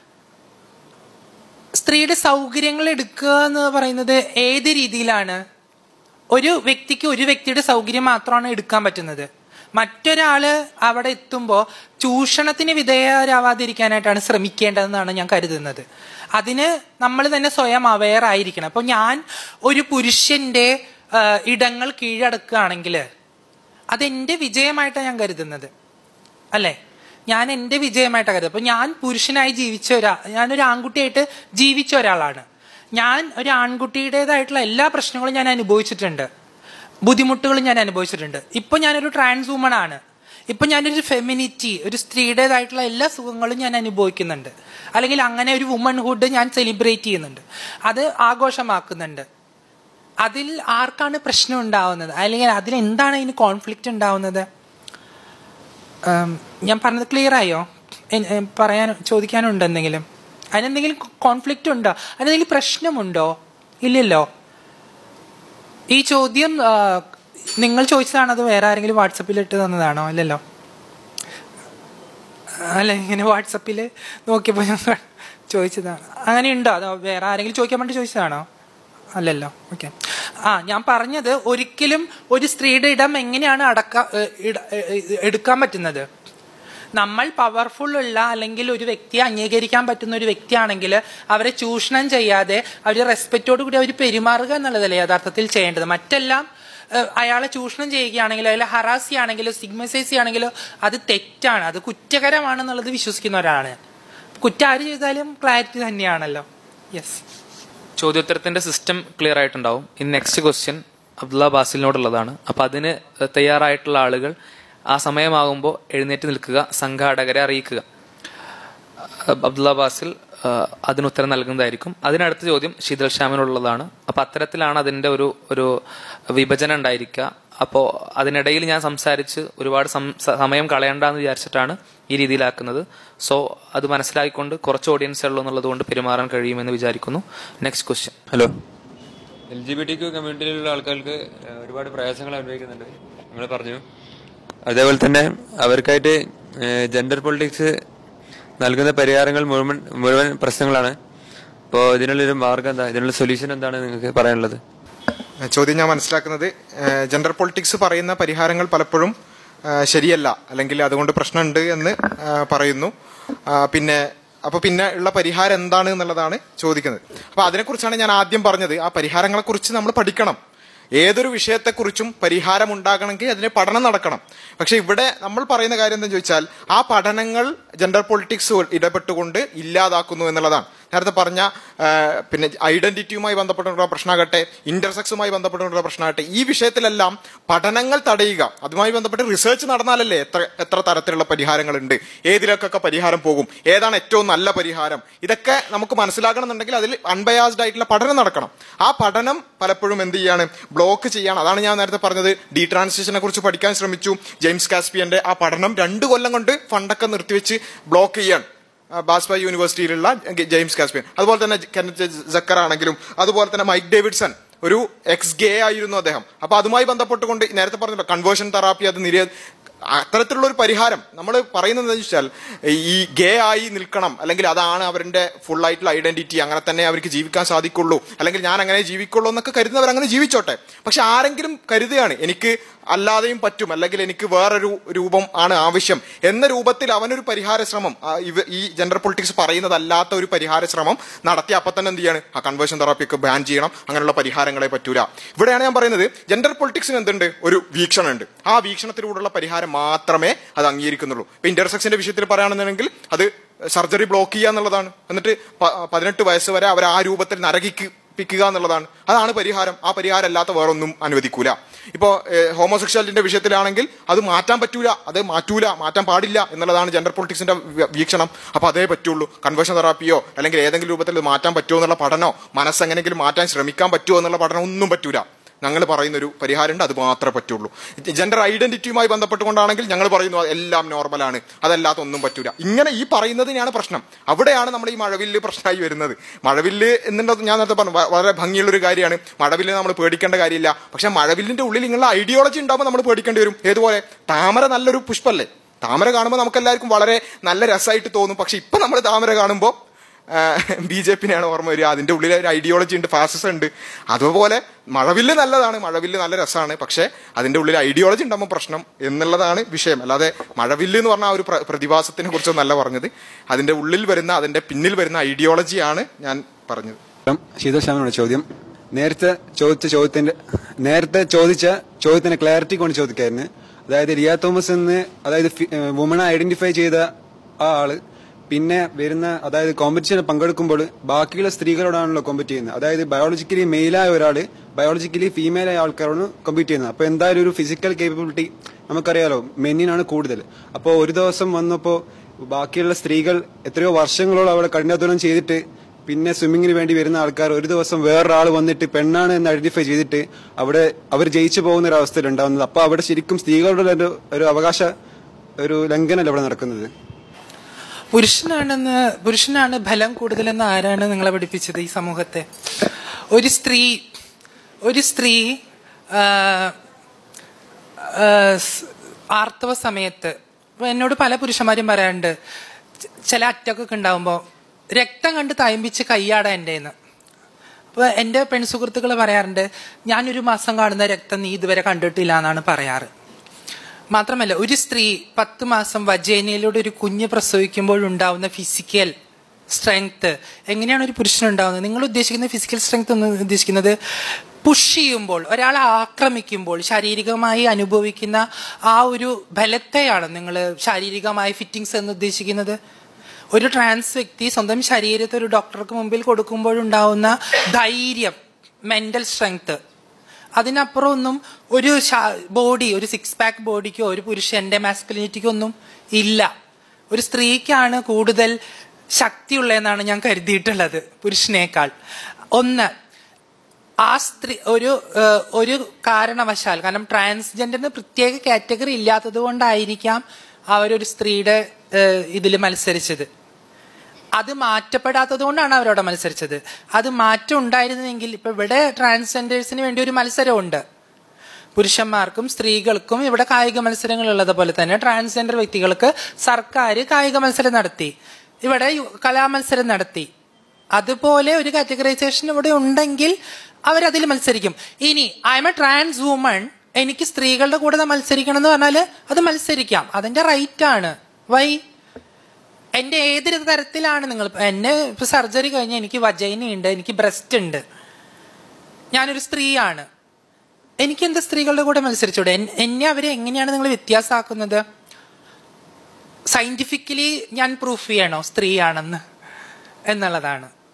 സ്ത്രീയുടെ സൗകര്യങ്ങൾ എടുക്കുക എന്ന് പറയുന്നത് ഏത് രീതിയിലാണ് ഒരു വ്യക്തിക്ക് ഒരു വ്യക്തിയുടെ സൗകര്യം മാത്രമാണ് എടുക്കാൻ പറ്റുന്നത് മറ്റൊരാള് അവിടെ എത്തുമ്പോൾ ചൂഷണത്തിന് വിധേയരാവാതിരിക്കാനായിട്ടാണ് ശ്രമിക്കേണ്ടതെന്നാണ് ഞാൻ കരുതുന്നത് അതിന് നമ്മൾ തന്നെ സ്വയം അവെയർ ആയിരിക്കണം അപ്പൊ ഞാൻ ഒരു പുരുഷന്റെ ആ, ഇടങ്ങൾ കീഴടക്കുകയാണെങ്കിൽ അതെന്റെ വിജയമായിട്ടാണ് ഞാൻ കരുതുന്നത് അല്ലേ ഞാൻ എന്റെ വിജയമായിട്ടാണ് കരുതുന്നത് അപ്പൊ ഞാൻ പുരുഷനായി ജീവിച്ച ഒരാ ഞാനൊരു ആൺകുട്ടിയായിട്ട് ജീവിച്ച ഒരാളാണ് ഞാൻ ഒരു ആൺകുട്ടിയുടേതായിട്ടുള്ള എല്ലാ പ്രശ്നങ്ങളും ഞാൻ അനുഭവിച്ചിട്ടുണ്ട് ബുദ്ധിമുട്ടുകളും ഞാൻ അനുഭവിച്ചിട്ടുണ്ട് ഇപ്പൊ ഞാനൊരു ട്രാൻസ് വുമൺ ആണ് ഇപ്പൊ ഞാനൊരു ഫെമിനിറ്റി ഒരു സ്ത്രീയുടേതായിട്ടുള്ള എല്ലാ സുഖങ്ങളും ഞാൻ അനുഭവിക്കുന്നുണ്ട് അല്ലെങ്കിൽ അങ്ങനെ ഒരു വുമൺഹുഡ് ഞാൻ സെലിബ്രേറ്റ് ചെയ്യുന്നുണ്ട് അത് ആഘോഷമാക്കുന്നുണ്ട് അതിൽ ആർക്കാണ് പ്രശ്നം ഉണ്ടാവുന്നത് അല്ലെങ്കിൽ അതിൽ എന്താണ് അതിന് കോൺഫ്ലിക്റ്റ് ഉണ്ടാവുന്നത് ഉം, ഞാൻ പറഞ്ഞത് ക്ലിയർ ആയോ എൻ- എ, പറയാൻ ചോദിക്കാനുണ്ടോ എന്തെങ്കിലും അതിനെന്തെങ്കിലും കോൺഫ്ലിക്റ്റ് ഉണ്ടോ അതിനെന്തെങ്കിലും പ്രശ്നമുണ്ടോ ഇല്ലല്ലോ ഈ ചോദ്യം ആ, നിങ്ങൾ ചോദിച്ചതാണോ അത് വേറെ ആരെങ്കിലും വാട്സപ്പിൽ ഇട്ട് തന്നതാണോ അല്ലല്ലോ അല്ല ഇങ്ങനെ വാട്സപ്പിൽ നോക്കിയപ്പോൾ ഞാൻ ചോദിച്ചതാണ് അങ്ങനെ ഉണ്ടോ അതോ വേറെ ആരെങ്കിലും ചോദിക്കാൻ വേണ്ടി ചോദിച്ചതാണോ അല്ലല്ലോ ഓക്കെ ആ ഞാൻ പറഞ്ഞത് ഒരിക്കലും ഒരു സ്ത്രീയുടെ ഇടം എങ്ങനെയാണ് അടക്ക ഏ, ഇട- ഏ, ഏ, എടുക്കാൻ പറ്റുന്നത് നമ്മൾ പവർഫുൾ ഉള്ള അല്ലെങ്കിൽ ഒരു വ്യക്തിയെ അംഗീകരിക്കാൻ പറ്റുന്ന ഒരു വ്യക്തിയാണെങ്കിൽ അവരെ ചൂഷണം ചെയ്യാതെ അവരെ റെസ്പെക്റ്റോട് കൂടി അവർ പെരുമാറുക എന്നുള്ളതല്ലേ യഥാർത്ഥത്തിൽ ചെയ്യേണ്ടത് മറ്റെല്ലാം ഏഹ്, അയാളെ ചൂഷണം ചെയ്യുകയാണെങ്കിലോ അയാളെ ഹറാസ് ചെയ്യുകയാണെങ്കിലോ സിഗ്മസൈസ് ചെയ്യുകയാണെങ്കിലോ അത് തെറ്റാണ് അത് കുറ്റകരമാണെന്നുള്ളത് വിശ്വസിക്കുന്ന ഒരാളാണ് ഞാൻ. കുറ്റം ആര് ചെയ്താലും ക്ലാരിറ്റി തന്നെയാണല്ലോ യെസ് ചോദ്യോത്തരത്തിന്റെ സിസ്റ്റം ക്ലിയർ ആയിട്ടുണ്ടാവും ഇനി നെക്സ്റ്റ് ക്വസ്റ്റ്യൻ അബ്ദുള്ള ബാസിലിനോടുള്ളതാണ് അപ്പൊ അതിന് തയ്യാറായിട്ടുള്ള ആളുകൾ ആ സമയമാകുമ്പോൾ എഴുന്നേറ്റ് നിൽക്കുക സംഘാടകരെ അറിയിക്കുക അഹ് അബ്ദുള്ള ബാസിൽ അഹ് അതിന് ഉത്തരം നൽകുന്നതായിരിക്കും അതിനടുത്ത ചോദ്യം ശീതൽ ശ്യാമിനുള്ളതാണ് അപ്പൊ അത്തരത്തിലാണ് അതിന്റെ ഒരു ഒരു വിഭജനം ഉണ്ടായിരിക്കുക അപ്പോൾ അതിനിടയിൽ ഞാൻ സംസാരിച്ച് ഒരുപാട് സം- സ- സമയം കളയണ്ടെന്ന് വിചാരിച്ചിട്ടാണ് ഈ രീതിയിലാക്കുന്നത് സോ അത് മനസ്സിലാക്കിക്കൊണ്ട് കുറച്ച് ഓഡിയൻസേ ഉള്ളൂ എന്നുള്ളത് കൊണ്ട് പെരുമാറാൻ കഴിയുമെന്ന് വിചാരിക്കുന്നു next question hello L G B T Q കമ്മ്യൂണിറ്റിയിലുള്ള ആൾക്കാർക്ക് ഏഹ്, ഒരുപാട് പ്രയാസങ്ങൾ അനുഭവിക്കുന്നുണ്ട് നിങ്ങൾ പറഞ്ഞു അതേപോലെ തന്നെ അവർക്കായിട്ട് ജെൻഡർ പൊളിറ്റിക്സ് നൽകുന്ന പരിഹാരങ്ങൾ മുഴുവൻ മുഴുവൻ പ്രശ്നങ്ങളാണ് അപ്പോൾ ഇതിനുള്ളൊരു മാർഗം എന്താ ഇതിനുള്ള സൊല്യൂഷൻ എന്താണ് നിങ്ങൾക്ക് പറയാനുള്ളത് ചോദ്യം ഞാൻ മനസ്സിലാക്കുന്നത് ജെൻഡർ പൊളിറ്റിക്സ് പറയുന്ന പരിഹാരങ്ങൾ പലപ്പോഴും ആ, ശരിയല്ല അല്ലെങ്കിൽ അതുകൊണ്ട് പ്രശ്നമുണ്ട് എന്ന് ആ, പറയുന്നു ആ, പിന്നെ അപ്പൊ പിന്നെ ഉള്ള പരിഹാരം എന്താണ് എന്നുള്ളതാണ് ചോദിക്കുന്നത് അപ്പൊ അതിനെക്കുറിച്ചാണ് ഞാൻ ആദ്യം പറഞ്ഞത് ആ പരിഹാരങ്ങളെ കുറിച്ച് നമ്മൾ പഠിക്കണം ഏതൊരു വിഷയത്തെക്കുറിച്ചും പരിഹാരം ഉണ്ടാകണമെങ്കിൽ അതിന് പഠനം നടക്കണം പക്ഷെ ഇവിടെ നമ്മൾ പറയുന്ന കാര്യം എന്താണെന്ന് ചോദിച്ചാൽ ആ പഠനങ്ങൾ ജെൻഡർ പൊളിറ്റിക്സ് ഇടപെട്ടുകൊണ്ട് ഇല്ലാതാക്കുന്നു എന്നുള്ളതാണ് നേരത്തെ പറഞ്ഞ ആ, പിന്നെ ഐഡന്റിറ്റിയുമായി ബന്ധപ്പെട്ടുള്ള പ്രശ്നമാകട്ടെ ഇന്റർസെക്സുമായി ബന്ധപ്പെട്ടുള്ള പ്രശ്നമാകട്ടെ ഈ വിഷയത്തിലെല്ലാം പഠനങ്ങൾ തടയുക അതുമായി ബന്ധപ്പെട്ട് റിസർച്ച് നടന്നാലല്ലേ എത്ര എത്ര തരത്തിലുള്ള പരിഹാരങ്ങളുണ്ട് ഏതിലൊക്കെ പരിഹാരം പോകും ഏതാണ് ഏറ്റവും നല്ല പരിഹാരം ഇതൊക്കെ നമുക്ക് മനസ്സിലാക്കണമെന്നുണ്ടെങ്കിൽ അതിൽ അൺബയാസ്ഡ് ആയിട്ടുള്ള പഠനം നടക്കണം ആ പഠനം പലപ്പോഴും എന്ത് ചെയ്യാണ് ബ്ലോക്ക് ചെയ്യാണ് അതാണ് ഞാൻ നേരത്തെ പറഞ്ഞത് ഡി ട്രാൻസിഷനെ കുറിച്ച് പഠിക്കാൻ ശ്രമിച്ചു ജെയിംസ് കാസ്പിയന്റെ ആ പഠനം രണ്ടു കൊല്ലം കൊണ്ട് ഫണ്ടൊക്കെ നിർത്തിവെച്ച് ബ്ലോക്ക് ചെയ്യാൻ ബാസ്ബ യൂണിവേഴ്സിറ്റിയിലുള്ള ജെയിംസ് കാസ്പിയൻ അതുപോലെ തന്നെ കെന്നറ്റ് ജക്കർ ആണെങ്കിലും അതുപോലെ തന്നെ മൈക്ക് ഡേവിഡ്സൺ ഒരു എക്സ് ഗേ ആയിരുന്നു അദ്ദേഹം അപ്പൊ അതുമായി ബന്ധപ്പെട്ടുകൊണ്ട് നേരത്തെ പറഞ്ഞല്ലോ കൺവേർഷൻ തെറാപ്പി അത് നിര അത്തരത്തിലുള്ള ഒരു പരിഹാരം നമ്മൾ പറയുന്നത് എന്താ വെച്ചാൽ ഈ ഗേ ആയി നിൽക്കണം അല്ലെങ്കിൽ അതാണ് അവരുടെ ഫുൾ ആയിട്ടുള്ള ഐഡന്റിറ്റി അങ്ങനെ തന്നെ അവർക്ക് ജീവിക്കാൻ സാധിക്കുള്ളൂ അല്ലെങ്കിൽ ഞാൻ അങ്ങനെ ജീവിക്കുള്ളൂ എന്നൊക്കെ കരുതുന്നവർ അങ്ങനെ ജീവിച്ചോട്ടെ പക്ഷെ ആരെങ്കിലും കരുതുകയാണ് എനിക്ക് അല്ലാതെയും പറ്റും അല്ലെങ്കിൽ എനിക്ക് വേറൊരു രൂപം ആണ് ആവശ്യം എന്ന രൂപത്തിൽ അവനൊരു പരിഹാര ശ്രമം ആ, ഇവ- ഈ ജെൻഡർ പൊളിറ്റിക്സ് പറയുന്നതല്ലാത്ത ഒരു പരിഹാര ശ്രമം നടത്തി അപ്പൊ തന്നെ എന്ത് ചെയ്യാണ് ആ കൺവേർഷൻ തെറാപ്പി ഒക്കെ ബാൻ ചെയ്യണം അങ്ങനെയുള്ള പരിഹാരങ്ങളെ പറ്റൂല ഇവിടെയാണ് ഞാൻ പറയുന്നത് ജെൻഡർ പൊളിറ്റിക്സിന് എന്തുണ്ട് ഒരു വീക്ഷണമുണ്ട് ആ വീക്ഷണത്തിലൂടെയുള്ള പരിഹാരം മാത്രമേ അത് അംഗീകരിക്കുന്നുള്ളൂ ഇപ്പൊ ഇന്റർസെക്ഷന്റെ വിഷയത്തിൽ പറയുകയാണെന്നുണ്ടെങ്കിൽ അത് സർജറി ബ്ലോക്ക് ചെയ്യുക എന്നുള്ളതാണ് എന്നിട്ട് പ- പതിനെട്ട് വയസ്സ് വരെ അവർ ആ രൂപത്തിൽ നരകിപ്പിക്കുക എന്നുള്ളതാണ് അതാണ് പരിഹാരം ആ പരിഹാരം അല്ലാത്ത വേറൊന്നും അനുവദിക്കൂല ഇപ്പോ ഹോമോസെക്ഷാലിറ്റിന്റെ വിഷയത്തിലാണെങ്കിൽ അത് മാറ്റാൻ പറ്റൂല അത് മാറ്റൂല മാറ്റാൻ പാടില്ല എന്നുള്ളതാണ് ജെൻഡർ പൊളിറ്റിക്സിന്റെ വി- വീക്ഷണം അപ്പൊ അതേ പറ്റുള്ളൂ കൺവേർഷൻ തെറാപ്പിയോ അല്ലെങ്കിൽ ഏതെങ്കിലും രൂപത്തിൽ ഇത് മാറ്റാൻ പറ്റുമോ എന്നുള്ള പഠനമോ മനസ്സെങ്ങനെങ്കിലും മാറ്റാൻ ശ്രമിക്കാൻ പറ്റുമോ എന്നുള്ള പഠനം ഒന്നും പറ്റൂല ഞങ്ങൾ പറയുന്ന ഒരു പരിഹാരമുണ്ട് അത് മാത്രമേ പറ്റുള്ളൂ ജെൻഡർ ഐഡന്റിറ്റിയുമായി ബന്ധപ്പെട്ടുകൊണ്ടാണെങ്കിൽ ഞങ്ങൾ പറയുന്നു അത് എല്ലാം നോർമലാണ് അതല്ലാത്ത ഒന്നും പറ്റൂല ഇങ്ങനെ ഈ പറയുന്നതിനാണ് പ്രശ്നം അവിടെയാണ് നമ്മൾ ഈ മഴവില്ല് പ്രശ്നമായി വരുന്നത് മഴവില്ല് എന്നുള്ളത് ഞാൻ നേരത്തെ പറഞ്ഞു വ- വളരെ ഭംഗിയുള്ള ഒരു കാര്യമാണ് മഴവില്ല് നമ്മൾ പേടിക്കേണ്ട കാര്യമില്ല പക്ഷെ മഴവില്ലിന്റെ ഉള്ളിൽ നിങ്ങളുടെ ഐഡിയോളജി ഉണ്ടാകുമ്പോൾ നമ്മൾ പേടിക്കേണ്ടി വരും ഏതുപോലെ താമര നല്ലൊരു പുഷ്പല്ലേ താമര കാണുമ്പോൾ നമുക്ക് എല്ലാവർക്കും വളരെ നല്ല രസമായിട്ട് തോന്നും പക്ഷെ ഇപ്പൊ നമ്മൾ താമര കാണുമ്പോൾ ബി ജെ പിന്നെയാണ് ഓർമ്മ വരിക അതിന്റെ ഉള്ളിൽ ഒരു ഐഡിയോളജി ഉണ്ട് ഫാസിസം ഉണ്ട് അതുപോലെ മഴവില്ല് നല്ലതാണ് മഴവില്ല് നല്ല രസമാണ് പക്ഷെ അതിന്റെ ഉള്ളിൽ ഐഡിയോളജി ഉണ്ടാകുമ്പോൾ പ്രശ്നം എന്നുള്ളതാണ് വിഷയം അല്ലാതെ മഴവില്ല് എന്ന് പറഞ്ഞ ആ ഒരു പ്ര- പ്രതിഭാസത്തിനെ കുറിച്ചൊന്നല്ല പറഞ്ഞത് അതിന്റെ ഉള്ളിൽ വരുന്ന അതിന്റെ പിന്നിൽ വരുന്ന ഐഡിയോളജിയാണ് ഞാൻ പറഞ്ഞത് ശീതൾ ശ്യാമിനോട് ചോദ്യം നേരത്തെ ചോദിച്ച ചോദ്യത്തിന്റെ നേരത്തെ ചോദിച്ച ചോദ്യത്തിന്റെ ക്ലാരിറ്റി കൊണ്ട് ചോദിക്കായിരുന്നു അതായത് റിയ തോമസ് എന്ന് അതായത് വുമണെ ഐഡന്റിഫൈ ചെയ്ത ആ ആള് പിന്നെ വരുന്ന അതായത് കോമ്പറ്റീഷന് പങ്കെടുക്കുമ്പോൾ ബാക്കിയുള്ള സ്ത്രീകളോടാണല്ലോ കോമ്പറ്റ് ചെയ്യുന്നത് അതായത് ബയോളജിക്കലി മെയിലായ ഒരാള് ബയോളജിക്കലി ഫീമെയിൽ ആയ ആൾക്കാരോട് കോമ്പറ്റ് ചെയ്യുന്നത് അപ്പൊ എന്തായാലും ഒരു ഫിസിക്കൽ കേപ്പബിലിറ്റി നമുക്കറിയാലോ മെന്നിനാണ് കൂടുതൽ അപ്പോൾ ഒരു ദിവസം വന്നപ്പോ ബാക്കിയുള്ള സ്ത്രീകൾ എത്രയോ വർഷങ്ങളോളം അവിടെ കഠിനാധ്വാനം ചെയ്തിട്ട് പിന്നെ സ്വിമ്മിങ്ങിന് വേണ്ടി വരുന്ന ആൾക്കാർ ഒരു ദിവസം വേറൊരാൾ വന്നിട്ട് പെണ്ണാണ് എന്ന് ഐഡന്റിഫൈ ചെയ്തിട്ട് അവിടെ അവർ ജയിച്ചു പോകുന്ന ഒരു അവസ്ഥയിൽ ഉണ്ടാവുന്നത് അപ്പൊ അവിടെ ശരിക്കും സ്ത്രീകളുടെ ഒരു ഒരു അവകാശ ഒരു ലംഘനമല്ല അവിടെ നടക്കുന്നത് പുരുഷനാണെന്ന് പുരുഷനാണ് ഫലം കൂടുതലെന്ന് ആരാണ് നിങ്ങളെ പഠിപ്പിച്ചത് ഈ സമൂഹത്തെ ഒരു സ്ത്രീ ഒരു സ്ത്രീ ആ, ആ, സ്- ആർത്തവ സമയത്ത് ഇപ്പൊ എന്നോട് പല പുരുഷന്മാരും പറയാറുണ്ട് ച- ചില അറ്റക്കൊക്കെ ഉണ്ടാവുമ്പോ രക്തം കണ്ട് തയമ്പിച്ച് കയ്യാടാ എന്റേന്ന് അപ്പൊ എന്റെ പെൺസുഹൃത്തുക്കൾ പറയാറുണ്ട് ഞാനൊരു മാസം കാണുന്ന രക്തം നീ ഇതുവരെ കണ്ടിട്ടില്ല എന്നാണ് പറയാറ് മാത്രമല്ല ഒരു സ്ത്രീ പത്ത് മാസം വജേനയിലൂടെ ഒരു കുഞ്ഞ് പ്രസവിക്കുമ്പോൾ ഉണ്ടാവുന്ന ഫിസിക്കൽ സ്ട്രെങ്ത് എങ്ങനെയാണ് ഒരു പുരുഷനുണ്ടാവുന്നത് നിങ്ങൾ ഉദ്ദേശിക്കുന്ന ഫിസിക്കൽ സ്ട്രെങ്ത് എന്ന് ഉദ്ദേശിക്കുന്നത് പുഷ് ചെയ്യുമ്പോൾ ഒരാളെ ആക്രമിക്കുമ്പോൾ ശാരീരികമായി അനുഭവിക്കുന്ന ആ ഒരു ബലത്തെയാണ് നിങ്ങൾ ശാരീരികമായ ഫിറ്റിങ്സ് എന്ന് ഉദ്ദേശിക്കുന്നത് ഒരു ട്രാൻസ് വ്യക്തി സ്വന്തം ശരീരത്തെ ഒരു ഡോക്ടർക്ക് മുമ്പിൽ കൊടുക്കുമ്പോഴുണ്ടാവുന്ന ധൈര്യം മെന്റൽ സ്ട്രെങ്ത് അതിനപ്പുറം ഒന്നും ഒരു ബോഡി ഒരു സിക്സ് പാക്ക് ബോഡിക്കോ ഒരു പുരുഷന്റെ മാസ്കുലിനിറ്റിക്കോ ഒന്നും ഇല്ല ഒരു സ്ത്രീക്കാണ് കൂടുതൽ ശക്തിയുള്ളതെന്നാണ് ഞാൻ കരുതിയിട്ടുള്ളത് പുരുഷനേക്കാൾ ഒന്ന് ആ സ്ത്രീ ഒരു ഏഹ്, ഒരു കാരണവശാൽ കാരണം ട്രാൻസ്ജെൻഡറിന് പ്രത്യേക കാറ്റഗറി ഇല്ലാത്തത് കൊണ്ടായിരിക്കാം അവരൊരു സ്ത്രീയുടെ ഇതിൽ മത്സരിച്ചത് അത് മാറ്റപ്പെടാത്തത് കൊണ്ടാണ് അവരവിടെ മത്സരിച്ചത് അത് മാറ്റം ഉണ്ടായിരുന്നെങ്കിൽ ഇപ്പൊ ഇവിടെ ട്രാൻസ്ജെൻഡേഴ്സിന് വേണ്ടി ഒരു മത്സരമുണ്ട് പുരുഷന്മാർക്കും സ്ത്രീകൾക്കും ഇവിടെ കായിക മത്സരങ്ങൾ ഉള്ളതുപോലെ തന്നെ ട്രാൻസ്ജെൻഡർ വ്യക്തികൾക്ക് സർക്കാർ കായിക മത്സരം നടത്തി ഇവിടെ യു- കലാമത്സരം നടത്തി അതുപോലെ ഒരു കാറ്റഗറൈസേഷൻ ഇവിടെ ഉണ്ടെങ്കിൽ അവരതിൽ മത്സരിക്കും ഇനി I'm a trans woman എനിക്ക് സ്ത്രീകളുടെ കൂടെ മത്സരിക്കണം എന്ന് പറഞ്ഞാൽ അത് മത്സരിക്കാം അതിന്റെ റൈറ്റ് ആണ് വൈ എന്റെ ഏതൊരു തരത്തിലാണ് നിങ്ങൾ എന്നെ ഇപ്പൊ സർജറി കഴിഞ്ഞ് എനിക്ക് വജൈന ഉണ്ട് എനിക്ക് ബ്രസ്റ്റ് ഉണ്ട് ഞാനൊരു സ്ത്രീയാണ് എനിക്ക് എന്താ സ്ത്രീകളുടെ കൂടെ മത്സരിച്ചൂടെ എൻ- എന്നെ അവരെ എങ്ങനെയാണ് നിങ്ങൾ വ്യത്യാസമാക്കുന്നത് സയന്റിഫിക്കലി ഞാൻ പ്രൂഫ് ചെയ്യണോ സ്ത്രീയാണെന്ന് എന്നുള്ളതാണ്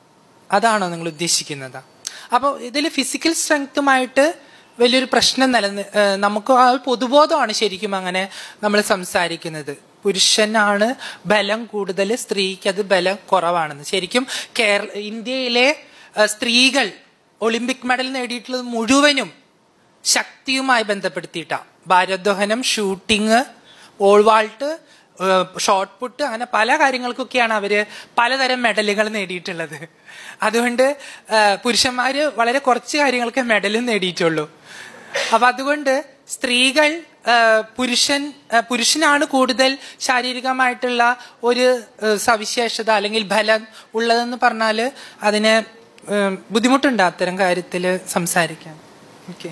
അതാണോ നിങ്ങൾ ഉദ്ദേശിക്കുന്നത് അപ്പോൾ ഇതിൽ ഫിസിക്കൽ സ്ട്രെങ്ത്തുമായിട്ട് വലിയൊരു പ്രശ്നം നിലനി ഏഹ് നമുക്ക് ആ ഒരു പൊതുബോധമാണ് ശരിക്കും അങ്ങനെ നമ്മൾ സംസാരിക്കുന്നത് പുരുഷനാണ് ബലം കൂടുതൽ സ്ത്രീക്ക് അത് ബലം കുറവാണെന്ന് ശരിക്കും കേരള ഇന്ത്യയിലെ ഏഹ് സ്ത്രീകൾ ഒളിമ്പിക് മെഡൽ നേടിയിട്ടുള്ളത് മുഴുവനും ശക്തിയുമായി ബന്ധപ്പെടുത്തിയിട്ടാ ഭാരോദ്വഹനം ഷൂട്ടിങ് ഓൾവാൾട്ട് ഷോർട്ട് പുട്ട് അങ്ങനെ പല കാര്യങ്ങൾക്കൊക്കെയാണ് അവര് പലതരം മെഡലുകൾ നേടിയിട്ടുള്ളത് അതുകൊണ്ട് ആ, പുരുഷന്മാര് വളരെ കുറച്ച് കാര്യങ്ങൾക്ക് മെഡലും നേടിയിട്ടുള്ളൂ അപ്പൊ അതുകൊണ്ട് സ്ത്രീകൾ ആ, പുരുഷൻ ആ, പുരുഷനാണ് കൂടുതൽ ശാരീരികമായിട്ടുള്ള ഒരു ആ, സവിശേഷത അല്ലെങ്കിൽ ഫലം ഉള്ളതെന്ന് പറഞ്ഞാൽ അതിന് ആ, ബുദ്ധിമുട്ടുണ്ട് അത്തരം കാര്യത്തിൽ സംസാരിക്കാൻ ഓക്കെ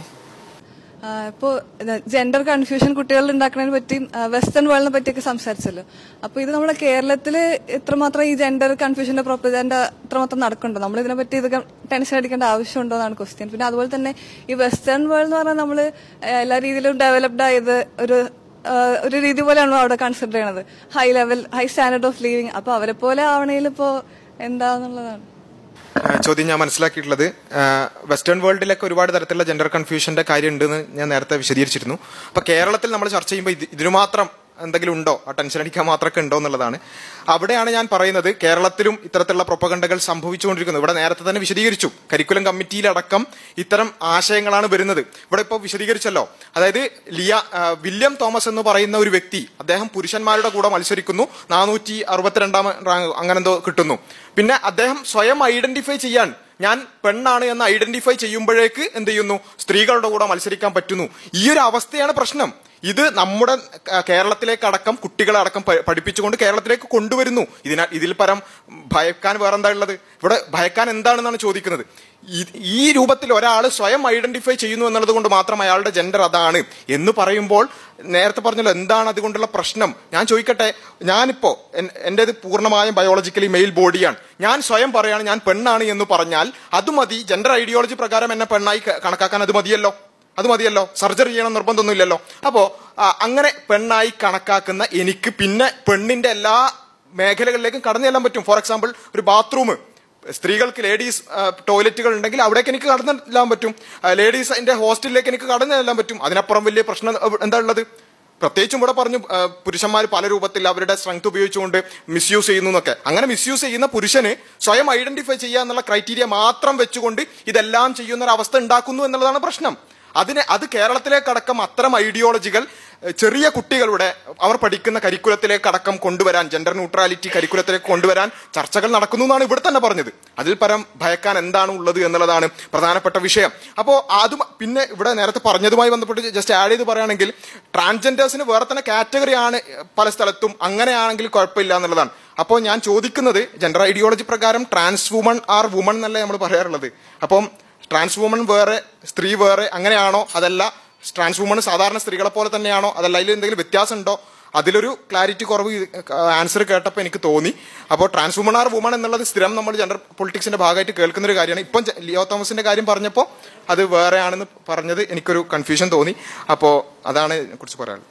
ഇപ്പോൾ ജെൻഡർ കൺഫ്യൂഷൻ കുട്ടികളിൽ ഉണ്ടാക്കുന്നതിനെ പറ്റിയും വെസ്റ്റേൺ വേൾഡിനെ പറ്റിയൊക്കെ സംസാരിച്ചല്ലോ അപ്പോൾ ഇത് നമ്മുടെ കേരളത്തിൽ ഇത്രമാത്രം ഈ ജെൻഡർ കൺഫ്യൂഷന്റെ പ്രൊപ്പഗൻഡ ഇത്രമാത്രം നടക്കുന്നുണ്ടോ നമ്മൾ ഇതിനെ പറ്റി ഇതൊക്കെ ടെൻഷൻ അടിക്കേണ്ട ആവശ്യമുണ്ടോ എന്നാണ് ക്വസ്റ്റ്യൻ പിന്നെ അതുപോലെ തന്നെ ഈ വെസ്റ്റേൺ വേൾഡ് എന്ന് പറഞ്ഞാൽ നമ്മൾ എല്ലാ രീതിയിലും ഡെവലപ്ഡ് ആയത് ഒരു ആ, ഒരു രീതി പോലെയാണോ അവിടെ കൺസിഡർ ചെയ്യണത് high level high standard of living അപ്പൊ അവരെ പോലെ ആവണേൽ ഇപ്പോ എന്താന്നുള്ളതാണ് ആ, ചോദ്യം ഞാൻ മനസ്സിലാക്കിയിട്ടുള്ളത് ആ, വെസ്റ്റേൺ വേൾഡിലൊക്കെ ഒരുപാട് തരത്തിലുള്ള ജെൻഡർ കൺഫ്യൂഷന്റെ കാര്യം ഉണ്ടെന്ന് ഞാൻ നേരത്തെ വിശദീകരിച്ചിരുന്നു അപ്പൊ കേരളത്തിൽ നമ്മൾ ചർച്ച ചെയ്യുമ്പോൾ ഇത് ഇതിനു മാത്രം എന്തെങ്കിലും ഉണ്ടോ ആ ടെൻഷൻ അടിക്കാൻ മാത്രമൊക്കെ ഉണ്ടോ എന്നുള്ളതാണ് അവിടെയാണ് ഞാൻ പറയുന്നത് കേരളത്തിലും ഇത്തരത്തിലുള്ള പ്രൊപ്പഗണ്ടകൾ സംഭവിച്ചുകൊണ്ടിരിക്കുന്നത് ഇവിടെ നേരത്തെ തന്നെ വിശദീകരിച്ചു കരിക്കുലം കമ്മിറ്റിയിലടക്കം ഇത്തരം ആശയങ്ങളാണ് വരുന്നത് ഇവിടെ ഇപ്പോൾ വിശദീകരിച്ചല്ലോ അതായത് ലിയ ആ, വില്യം തോമസ് എന്ന് പറയുന്ന ഒരു വ്യക്തി അദ്ദേഹം പുരുഷന്മാരുടെ കൂടെ മത്സരിക്കുന്നു നാനൂറ്റി അറുപത്തിരണ്ടാം റാങ്ക് അങ്ങനെ എന്തോ കിട്ടുന്നു പിന്നെ അദ്ദേഹം സ്വയം ഐഡന്റിഫൈ ചെയ്യാൻ ഞാൻ പെണ്ണാണ് എന്ന് ഐഡന്റിഫൈ ചെയ്യുമ്പോഴേക്ക് എന്ത് ചെയ്യുന്നു സ്ത്രീകളുടെ കൂടെ മത്സരിക്കാൻ പറ്റുന്നു ഈ ഒരു അവസ്ഥയാണ് പ്രശ്നം ഇത് നമ്മുടെ ക- കേരളത്തിലേക്കടക്കം കുട്ടികളെ അടക്കം പ- പഠിപ്പിച്ചുകൊണ്ട് കേരളത്തിലേക്ക് കൊണ്ടുവരുന്നു ഇതിനാൽ ഇതിൽ പരം ഭയക്കാൻ വേറെന്താ ഉള്ളത് ഇവിടെ ഭയക്കാൻ എന്താണെന്നാണ് ചോദിക്കുന്നത് ഈ- ഈ രൂപത്തിൽ ഒരാൾ സ്വയം ഐഡന്റിഫൈ ചെയ്യുന്നു എന്നുള്ളത് കൊണ്ട് മാത്രം അയാളുടെ ജെൻഡർ അതാണ് എന്ന് പറയുമ്പോൾ നേരത്തെ പറഞ്ഞല്ലോ എന്താണ് അതുകൊണ്ടുള്ള പ്രശ്നം ഞാൻ ചോദിക്കട്ടെ ഞാനിപ്പോ എൻ- എന്റേത് പൂർണ്ണമായും ബയോളജിക്കലി മെയിൽ ബോഡിയാണ് ഞാൻ സ്വയം പറയാണ് ഞാൻ പെണ്ണാണ് എന്ന് പറഞ്ഞാൽ അത് മതി ജെൻഡർ ഐഡിയോളജി പ്രകാരം എന്നെ പെണ്ണായി ക- കണക്കാക്കാൻ അത് മതിയല്ലോ അത് മതിയല്ലോ സർജറി ചെയ്യണം നിർബന്ധമൊന്നുമില്ലല്ലോ അപ്പോ ആ, അങ്ങനെ പെണ്ണായി കണക്കാക്കുന്ന എനിക്ക് പിന്നെ പെണ്ണിന്റെ എല്ലാ മേഖലകളിലേക്കും കടന്നു ചെല്ലാൻ പറ്റും ഫോർ എക്സാമ്പിൾ ഒരു ബാത്റൂം സ്ത്രീകൾക്ക് ലേഡീസ് ടോയ്ലറ്റുകൾ ഉണ്ടെങ്കിൽ അവിടേക്ക് എനിക്ക് കടന്നു ചെല്ലാൻ പറ്റും ലേഡീസ് അതിന്റെ ഹോസ്റ്റലിലേക്ക് എനിക്ക് കടന്നു ചെല്ലാൻ പറ്റും അതിനപ്പുറം വലിയ പ്രശ്നം അഹ് എന്താ ഉള്ളത് പ്രത്യേകിച്ചും ഇവിടെ പറഞ്ഞു ആ, പുരുഷന്മാർ പല രൂപത്തിൽ അവരുടെ സ്ട്രെങ്ത് ഉപയോഗിച്ചുകൊണ്ട് മിസ്യൂസ് ചെയ്യുന്നു എന്നൊക്കെ അങ്ങനെ മിസ്യൂസ് ചെയ്യുന്ന പുരുഷന് സ്വയം ഐഡന്റിഫൈ ചെയ്യുക എന്നുള്ള ക്രൈറ്റീരിയ മാത്രം വെച്ചുകൊണ്ട് ഇതെല്ലാം ചെയ്യുന്ന ഒരു അവസ്ഥ ഉണ്ടാക്കുന്നു എന്നുള്ളതാണ് പ്രശ്നം അതിന് അത് കേരളത്തിലേക്കടക്കം അത്തരം ഐഡിയോളജികൾ എഹ്, ചെറിയ കുട്ടികളുടെ അവർ പഠിക്കുന്ന കരിക്കുലത്തിലേക്ക് അടക്കം കൊണ്ടുവരാൻ ജെൻഡർ ന്യൂട്രാലിറ്റി കരിക്കുലത്തിലേക്ക് കൊണ്ടുവരാൻ ചർച്ചകൾ നടക്കുന്നു എന്നാണ് ഇവിടെ തന്നെ പറഞ്ഞത് അതിൽ പരം ഭയക്കാൻ എന്താണ് ഉള്ളത് എന്നുള്ളതാണ് പ്രധാനപ്പെട്ട വിഷയം അപ്പോൾ അതും പിന്നെ ഇവിടെ നേരത്തെ പറഞ്ഞതുമായി ബന്ധപ്പെട്ട് ജസ്റ്റ് ആഡ് ചെയ്ത് പറയുകയാണെങ്കിൽ ട്രാൻസ്ജെൻഡേഴ്സിന് വേറെ തന്നെ കാറ്റഗറി ആണ് പല സ്ഥലത്തും അങ്ങനെയാണെങ്കിൽ കുഴപ്പമില്ല എന്നുള്ളതാണ് അപ്പോൾ ഞാൻ ചോദിക്കുന്നത് ജെൻഡർ ഐഡിയോളജി പ്രകാരം ട്രാൻസ് വുമൺ ആർ വുമൺ എന്നല്ലേ നമ്മൾ പറയാറുള്ളത് അപ്പം ട്രാൻസ് വുമൺ വേറെ സ്ത്രീ വേറെ അങ്ങനെയാണോ അതല്ല ട്രാൻസ് വുമൺ സാധാരണ സ്ത്രീകളെ പോലെ തന്നെയാണോ അതല്ല അതിൽ എന്തെങ്കിലും വ്യത്യാസം ഉണ്ടോ അതിലൊരു ക്ലാരിറ്റി കുറവ് ആൻസർ കേട്ടപ്പോൾ എനിക്ക് തോന്നി അപ്പോൾ ട്രാൻസ് വുമൺ ആർ വുമൺ എന്നുള്ളത് സ്ഥിരം നമ്മൾ ജെൻഡർ പൊളിറ്റിക്സിന്റെ ഭാഗമായിട്ട് കേൾക്കുന്ന ഒരു കാര്യമാണ് ഇപ്പം ജെ- ലിയോ തോമസിന്റെ കാര്യം പറഞ്ഞപ്പോൾ അത് വേറെയാണെന്ന് പറഞ്ഞത് എനിക്കൊരു കൺഫ്യൂഷൻ തോന്നി അപ്പോൾ അതാണ് ഇതിനെക്കുറിച്ച് പറയാനുള്ളത്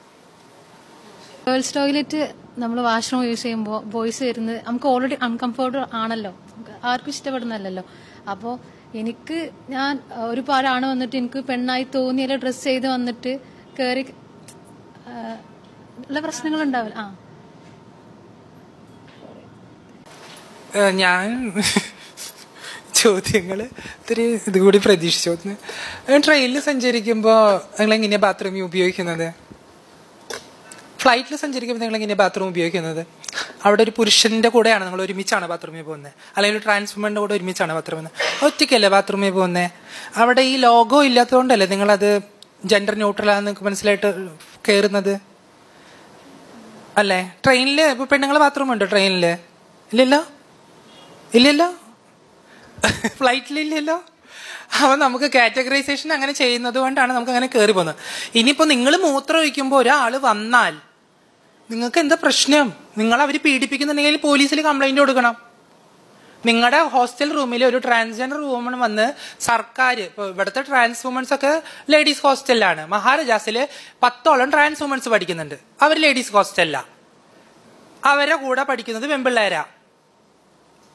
ഗേൾസ് ടോയ്ലറ്റ് നമ്മൾ വാഷ്റൂം യൂസ് ചെയ്യുമ്പോൾ ബോയ്സ് വരുന്നത് നമുക്ക് ഓൾറെഡി അൺകംഫർട്ടബിൾ ആണല്ലോ നമുക്ക് ആർക്കും ഇഷ്ടപ്പെടുന്നല്ലോ അപ്പോൾ എനിക്ക് ഞാൻ അഹ്, ഒരുപാട് ആണ് വന്നിട്ട് എനിക്ക് പെണ്ണായി തോന്നിയ ഡ്രസ്സ് ചെയ്ത് വന്നിട്ട് കയറി ഉള്ള പ്രശ്നങ്ങൾ ഉണ്ടാവില്ല ആ ഏഹ് ഞാൻ ചോദ്യങ്ങൾ ഇത്തിരി ഇതുകൂടി പ്രതീക്ഷിച്ചു ട്രെയിനിൽ സഞ്ചരിക്കുമ്പോൾ നിങ്ങൾ എങ്ങനെയാ ബാത്റൂം ഉപയോഗിക്കുന്നത് ഫ്ലൈറ്റിൽ സഞ്ചരിക്കുമ്പോൾ നിങ്ങൾ എങ്ങനെയാ ബാത്റൂം ഉപയോഗിക്കുന്നത് അവിടെ ഒരു പുരുഷന്റെ കൂടെയാണ് നിങ്ങൾ ഒരുമിച്ചാണ് ബാത്റൂമിൽ പോകുന്നത് അല്ലെങ്കിൽ ഒരു ട്രാൻസ്ഫോമറിന്റെ കൂടെ ഒരുമിച്ചാണ് ബാത്റൂമിൽ ഒറ്റയ്ക്കല്ലേ ബാത്റൂമിൽ പോകുന്നത് അവിടെ ഈ ലോഗോ ഇല്ലാത്തതുകൊണ്ടല്ലേ നിങ്ങളത് ജെൻഡർ ന്യൂട്രലാന്ന് നിങ്ങൾക്ക് മനസ്സിലായിട്ട് കയറുന്നത് അല്ലേ ട്രെയിനില് ഇപ്പൊ പെണ്ണുങ്ങളെ ബാത്റൂം ഉണ്ടോ ട്രെയിനില് ഇല്ലല്ലോ ഇല്ലല്ലോ ഫ്ലൈറ്റിൽ ഇല്ലല്ലോ അപ്പൊ നമുക്ക് കാറ്റഗറൈസേഷൻ അങ്ങനെ ചെയ്യുന്നത് കൊണ്ടാണ് നമുക്ക് അങ്ങനെ കയറി പോകുന്നത് ഇനിയിപ്പോ നിങ്ങൾ മൂത്രം ഒഴിക്കുമ്പോൾ ഒരാള് വന്നാൽ നിങ്ങൾക്ക് എന്താ പ്രശ്നം നിങ്ങൾ അവർ പീഡിപ്പിക്കുന്നുണ്ടെങ്കിൽ പോലീസിൽ കംപ്ലൈന്റ് കൊടുക്കണം നിങ്ങളുടെ ഹോസ്റ്റൽ റൂമിൽ ഒരു ട്രാൻസ്ജെൻഡർ വുമൺ വന്ന് സർക്കാർ ഇപ്പൊ ഇവിടുത്തെ ട്രാൻസ് വുമൻസ് ഒക്കെ ലേഡീസ് ഹോസ്റ്റലിലാണ് മഹാരാജാസിൽ പത്തോളം ട്രാൻസ് വുമൻസ് പഠിക്കുന്നുണ്ട് അവർ ലേഡീസ് ഹോസ്റ്റലില അവരെ കൂടെ പഠിക്കുന്നത് പെൺപിള്ളേരാ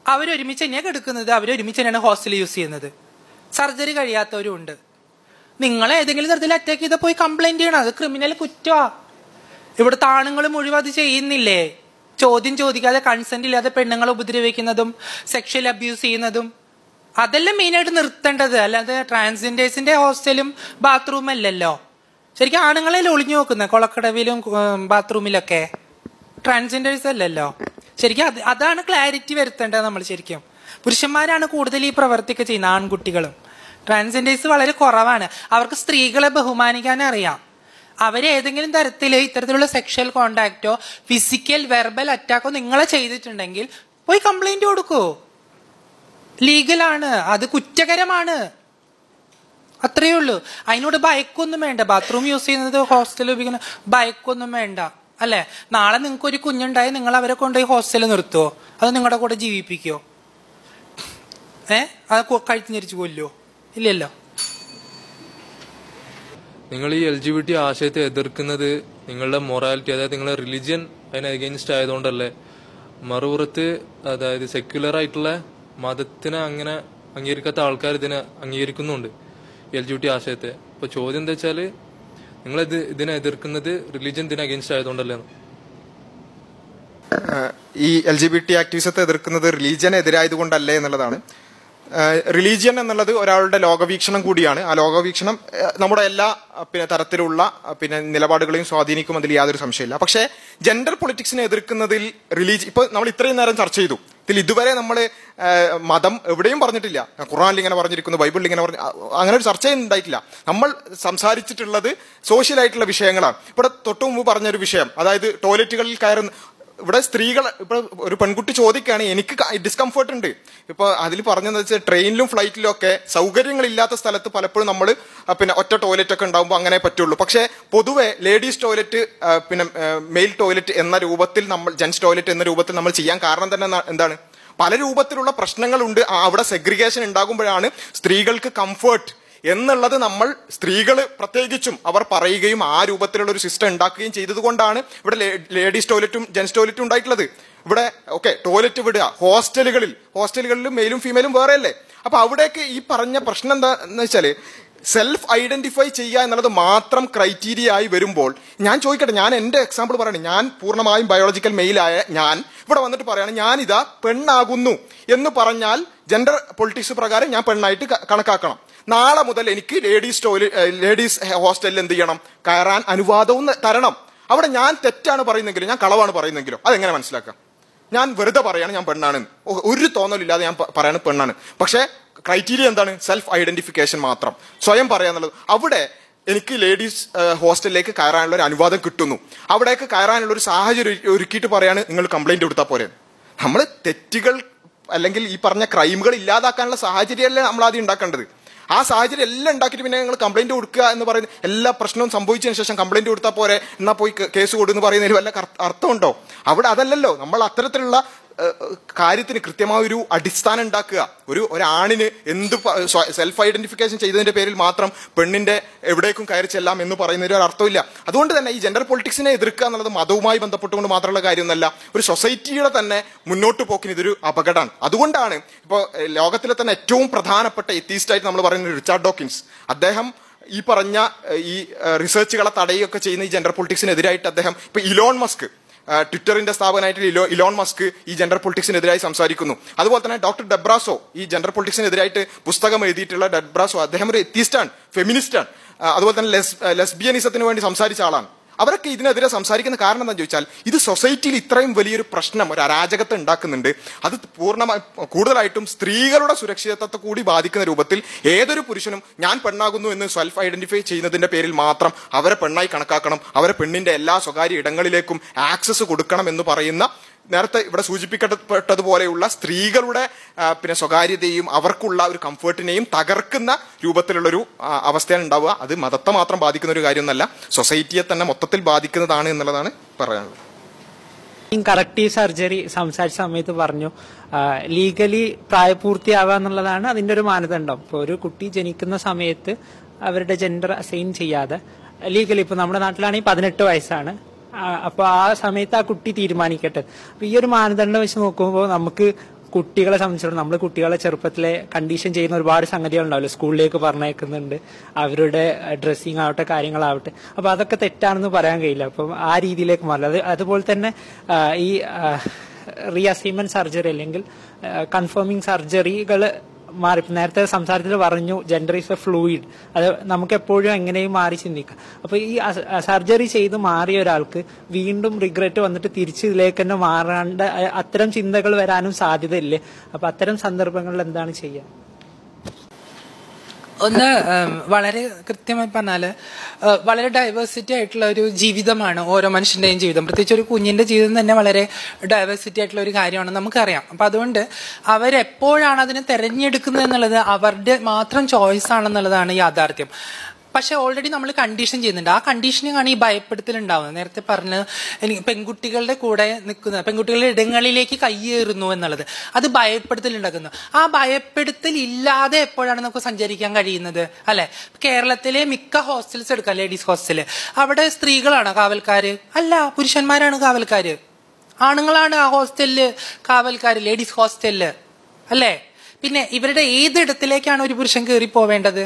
അവരൊരുമിച്ച് തന്നെയാണ് കിടക്കുന്നത് അവരൊരുമിച്ച് തന്നെയാണ് ഹോസ്റ്റൽ യൂസ് ചെയ്യുന്നത് സർജറി കഴിയാത്തവരും ഉണ്ട് നിങ്ങൾ ഏതെങ്കിലും തരത്തിൽ അറ്റാക്ക് ചെയ്താൽ പോയി കംപ്ലൈന്റ് ചെയ്യണം അത് ക്രിമിനൽ കുറ്റമാ ഇവിടുത്തെ ആണുങ്ങൾ മുഴുവൻ അത് ചെയ്യുന്നില്ലേ ചോദ്യം ചോദിക്കാതെ കൺസെന്റ് ഇല്ലാതെ പെണ്ണുങ്ങളെ ഉപദ്രവിക്കുന്നതും സെക്ഷൽ അബ്യൂസ് ചെയ്യുന്നതും അതെല്ലാം മെയിനായിട്ട് നിർത്തേണ്ടത് അല്ലാതെ ട്രാൻസ്ജെൻഡേഴ്സിന്റെ ഹോസ്റ്റലും ബാത്റൂം അല്ലല്ലോ ശരിക്കും ആണുങ്ങളെ ഒളിഞ്ഞു നോക്കുന്നത് കൊളക്കടവിലും ഉം, ബാത്റൂമിലൊക്കെ ട്രാൻസ്ജെൻഡേഴ്സ് അല്ലല്ലോ ശരിക്കും അത് അതാണ് ക്ലാരിറ്റി വരുത്തേണ്ടത് നമ്മൾ ശരിക്കും പുരുഷന്മാരാണ് കൂടുതൽ ഈ പ്രവർത്തിയൊക്കെ ചെയ്യുന്നത് ആൺകുട്ടികളും ട്രാൻസ്ജെൻഡേഴ്സ് വളരെ കുറവാണ് അവർക്ക് സ്ത്രീകളെ ബഹുമാനിക്കാൻ അറിയാം അവരേതെങ്കിലും തരത്തിൽ ഇത്തരത്തിലുള്ള സെക്ഷൽ കോണ്ടാക്റ്റോ ഫിസിക്കൽ വെർബൽ അറ്റാക്കോ നിങ്ങളെ ചെയ്തിട്ടുണ്ടെങ്കിൽ പോയി കംപ്ലൈന്റ് കൊടുക്കൂ ലീഗലാണ് അത് കുറ്റകരമാണ് അത്രയേ ഉള്ളൂ അതിനോട് ഭയക്കൊന്നും വേണ്ട ബാത്റൂം യൂസ് ചെയ്യുന്നത് ഹോസ്റ്റൽ ഉപയോഗിക്കുന്ന ഭയക്കൊന്നും വേണ്ട അല്ലെ നാളെ നിങ്ങൾക്ക് ഒരു കുഞ്ഞുണ്ടായി നിങ്ങൾ അവരെ കൊണ്ടുപോയി ഹോസ്റ്റലിൽ നിർത്തുവോ അത് നിങ്ങളുടെ കൂടെ ജീവിപ്പിക്കോ ഏ അത് കൊ- കഴുത്ത് ഞെരിച്ച് കൊല്ലുവോ ഇല്ലല്ലോ നിങ്ങൾ ഈ എൽ ജി ബി ടി ആശയത്തെ എതിർക്കുന്നത് നിങ്ങളുടെ മൊറാലിറ്റി അതായത് നിങ്ങളുടെ റിലിജിയൻ അതിന് അഗെയിൻസ്റ്റ് ആയതുകൊണ്ടല്ലേ മറുപുറത്ത് അതായത് സെക്യുലർ ആയിട്ടുള്ള മതത്തിനെ അങ്ങനെ അംഗീകരിക്കാത്ത ആൾക്കാർ ഇതിനെ അംഗീകരിക്കുന്നുണ്ട് എൽ ജി ബി ടി ആശയത്തെ അപ്പൊ ചോദ്യം എന്താ വെച്ചാല് നിങ്ങൾ ഇത് ഇതിനെ എതിർക്കുന്നത് റിലിജിയൻ ഇതിന് അഗെയിൻസ്റ്റ് ആയതുകൊണ്ടല്ലേ ഏഹ് ഈ എൽ ജി ബി ടി ആക്ടിവിസത്തെ എതിർക്കുന്നത് റിലീജിയൻ എതിരായതുകൊണ്ടല്ലേ എന്നുള്ളതാണ് റിലീജിയൻ എന്നുള്ളത് ഒരാളുടെ ലോകവീക്ഷണം കൂടിയാണ് ആ ലോകവീക്ഷണം ഏഹ് നമ്മുടെ എല്ലാ അഹ് പിന്നെ തരത്തിലുള്ള അഹ് പിന്നെ നിലപാടുകളെയും സ്വാധീനിക്കും അതിൽ യാതൊരു സംശയമില്ല പക്ഷേ ജെൻഡർ പൊളിറ്റിക്സിനെ എതിർക്കുന്നതിൽ റിലീജ് ഇപ്പൊ നമ്മൾ ഇത്രയും നേരം ചർച്ച ചെയ്തു ഇതിൽ ഇതുവരെ നമ്മൾ മതം എവിടെയും പറഞ്ഞിട്ടില്ല ഖുറാനിൽ ഇങ്ങനെ പറഞ്ഞിരിക്കുന്നു ബൈബിളിൽ ഇങ്ങനെ പറഞ്ഞു അ- അങ്ങനെ ഒരു ചർച്ച ഉണ്ടായിട്ടില്ല നമ്മൾ സംസാരിച്ചിട്ടുള്ളത് സോഷ്യൽ ആയിട്ടുള്ള വിഷയങ്ങളാണ് ഇവിടെ തൊട്ടു മുമ്പ് പറഞ്ഞൊരു വിഷയം അതായത് ടോയ്ലറ്റുകളിൽ കയറുന്ന ഇവിടെ സ്ത്രീകൾ ഇപ്പൊ ഒരു പെൺകുട്ടി ചോദിക്കുകയാണ് എനിക്ക് ഡിസ്കംഫർട്ട് ഉണ്ട് ഇപ്പൊ അതിൽ പറഞ്ഞതെന്ന് വെച്ചാൽ ട്രെയിനിലും ഫ്ലൈറ്റിലും ഒക്കെ സൗകര്യങ്ങളില്ലാത്ത സ്ഥലത്ത് പലപ്പോഴും നമ്മൾ പിന്നെ ഒറ്റ ടോയ്ലറ്റ് ഒക്കെ ഉണ്ടാകുമ്പോൾ അങ്ങനെ പറ്റുള്ളൂ പക്ഷേ പൊതുവെ ലേഡീസ് ടോയ്ലറ്റ് ആ, പിന്നെ മെയിൽ ടോയ്ലറ്റ് എന്ന രൂപത്തിൽ നമ്മൾ ജെൻസ് ടോയ്ലറ്റ് എന്ന രൂപത്തിൽ നമ്മൾ ചെയ്യാൻ കാരണം തന്നെ എന്നാ- എന്താണ് പല രൂപത്തിലുള്ള പ്രശ്നങ്ങളുണ്ട് ആ, അവിടെ സെഗ്രിഗേഷൻ ഉണ്ടാകുമ്പോഴാണ് സ്ത്രീകൾക്ക് കംഫർട്ട് എന്നുള്ളത് നമ്മൾ സ്ത്രീകൾ പ്രത്യേകിച്ചും അവർ പറയുകയും ആ രൂപത്തിലുള്ള ഒരു സിസ്റ്റം ഉണ്ടാക്കുകയും ചെയ്തതുകൊണ്ടാണ് ഇവിടെ ലേഡീസ് ടോയ്ലറ്റും ജെൻസ് ടോയ്ലറ്റും ഉണ്ടായിട്ടുള്ളത് ഇവിടെ ഓക്കെ ടോയ്ലറ്റ് വിടുക ഹോസ്റ്റലുകളിൽ ഹോസ്റ്റലുകളിൽ മെയിലും ഫീമെയിലും വേറെ അല്ലേ അപ്പൊ അവിടേക്ക് ഈ പറഞ്ഞ പ്രശ്നം എന്താ എന്ന് വെച്ചാല് സെൽഫ് ഐഡന്റിഫൈ ചെയ്യുക എന്നുള്ളത് മാത്രം ക്രൈറ്റീരിയ ആയി വരുമ്പോൾ ഞാൻ ചോദിക്കട്ടെ ഞാൻ എന്റെ എക്സാമ്പിൾ പറയണേ ഞാൻ പൂർണ്ണമായും ബയോളജിക്കൽ മെയിലായ ഞാൻ ഇവിടെ വന്നിട്ട് പറയാണ് ഞാനിതാ പെണ്ണാകുന്നു എന്ന് പറഞ്ഞാൽ ജെൻഡർ പൊളിറ്റിക്സ് പ്രകാരം ഞാൻ പെണ്ണായിട്ട് ക- കണക്കാക്കണം നാളെ മുതൽ എനിക്ക് ലേഡീസ് ടോയ്ലറ്റ് ലേഡീസ് ഹോസ്റ്റലിൽ എന്ത് ചെയ്യണം കയറാൻ അനുവാദവും തരണം അവിടെ ഞാൻ തെറ്റാണ് പറയുന്നെങ്കിലും ഞാൻ കളവാണ് പറയുന്നെങ്കിലും അതെങ്ങനെ മനസ്സിലാക്കാം ഞാൻ വെറുതെ പറയാണ് ഞാൻ പെണ്ണാണ് ഒ- ഒരു തോന്നലില്ലാതെ ഞാൻ പ- പറയാണ് പെണ്ണാണ് പക്ഷേ ക്രൈറ്റീരിയ എന്താണ് സെൽഫ് ഐഡന്റിഫിക്കേഷൻ മാത്രം സ്വയം പറയാന്നുള്ളത് അവിടെ എനിക്ക് ലേഡീസ് ഹോസ്റ്റലിലേക്ക് കയറാനുള്ള ഒരു അനുവാദം കിട്ടുന്നു അവിടേക്ക് കയറാനുള്ള ഒരു സാഹചര്യം ഒരു- ഒരുക്കിയിട്ട് പറയാണ് നിങ്ങൾ കംപ്ലൈന്റ് കൊടുത്താൽ പോരെ നമ്മൾ തെറ്റുകൾ അല്ലെങ്കിൽ ഈ പറഞ്ഞ ക്രൈമുകൾ ഇല്ലാതാക്കാനുള്ള സാഹചര്യമല്ലേ നമ്മൾ ആദ്യം ഉണ്ടാക്കേണ്ടത് ആ സാഹചര്യം എല്ലാം ഉണ്ടാക്കിയിട്ട് പിന്നെ നിങ്ങൾ കംപ്ലൈന്റ് കൊടുക്കുക എന്ന് പറയുന്ന എല്ലാ പ്രശ്നവും സംഭവിച്ചതിന് ശേഷം കംപ്ലൈന്റ് കൊടുത്താൽ പോരെ എന്നാ പോയി കേ- കേസ് കൊടുന്ന് പറയുന്നതിൽ വല്ല കർ- അർത്ഥമുണ്ടോ അവിടെ അതല്ലല്ലോ നമ്മൾ അത്തരത്തിലുള്ള ഏഹ്, ഏഹ്, കാര്യത്തിന് കൃത്യമായ ഒരു അടിസ്ഥാനം ഉണ്ടാക്കുക ഒരു ഒരാണിന് എന്ത് സെൽഫ് ഐഡന്റിഫിക്കേഷൻ ചെയ്തതിന്റെ പേരിൽ മാത്രം പെണ്ണിന്റെ എവിടേക്കും കയറി ചെല്ലാം എന്ന് പറയുന്നതിൽ ഒരു അർത്ഥമില്ല അതുകൊണ്ട് തന്നെ ഈ ജെൻഡർ പൊളിറ്റിക്സിനെ എതിർക്കുക എന്നുള്ളത് മതവുമായി ബന്ധപ്പെട്ടുകൊണ്ട് മാത്രമുള്ള കാര്യമൊന്നല്ല ഒരു സൊസൈറ്റിയുടെ തന്നെ മുന്നോട്ട് പോക്കിന് ഇതൊരു അപകടമാണ് അതുകൊണ്ടാണ് ഇപ്പോൾ ലോകത്തിലെ തന്നെ ഏറ്റവും പ്രധാനപ്പെട്ട എത്തീസ്റ്റ് ആയിട്ട് നമ്മൾ പറയുന്നത് റിച്ചാർഡ് ഡോക്കിൻസ് അദ്ദേഹം ഈ പറഞ്ഞ ഏഹ്, ഈ ഏഹ്, റിസർച്ചുകളെ തടയുകയൊക്കെ ചെയ്യുന്ന ഈ ജെൻഡർ പൊളിറ്റിക്സിനെതിരായിട്ട് അദ്ദേഹം ഇപ്പൊ ഇലോൺ മസ്ക് ആ, ട്വിറ്ററിന്റെ സ്ഥാപനമായിട്ട് ഇലോ ഇലോൺ മസ്ക് ഈ ജെൻഡർ പൊളിറ്റിക്സിനെതിരായി സംസാരിക്കുന്നു അതുപോലെ തന്നെ ഡോക്ടർ ഡെബ്രാസോ ഈ ജെൻഡർ പൊളിറ്റിക്സിനെതിരായിട്ട് പുസ്തകം എഴുതിയിട്ടുള്ള ഡെബ്രാസോ അദ്ദേഹം ഒരു എത്തിസ്റ്റാണ് ഫെമിനിസ്റ്റാണ് അതുപോലെ തന്നെ ലെസ് ലെസ്ബിയനിസത്തിന് വേണ്ടി സംസാരിച്ച ആളാണ് അവരൊക്കെ ഇതിനെതിരെ സംസാരിക്കുന്ന കാരണം എന്താണെന്ന് ചോദിച്ചാൽ ഇത് സൊസൈറ്റിയിൽ ഇത്രയും വലിയൊരു പ്രശ്നം ഒരു അരാജകത്തെ ഉണ്ടാക്കുന്നുണ്ട് അത് പൂർണ്ണമായി കൂടുതലായിട്ടും സ്ത്രീകളുടെ സുരക്ഷിതത്വത്തെ കൂടി ബാധിക്കുന്ന രൂപത്തിൽ ഏതൊരു പുരുഷനും ഞാൻ പെണ്ണാകുന്നു എന്ന് സെൽഫ് ഐഡന്റിഫൈ ചെയ്യുന്നതിന്റെ പേരിൽ മാത്രം അവരെ പെണ്ണായി കണക്കാക്കണം അവരെ പെണ്ണിന്റെ എല്ലാ സ്വകാര്യ ഇടങ്ങളിലേക്കും ആക്സസ് കൊടുക്കണം എന്ന് പറയുന്ന നേരത്തെ ഇവിടെ സൂചിപ്പിക്കപ്പെട്ടതുപോലെയുള്ള സ്ത്രീകളുടെ ആ, പിന്നെ സ്വകാര്യതയും അവർക്കുള്ള ഒരു കംഫർട്ടിനെയും തകർക്കുന്ന രൂപത്തിലുള്ളൊരു ആ, അവസ്ഥയാണ് ഉണ്ടാവുക അത് മതത്തെ മാത്രം ബാധിക്കുന്ന ഒരു കാര്യമൊന്നല്ല സൊസൈറ്റിയെ തന്നെ മൊത്തത്തിൽ ബാധിക്കുന്നതാണ് എന്നുള്ളതാണ് പറയാനുള്ളത് കറക്റ്റീവ് സർജറി സംസാരിച്ച സമയത്ത് പറഞ്ഞു ലീഗലി പ്രായപൂർത്തിയാവുക എന്നുള്ളതാണ് അതിന്റെ ഒരു മാനദണ്ഡം ഇപ്പോൾ ഒരു കുട്ടി ജനിക്കുന്ന സമയത്ത് അവരുടെ ജെൻഡർ അസൈൻ ചെയ്യാതെ ലീഗലി ഇപ്പൊ നമ്മുടെ നാട്ടിലാണെങ്കിൽ പതിനെട്ട് വയസ്സാണ് ആ, അപ്പൊ ആ സമയത്ത് ആ കുട്ടി തീരുമാനിക്കട്ടെ അപ്പൊ ഈ ഒരു മാനദണ്ഡം വെച്ച് നോക്കുമ്പോൾ നമുക്ക് കുട്ടികളെ സംബന്ധിച്ചിടത്തോളം നമ്മൾ കുട്ടികളെ ചെറുപ്പത്തിലെ കണ്ടീഷൻ ചെയ്യുന്ന ഒരുപാട് സംഗതികൾ ഉണ്ടാവില്ല സ്കൂളിലേക്ക് പറഞ്ഞേക്കുന്നുണ്ട് അവരുടെ ഡ്രസ്സിങ് ആവട്ടെ കാര്യങ്ങളാവട്ടെ അപ്പൊ അതൊക്കെ തെറ്റാണെന്ന് പറയാൻ കഴിയില്ല അപ്പം ആ രീതിയിലേക്ക് മാറില്ല അത് അതുപോലെ തന്നെ ആ, ഈ റീഅസൈൻമെന്റ് സർജറി അല്ലെങ്കിൽ കൺഫേമിംഗ് സർജറികൾ മാറി ഇപ്പൊ നേരത്തെ സംസാരത്തിൽ പറഞ്ഞു ജെൻഡർ ഈസ് എ ഫ്ലൂയിഡ് അത് നമുക്ക് എപ്പോഴും എങ്ങനെയും മാറി ചിന്തിക്കാം അപ്പൊ ഈ സർജറി ചെയ്ത് മാറിയ ഒരാൾക്ക് വീണ്ടും റിഗ്രറ്റ് വന്നിട്ട് തിരിച്ച് ഇതിലേക്ക് തന്നെ മാറാണ്ട് അ- അത്തരം ചിന്തകൾ വരാനും സാധ്യതയില്ലേ അപ്പൊ അത്തരം സന്ദർഭങ്ങളിൽ എന്താണ് ചെയ്യുക ഒന്ന് ഉം, വളരെ കൃത്യമായി പറഞ്ഞാല് ഏഹ്, വളരെ ഡൈവേഴ്സിറ്റി ആയിട്ടുള്ള ഒരു ജീവിതമാണ് ഓരോ മനുഷ്യന്റെയും ജീവിതം പ്രത്യേകിച്ച് ഒരു കുഞ്ഞിന്റെ ജീവിതം തന്നെ വളരെ ഡൈവേഴ്സിറ്റി ആയിട്ടുള്ള ഒരു കാര്യമാണ് നമുക്കറിയാം അപ്പൊ അതുകൊണ്ട് അവരെപ്പോഴാണ് അതിനെ തെരഞ്ഞെടുക്കുന്നത് എന്നുള്ളത് അവരുടെ മാത്രം ചോയ്സ് ആണെന്നുള്ളതാണ് യാഥാർത്ഥ്യം പക്ഷെ ഓൾറെഡി നമ്മൾ കണ്ടീഷൻ ചെയ്യുന്നുണ്ട് ആ കണ്ടീഷനിങ്ങാണ് ഈ ഭയപ്പെടുത്തൽ ഉണ്ടാവുന്നത് നേരത്തെ പറഞ്ഞ് എനിക്ക് പെൺകുട്ടികളുടെ കൂടെ നിൽക്കുന്ന പെൺകുട്ടികളുടെ ഇടങ്ങളിലേക്ക് കയ്യേറുന്നു എന്നുള്ളത് അത് ഭയപ്പെടുത്തൽ ഉണ്ടാക്കുന്നു ആ ഭയപ്പെടുത്തൽ ഇല്ലാതെ എപ്പോഴാണ് നമുക്ക് സഞ്ചരിക്കാൻ കഴിയുന്നത് അല്ലെ കേരളത്തിലെ മിക്ക ഹോസ്റ്റൽസ് എടുക്കാം ലേഡീസ് ഹോസ്റ്റല് അവിടെ സ്ത്രീകളാണ് കാവൽക്കാര് അല്ല പുരുഷന്മാരാണ് കാവൽക്കാര് ആണുങ്ങളാണ് ആ ഹോസ്റ്റലില് കാവൽക്കാര് ലേഡീസ് ഹോസ്റ്റലില് അല്ലേ പിന്നെ ഇവരുടെ ഏതിടത്തിലേക്കാണ് ഒരു പുരുഷൻ കയറി പോവേണ്ടത്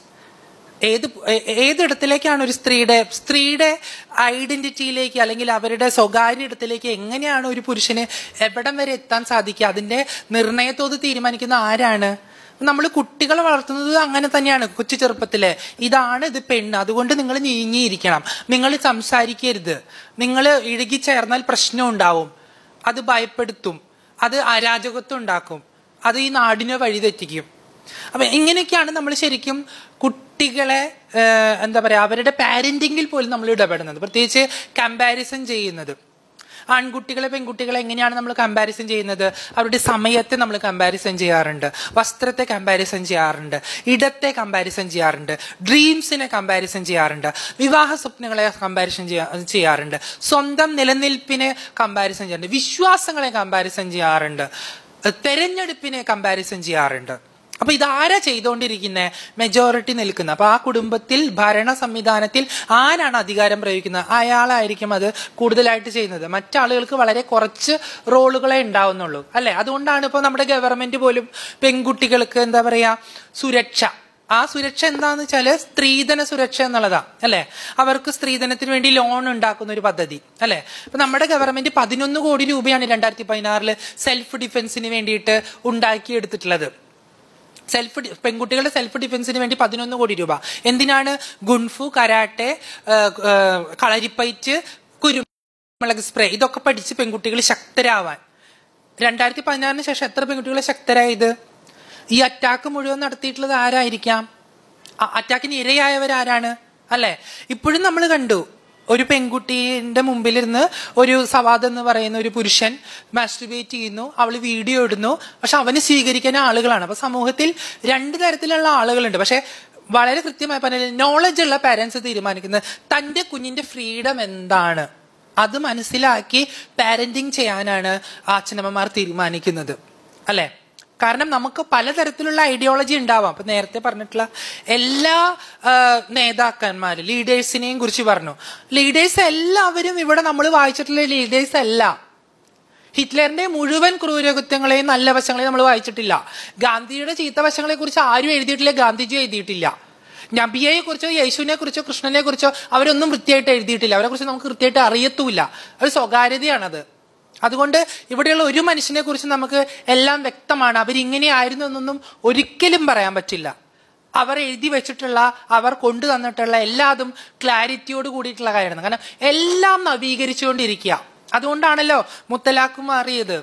ഏത് ഏ- ഏതിടത്തിലേക്കാണ് ഒരു സ്ത്രീയുടെ സ്ത്രീയുടെ ഐഡന്റിറ്റിയിലേക്ക് അല്ലെങ്കിൽ അവരുടെ സ്വകാര്യ ഇടത്തിലേക്ക് എങ്ങനെയാണ് ഒരു പുരുഷന് എവിടം വരെ എത്താൻ സാധിക്കുക അതിന്റെ നിർണയത്തോത് തീരുമാനിക്കുന്ന ആരാണ് നമ്മൾ കുട്ടികളെ വളർത്തുന്നത് അങ്ങനെ തന്നെയാണ് കൊച്ചു ചെറുപ്പത്തിലെ ഇതാണ് ഇത് പെണ്ണ് അതുകൊണ്ട് നിങ്ങൾ നീങ്ങിയിരിക്കണം നിങ്ങൾ സംസാരിക്കരുത് നിങ്ങൾ ഇഴുകിച്ചേർന്നാൽ പ്രശ്നം ഉണ്ടാവും അത് ഭയപ്പെടുത്തും അത് അരാജകത്വം ഉണ്ടാക്കും അത് ഈ നാടിനെ വഴിതെറ്റിക്കും അപ്പൊ ഇങ്ങനെയൊക്കെയാണ് നമ്മൾ ശരിക്കും കുട്ടികളെ ഏഹ്, എന്താ പറയാ അവരുടെ പാരന്റിങ്ങിൽ പോലും നമ്മൾ ഇടപെടുന്നത് പ്രത്യേകിച്ച് കമ്പാരിസൺ ചെയ്യുന്നത് ആൺകുട്ടികളെ പെൺകുട്ടികളെ എങ്ങനെയാണ് നമ്മൾ കമ്പാരിസൺ ചെയ്യുന്നത് അവരുടെ സമയത്തെ നമ്മൾ കമ്പാരിസൺ ചെയ്യാറുണ്ട് വസ്ത്രത്തെ കമ്പാരിസൺ ചെയ്യാറുണ്ട് ഇടത്തെ കമ്പാരിസൺ ചെയ്യാറുണ്ട് ഡ്രീംസിനെ കമ്പാരിസൺ ചെയ്യാറുണ്ട് വിവാഹ സ്വപ്നങ്ങളെ കമ്പാരിസൺ ചെയ്യാറുണ്ട് സ്വന്തം നിലനിൽപ്പിനെ കമ്പാരിസൺ ചെയ്യാറുണ്ട് വിശ്വാസങ്ങളെ കമ്പാരിസൺ ചെയ്യാറുണ്ട് തെരഞ്ഞെടുപ്പിനെ കമ്പാരിസൺ ചെയ്യാറുണ്ട് അപ്പൊ ഇതാരാ ചെയ്തുകൊണ്ടിരിക്കുന്നത് മെജോറിറ്റി നിൽക്കുന്ന അപ്പൊ ആ കുടുംബത്തിൽ ഭരണ സംവിധാനത്തിൽ ആരാണ് അധികാരം പ്രയോഗിക്കുന്നത് അയാളായിരിക്കും അത് കൂടുതലായിട്ട് ചെയ്യുന്നത് മറ്റാളുകൾക്ക് വളരെ കുറച്ച് റോളുകളെ ഉണ്ടാവുന്നുള്ളൂ അല്ലെ അതുകൊണ്ടാണ് ഇപ്പൊ നമ്മുടെ ഗവൺമെന്റ് പോലും പെൺകുട്ടികൾക്ക് എന്താ പറയാ സുരക്ഷ ആ സുരക്ഷ എന്താന്ന് വെച്ചാല് സ്ത്രീധന സുരക്ഷ എന്നുള്ളതാ അല്ലെ അവർക്ക് സ്ത്രീധനത്തിന് വേണ്ടി ലോൺ ഉണ്ടാക്കുന്ന ഒരു പദ്ധതി അല്ലെ ഇപ്പൊ നമ്മുടെ ഗവൺമെന്റ് പതിനൊന്ന് കോടി രൂപയാണ് രണ്ടായിരത്തി പതിനാറില് സെൽഫ് ഡിഫൻസിന് വേണ്ടിയിട്ട് ഉണ്ടാക്കിയെടുത്തിട്ടുള്ളത് സെൽഫ് ഡി- പെൺകുട്ടികളുടെ സെൽഫ് ഡിഫൻസിന് വേണ്ടി പതിനൊന്ന് കോടി രൂപ എന്തിനാണ് ഗുൺഫു കരാട്ടെ ആ, ആ, കളരിപ്പയറ്റ് കുരുമുളക് സ്പ്രേ ഇതൊക്കെ പഠിച്ച് പെൺകുട്ടികൾ ശക്തരാവാൻ രണ്ടായിരത്തി പതിനാറിന് ശേഷം എത്ര പെൺകുട്ടികൾ ശക്തരായത് ഈ അറ്റാക്ക് മുഴുവൻ നടത്തിയിട്ടുള്ളത് ആരായിരിക്കാം അ- അറ്റാക്കിന് ഇരയായവരാരാണ് അല്ലെ ഇപ്പോഴും നമ്മൾ കണ്ടു ഒരു പെൺകുട്ടീന്റെ മുമ്പിലിരുന്ന് ഒരു സവാദ് എന്ന് പറയുന്ന ഒരു പുരുഷൻ മാസ്റ്റുബേറ്റ് ചെയ്യുന്നു അവൾ വീഡിയോ ഇടുന്നു പക്ഷെ അവന് സ്വീകരിക്കാൻ ആളുകളാണ് അപ്പൊ സമൂഹത്തിൽ രണ്ട് തരത്തിലുള്ള ആളുകളുണ്ട് പക്ഷെ വളരെ കൃത്യമായി പറഞ്ഞാൽ നോളജ് ഉള്ള പാരന്റ്സ് തീരുമാനിക്കുന്നത് തന്റെ കുഞ്ഞിന്റെ ഫ്രീഡം എന്താണ് അത് മനസ്സിലാക്കി പാരന്റിങ് ചെയ്യാനാണ് അച്ഛനമ്മമാർ തീരുമാനിക്കുന്നത് അല്ലെ കാരണം നമുക്ക് പലതരത്തിലുള്ള ഐഡിയോളജി ഉണ്ടാവാം അപ്പൊ നേരത്തെ പറഞ്ഞിട്ടുള്ള എല്ലാ ആ, നേതാക്കന്മാരും ലീഡേഴ്സിനെയും കുറിച്ച് പറഞ്ഞു ലീഡേഴ്സ് എല്ലാവരും ഇവിടെ നമ്മൾ വായിച്ചിട്ടുള്ള ലീഡേഴ്സ് അല്ല ഹിറ്റ്ലറിന്റെ മുഴുവൻ ക്രൂരകൃത്യങ്ങളെയും നല്ല വശങ്ങളെയും നമ്മൾ വായിച്ചിട്ടില്ല ഗാന്ധിയുടെ ചീത്ത വശങ്ങളെ കുറിച്ച് ആരും എഴുതിയിട്ടില്ല ഗാന്ധിജി എഴുതിയിട്ടില്ല നബിയെ കുറിച്ചോ യേശുവിനെ കുറിച്ചോ കൃഷ്ണനെ കുറിച്ചോ അവരൊന്നും വൃത്തിയായിട്ട് എഴുതിയിട്ടില്ല അവരെ കുറിച്ച് നമുക്ക് കൃത്യമായിട്ട് അറിയത്തുമില്ല ഒരു സ്വകാര്യതയാണത് അതുകൊണ്ട് ഇവിടെയുള്ള ഒരു മനുഷ്യനെ കുറിച്ച് നമുക്ക് എല്ലാം വ്യക്തമാണ് അവരിങ്ങനെയായിരുന്നു എന്നൊന്നും ഒരിക്കലും പറയാൻ പറ്റില്ല അവർ എഴുതി വെച്ചിട്ടുള്ള അവർ കൊണ്ടു തന്നിട്ടുള്ള എല്ലാതും ക്ലാരിറ്റിയോട് കൂടിയിട്ടുള്ള കാര്യമാണ് കാരണം എല്ലാം നവീകരിച്ചുകൊണ്ടിരിക്കുക അതുകൊണ്ടാണല്ലോ മുത്തലാഖ് മാറിയത്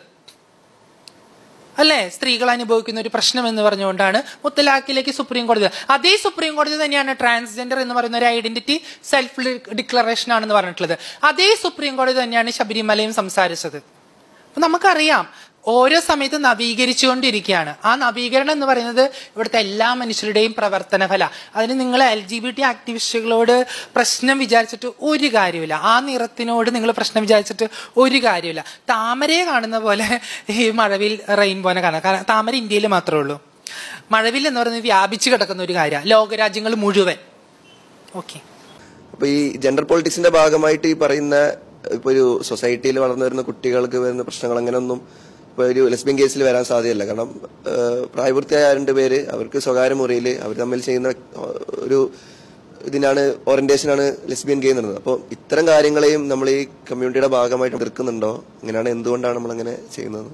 അല്ലേ സ്ത്രീകൾ അനുഭവിക്കുന്ന ഒരു പ്രശ്നം എന്ന് പറഞ്ഞുകൊണ്ടാണ് മുത്തലാഖിലേക്ക് സുപ്രീം കോടതി അതേ സുപ്രീം കോടതി തന്നെയാണ് ട്രാൻസ്ജെൻഡർ എന്ന് പറയുന്ന ഒരു ഐഡന്റിറ്റി സെൽഫ് ഡിക്ലറേഷൻ ആണെന്ന് പറഞ്ഞിട്ടുള്ളത് അതേ സുപ്രീം കോടതി തന്നെയാണ് ശബരിമലയും സംസാരിച്ചത് അപ്പൊ നമുക്കറിയാം ഓരോ സമയത്ത് നവീകരിച്ചുകൊണ്ടിരിക്കുകയാണ് ആ നവീകരണം എന്ന് പറയുന്നത് ഇവിടുത്തെ എല്ലാ മനുഷ്യരുടെയും പ്രവർത്തന ഫല അതിന് നിങ്ങൾ എൽ ജി ബി ടി ആക്ടിവിസ്റ്റുകളോട് പ്രശ്നം വിചാരിച്ചിട്ട് ഒരു കാര്യമില്ല ആ നിറത്തിനോട് നിങ്ങൾ പ്രശ്നം വിചാരിച്ചിട്ട് ഒരു കാര്യമില്ല താമരയെ കാണുന്ന പോലെ ഈ മഴവിൽ റെയിൻബോനെ കാണാം കാരണം താമര ഇന്ത്യയിൽ മാത്രമേ ഉള്ളൂ മഴവിൽ എന്ന് പറയുന്നത് വ്യാപിച്ചു കിടക്കുന്ന ഒരു കാര്യമാണ് ലോകരാജ്യങ്ങൾ മുഴുവൻ ഓക്കെ അപ്പൊ ഈ ജെൻഡർ പൊളിറ്റിക്സിന്റെ ഭാഗമായിട്ട് ഈ പറയുന്ന ഇപ്പൊ ഒരു സൊസൈറ്റിയിൽ വളർന്നു വരുന്ന കുട്ടികൾക്ക് വരുന്ന പ്രശ്നങ്ങൾ അങ്ങനെയൊന്നും ഇപ്പൊ ഇപ്പൊ ഒരു ലെസ്ബിയൻ കേസിൽ വരാൻ സാധ്യതയില്ല കാരണം ഏഹ്, പ്രായപൂർത്തിയായ രണ്ട് പേര് അവർക്ക് സ്വകാര്യ മുറിയിൽ അവർ തമ്മിൽ ചെയ്യുന്ന ഏഹ്, ഒരു ഇതിനാണ് ഓറിയന്റേഷനാണ് ലെസ്ബിയൻ ഗെയിം എന്നുള്ളത് അപ്പോൾ ഇത്തരം കാര്യങ്ങളെയും നമ്മൾ ഈ കമ്മ്യൂണിറ്റിയുടെ ഭാഗമായിട്ട് എതിർക്കുന്നുണ്ടോ അങ്ങനെയാണ് എന്തുകൊണ്ടാണ് നമ്മൾ അങ്ങനെ ചെയ്യുന്നത്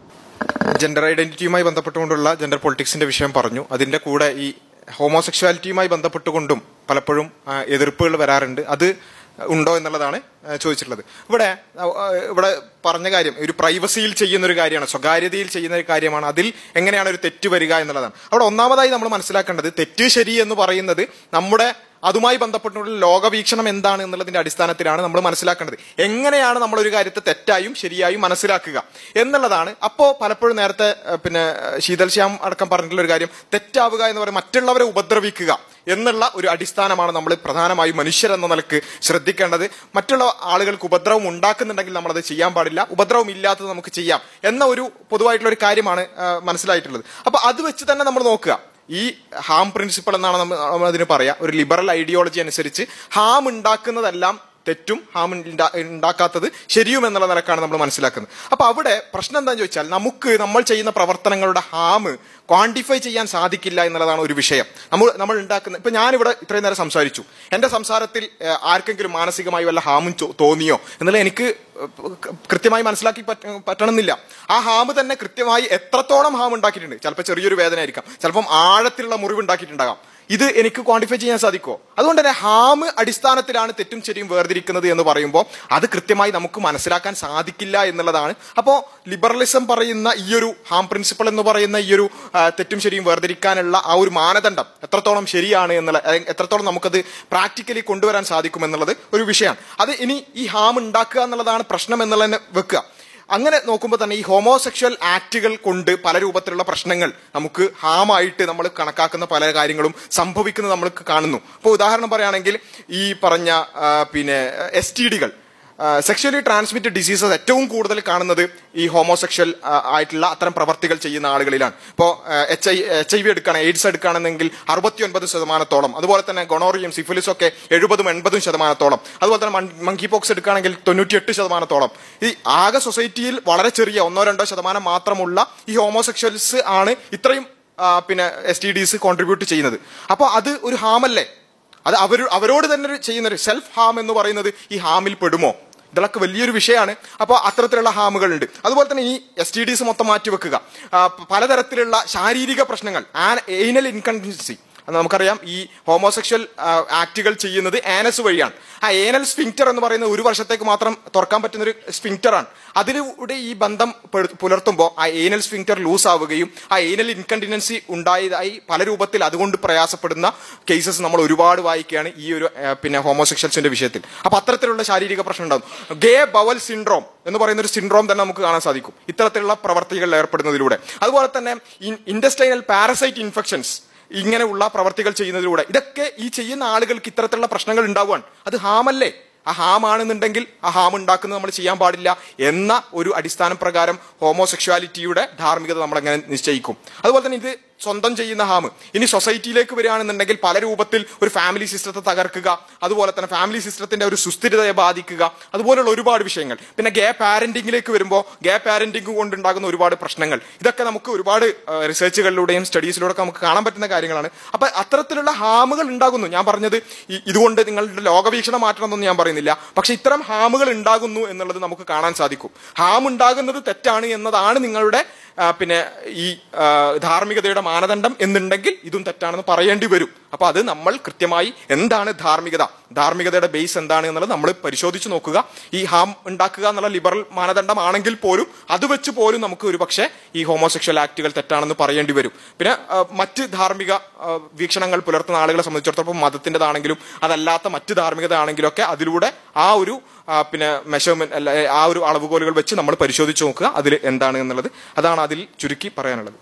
ജെൻഡർ ഐഡന്റിറ്റിയുമായി ബന്ധപ്പെട്ടുകൊണ്ടുള്ള ജെൻഡർ പൊളിറ്റിക്സിന്റെ വിഷയം പറഞ്ഞു അതിന്റെ കൂടെ ഈ ഹോമോസെക്ഷുവാലിറ്റിയുമായി ബന്ധപ്പെട്ടുകൊണ്ടും പലപ്പോഴും ആ, എതിർപ്പുകൾ വരാറുണ്ട് അത് ഉണ്ടോ എന്നുള്ളതാണ് ആ, ചോദിച്ചിട്ടുള്ളത് ഇവിടെ ആ, ആ, ഇവിടെ പറഞ്ഞ കാര്യം ഒരു പ്രൈവസിയിൽ ചെയ്യുന്ന ഒരു കാര്യമാണ് സ്വകാര്യതയിൽ ചെയ്യുന്ന ഒരു കാര്യമാണ് അതിൽ എങ്ങനെയാണ് ഒരു തെറ്റ് വരിക എന്നുള്ളതാണ് അവിടെ ഒന്നാമതായി നമ്മൾ മനസ്സിലാക്കേണ്ടത് തെറ്റ് ശരി എന്ന് പറയുന്നത് നമ്മുടെ അതുമായി ബന്ധപ്പെട്ടുള്ള ലോകവീക്ഷണം എന്താണ് എന്നുള്ളതിന്റെ അടിസ്ഥാനത്തിലാണ് നമ്മൾ മനസ്സിലാക്കേണ്ടത് എങ്ങനെയാണ് നമ്മൾ ഒരു കാര്യത്തെ തെറ്റായും ശരിയായും മനസ്സിലാക്കുക എന്നുള്ളതാണ് അപ്പോ പലപ്പോഴും നേരത്തെ ഏഹ്, പിന്നെ ഏഹ്, ശീതൽ ശ്യാം അടക്കം പറഞ്ഞിട്ടുള്ള ഒരു കാര്യം തെറ്റാവുക എന്ന് പറയുന്നത് മറ്റുള്ളവരെ ഉപദ്രവിക്കുക എന്നുള്ള ഒരു അടിസ്ഥാനമാണ് നമ്മൾ പ്രധാനമായും മനുഷ്യരെന്ന നിലക്ക് ശ്രദ്ധിക്കേണ്ടത് മറ്റുള്ള ആളുകൾക്ക് ഉപദ്രവം ഉണ്ടാക്കുന്നുണ്ടെങ്കിൽ നമ്മളത് ചെയ്യാൻ പാടില്ല ഉപദ്രവം ഇല്ലാത്തത് നമുക്ക് ചെയ്യാം എന്ന ഒരു പൊതുവായിട്ടുള്ള ഒരു കാര്യമാണ് ആ, മനസ്സിലായിട്ടുള്ളത് അപ്പൊ അത് വെച്ച് തന്നെ നമ്മൾ നോക്കുക ഈ ഹാം പ്രിൻസിപ്പൾ എന്നാണ് നമ്മൾ നമ്മൾ അതിന് പറയാ ഒരു ലിബറൽ ഐഡിയോളജി അനുസരിച്ച് ഹാം ഉണ്ടാക്കുന്നതെല്ലാം തെറ്റും ഹാം ഉണ്ടാ- ഉണ്ടാക്കാത്തത് ശരിയും എന്നുള്ള നിലക്കാണ് നമ്മൾ മനസ്സിലാക്കുന്നത് അപ്പൊ അവിടെ പ്രശ്നം എന്താണെന്ന് ചോദിച്ചാൽ നമുക്ക് നമ്മൾ ചെയ്യുന്ന പ്രവർത്തനങ്ങളുടെ ഹാം ക്വാണ്ടിഫൈ ചെയ്യാൻ സാധിക്കില്ല എന്നുള്ളതാണ് ഒരു വിഷയം നമ്മൾ നമ്മൾ ഉണ്ടാക്കുന്ന ഇപ്പൊ ഞാനിവിടെ ഇത്രയും നേരം സംസാരിച്ചു എന്റെ സംസാരത്തിൽ ഏഹ്, ആർക്കെങ്കിലും മാനസികമായി വല്ല ഹാമും ചോ- തോന്നിയോ എന്നുള്ളത് എനിക്ക് ഏഹ്, കൃത്യമായി മനസ്സിലാക്കി പറ്റ- പറ്റണമെന്നില്ല ആ ഹാം തന്നെ കൃത്യമായി എത്രത്തോളം ഹാം ഉണ്ടാക്കിയിട്ടുണ്ട് ചിലപ്പോൾ ചെറിയൊരു വേദന ആയിരിക്കാം ചിലപ്പം ആഴത്തിലുള്ള മുറിവ് ഉണ്ടാക്കിയിട്ടുണ്ടാകാം ഇത് എനിക്ക് ക്വാണ്ടിഫൈ ചെയ്യാൻ സാധിക്കുമോ അതുകൊണ്ട് തന്നെ ഹാം അടിസ്ഥാനത്തിലാണ് തെറ്റും ശരിയും വേർതിരിക്കുന്നത് എന്ന് പറയുമ്പോൾ അത് കൃത്യമായി നമുക്ക് മനസ്സിലാക്കാൻ സാധിക്കില്ല എന്നുള്ളതാണ് അപ്പോൾ ലിബറലിസം പറയുന്ന ഈ ഒരു ഹാം പ്രിൻസിപ്പൾ എന്ന് പറയുന്ന ഈ ഒരു ആ, തെറ്റും ശരിയും വേർതിരിക്കാനുള്ള ആ ഒരു മാനദണ്ഡം എത്രത്തോളം ശരിയാണ് എന്നുള്ള അല്ലെങ്കിൽ എത്രത്തോളം നമുക്കത് പ്രാക്ടിക്കലി കൊണ്ടുവരാൻ സാധിക്കും എന്നുള്ളത് ഒരു വിഷയമാണ് അത് ഇനി ഈ ഹാം ഉണ്ടാക്കുക എന്നുള്ളതാണ് പ്രശ്നം എന്നുള്ളതിനെ വെക്കുക അങ്ങനെ നോക്കുമ്പോൾ തന്നെ ഈ ഹോമോസെക്ഷൽ ആക്റ്റുകൾ കൊണ്ട് പല രൂപത്തിലുള്ള പ്രശ്നങ്ങൾ നമുക്ക് ഹാമായിട്ട് നമ്മൾ കണക്കാക്കുന്ന പല കാര്യങ്ങളും സംഭവിക്കുന്നത് നമ്മൾ കാണുന്നു ഇപ്പോൾ ഉദാഹരണം പറയുകയാണെങ്കിൽ ഈ പറഞ്ഞ ആ, പിന്നെ എസ് ടി ഡികൾ സെക്ഷലി ട്രാൻസ്മിറ്റഡ് ഡിസീസസ് ഏറ്റവും കൂടുതൽ കാണുന്നത് ഈ ഹോമോസെക്ഷൽ ആയിട്ടുള്ള അത്തരം പ്രവർത്തികൾ ചെയ്യുന്ന ആളുകളിലാണ് ഇപ്പോൾ H I H I V എടുക്കുകയാണ് എയ്ഡ്സ് എടുക്കുകയാണെന്നെങ്കിൽ അറുപത്തിയൊൻപത് ശതമാനത്തോളം അതുപോലെ തന്നെ ഗൊണോറിയും സിഫിലിസും ഒക്കെ എഴുപതും എൺപതും ശതമാനത്തോളം അതുപോലെ തന്നെ മങ്കി പോക്സ് എടുക്കുകയാണെങ്കിൽ തൊണ്ണൂറ്റിയെട്ട് ശതമാനത്തോളം ഈ ആകെ സൊസൈറ്റിയിൽ വളരെ ചെറിയ ഒന്നോ രണ്ടോ ശതമാനം മാത്രമുള്ള ഈ ഹോമോസെക്ഷൽസ് ആണ് ഇത്രയും ആ, പിന്നെ എസ് ടി ഡിസ് കോൺട്രിബ്യൂട്ട് ചെയ്യുന്നത് അപ്പോൾ അത് ഒരു ഹാമല്ലേ അത് അവർ അവരോട് തന്നെ ഒരു ചെയ്യുന്ന ഒരു സെൽഫ് ഹാം എന്ന് പറയുന്നത് ഈ ഹാമിൽ പെടുമോ ഇതൊക്കെ വലിയൊരു വിഷയമാണ് അപ്പോൾ അത്തരത്തിലുള്ള ഹാമുകളുണ്ട് അതുപോലെ തന്നെ ഈ എസ് ടി ഡിസ് മൊത്തം മാറ്റിവെക്കുക ആ, പ- പലതരത്തിലുള്ള ശാരീരിക പ്രശ്നങ്ങൾ ഏനൽ ഇൻകൺസിസ്റ്റൻസി അത് നമുക്കറിയാം ഈ ഹോമോസെക്ഷൽ ആക്ടുകൾ ചെയ്യുന്നത് ആനസ് വഴിയാണ് ആ ഏനൽ സ്ഫിങ്ക്റ്റർ എന്ന് പറയുന്നത് ഒരു വർഷത്തേക്ക് മാത്രം തുറക്കാൻ പറ്റുന്ന ഒരു സ്ഫിങ്ക്റ്ററാണ് അതിലൂടെ ഈ ബന്ധം പെടു- പുലർത്തുമ്പോൾ ആ ഏനൽ സ്ഫിങ്ക്റ്റർ ലൂസ് ആവുകയും ആ ഏനൽ ഇൻകണ്ടിനൻസി ഉണ്ടായതായി പല രൂപത്തിൽ അതുകൊണ്ട് പ്രയാസപ്പെടുന്ന കേസസ് നമ്മൾ ഒരുപാട് വായിക്കുകയാണ് ഈ ഒരു ആ, പിന്നെ ഹോമോസെക്ഷൽസിന്റെ വിഷയത്തിൽ അപ്പൊ അത്തരത്തിലുള്ള ശാരീരിക പ്രശ്നം ഉണ്ടാകും ഗേ ബവൽ സിൻഡ്രോം എന്ന് പറയുന്ന ഒരു സിൻഡ്രോം തന്നെ നമുക്ക് കാണാൻ സാധിക്കും ഇത്തരത്തിലുള്ള പ്രവർത്തികളിൽ ഏർപ്പെടുന്നതിലൂടെ അതുപോലെ തന്നെ ഇൻഡസ്റ്റൈനൽ പാരസൈറ്റ് ഇൻഫെക്ഷൻസ് ഇങ്ങനെയുള്ള പ്രവർത്തികൾ ചെയ്യുന്നതിലൂടെ ഇതൊക്കെ ഈ ചെയ്യുന്ന ആളുകൾക്ക് ഇത്തരത്തിലുള്ള പ്രശ്നങ്ങൾ ഉണ്ടാവുകയാണ് അത് ഹാമല്ലേ ആ ഹാമാണെന്നുണ്ടെങ്കിൽ ആ ഹാം ഉണ്ടാക്കുന്നത് നമ്മൾ ചെയ്യാൻ പാടില്ല എന്ന ഒരു അടിസ്ഥാന പ്രകാരം ഹോമോസെക്ഷുവാലിറ്റിയുടെ ധാർമ്മികത നമ്മൾ എങ്ങനെ നിശ്ചയിക്കും അതുപോലെ തന്നെ ഇത് സ്വന്തം ചെയ്യുന്ന ഹാം ഇനി സൊസൈറ്റിയിലേക്ക് വരികയാണെന്നുണ്ടെങ്കിൽ പല രൂപത്തിൽ ഒരു ഫാമിലി സിസ്റ്റത്തെ തകർക്കുക അതുപോലെ തന്നെ ഫാമിലി സിസ്റ്റത്തിന്റെ ഒരു സുസ്ഥിരതയെ ബാധിക്കുക അതുപോലുള്ള ഒരുപാട് വിഷയങ്ങൾ പിന്നെ ഗേ പാരന്റിംഗിലേക്ക് വരുമ്പോൾ ഗേ പാരന്റിംഗ് കൊണ്ടുണ്ടാകുന്ന ഒരുപാട് പ്രശ്നങ്ങൾ ഇതൊക്കെ നമുക്ക് ഒരുപാട് റിസർച്ചുകളിലൂടെയും സ്റ്റഡീസിലൂടെ നമുക്ക് കാണാൻ പറ്റുന്ന കാര്യങ്ങളാണ് അപ്പൊ അത്തരത്തിലുള്ള ഹാമുകൾ ഉണ്ടാകുന്നു ഞാൻ പറഞ്ഞത് ഈ- ഇതുകൊണ്ട് നിങ്ങളുടെ ലോകവീക്ഷണം മാറ്റണമെന്നൊന്നും ഞാൻ പറയുന്നില്ല പക്ഷെ ഇത്തരം ഹാമുകൾ ഉണ്ടാകുന്നു എന്നുള്ളത് നമുക്ക് കാണാൻ സാധിക്കും ഹാം ഉണ്ടാകുന്നത് തെറ്റാണ് എന്നതാണ് നിങ്ങളുടെ ആ, പിന്നെ ഈ ആ, ധാർമ്മികതയുടെ മാനദണ്ഡം എന്നുണ്ടെങ്കിൽ ഇതും തെറ്റാണെന്ന് പറയേണ്ടി വരും അപ്പൊ അത് നമ്മൾ കൃത്യമായി എന്താണ് ധാർമ്മികത ധാർമ്മികതയുടെ ബേസ് എന്താണ് എന്നുള്ളത് നമ്മൾ പരിശോധിച്ച് നോക്കുക ഈ ഹാം ഉണ്ടാക്കുക എന്നുള്ള ലിബറൽ മാനദണ്ഡമാണെങ്കിൽ പോലും അത് വെച്ച് പോലും നമുക്ക് ഒരു പക്ഷേ ഈ ഹോമോസെക്ഷൽ ആക്ടുകൾ തെറ്റാണെന്ന് പറയേണ്ടി വരും പിന്നെ ആ, മറ്റ് ധാർമ്മിക ആ, വീക്ഷണങ്ങൾ പുലർത്തുന്ന ആളുകളെ സംബന്ധിച്ചിടത്തോളം മതത്തിൻ്റെതാണെങ്കിലും അതല്ലാത്ത മറ്റ് ധാർമ്മികത ആണെങ്കിലും ഒക്കെ അതിലൂടെ ആ ഒരു ആ, പിന്നെ മെഷർമെന്റ് അല്ല ആ ഒരു അളവുകോലുകൾ വെച്ച് നമ്മൾ പരിശോധിച്ച് നോക്കുക അതിൽ എന്താണ് എന്നുള്ളത് അതാണ് അതിൽ ചുരുക്കി പറയാനുള്ളത്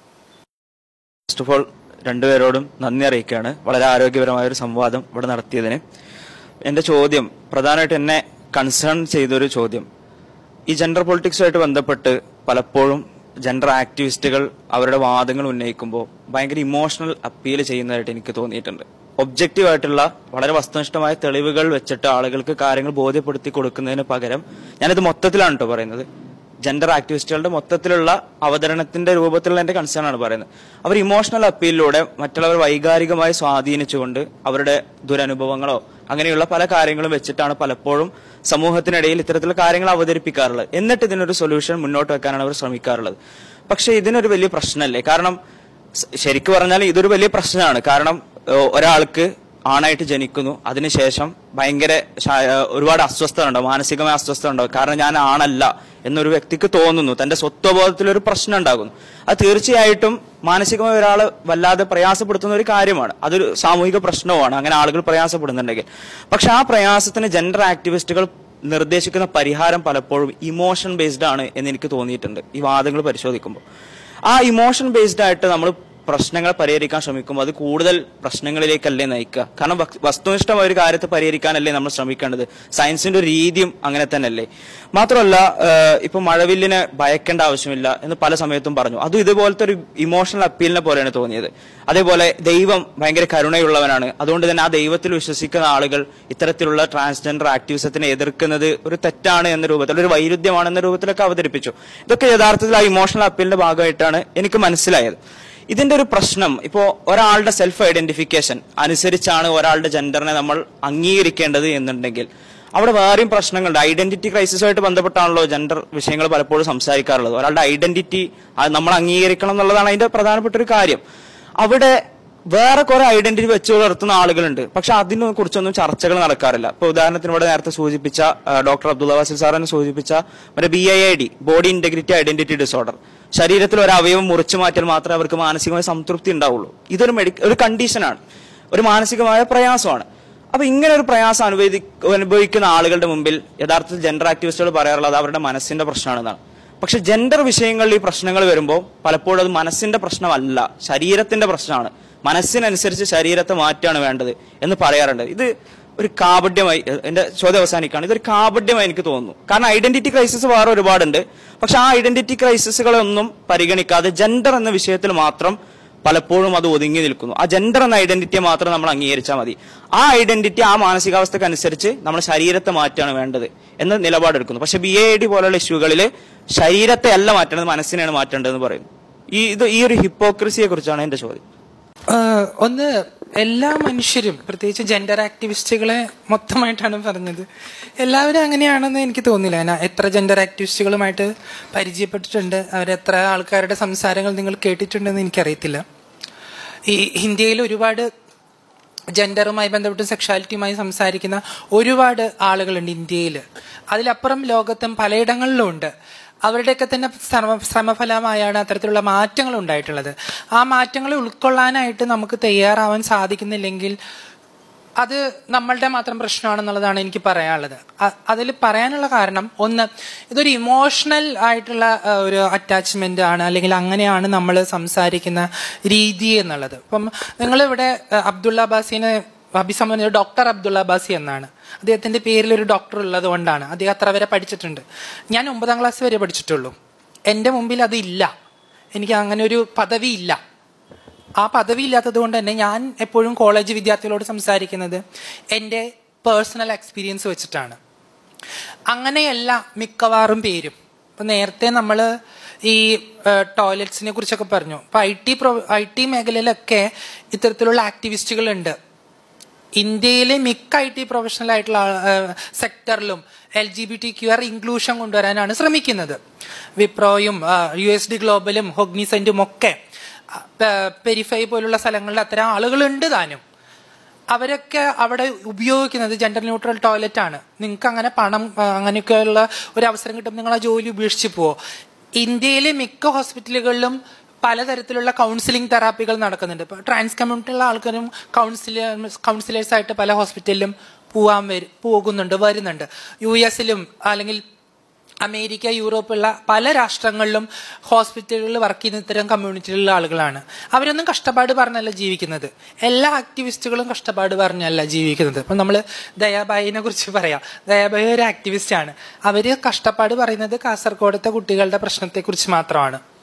ഫസ്റ്റ് ഓഫ് ഓൾ രണ്ടുപേരോടും നന്ദി അറിയിക്കുകയാണ് വളരെ ആരോഗ്യപരമായ ഒരു സംവാദം ഇവിടെ നടത്തിയതിന് എന്റെ ചോദ്യം പ്രധാനമായിട്ട് എന്നെ കൺസേൺ ചെയ്തൊരു ചോദ്യം ഈ ജെൻഡർ പൊളിറ്റിക്സുമായിട്ട് ബന്ധപ്പെട്ട് പലപ്പോഴും ജെൻഡർ ആക്ടിവിസ്റ്റുകൾ അവരുടെ വാദങ്ങൾ ഉന്നയിക്കുമ്പോൾ ഭയങ്കര ഇമോഷണൽ അപ്പീൽ ചെയ്യുന്നതായിട്ട് എനിക്ക് തോന്നിയിട്ടുണ്ട് ഒബ്ജക്റ്റീവ് ആയിട്ടുള്ള വളരെ വസ്തുനിഷ്ഠമായ തെളിവുകൾ വെച്ചിട്ട് ആളുകൾക്ക് കാര്യങ്ങൾ ബോധ്യപ്പെടുത്തി കൊടുക്കുന്നതിന് പകരം ഞാനിത് മൊത്തത്തിലാണ് കേട്ടോ പറയുന്നത് ജെൻഡർ ആക്ടിവിസ്റ്റുകളുടെ മൊത്തത്തിലുള്ള അവതരണത്തിന്റെ രൂപത്തിലുള്ള എന്റെ കൺസേൺ ആണ് പറയുന്നത് അവർ ഇമോഷണൽ അപ്പീലിലൂടെ മറ്റുള്ളവർ വൈകാരികമായി സ്വാധീനിച്ചുകൊണ്ട് അവരുടെ ദുരനുഭവങ്ങളോ അങ്ങനെയുള്ള പല കാര്യങ്ങളും വെച്ചിട്ടാണ് പലപ്പോഴും സമൂഹത്തിനിടയിൽ ഇത്തരത്തിലുള്ള കാര്യങ്ങൾ അവതരിപ്പിക്കാറുള്ളത് എന്നിട്ട് ഇതിനൊരു സൊല്യൂഷൻ മുന്നോട്ട് വെക്കാനാണ് അവർ ശ്രമിക്കാറുള്ളത് പക്ഷേ ഇതിനൊരു വലിയ പ്രശ്നമല്ലേ കാരണം സ- ശരിക്കു പറഞ്ഞാൽ ഇതൊരു വലിയ പ്രശ്നമാണ് കാരണം ഏഹ്, ഒരാൾക്ക് ആണായിട്ട് ജനിക്കുന്നു അതിനുശേഷം ഭയങ്കര ശാ- ഏഹ്, ഒരുപാട് അസ്വസ്ഥത ഉണ്ടാവും മാനസികമായ അസ്വസ്ഥത ഉണ്ടാവും കാരണം ഞാൻ ആണല്ല എന്നൊരു വ്യക്തിക്ക് തോന്നുന്നു തന്റെ സ്വത്വബോധത്തിൽ ഒരു പ്രശ്നം ഉണ്ടാകുന്നു അത് തീർച്ചയായിട്ടും മാനസികമായി ഒരാളെ വല്ലാതെ പ്രയാസപ്പെടുത്തുന്ന ഒരു കാര്യമാണ് അതൊരു സാമൂഹിക പ്രശ്നവുമാണ് അങ്ങനെ ആളുകൾ പ്രയാസപ്പെടുന്നുണ്ടെങ്കിൽ പക്ഷെ ആ പ്രയാസത്തിന് ജെൻഡർ ആക്ടിവിസ്റ്റുകൾ നിർദ്ദേശിക്കുന്ന പരിഹാരം പലപ്പോഴും ഇമോഷൻ ബേസ്ഡ് ആണ് എന്ന് എനിക്ക് തോന്നിയിട്ടുണ്ട് ഈ വാദങ്ങൾ പരിശോധിക്കുമ്പോൾ ആ ഇമോഷൻ ബേസ്ഡ് ആയിട്ട് നമ്മൾ പ്രശ്നങ്ങൾ പരിഹരിക്കാൻ ശ്രമിക്കുമ്പോൾ അത് കൂടുതൽ പ്രശ്നങ്ങളിലേക്കല്ലേ നയിക്കുക കാരണം വസ്തു- വസ്തുനിഷ്ഠമായ ഒരു കാര്യത്തെ പരിഹരിക്കാനല്ലേ നമ്മൾ ശ്രമിക്കേണ്ടത് സയൻസിന്റെ ഒരു രീതിയും അങ്ങനെ തന്നെയല്ലേ മാത്രമല്ല ഏഹ്, ഇപ്പൊ മഴവില്ലിനെ ഭയക്കേണ്ട ആവശ്യമില്ല എന്ന് പല സമയത്തും പറഞ്ഞു അതും ഇതുപോലത്തെ ഒരു ഇമോഷണൽ അപ്പീലിനെ പോലെയാണ് തോന്നിയത് അതേപോലെ ദൈവം ഭയങ്കര കരുണയുള്ളവനാണ് അതുകൊണ്ട് തന്നെ ആ ദൈവത്തിൽ വിശ്വസിക്കുന്ന ആളുകൾ ഇത്തരത്തിലുള്ള ട്രാൻസ്ജെൻഡർ ആക്ടിവിസത്തിനെ എതിർക്കുന്നത് ഒരു തെറ്റാണ് എന്ന രൂപത്തിൽ ഒരു വൈരുദ്ധ്യമാണ് എന്ന രൂപത്തിലൊക്കെ അവതരിപ്പിച്ചു ഇതൊക്കെ യഥാർത്ഥത്തിൽ ആ ഇമോഷണൽ അപ്പീലിന്റെ ഭാഗമായിട്ടാണ് എനിക്ക് മനസ്സിലായത് ഇതിന്റെ ഒരു പ്രശ്നം ഇപ്പോ ഒരാളുടെ സെൽഫ് ഐഡന്റിഫിക്കേഷൻ അനുസരിച്ചാണ് ഒരാളുടെ ജെൻഡറിനെ നമ്മൾ അംഗീകരിക്കേണ്ടത് എന്നുണ്ടെങ്കിൽ അവിടെ വേറെയും പ്രശ്നങ്ങളുണ്ട് ഐഡന്റിറ്റി ക്രൈസിസുമായിട്ട് ബന്ധപ്പെട്ടാണല്ലോ ജെൻഡർ വിഷയങ്ങൾ പലപ്പോഴും സംസാരിക്കാറുള്ളത് ഒരാളുടെ ഐഡന്റിറ്റി അത് നമ്മൾ അംഗീകരിക്കണം എന്നുള്ളതാണ് അതിന്റെ പ്രധാനപ്പെട്ട ഒരു കാര്യം അവിടെ വേറെ കുറെ ഐഡന്റിറ്റി വെച്ച് പുലർത്തുന്ന ആളുകളുണ്ട് പക്ഷെ അതിനെ കുറിച്ചൊന്നും ചർച്ചകൾ നടക്കാറില്ല ഇപ്പൊ ഉദാഹരണത്തിന് ഇവിടെ നേരത്തെ സൂചിപ്പിച്ച ആ, ഡോക്ടർ അബ്ദുള്ള വാസിൽ സാറിനെ സൂചിപ്പിച്ച മറ്റേ B I I D body integrity identity disorder ശരീരത്തിൽ ഒരു അവയവം മുറിച്ചു മാറ്റിയാൽ മാത്രമേ അവർക്ക് മാനസികമായ സംതൃപ്തി ഉണ്ടാവുള്ളൂ ഇതൊരു മെഡി ഒരു കണ്ടീഷനാണ് ഒരു മാനസികമായ പ്രയാസമാണ് അപ്പൊ ഇങ്ങനെ ഒരു പ്രയാസം അനുഭവി അനുഭവിക്കുന്ന ആളുകളുടെ മുമ്പിൽ യഥാർത്ഥത്തിൽ ജെൻഡർ ആക്ടിവിസ്റ്റുകൾ പറയാറുള്ളത് അവരുടെ മനസ്സിന്റെ പ്രശ്നമാണെന്നാണ് പക്ഷെ ജെൻഡർ വിഷയങ്ങളിൽ ഈ പ്രശ്നങ്ങൾ വരുമ്പോൾ പലപ്പോഴും അത് മനസ്സിന്റെ പ്രശ്നമല്ല ശരീരത്തിന്റെ പ്രശ്നമാണ് മനസ്സിനനുസരിച്ച് ശരീരത്തെ മാറ്റാണ് വേണ്ടത് എന്ന് പറയാറുണ്ട് ഇത് ഒരു കാപഡ്യമായി എ- എന്റെ ചോദ്യം അവസാനിക്കാണ് ഇതൊരു കാപഡ്യമായി എനിക്ക് തോന്നുന്നു കാരണം ഐഡന്റിറ്റി ക്രൈസിസ് വേറെ ഒരുപാടുണ്ട് പക്ഷെ ആ ഐഡന്റിറ്റി ക്രൈസിസുകളൊന്നും പരിഗണിക്കാതെ ജെൻഡർ എന്ന വിഷയത്തിൽ മാത്രം പലപ്പോഴും അത് ഒതുങ്ങി നിൽക്കുന്നു ആ ജെൻഡർ എന്ന ഐഡന്റിറ്റിയെ മാത്രം നമ്മൾ അംഗീകരിച്ചാൽ മതി ആ ഐഡന്റിറ്റി ആ മാനസികാവസ്ഥക്ക് അനുസരിച്ച് നമ്മുടെ ശരീരത്തെ മാറ്റാണ് വേണ്ടത് എന്ന നിലപാടെടുക്കുന്നു പക്ഷെ ബി എ ഡി പോലുള്ള ഇഷ്യൂകളിൽ ശരീരത്തെ അല്ല മാറ്റേണ്ടത് മനസ്സിനെയാണ് മാറ്റേണ്ടതെന്ന് പറയുന്നു ഈ ഇത് ഈ ഒരു ഹിപ്പോക്രസിയെ കുറിച്ചാണ് എന്റെ ചോദ്യം ആഹ് ഒന്ന് എല്ലാ മനുഷ്യരും പ്രത്യേകിച്ച് ജെൻഡർ ആക്ടിവിസ്റ്റുകളെ മൊത്തമായിട്ടാണ് പറഞ്ഞത് എല്ലാവരും അങ്ങനെയാണെന്ന് എനിക്ക് തോന്നില്ല ഞാൻ എത്ര ജെൻഡർ ആക്ടിവിസ്റ്റുകളുമായിട്ട് പരിചയപ്പെട്ടിട്ടുണ്ട് അവരെത്ര ആൾക്കാരുടെ സംസാരങ്ങൾ നിങ്ങൾ കേട്ടിട്ടുണ്ടെന്ന് എനിക്കറിയത്തില്ല ഈ ഇന്ത്യയിൽ ഒരുപാട് ജെൻഡറുമായി ബന്ധപ്പെട്ട് സെക്ഷാലിറ്റിയുമായി സംസാരിക്കുന്ന ഒരുപാട് ആളുകളുണ്ട് ഇന്ത്യയിൽ അതിലപ്പുറം ലോകത്തും പലയിടങ്ങളിലും ഉണ്ട് അവരുടെയൊക്കെ തന്നെ ശ്രമ ശ്രമഫലമായാണ് അത്തരത്തിലുള്ള മാറ്റങ്ങൾ ഉണ്ടായിട്ടുള്ളത് ആ മാറ്റങ്ങളെ ഉൾക്കൊള്ളാനായിട്ട് നമുക്ക് തയ്യാറാവാൻ സാധിക്കുന്നില്ലെങ്കിൽ അത് നമ്മളുടെ മാത്രം പ്രശ്നമാണെന്നുള്ളതാണ് എനിക്ക് പറയാനുള്ളത് അതിൽ പറയാനുള്ള കാരണം ഒന്ന് ഇതൊരു ഇമോഷണൽ ആയിട്ടുള്ള ആ, ഒരു അറ്റാച്ച്മെന്റ് ആണ് അല്ലെങ്കിൽ അങ്ങനെയാണ് നമ്മൾ സംസാരിക്കുന്ന രീതി എന്നുള്ളത് അപ്പം നിങ്ങളിവിടെ ആ, അബ്ദുള്ള ബാസിനെ അഭിസംബന്ധിച്ച ഡോക്ടർ അബ്ദുള്ള ബാസി എന്നാണ് അദ്ദേഹത്തിന്റെ പേരിൽ ഒരു ഡോക്ടർ ഉള്ളത് കൊണ്ടാണ് അദ്ദേഹം അത്ര വരെ പഠിച്ചിട്ടുണ്ട് ഞാൻ ഒമ്പതാം ക്ലാസ് വരെ പഠിച്ചിട്ടുള്ളൂ എൻ്റെ മുമ്പിൽ അത് ഇല്ല എനിക്ക് അങ്ങനെ ഒരു പദവി ഇല്ല ആ പദവി ഇല്ലാത്തത് കൊണ്ട് തന്നെ ഞാൻ എപ്പോഴും കോളേജ് വിദ്യാർത്ഥികളോട് സംസാരിക്കുന്നത് എൻ്റെ പേഴ്സണൽ എക്സ്പീരിയൻസ് വെച്ചിട്ടാണ് അങ്ങനെയല്ല മിക്കവാറും പേരും ഇപ്പൊ നേരത്തെ നമ്മൾ ഈ ടോയ്ലറ്റ്സിനെ കുറിച്ചൊക്കെ പറഞ്ഞു ഇപ്പൊ I T pro I T മേഖലയിലൊക്കെ ഇത്തരത്തിലുള്ള ആക്ടിവിസ്റ്റുകൾ ഉണ്ട് ഇന്ത്യയിലെ മിക്ക ഐ ടി പ്രൊഫഷണൽ ആയിട്ടുള്ള സെക്ടറിലും L G B T Q R inclusion കൊണ്ടുവരാനാണ് ശ്രമിക്കുന്നത് വിപ്രോയും യു എസ് ഡി ഗ്ലോബലും ഹൊഗ്നിസെന്റും ഒക്കെ പെരിഫൈ പോലുള്ള സ്ഥലങ്ങളിൽ അത്തരം ആളുകളുണ്ട് താനും അവരൊക്കെ അവിടെ ഉപയോഗിക്കുന്നത് ജെൻഡർ ന്യൂട്രൽ ടോയ്ലറ്റ് ആണ് നിങ്ങൾക്ക് അങ്ങനെ പണം ആ, അങ്ങനെയൊക്കെയുള്ള ഒരു അവസരം കിട്ടുമ്പോൾ നിങ്ങൾ ആ ജോലി ഉപേക്ഷിച്ച് പോവോ ഇന്ത്യയിലെ മിക്ക ഹോസ്പിറ്റലുകളിലും പലതരത്തിലുള്ള കൗൺസിലിംഗ് തെറാപ്പികൾ നടക്കുന്നുണ്ട് ഇപ്പോൾ ട്രാൻസ് കമ്മ്യൂണിറ്റിയുള്ള ആൾക്കാരും കൗൺസിലർ കൗൺസിലേഴ്സ് ആയിട്ട് പല ഹോസ്പിറ്റലിലും പോവാൻ വരും പോകുന്നുണ്ട് വരുന്നുണ്ട് യു എസിലും അല്ലെങ്കിൽ അമേരിക്ക യൂറോപ്പുള്ള പല രാഷ്ട്രങ്ങളിലും ഹോസ്പിറ്റലുകളിൽ വർക്ക് ചെയ്യുന്ന ഇത്തരം കമ്മ്യൂണിറ്റിയിലുള്ള ആളുകളാണ് അവരൊന്നും കഷ്ടപ്പാട് പറഞ്ഞല്ല ജീവിക്കുന്നത് എല്ലാ ആക്ടിവിസ്റ്റുകളും കഷ്ടപ്പാട് പറഞ്ഞല്ല ജീവിക്കുന്നത് അപ്പം നമ്മൾ ദയാബായിനെ കുറിച്ച് പറയാം ദയാബായി ഒരു ആക്ടിവിസ്റ്റ് ആണ് അവര് കഷ്ടപ്പാട് പറയുന്നത് കാസർഗോഡത്തെ കുട്ടികളുടെ പ്രശ്നത്തെക്കുറിച്ച് മാത്രമാണ്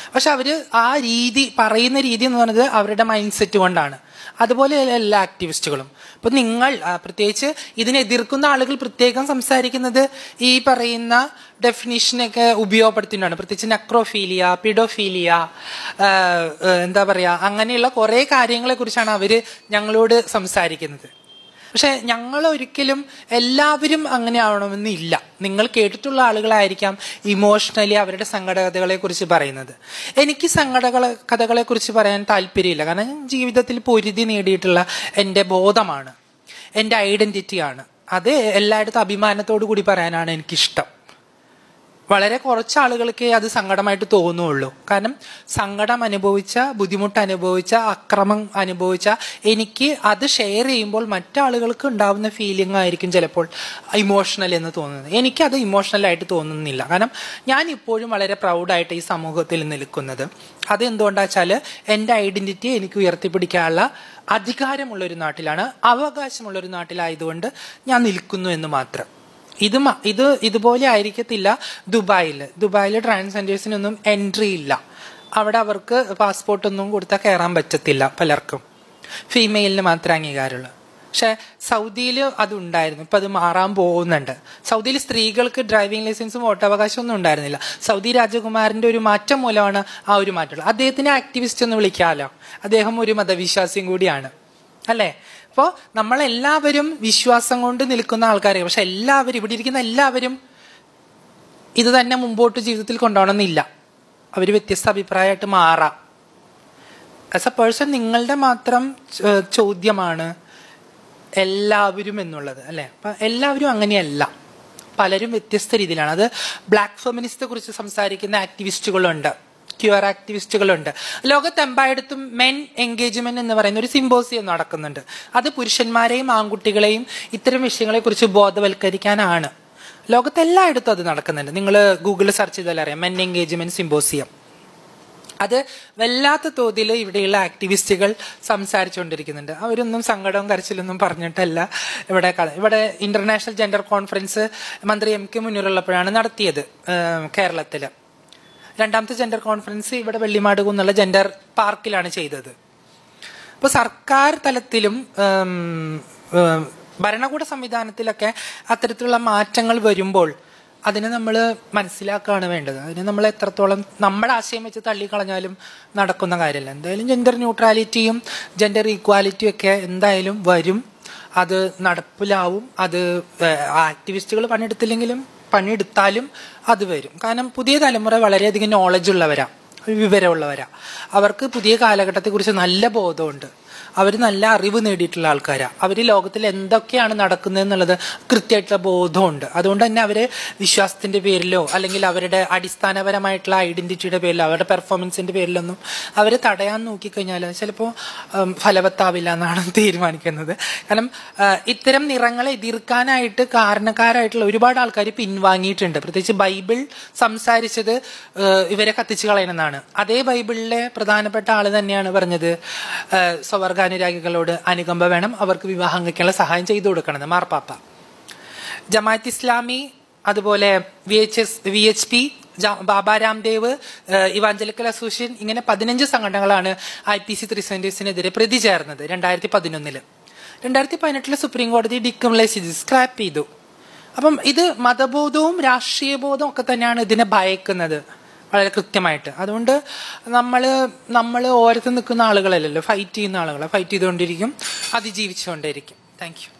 പക്ഷെ അവര് ആ രീതി പറയുന്ന രീതി എന്ന് പറയുന്നത് അവരുടെ മൈൻഡ് സെറ്റ് കൊണ്ടാണ് അതുപോലെ എല്ലാ ആക്ടിവിസ്റ്റുകളും ഇപ്പൊ നിങ്ങൾ ആ, പ്രത്യേകിച്ച് ഇതിനെ എതിർക്കുന്ന ആളുകൾ പ്രത്യേകം സംസാരിക്കുന്നത് ഈ പറയുന്ന ഡെഫിനിഷനൊക്കെ ഉപയോഗപ്പെടുത്തിയിട്ടാണ് പ്രത്യേകിച്ച് നെക്രോഫീലിയ പിഡോഫീലിയ ആ, ആ, എന്താ പറയാ അങ്ങനെയുള്ള കുറെ കാര്യങ്ങളെ കുറിച്ചാണ് അവര് ഞങ്ങളോട് സംസാരിക്കുന്നത് പക്ഷെ ഞങ്ങൾ ഒരിക്കലും എല്ലാവരും അങ്ങനെ ആവണമെന്നില്ല നിങ്ങൾ കേട്ടിട്ടുള്ള ആളുകളായിരിക്കാം ഇമോഷണലി അവരുടെ സങ്കടകഥകളെ കുറിച്ച് പറയുന്നത് എനിക്ക് സങ്കടകളെ കഥകളെ കുറിച്ച് പറയാൻ താല്പര്യമില്ല കാരണം ഞാൻ ജീവിതത്തിൽ പൊരുതി നേടിയിട്ടുള്ള എൻ്റെ ബോധമാണ് എൻ്റെ ഐഡന്റിറ്റിയാണ് അത് എല്ലായിടത്തും അഭിമാനത്തോടു കൂടി പറയാനാണ് എനിക്കിഷ്ടം വളരെ കുറച്ച് ആളുകൾക്ക് അത് സങ്കടമായിട്ട് തോന്നുള്ളൂ കാരണം സങ്കടം അനുഭവിച്ച ബുദ്ധിമുട്ട് അനുഭവിച്ച അക്രമം അനുഭവിച്ച എനിക്ക് അത് ഷെയർ ചെയ്യുമ്പോൾ മറ്റാളുകൾക്ക് ഉണ്ടാവുന്ന ഫീലിംഗ് ആയിരിക്കും ചിലപ്പോൾ ഇമോഷണൽ എന്ന് തോന്നുന്നത് എനിക്കത് ഇമോഷണൽ ആയിട്ട് തോന്നുന്നില്ല കാരണം ഞാൻ ഇപ്പോഴും വളരെ പ്രൗഡായിട്ട് ഈ സമൂഹത്തിൽ നിൽക്കുന്നത് അത് എന്തുകൊണ്ടാ വെച്ചാൽ എൻ്റെ ഐഡന്റിറ്റി എനിക്ക് ഉയർത്തിപ്പിടിക്കാനുള്ള അധികാരമുള്ള ഒരു നാട്ടിലാണ് അവകാശമുള്ള ഒരു നാട്ടിലായതുകൊണ്ട് ഞാൻ നിൽക്കുന്നു എന്ന് മാത്രം ഇത് മ- ഇത് ഇതുപോലെ ആയിരിക്കത്തില്ല ദുബായിൽ ദുബായിൽ ട്രാൻസ്ജെൻഡേഴ്സിനൊന്നും എൻട്രി ഇല്ല അവിടെ അവർക്ക് പാസ്പോർട്ട് ഒന്നും കൊടുത്താൽ കയറാൻ പറ്റത്തില്ല പലർക്കും ഫീമെയിലിന് മാത്രമേ അംഗീകാരമുള്ളൂ പക്ഷെ സൗദിയിൽ അതുണ്ടായിരുന്നു ഇപ്പൊ അത് മാറാൻ പോകുന്നുണ്ട് സൗദിയിൽ സ്ത്രീകൾക്ക് ഡ്രൈവിംഗ് ലൈസൻസും വോട്ടവകാശം ഒന്നും ഉണ്ടായിരുന്നില്ല സൗദി രാജകുമാരന്റെ ഒരു മാറ്റം മൂലമാണ് ആ ഒരു മാറ്റമുള്ളത് അദ്ദേഹത്തിനെ ആക്ടിവിസ്റ്റ് എന്ന് വിളിക്കാമല്ലോ അദ്ദേഹം ഒരു മതവിശ്വാസിയും കൂടിയാണ് അല്ലേ അപ്പോൾ നമ്മളെല്ലാവരും വിശ്വാസം കൊണ്ട് നിൽക്കുന്ന ആൾക്കാരെ പക്ഷെ എല്ലാവരും ഇവിടെ ഇരിക്കുന്ന എല്ലാവരും ഇത് തന്നെ മുമ്പോട്ട് ജീവിതത്തിൽ കൊണ്ടുപോകണമെന്നില്ല അവർ വ്യത്യസ്ത അഭിപ്രായമായിട്ട് മാറാം ആസ് എ പേഴ്സൺ നിങ്ങളുടെ മാത്രം ചോ- ചോദ്യമാണ് എല്ലാവരും എന്നുള്ളത് അല്ലെ അപ്പൊ എല്ലാവരും അങ്ങനെയല്ല പലരും വ്യത്യസ്ത രീതിയിലാണ് അത് ബ്ലാക്ക് ഫെമിനിസ്റ്റെ കുറിച്ച് സംസാരിക്കുന്ന ആക്ടിവിസ്റ്റുകളുണ്ട് ക്യൂർ ആക്ടിവിസ്റ്റുകളുണ്ട് ലോകത്തെമ്പായിടത്തും മെൻ എൻഗേജ്മെന്റ് എന്ന് പറയുന്ന ഒരു സിമ്പോസിയം നടക്കുന്നുണ്ട് അത് പുരുഷന്മാരെയും ആൺകുട്ടികളെയും ഇത്തരം വിഷയങ്ങളെ കുറിച്ച് ബോധവൽക്കരിക്കാനാണ് ലോകത്തെല്ലായിടത്തും അത് നടക്കുന്നുണ്ട് നിങ്ങൾ ഗൂഗിളിൽ സെർച്ച് ചെയ്താൽ അറിയാം മെൻ എൻഗേജ്മെന്റ് സിമ്പോസിയം അത് വല്ലാത്ത തോതിൽ ഇവിടെയുള്ള ആക്ടിവിസ്റ്റുകൾ സംസാരിച്ചുകൊണ്ടിരിക്കുന്നുണ്ട് അവരൊന്നും സങ്കടവും കരച്ചിലൊന്നും പറഞ്ഞിട്ടല്ല ഇവിടെ ക- ഇവിടെ ഇന്റർനാഷണൽ ജെൻഡർ കോൺഫറൻസ് മന്ത്രി എം കെ മുന്നൂറുള്ളപ്പോഴാണ് നടത്തിയത് ഏഹ്, കേരളത്തില് രണ്ടാമത്തെ ജെൻഡർ കോൺഫറൻസ് ഇവിടെ വെള്ളിമാട് കുന്നുള്ള ജെൻഡർ പാർക്കിലാണ് ചെയ്തത് അപ്പോൾ സർക്കാർ തലത്തിലും ഉം, ഉം, ഭരണകൂട സംവിധാനത്തിലൊക്കെ അത്തരത്തിലുള്ള മാറ്റങ്ങൾ വരുമ്പോൾ അതിനെ നമ്മൾ മനസ്സിലാക്കുകയാണ് വേണ്ടത് അതിനെ നമ്മൾ എത്രത്തോളം നമ്മുടെ ആശയം വെച്ച് തള്ളിക്കളഞ്ഞാലും നടക്കുന്ന കാര്യമല്ല എന്തായാലും ജെൻഡർ ന്യൂട്രാലിറ്റിയും ജെൻഡർ ഈക്വാലിറ്റിയും ഒക്കെ എന്തായാലും വരും അത് നടപ്പിലാവും അത് ആക്ടിവിസ്റ്റുകൾ പണിയെടുത്തില്ലെങ്കിലും പണിയെടുത്താലും അത് വരും കാരണം പുതിയ തലമുറ വളരെയധികം നോളജ് ഉള്ളവരാ വിവരമുള്ളവരാ അവർക്ക് പുതിയ കാലഘട്ടത്തെക്കുറിച്ച് നല്ല ബോധമുണ്ട് അവർ നല്ല അറിവ് നേടിയിട്ടുള്ള ആൾക്കാരാ അവർ ലോകത്തിൽ എന്തൊക്കെയാണ് നടക്കുന്നത് എന്നുള്ളത് കൃത്യമായിട്ടുള്ള ബോധമുണ്ട് അതുകൊണ്ട് തന്നെ അവര് വിശ്വാസത്തിന്റെ പേരിലോ അല്ലെങ്കിൽ അവരുടെ അടിസ്ഥാനപരമായിട്ടുള്ള ഐഡന്റിറ്റിയുടെ പേരിലോ അവരുടെ പെർഫോമൻസിന്റെ പേരിലൊന്നും അവരെ തടയാൻ നോക്കിക്കഴിഞ്ഞാൽ ചിലപ്പോൾ ഫലവത്താവില്ല എന്നാണ് തീരുമാനിക്കുന്നത് കാരണം ആ, ഇത്തരം നിറങ്ങളെ എതിർക്കാനായിട്ട് കാരണക്കാരായിട്ടുള്ള ഒരുപാട് ആൾക്കാർ പിൻവാങ്ങിയിട്ടുണ്ട് പ്രത്യേകിച്ച് ബൈബിൾ സംസാരിച്ചത് ആ, ഇവരെ കത്തിച്ചു കളയണമെന്നാണ് അതേ ബൈബിളിലെ പ്രധാനപ്പെട്ട ആള് തന്നെയാണ് പറഞ്ഞത് ആ, സ്വർഗാനുരാഗികളോട് അനുകമ്പ വേണം അവർക്ക് വിവാഹം കഴിക്കാനുള്ള സഹായം ചെയ്തു കൊടുക്കണമെന്ന് മാർപ്പാപ്പ ജമാഅത്ത് ഇസ്ലാമി അതുപോലെ V H S V H P Baba Ramdev ഏഹ്, ഇവാഞ്ചലിക്കൽ അസോസിയേഷൻ ഇങ്ങനെ പതിനഞ്ച് സംഘടനകളാണ് ഐ പി സി ത്രീ സെന്റേഴ്സിനെതിരെ പ്രതി ചേർന്നത് രണ്ടായിരത്തി പതിനൊന്നില് രണ്ടായിരത്തി പതിനെട്ടില് സുപ്രീം കോടതി ഡിക്രിമിനലൈസ് ചെയ്ത് സ്ക്രാപ്പ് ചെയ്തു അപ്പം ഇത് മതബോധവും രാഷ്ട്രീയ ബോധവും ഒക്കെ തന്നെയാണ് ഇതിനെ ഭയക്കുന്നത് വളരെ കൃത്യമായിട്ട് അതുകൊണ്ട് നമ്മൾ നമ്മൾ ഓരത്ത് നിൽക്കുന്ന ആളുകളല്ലല്ലോ ഫൈറ്റ് ചെയ്യുന്ന ആളുകളെ ഫൈറ്റ് ചെയ്തുകൊണ്ടിരിക്കും അതിജീവിച്ചുകൊണ്ടേയിരിക്കും താങ്ക് യു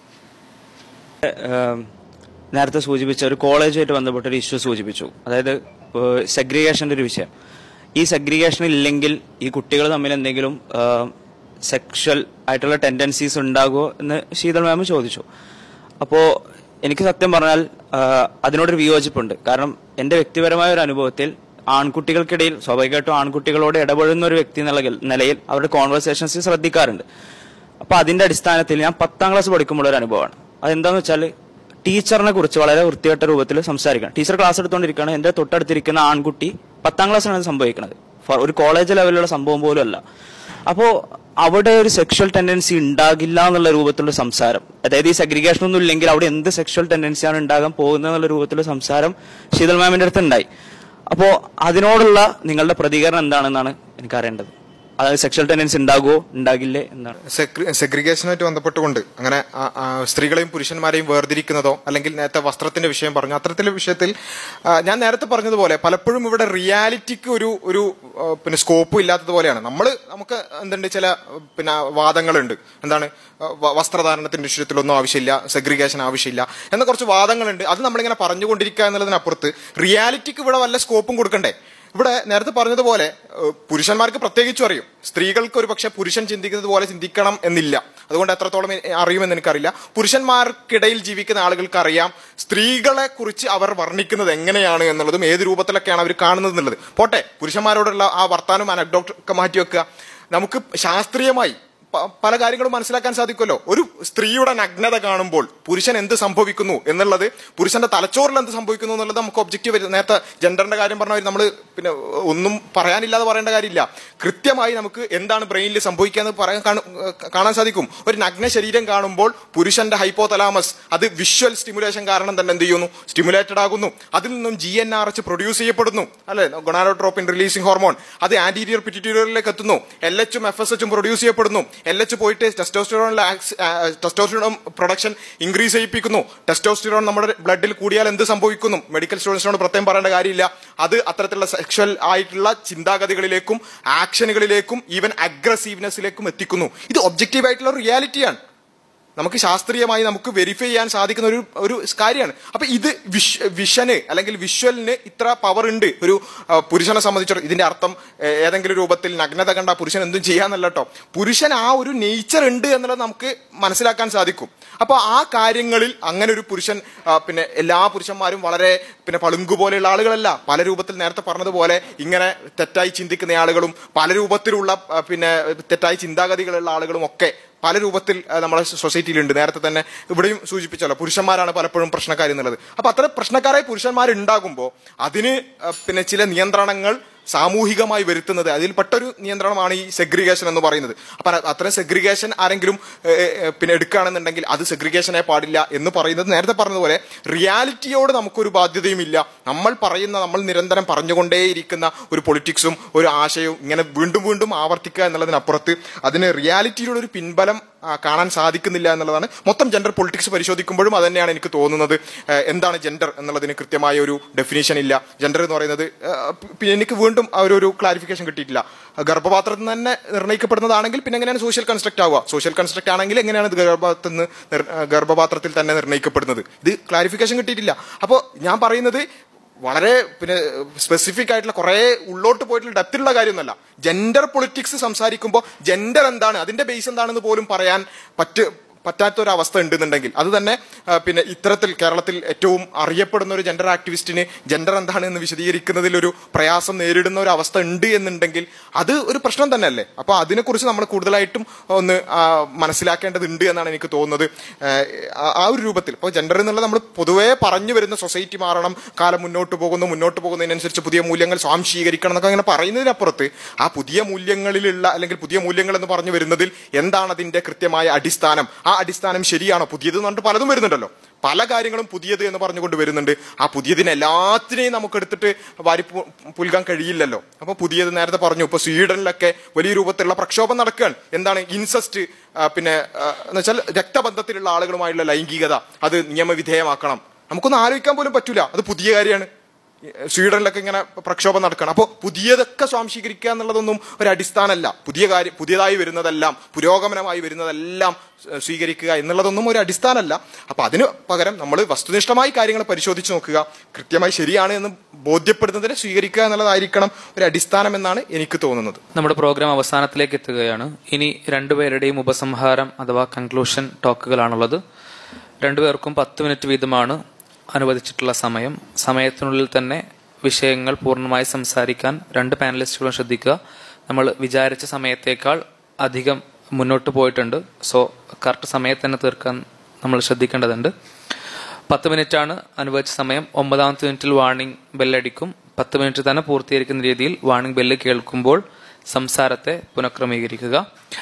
ഏഹ് നേരത്തെ സൂചിപ്പിച്ച ഒരു കോളേജുമായിട്ട് ബന്ധപ്പെട്ട ഒരു ഇഷ്യൂ സൂചിപ്പിച്ചു അതായത് സെഗ്രിഗേഷന്റെ ഒരു വിഷയം ഈ സെഗ്രിഗേഷൻ ഇല്ലെങ്കിൽ ഈ കുട്ടികൾ തമ്മിൽ എന്തെങ്കിലും സെക്ഷൽ ആയിട്ടുള്ള ടെൻഡൻസീസ് ഉണ്ടാകുമോ എന്ന് ശീതൾ മാം ചോദിച്ചു അപ്പോ എനിക്ക് സത്യം പറഞ്ഞാൽ ആഹ് അതിനോടൊരു വിയോജിപ്പുണ്ട് കാരണം എന്റെ വ്യക്തിപരമായ ഒരു അനുഭവത്തിൽ ആൺകുട്ടികൾക്കിടയിൽ സ്വാഭാവികമായിട്ടും ആൺകുട്ടികളോട് ഇടപെടുന്ന ഒരു വ്യക്തി എന്നുള്ള നിലയിൽ അവരുടെ കോൺവെർസേഷൻസ് ശ്രദ്ധിക്കാറുണ്ട് അപ്പൊ അതിന്റെ അടിസ്ഥാനത്തിൽ ഞാൻ പത്താം ക്ലാസ് പഠിക്കുമ്പോൾ ഒരു അനുഭവമാണ് അതെന്താന്ന് വെച്ചാൽ ടീച്ചറിനെ കുറിച്ച് വളരെ വൃത്തികെട്ട രൂപത്തിൽ സംസാരിക്കണം ടീച്ചർ ക്ലാസ് എടുത്തുകൊണ്ടിരിക്കുകയാണ് എന്റെ തൊട്ടടുത്തിരിക്കുന്ന ആൺകുട്ടി പത്താം ക്ലാസ്സിലാണ് ഇത് സംഭവിക്കുന്നത് ഫ- ഒരു കോളേജ് ലെവലിലുള്ള സംഭവം പോലും അല്ല അപ്പോ അവിടെ ഒരു സെക്ഷൽ ടെൻഡൻസി ഉണ്ടാകില്ല എന്നുള്ള രൂപത്തിലുള്ള സംസാരം അതായത് ഈ സെഗ്രിഗേഷൻ ഒന്നും ഇല്ലെങ്കിൽ അവിടെ എന്ത് സെക്ഷൽ ടെൻഡൻസിയാണ് ഉണ്ടാകാൻ പോകുന്നത് എന്നുള്ള രൂപത്തിലുള്ള സംസാരം ശീതൽ മാമിന്റെ അടുത്ത് ഉണ്ടായി അപ്പോൾ അതിനോടുള്ള നിങ്ങളുടെ പ്രതികരണം എന്താണെന്നാണ് എനിക്കറിയേണ്ടത് അതായത് സെക്ഷൽ ടെൻഡൻസി ഉണ്ടാകുമോ ഉണ്ടാകില്ലേ എന്താണ് സെഗ്രിഗേഷനുമായിട്ട് ബന്ധപ്പെട്ടുകൊണ്ട് അങ്ങനെ ആ, ആ, സ്ത്രീകളെയും പുരുഷന്മാരെയും വേർതിരിക്കുന്നതോ അല്ലെങ്കിൽ നേരത്തെ വസ്ത്രത്തിന്റെ വിഷയം പറഞ്ഞു അത്തരത്തിലെ വിഷയത്തിൽ ആ, ഞാൻ നേരത്തെ പറഞ്ഞതുപോലെ പലപ്പോഴും ഇവിടെ റിയാലിറ്റിക്ക് ഒരു ഒരു ആ, പിന്നെ സ്കോപ്പും ഇല്ലാത്തതുപോലെയാണ് നമ്മൾ നമുക്ക് എന്തുണ്ട് ചില ആ, പിന്നെ വാദങ്ങളുണ്ട് എന്താണ് ആ, വ- വസ്ത്രധാരണത്തിന്റെ വിഷയത്തിലൊന്നും ആവശ്യമില്ല സെഗ്രിഗേഷൻ ആവശ്യമില്ല എന്ന കുറച്ച് വാദങ്ങളുണ്ട് അത് നമ്മളിങ്ങനെ പറഞ്ഞുകൊണ്ടിരിക്കുക എന്നുള്ളതിനപ്പുറത്ത് റിയാലിറ്റിക്ക് ഇവിടെ വല്ല സ്കോപ്പും കൊടുക്കണ്ടേ ഇവിടെ നേരത്തെ പറഞ്ഞതുപോലെ ഏഹ്, പുരുഷന്മാർക്ക് പ്രത്യേകിച്ചും അറിയും സ്ത്രീകൾക്ക് ഒരു പക്ഷെ പുരുഷൻ ചിന്തിക്കുന്നത് പോലെ ചിന്തിക്കണം എന്നില്ല അതുകൊണ്ട് എത്രത്തോളം എ- അറിയുമെന്ന് എനിക്കറിയില്ല പുരുഷന്മാർക്കിടയിൽ ജീവിക്കുന്ന ആളുകൾക്ക് അറിയാം സ്ത്രീകളെ കുറിച്ച് അവർ വർണ്ണിക്കുന്നത് എങ്ങനെയാണ് എന്നുള്ളതും ഏത് രൂപത്തിലൊക്കെയാണ് അവർ കാണുന്നത് എന്നുള്ളത് പോട്ടെ പുരുഷന്മാരോടുള്ള ആ വർത്താനം അനക്ഡോക്ടർ ഒക്കെ മാറ്റി വെക്കുക നമുക്ക് ശാസ്ത്രീയമായി പ- പല കാര്യങ്ങളും മനസ്സിലാക്കാൻ സാധിക്കുമല്ലോ ഒരു സ്ത്രീയുടെ നഗ്നത കാണുമ്പോൾ പുരുഷൻ എന്ത് സംഭവിക്കുന്നു എന്നുള്ളത് പുരുഷന്റെ തലച്ചോറിൽ എന്ത് സംഭവിക്കുന്നു എന്നുള്ളത് നമുക്ക് ഒബ്ജക്റ്റീവ് നേരത്തെ ജെൻഡറിന്റെ കാര്യം പറഞ്ഞ നമ്മൾ പിന്നെ ഒന്നും പറയാനില്ലാതെ പറയേണ്ട കാര്യമില്ല കൃത്യമായി നമുക്ക് എന്താണ് ബ്രെയിനിൽ സംഭവിക്കുക എന്ന് പറയാൻ കാണു- കാണാൻ സാധിക്കും ഒരു നഗ്ന ശരീരം കാണുമ്പോൾ പുരുഷന്റെ ഹൈപ്പോതലാമസ് അത് വിഷ്വൽ സ്റ്റിമുലേഷൻ കാരണം തന്നെ എന്ത് ചെയ്യുന്നു സ്റ്റിമുലേറ്റഡ് ആകുന്നു അതിൽ നിന്നും G N R H produce ചെയ്യപ്പെടുന്നു അല്ലെ ഗൊണാഡോട്രോപ്പിൻ റിലീസിംഗ് ഹോർമോൺ അത് ആന്റീരിയർ പിറ്റിറ്റ്യൂരിലേക്ക് എത്തുന്നു എൽ എച്ചും എഫ് എസ് എച്ചും പ്രൊഡ്യൂസ് ചെയ്യപ്പെടുന്നു എൽ എച്ച് പോയിട്ട് ടെസ്റ്റോസ്റ്റിറോണിലെ ടെസ്റ്റോസ്റ്റിറോൺ പ്രൊഡക്ഷൻ ഇൻക്രീസ് ചെയ്യിപ്പിക്കുന്നു ടെസ്റ്റോസ്റ്റിറോൺ നമ്മുടെ ബ്ലഡിൽ കൂടിയാൽ എന്ത് സംഭവിക്കുന്നു മെഡിക്കൽ സ്റ്റുഡൻസിനോട് പ്രത്യേകം പറയേണ്ട കാര്യമില്ല അത് അത്തരത്തിലുള്ള സെക്ഷൽ ആയിട്ടുള്ള ചിന്താഗതികളിലേക്കും ആക്ഷനുകളിലേക്കും ഈവൻ അഗ്രസീവ്നെസ്സിലേക്കും എത്തിക്കുന്നു ഇത് ഒബ്ജക്റ്റീവ് ആയിട്ടുള്ള റിയാലിറ്റിയാണ് നമുക്ക് ശാസ്ത്രീയമായി നമുക്ക് വെരിഫൈ ചെയ്യാൻ സാധിക്കുന്ന ഒരു ഒരു കാര്യമാണ് അപ്പൊ ഇത് വിഷ് വിഷന് അല്ലെങ്കിൽ വിഷ്വലിന് ഇത്ര പവർ ഉണ്ട് ഒരു ആ, പുരുഷനെ സംബന്ധിച്ചിടത്തോളം ഇതിന്റെ അർത്ഥം ഏ, ഏതെങ്കിലും രൂപത്തിൽ നഗ്നത കണ്ട പുരുഷൻ എന്തും ചെയ്യാന്നല്ല കേട്ടോ പുരുഷൻ ആ ഒരു നേച്ചർ ഉണ്ട് എന്നുള്ളത് നമുക്ക് മനസ്സിലാക്കാൻ സാധിക്കും അപ്പൊ ആ കാര്യങ്ങളിൽ അങ്ങനെ ഒരു പുരുഷൻ ആ, പിന്നെ എല്ലാ പുരുഷന്മാരും വളരെ പിന്നെ പളുങ്കു പോലെയുള്ള ആളുകളല്ല പല രൂപത്തിൽ നേരത്തെ പറഞ്ഞതുപോലെ ഇങ്ങനെ തെറ്റായി ചിന്തിക്കുന്ന ആളുകളും പല രൂപത്തിലുള്ള ആ, പിന്നെ തെറ്റായി ചിന്താഗതികളുള്ള ആളുകളും ഒക്കെ പല രൂപത്തിൽ ആ, നമ്മുടെ സൊസൈറ്റിയിലുണ്ട് നേരത്തെ തന്നെ ഇവിടെയും സൂചിപ്പിച്ചല്ലോ പുരുഷന്മാരാണ് പലപ്പോഴും പ്രശ്നക്കാർ എന്നുള്ളത് അപ്പൊ അത്ര പ്രശ്നക്കാരായ പുരുഷന്മാരുണ്ടാകുമ്പോൾ അതിന് ആ, പിന്നെ ചില നിയന്ത്രണങ്ങൾ സാമൂഹികമായി വരുത്തുന്നത് അതിൽപ്പെട്ടൊരു നിയന്ത്രണമാണ് ഈ സെഗ്രിഗേഷൻ എന്ന് പറയുന്നത് അപ്പൊ അ- അത്തരം സെഗ്രിഗേഷൻ ആരെങ്കിലും ഏ, ഏ, പിന്നെ എടുക്കുകയാണെന്നുണ്ടെങ്കിൽ അത് സെഗ്രിഗേഷനെ പാടില്ല എന്ന് പറയുന്നത് നേരത്തെ പറഞ്ഞതുപോലെ റിയാലിറ്റിയോട് നമുക്കൊരു ബാധ്യതയുമില്ല നമ്മൾ പറയുന്ന നമ്മൾ നിരന്തരം പറഞ്ഞുകൊണ്ടേയിരിക്കുന്ന ഒരു പൊളിറ്റിക്സും ഒരു ആശയവും ഇങ്ങനെ വീണ്ടും വീണ്ടും ആവർത്തിക്കുക എന്നുള്ളതിനപ്പുറത്ത് അതിന് റിയാലിറ്റിയിലുള്ള ഒരു പിൻബലം ആ, കാണാൻ സാധിക്കുന്നില്ല എന്നുള്ളതാണ് മൊത്തം ജെൻഡർ പൊളിറ്റിക്സ് പരിശോധിക്കുമ്പോഴും അത് തന്നെയാണ് എനിക്ക് തോന്നുന്നത് ഏഹ്, എന്താണ് ജെൻഡർ എന്നുള്ളതിന് കൃത്യമായ ഒരു ഡെഫിനേഷൻ ഇല്ല ജെൻഡർ എന്ന് പറയുന്നത് ഏഹ്, പിന്നെ എനിക്ക് വീണ്ടും ആ ഒരു ഒരു ക്ലാരിഫിക്കേഷൻ കിട്ടിയിട്ടില്ല ഗർഭപാത്രത്തിൽ നിന്ന് തന്നെ നിർണ്ണയിക്കപ്പെടുന്നതാണെങ്കിൽ പിന്നെ എങ്ങനെയാണ് സോഷ്യൽ കൺസ്ട്രക്ട് ആവുക സോഷ്യൽ കൺസ്ട്രക്ട് ആണെങ്കിൽ എങ്ങനെയാണ് ഇത് ഗർഭത്തിൽ നിന്ന് നിർ- ഏഹ്, ഗർഭപാത്രത്തിൽ തന്നെ നിർണ്ണയിക്കപ്പെടുന്നത് ഇത് ക്ലാരിഫിക്കേഷൻ കിട്ടിയിട്ടില്ല അപ്പോൾ ഞാൻ പറയുന്നത് വളരെ പിന്നെ സ്പെസിഫിക് ആയിട്ടുള്ള കുറെ ഉള്ളോട്ട് പോയിട്ടുള്ള ഡെപ്തിലുള്ള കാര്യമൊന്നുമല്ല ജെൻഡർ പൊളിറ്റിക്സ് സംസാരിക്കുമ്പോൾ ജെൻഡർ എന്താണ് അതിന്റെ ബേസ് എന്താണെന്ന് പോലും പറയാൻ പറ്റ് പറ്റാത്ത ഒരു അവസ്ഥ ഉണ്ടെന്നുണ്ടെങ്കിൽ അത് തന്നെ ആ, പിന്നെ ഇത്തരത്തിൽ കേരളത്തിൽ ഏറ്റവും അറിയപ്പെടുന്ന ഒരു ജെൻഡർ ആക്ടിവിസ്റ്റിന് ജെൻഡർ എന്താണ് എന്ന് വിശദീകരിക്കുന്നതിൽ ഒരു പ്രയാസം നേരിടുന്ന ഒരു അവസ്ഥ ഉണ്ട് എന്നുണ്ടെങ്കിൽ അത് ഒരു പ്രശ്നം തന്നെയല്ലേ അപ്പൊ അതിനെക്കുറിച്ച് നമ്മൾ കൂടുതലായിട്ടും ഒന്ന് ആ, മനസ്സിലാക്കേണ്ടതുണ്ട് എന്നാണ് എനിക്ക് തോന്നുന്നത് ആ, ആ- ആ ഒരു രൂപത്തിൽ ഇപ്പോൾ ജെൻഡർ എന്നുള്ളത് നമ്മൾ പൊതുവേ പറഞ്ഞു വരുന്ന സൊസൈറ്റി മാറണം കാലം മുന്നോട്ട് പോകുന്നു മുന്നോട്ട് പോകുന്നതിനനുസരിച്ച് പുതിയ മൂല്യങ്ങൾ സ്വാംശീകരിക്കണം എന്നൊക്കെ അങ്ങനെ പറയുന്നതിനപ്പുറത്ത് ആ പുതിയ മൂല്യങ്ങളിലുള്ള അല്ലെങ്കിൽ പുതിയ മൂല്യങ്ങൾ എന്ന് പറഞ്ഞു വരുന്നതിൽ എന്താണ് അതിന്റെ കൃത്യമായ അടിസ്ഥാനം ആ അടിസ്ഥാനം ശരിയാണോ പുതിയത് എന്ന് പറഞ്ഞിട്ട് പലതും വരുന്നുണ്ടല്ലോ പല കാര്യങ്ങളും പുതിയത് എന്ന് പറഞ്ഞുകൊണ്ട് വരുന്നുണ്ട് ആ പുതിയതിനെ എല്ലാത്തിനെയും നമുക്ക് എടുത്തിട്ട് വാരി പു- പുൽകാൻ കഴിയില്ലല്ലോ അപ്പൊ പുതിയത് നേരത്തെ പറഞ്ഞു ഇപ്പൊ സ്വീഡനിലൊക്കെ വലിയ രൂപത്തിലുള്ള പ്രക്ഷോഭം നടക്കുകയാണ് എന്താണ് ഇൻസസ്റ്റ് പിന്നെ ആ, എന്ന് വെച്ചാൽ രക്തബന്ധത്തിലുള്ള ആളുകളുമായുള്ള ലൈംഗികത അത് നിയമവിധേയമാക്കണം നമുക്കൊന്നും ആലോചിക്കാൻ പോലും പറ്റൂല അത് പുതിയ കാര്യമാണ് സ്വീഡനിലൊക്കെ ഇങ്ങനെ പ്രക്ഷോഭം നടക്കണം അപ്പോൾ പുതിയതൊക്കെ സ്വാംശീകരിക്കുക എന്നുള്ളതൊന്നും ഒരു അടിസ്ഥാനമല്ല പുതിയ കാര്യം പുതിയതായി വരുന്നതെല്ലാം പുരോഗമനമായി വരുന്നതെല്ലാം സ്വ- സ്വീകരിക്കുക എന്നുള്ളതൊന്നും ഒരു അടിസ്ഥാനമല്ല അപ്പൊ അതിന് പകരം നമ്മൾ വസ്തുനിഷ്ഠമായി കാര്യങ്ങൾ പരിശോധിച്ച് നോക്കുക കൃത്യമായി ശരിയാണ് എന്ന് ബോധ്യപ്പെടുന്നതിനെ സ്വീകരിക്കുക എന്നുള്ളതായിരിക്കണം ഒരു അടിസ്ഥാനം എന്നാണ് എനിക്ക് തോന്നുന്നത് നമ്മുടെ പ്രോഗ്രാം അവസാനത്തിലേക്ക് എത്തുകയാണ് ഇനി രണ്ടുപേരുടെയും ഉപസംഹാരം അഥവാ കൺക്ലൂഷൻ ടോക്കുകളാണുള്ളത് രണ്ടുപേർക്കും പത്ത് മിനിറ്റ് വീതമാണ് അനുവദിച്ചിട്ടുള്ള സമയം സമയത്തിനുള്ളിൽ തന്നെ വിഷയങ്ങൾ പൂർണ്ണമായി സംസാരിക്കാൻ രണ്ട് പാനലിസ്റ്റുകളും ശ്രദ്ധിക്കുക നമ്മൾ വിചാരിച്ച സമയത്തേക്കാൾ അധികം മുന്നോട്ട് പോയിട്ടുണ്ട് സോ കറക്റ്റ് സമയത്ത് തന്നെ തീർക്കാൻ നമ്മൾ ശ്രദ്ധിക്കേണ്ടതുണ്ട് പത്ത് മിനിറ്റാണ് അനുവദിച്ച സമയം ഒമ്പതാമത്തെ മിനിറ്റിൽ വാർണിംഗ് ബെല്ലടിക്കും പത്ത് മിനിറ്റ് തന്നെ പൂർത്തീകരിക്കുന്ന രീതിയിൽ വാർണിംഗ് ബെല്ല് കേൾക്കുമ്പോൾ സംസാരത്തെ പുനഃക്രമീകരിക്കുക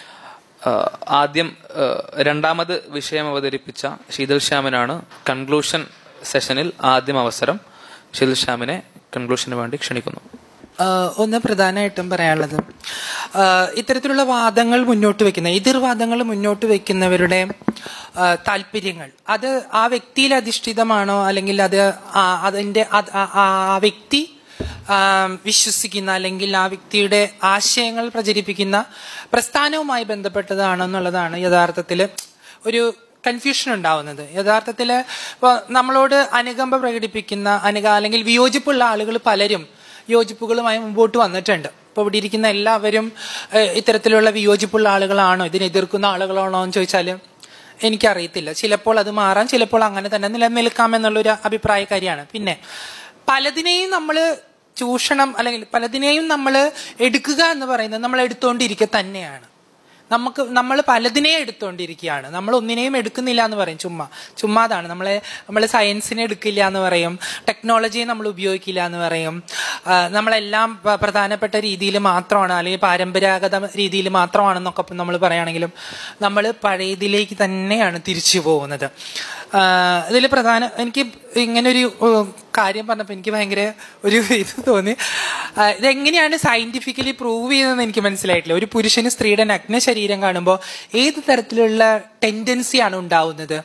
ആഹ് ആദ്യം ആഹ് രണ്ടാമത് വിഷയം അവതരിപ്പിച്ച ശീതൽ ശ്യാമനാണ് കൺക്ലൂഷൻ സെഷനിൽ ആദ്യം അവസരം ഷിൽ ഷ്യാമിനെ കൺക്ലൂഷന് വേണ്ടി ക്ഷണിക്കുന്നു ആഹ് ഒന്ന് പ്രധാനമായിട്ടും പറയാനുള്ളത് ആഹ് ഇത്തരത്തിലുള്ള വാദങ്ങൾ മുന്നോട്ട് വെക്കുന്ന എതിർവാദങ്ങൾ മുന്നോട്ട് വെക്കുന്നവരുടെ ആഹ് താല്പര്യങ്ങൾ അത് ആ വ്യക്തിയിൽ അധിഷ്ഠിതമാണോ അല്ലെങ്കിൽ അത് ആ- അതിന്റെ അത് ആ- ആ വ്യക്തി ആം, വിശ്വസിക്കുന്ന അല്ലെങ്കിൽ ആ വ്യക്തിയുടെ ആശയങ്ങൾ പ്രചരിപ്പിക്കുന്ന പ്രസ്ഥാനവുമായി ബന്ധപ്പെട്ടതാണോ എന്നുള്ളതാണ് യഥാർത്ഥത്തിൽ ഒരു കൺഫ്യൂഷൻ ഉണ്ടാവുന്നത് യഥാർത്ഥത്തിൽ ഇപ്പോൾ നമ്മളോട് അനുകമ്പ പ്രകടിപ്പിക്കുന്ന അനുക അല്ലെങ്കിൽ വിയോജിപ്പുള്ള ആളുകൾ പലരും യോജിപ്പുകളുമായി മുമ്പോട്ട് വന്നിട്ടുണ്ട് ഇപ്പോൾ ഇവിടെ ഇരിക്കുന്ന എല്ലാവരും ഏഹ്, ഇത്തരത്തിലുള്ള വിയോജിപ്പുള്ള ആളുകളാണോ ഇതിനെ എതിർക്കുന്ന ആളുകളാണോ എന്ന് ചോദിച്ചാൽ എനിക്കറിയത്തില്ല ചിലപ്പോൾ അത് മാറാം ചിലപ്പോൾ അങ്ങനെ തന്നെ നിലനിൽക്കാം എന്നുള്ളൊരു അഭിപ്രായക്കാരിയാണ് പിന്നെ പലതിനെയും നമ്മൾ ചൂഷണം അല്ലെങ്കിൽ പലതിനെയും നമ്മൾ എടുക്കുക എന്ന് പറയുന്നത് നമ്മൾ എടുത്തുകൊണ്ടിരിക്കുക തന്നെയാണ് നമുക്ക് നമ്മൾ പലതിനെയും എടുത്തുകൊണ്ടിരിക്കുകയാണ് നമ്മൾ ഒന്നിനെയും എടുക്കുന്നില്ല എന്ന് പറയും ചുമ്മാ ചുമ്മാതാണ് നമ്മളെ നമ്മൾ സയൻസിനെ എടുക്കില്ല എന്ന് പറയും ടെക്നോളജിയെ നമ്മൾ ഉപയോഗിക്കില്ല എന്ന് പറയും ആ, നമ്മളെല്ലാം പ- പ്രധാനപ്പെട്ട രീതിയിൽ മാത്രമാണ് അല്ലെങ്കിൽ പരമ്പരാഗത രീതിയിൽ മാത്രമാണെന്നൊക്കെ നമ്മൾ പറയുകയാണെങ്കിലും നമ്മൾ പഴയതിലേക്ക് തന്നെയാണ് തിരിച്ചു പോകുന്നത് ഇതിൽ പ്രധാന എനിക്ക് ഇങ്ങനൊരു ഉം, കാര്യം പറഞ്ഞപ്പോൾ എനിക്ക് ഭയങ്കര ഒരു ഇത് തോന്നി ആ, ഇതെങ്ങനെയാണ് സയന്റിഫിക്കലി പ്രൂവ് ചെയ്തതെന്ന് എനിക്ക് മനസ്സിലായിട്ടില്ല ഒരു പുരുഷന് സ്ത്രീയുടെ നഗ്ന ശരീരം കാണുമ്പോൾ ഏത് തരത്തിലുള്ള ടെൻഡൻസിയാണ് ഉണ്ടാവുന്നത്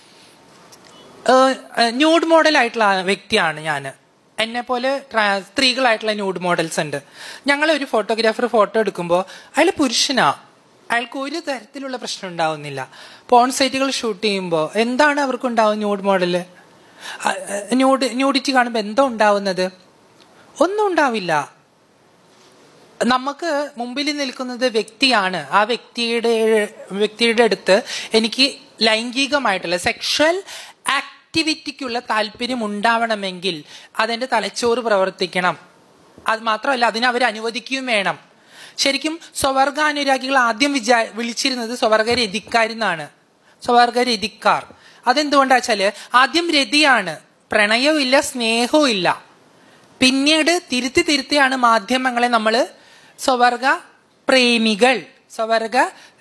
ന്യൂഡ് മോഡൽ ആയിട്ടുള്ള വ്യക്തിയാണ് ഞാൻ എന്നെ പോലെ ട്രാ- സ്ത്രീകളായിട്ടുള്ള ന്യൂഡ് മോഡൽസ് ഉണ്ട് ഞങ്ങൾ ഒരു ഫോട്ടോഗ്രാഫർ ഫോട്ടോ എടുക്കുമ്പോൾ അയാൾ പുരുഷനാ അയാൾക്ക് ഒരു തരത്തിലുള്ള പ്രശ്നം ഉണ്ടാവുന്നില്ല പോൺ സൈറ്റുകൾ ഷൂട്ട് ചെയ്യുമ്പോൾ എന്താണ് അവർക്ക് ഉണ്ടാവുക ന്യൂഡ് മോഡല് ന്യൂഡ് ന്യൂഡിറ്റി കാണുമ്പോൾ എന്തോ ഉണ്ടാവുന്നത് ഒന്നും ഉണ്ടാവില്ല നമുക്ക് മുമ്പിൽ നിൽക്കുന്നത് വ്യക്തിയാണ് ആ വ്യക്തിയുടെ വ്യക്തിയുടെ അടുത്ത് എനിക്ക് ലൈംഗികമായിട്ടുള്ള സെക്ഷൽ ആക്ടിവിറ്റിക്കുള്ള താല്പര്യം ഉണ്ടാവണമെങ്കിൽ അതിന്റെ തലച്ചോറ് പ്രവർത്തിക്കണം അത് മാത്രമല്ല അതിനെ അവർ അനുവദിക്കുകയും വേണം ശരിക്കും സ്വവർഗാനുരാഗികൾ ആദ്യം വിചാ വിളിച്ചിരുന്നത് സ്വവർഗ രതിക്കാരെന്നാണ് സ്വവർഗ രതിക്കാർ അതെന്തുകൊണ്ടാ വെച്ചാല് ആദ്യം രതിയാണ് പ്രണയവും ഇല്ല സ്നേഹവും ഇല്ല പിന്നീട് തിരുത്തി തിരുത്തിയാണ് മാധ്യമങ്ങളെ നമ്മൾ സ്വവർഗ പ്രേമികൾ സ്വവർഗ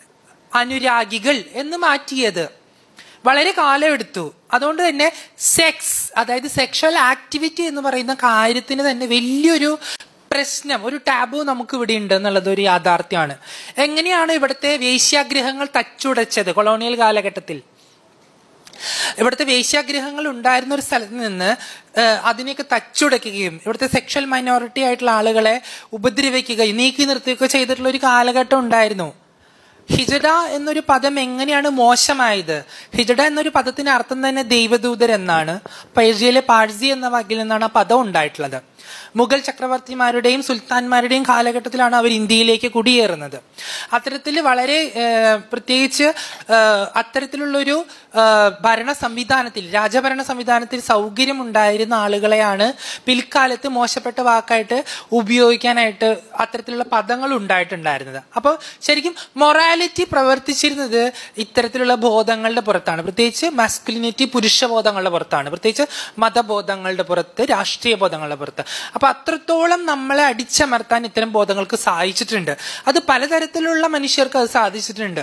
അനുരാഗികൾ എന്ന് മാറ്റിയത് വളരെ കാലമെടുത്തു അതുകൊണ്ട് തന്നെ സെക്സ് അതായത് സെക്ഷൽ ആക്ടിവിറ്റി എന്ന് പറയുന്ന കാര്യത്തിന് തന്നെ വലിയൊരു പ്രശ്നം ഒരു ടാബു നമുക്ക് ഇവിടെ ഉണ്ട് എന്നുള്ളത് ഒരു യാഥാർത്ഥ്യമാണ് എങ്ങനെയാണ് ഇവിടുത്തെ വേശ്യാഗ്രഹങ്ങൾ തച്ചുടച്ചത് കൊളോണിയൽ കാലഘട്ടത്തിൽ ഇവിടുത്തെ വേശ്യാഗ്രഹങ്ങൾ ഉണ്ടായിരുന്ന ഒരു സ്ഥലത്ത് നിന്ന് ഏഹ്, അതിനെയൊക്കെ തച്ചുടയ്ക്കുകയും ഇവിടുത്തെ സെക്ഷൽ മൈനോറിറ്റി ആയിട്ടുള്ള ആളുകളെ ഉപദ്രവിക്കുകയും നീക്കി നിർത്തുകയൊക്കെ ചെയ്തിട്ടുള്ള ഒരു കാലഘട്ടം ഉണ്ടായിരുന്നു ഹിജഡ എന്നൊരു പദം എങ്ങനെയാണ് മോശമായത് ഹിജഡ എന്നൊരു പദത്തിന്റെ അർത്ഥം തന്നെ ദൈവദൂതർ എന്നാണ് പേർഷ്യയിലെ പാഴ്സി എന്ന വാക്കിൽ നിന്നാണ് ആ പദം ഉണ്ടായിട്ടുള്ളത് മുഗൾ ചക്രവർത്തിമാരുടെയും സുൽത്താൻമാരുടെയും കാലഘട്ടത്തിലാണ് അവർ ഇന്ത്യയിലേക്ക് കുടിയേറുന്നത് അത്തരത്തിൽ വളരെ ഏഹ്, പ്രത്യേകിച്ച് ഏഹ്, അത്തരത്തിലുള്ളൊരു ഏഹ്, ഭരണ സംവിധാനത്തിൽ രാജഭരണ സംവിധാനത്തിൽ സൗകര്യം ഉണ്ടായിരുന്ന ആളുകളെയാണ് പിൽക്കാലത്ത് മോശപ്പെട്ട വാക്കായിട്ട് ഉപയോഗിക്കാനായിട്ട് അത്തരത്തിലുള്ള പദങ്ങൾ ഉണ്ടായിട്ടുണ്ടായിരുന്നത് അപ്പോൾ ശരിക്കും മൊറാലിറ്റി പ്രവർത്തിച്ചിരുന്നത് ഇത്തരത്തിലുള്ള ബോധങ്ങളുടെ പുറത്താണ് പ്രത്യേകിച്ച് മാസ്കുലിനിറ്റി പുരുഷബോധങ്ങളുടെ പുറത്താണ് പ്രത്യേകിച്ച് മതബോധങ്ങളുടെ പുറത്ത് രാഷ്ട്രീയ ബോധങ്ങളുടെ പുറത്ത് അപ്പൊ അത്രത്തോളം നമ്മളെ അടിച്ചമർത്താൻ ഇത്തരം ബോധങ്ങൾക്ക് സാധിച്ചിട്ടുണ്ട് അത് പലതരത്തിലുള്ള മനുഷ്യർക്ക് അത് സാധിച്ചിട്ടുണ്ട്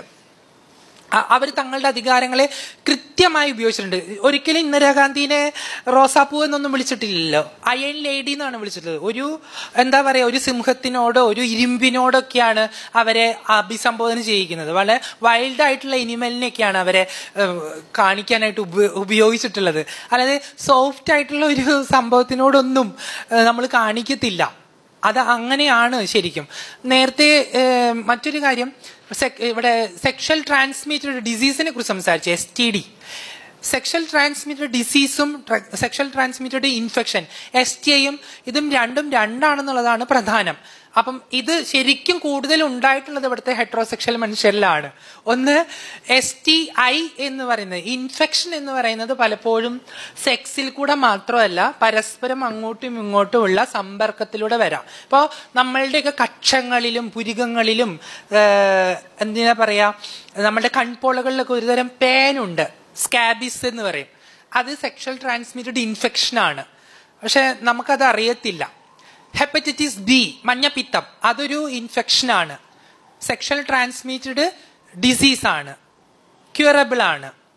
അവർ തങ്ങളുടെ അധികാരങ്ങളെ കൃത്യമായി ഉപയോഗിച്ചിട്ടുണ്ട് ഒരിക്കലും ഇന്ദിരാഗാന്ധിനെ റോസാപ്പൂ എന്നൊന്നും വിളിച്ചിട്ടില്ലല്ലോ അയൺ ലേഡി എന്നാണ് വിളിച്ചിട്ടുള്ളത് ഒരു എന്താ പറയാ ഒരു സിംഹത്തിനോടോ ഒരു ഇരുമ്പിനോടൊക്കെയാണ് അവരെ അഭിസംബോധന ചെയ്യിക്കുന്നത് വളരെ വൈൽഡ് ആയിട്ടുള്ള എനിമലിനെയൊക്കെയാണ് അവരെ ഏഹ്, കാണിക്കാനായിട്ട് ഉപ- ഉപയോഗിച്ചിട്ടുള്ളത് അല്ലാതെ സോഫ്റ്റ് ആയിട്ടുള്ള ഒരു സംഭവത്തിനോടൊന്നും നമ്മൾ കാണിക്കത്തില്ല അത് അങ്ങനെയാണ് ശരിക്കും നേരത്തെ ഏഹ്, മറ്റൊരു കാര്യം സെക്- ഇവിടെ സെക്ഷൽ ട്രാൻസ്മിറ്റഡ് ഡിസീസിനെ കുറിച്ച് സംസാരിച്ചു S T D sexual transmitted ഡിസീസും sexual transmitted infection S T ഐയും ഇതും രണ്ടും രണ്ടാണെന്നുള്ളതാണ് പ്രധാനം അപ്പം ഇത് ശരിക്കും കൂടുതൽ ഉണ്ടായിട്ടുള്ളത് ഇവിടുത്തെ ഹെട്രോസെക്ഷൽ മനുഷ്യരിലാണ് ഒന്ന് എസ് ടി ഐ എന്ന് പറയുന്നത് ഇൻഫെക്ഷൻ എന്ന് പറയുന്നത് പലപ്പോഴും സെക്സിൽ കൂടെ മാത്രമല്ല പരസ്പരം അങ്ങോട്ടും ഇങ്ങോട്ടും ഉള്ള സമ്പർക്കത്തിലൂടെ വരാം ഇപ്പോൾ നമ്മളുടെയൊക്കെ കക്ഷങ്ങളിലും പുരികങ്ങളിലും ഏഹ്, എന്തിനാ പറയാ നമ്മുടെ കൺപോളകളിലൊക്കെ ഒരുതരം പേനുണ്ട് സ്കാബിസ് എന്ന് പറയും അത് സെക്ഷൽ ട്രാൻസ്മിറ്റഡ് ഇൻഫെക്ഷൻ ആണ് പക്ഷെ നമുക്കത് അറിയത്തില്ല ഹെപ്പറ്റൈറ്റിസ് ബി മഞ്ഞപ്പിത്തം അതൊരു ഇൻഫെക്ഷൻ ആണ് സെക്ഷൽ ട്രാൻസ്മിറ്റഡ് ഡിസീസ് ആണ് ക്യൂറബിൾ ആണ്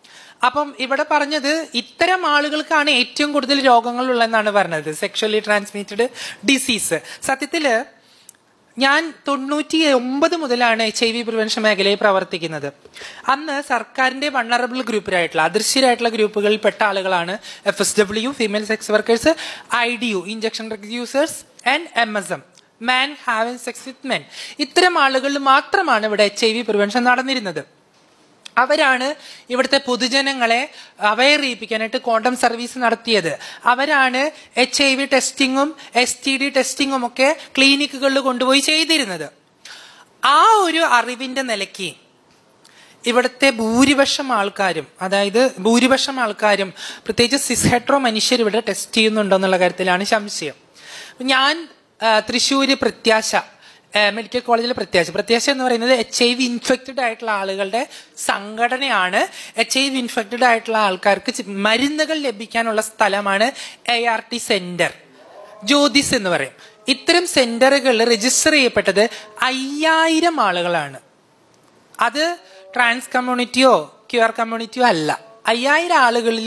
അപ്പം ഇവിടെ പറഞ്ഞത് ഇത്തരം ആളുകൾക്കാണ് ഏറ്റവും കൂടുതൽ രോഗങ്ങൾ ഉള്ളതെന്നാണ് പറഞ്ഞത് സെക്ഷലി ട്രാൻസ്മിറ്റഡ് ഡിസീസ് സത്യത്തില് ഞാൻ തൊണ്ണൂറ്റി ഒമ്പത് മുതലാണ് എച്ച് ഐ വി പ്രിവെൻഷൻ മേഖലയിൽ പ്രവർത്തിക്കുന്നത് അന്ന് സർക്കാരിന്റെ വണ്ണറബിൾ ഗ്രൂപ്പിലായിട്ടുള്ള അദൃശ്യരായിട്ടുള്ള ഗ്രൂപ്പുകളിൽ പെട്ട ആളുകളാണ് F S W female sex workers I D U injection drug users and M S M man having sex with men ഇത്തരം ആളുകളിൽ മാത്രമാണ് ഇവിടെ എച്ച് ഐ വി പ്രിവെൻഷൻ നടന്നിരുന്നത് അവരാണ് ഇവിടുത്തെ പൊതുജനങ്ങളെ അവയർ ചെയ്യിപ്പിക്കാനായിട്ട് കോണ്ടം സർവീസ് നടത്തിയത് അവരാണ് എച്ച് ഐ വി ടെസ്റ്റിങ്ങും എസ് ടി ഡി ടെസ്റ്റിങ്ങും ഒക്കെ ക്ലിനിക്കുകളിൽ കൊണ്ടുപോയി ചെയ്തിരുന്നത് ആ ഒരു അറിവിന്റെ നിലയ്ക്ക് ഇവിടുത്തെ ഭൂരിപക്ഷം ആൾക്കാരും അതായത് ഭൂരിപക്ഷം ആൾക്കാരും പ്രത്യേകിച്ച് സിസ്ഹെട്രോ മനുഷ്യർ ഇവിടെ ടെസ്റ്റ് ചെയ്യുന്നുണ്ടോ എന്നുള്ള കാര്യത്തിലാണ് സംശയം ഞാൻ ആ, തൃശ്ശൂര് പ്രത്യാശ ആ, മെഡിക്കൽ കോളേജിലെ പ്രത്യാശ പ്രത്യാശ എന്ന് പറയുന്നത് എച്ച് ഐ വി ഇൻഫെക്റ്റഡ് ആയിട്ടുള്ള ആളുകളുടെ സംഘടനയാണ് എച്ച് ഐ വി ഇൻഫെക്റ്റഡ് ആയിട്ടുള്ള ആൾക്കാർക്ക് ചി- മരുന്നുകൾ ലഭിക്കാനുള്ള സ്ഥലമാണ് A R T centre Jyothis എന്ന് പറയും ഇത്തരം സെന്ററുകളിൽ രജിസ്റ്റർ ചെയ്യപ്പെട്ടത് അയ്യായിരം ആളുകളാണ് അത് ട്രാൻസ് കമ്മ്യൂണിറ്റിയോ ക്യൂർ കമ്മ്യൂണിറ്റിയോ അല്ല അയ്യായിരം ആളുകളിൽ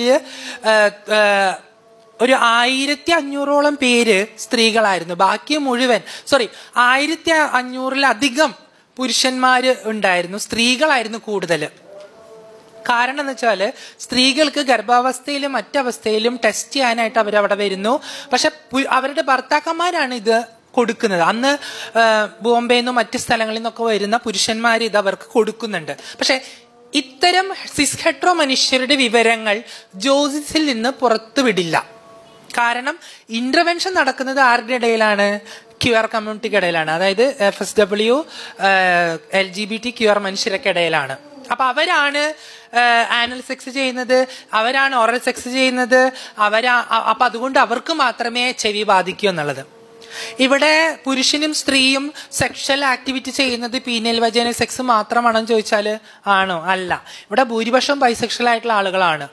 ഒരു ആയിരത്തി അഞ്ഞൂറോളം പേര് സ്ത്രീകളായിരുന്നു ബാക്കി മുഴുവൻ സോറി ആയിരത്തി അഞ്ഞൂറിലധികം പുരുഷന്മാര് ഉണ്ടായിരുന്നു സ്ത്രീകളായിരുന്നു കൂടുതൽ കാരണം എന്ന് വെച്ചാല് സ്ത്രീകൾക്ക് ഗർഭാവസ്ഥയിലും മറ്റവസ്ഥയിലും ടെസ്റ്റ് ചെയ്യാനായിട്ട് അവർ അവിടെ വരുന്നു പക്ഷെ പു- അവരുടെ ഭർത്താക്കന്മാരാണ് ഇത് കൊടുക്കുന്നത് അന്ന് ആ, ബോംബെയിൽ നിന്നും മറ്റ് സ്ഥലങ്ങളിൽ നിന്നൊക്കെ വരുന്ന പുരുഷന്മാർ ഇത് അവർക്ക് കൊടുക്കുന്നുണ്ട് പക്ഷെ ഇത്തരം സിസ്ഹെട്രോ മനുഷ്യരുടെ വിവരങ്ങൾ ജോസിസിൽ നിന്ന് പുറത്തു വിടില്ല കാരണം ഇന്റർവെൻഷൻ നടക്കുന്നത് ആരുടെ ഇടയിലാണ് ക്യു ആർ കമ്മ്യൂണിറ്റിക്ക് ഇടയിലാണ് അതായത് F S W L G B T Q R മനുഷ്യരൊക്കെ ഇടയിലാണ് അപ്പൊ അവരാണ് ആനൽ സെക്സ് ചെയ്യുന്നത് അവരാണ് ഓറൽ സെക്സ് ചെയ്യുന്നത് അവരാ അ- അപ്പൊ അതുകൊണ്ട് അവർക്ക് മാത്രമേ ചെവി ബാധിക്കൂ എന്നുള്ളത് ഇവിടെ പുരുഷനും സ്ത്രീയും സെക്ഷൽ ആക്ടിവിറ്റി ചെയ്യുന്നത് പീനൽ വജന സെക്സ് മാത്രമാണെന്ന് ചോദിച്ചാൽ ആണോ അല്ല ഇവിടെ ഭൂരിപക്ഷം ബൈസെക്ഷൽ ആയിട്ടുള്ള ആളുകളാണ്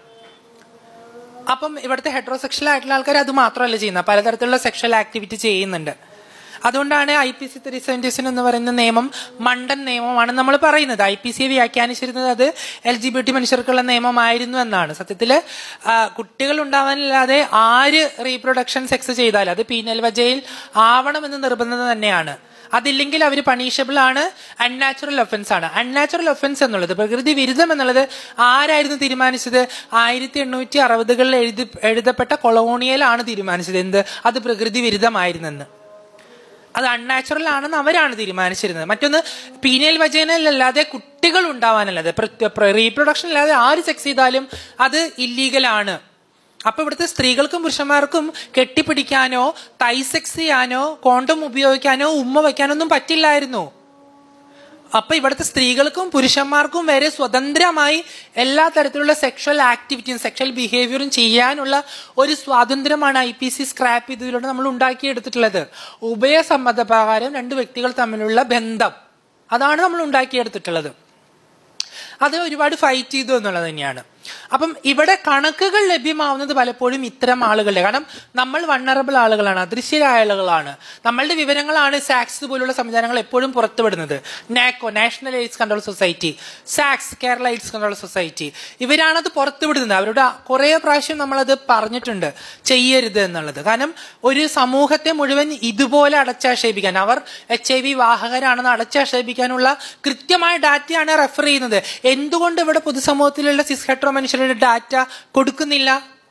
അപ്പം ഇവിടുത്തെ ഹെട്രോസെക്ഷൽ ആയിട്ടുള്ള ആൾക്കാർ അത് മാത്രമല്ല ചെയ്യുന്നത് പലതരത്തിലുള്ള സെക്ഷൽ ആക്ടിവിറ്റി ചെയ്യുന്നുണ്ട് അതുകൊണ്ടാണ് I P C three seventy എന്ന് പറയുന്ന നിയമം മണ്ടൻ നിയമമാണ് നമ്മൾ പറയുന്നത് ഐ പി സി വ്യാഖ്യാനിച്ചിരുന്നത് അത് എൽ ജി ബി ടി മനുഷ്യർക്കുള്ള നിയമമായിരുന്നു എന്നാണ് സത്യത്തിൽ കുട്ടികൾ ഉണ്ടാവാനില്ലാതെ ആര് റീപ്രൊഡക്ഷൻ സെക്സ് ചെയ്താലും അത് പീനൽ വജയിൽ ആവണമെന്ന് നിർബന്ധം തന്നെയാണ് അതില്ലെങ്കിൽ അവർ പണീഷബിൾ ആണ് അൺനാച്ചുറൽ ഒഫൻസ് ആണ് അൺനാച്ചുറൽ ഒഫൻസ് എന്നുള്ളത് പ്രകൃതി വിരുദ്ധം എന്നുള്ളത് ആരായിരുന്നു തീരുമാനിച്ചത് ആയിരത്തി എണ്ണൂറ്റി അറുപതുകളിൽ എഴുതി എഴുതപ്പെട്ട കൊളോണിയലാണ് തീരുമാനിച്ചത് എന്ത് അത് പ്രകൃതി വിരുദ്ധമായിരുന്നെന്ന് അത് അൺനാച്ചുറൽ ആണെന്ന് അവരാണ് തീരുമാനിച്ചിരുന്നത് മറ്റൊന്ന് പീനിയൽ വജനല്ലാതെ കുട്ടികൾ ഉണ്ടാവാനല്ലാതെ റീപ്രൊഡക്ഷൻ അല്ലാതെ ആര് സെക്സ് ചെയ്താലും അത് ഇല്ലീഗലാണ് അപ്പൊ ഇവിടുത്തെ സ്ത്രീകൾക്കും പുരുഷന്മാർക്കും കെട്ടിപ്പിടിക്കാനോ തൈ സെക്സ് ചെയ്യാനോ കോണ്ടം ഉപയോഗിക്കാനോ ഉമ്മ വയ്ക്കാനോ ഒന്നും പറ്റില്ലായിരുന്നു അപ്പൊ ഇവിടുത്തെ സ്ത്രീകൾക്കും പുരുഷന്മാർക്കും വരെ സ്വതന്ത്രമായി എല്ലാ തരത്തിലുള്ള സെക്ഷൽ ആക്ടിവിറ്റിയും സെക്ഷൽ ബിഹേവിയറും ചെയ്യാനുള്ള ഒരു സ്വാതന്ത്ര്യമാണ് ഐ പി സി സ്ക്രാപ്പ് ഇതിലൂടെ നമ്മൾ ഉണ്ടാക്കിയെടുത്തിട്ടുള്ളത് ഉഭയസമ്മതപ്രകാരം രണ്ട് വ്യക്തികൾ തമ്മിലുള്ള ബന്ധം അതാണ് നമ്മൾ ഉണ്ടാക്കിയെടുത്തിട്ടുള്ളത് അത് ഒരുപാട് ഫൈറ്റ് ചെയ്തു എന്നുള്ളത് തന്നെയാണ് അപ്പം ഇവിടെ കണക്കുകൾ ലഭ്യമാവുന്നത് പലപ്പോഴും ഇത്തരം ആളുകളുടെ കാരണം നമ്മൾ വണ്ണറബിൾ ആളുകളാണ് അദൃശ്യരായ ആളുകളാണ് നമ്മളുടെ വിവരങ്ങളാണ് സാക്സ് പോലുള്ള സംവിധാനങ്ങൾ എപ്പോഴും പുറത്തുവിടുന്നത് NACO national AIDS control society സാക്സ് കേരള എയ്ഡ്സ് കൺട്രോൾ സൊസൈറ്റി ഇവരാണത് പുറത്തുവിടുന്നത് അവരുടെ കുറേ പ്രാവശ്യം നമ്മളത് പറഞ്ഞിട്ടുണ്ട് ചെയ്യരുത് എന്നുള്ളത് കാരണം ഒരു സമൂഹത്തെ മുഴുവൻ ഇതുപോലെ അടച്ചാക്ഷേപിക്കാൻ അവർ എച്ച് ഐ വി വാഹകരാണെന്ന് അടച്ചാക്ഷേപിക്കാനുള്ള കൃത്യമായ ഡാറ്റയാണ് റെഫർ ചെയ്യുന്നത് എന്തുകൊണ്ട് ഇവിടെ പൊതുസമൂഹത്തിലുള്ള സിസ്ഹെട്രോ മനുഷ്യരുടെ ഡാറ്റ കൊടുക്കുന്നില്ല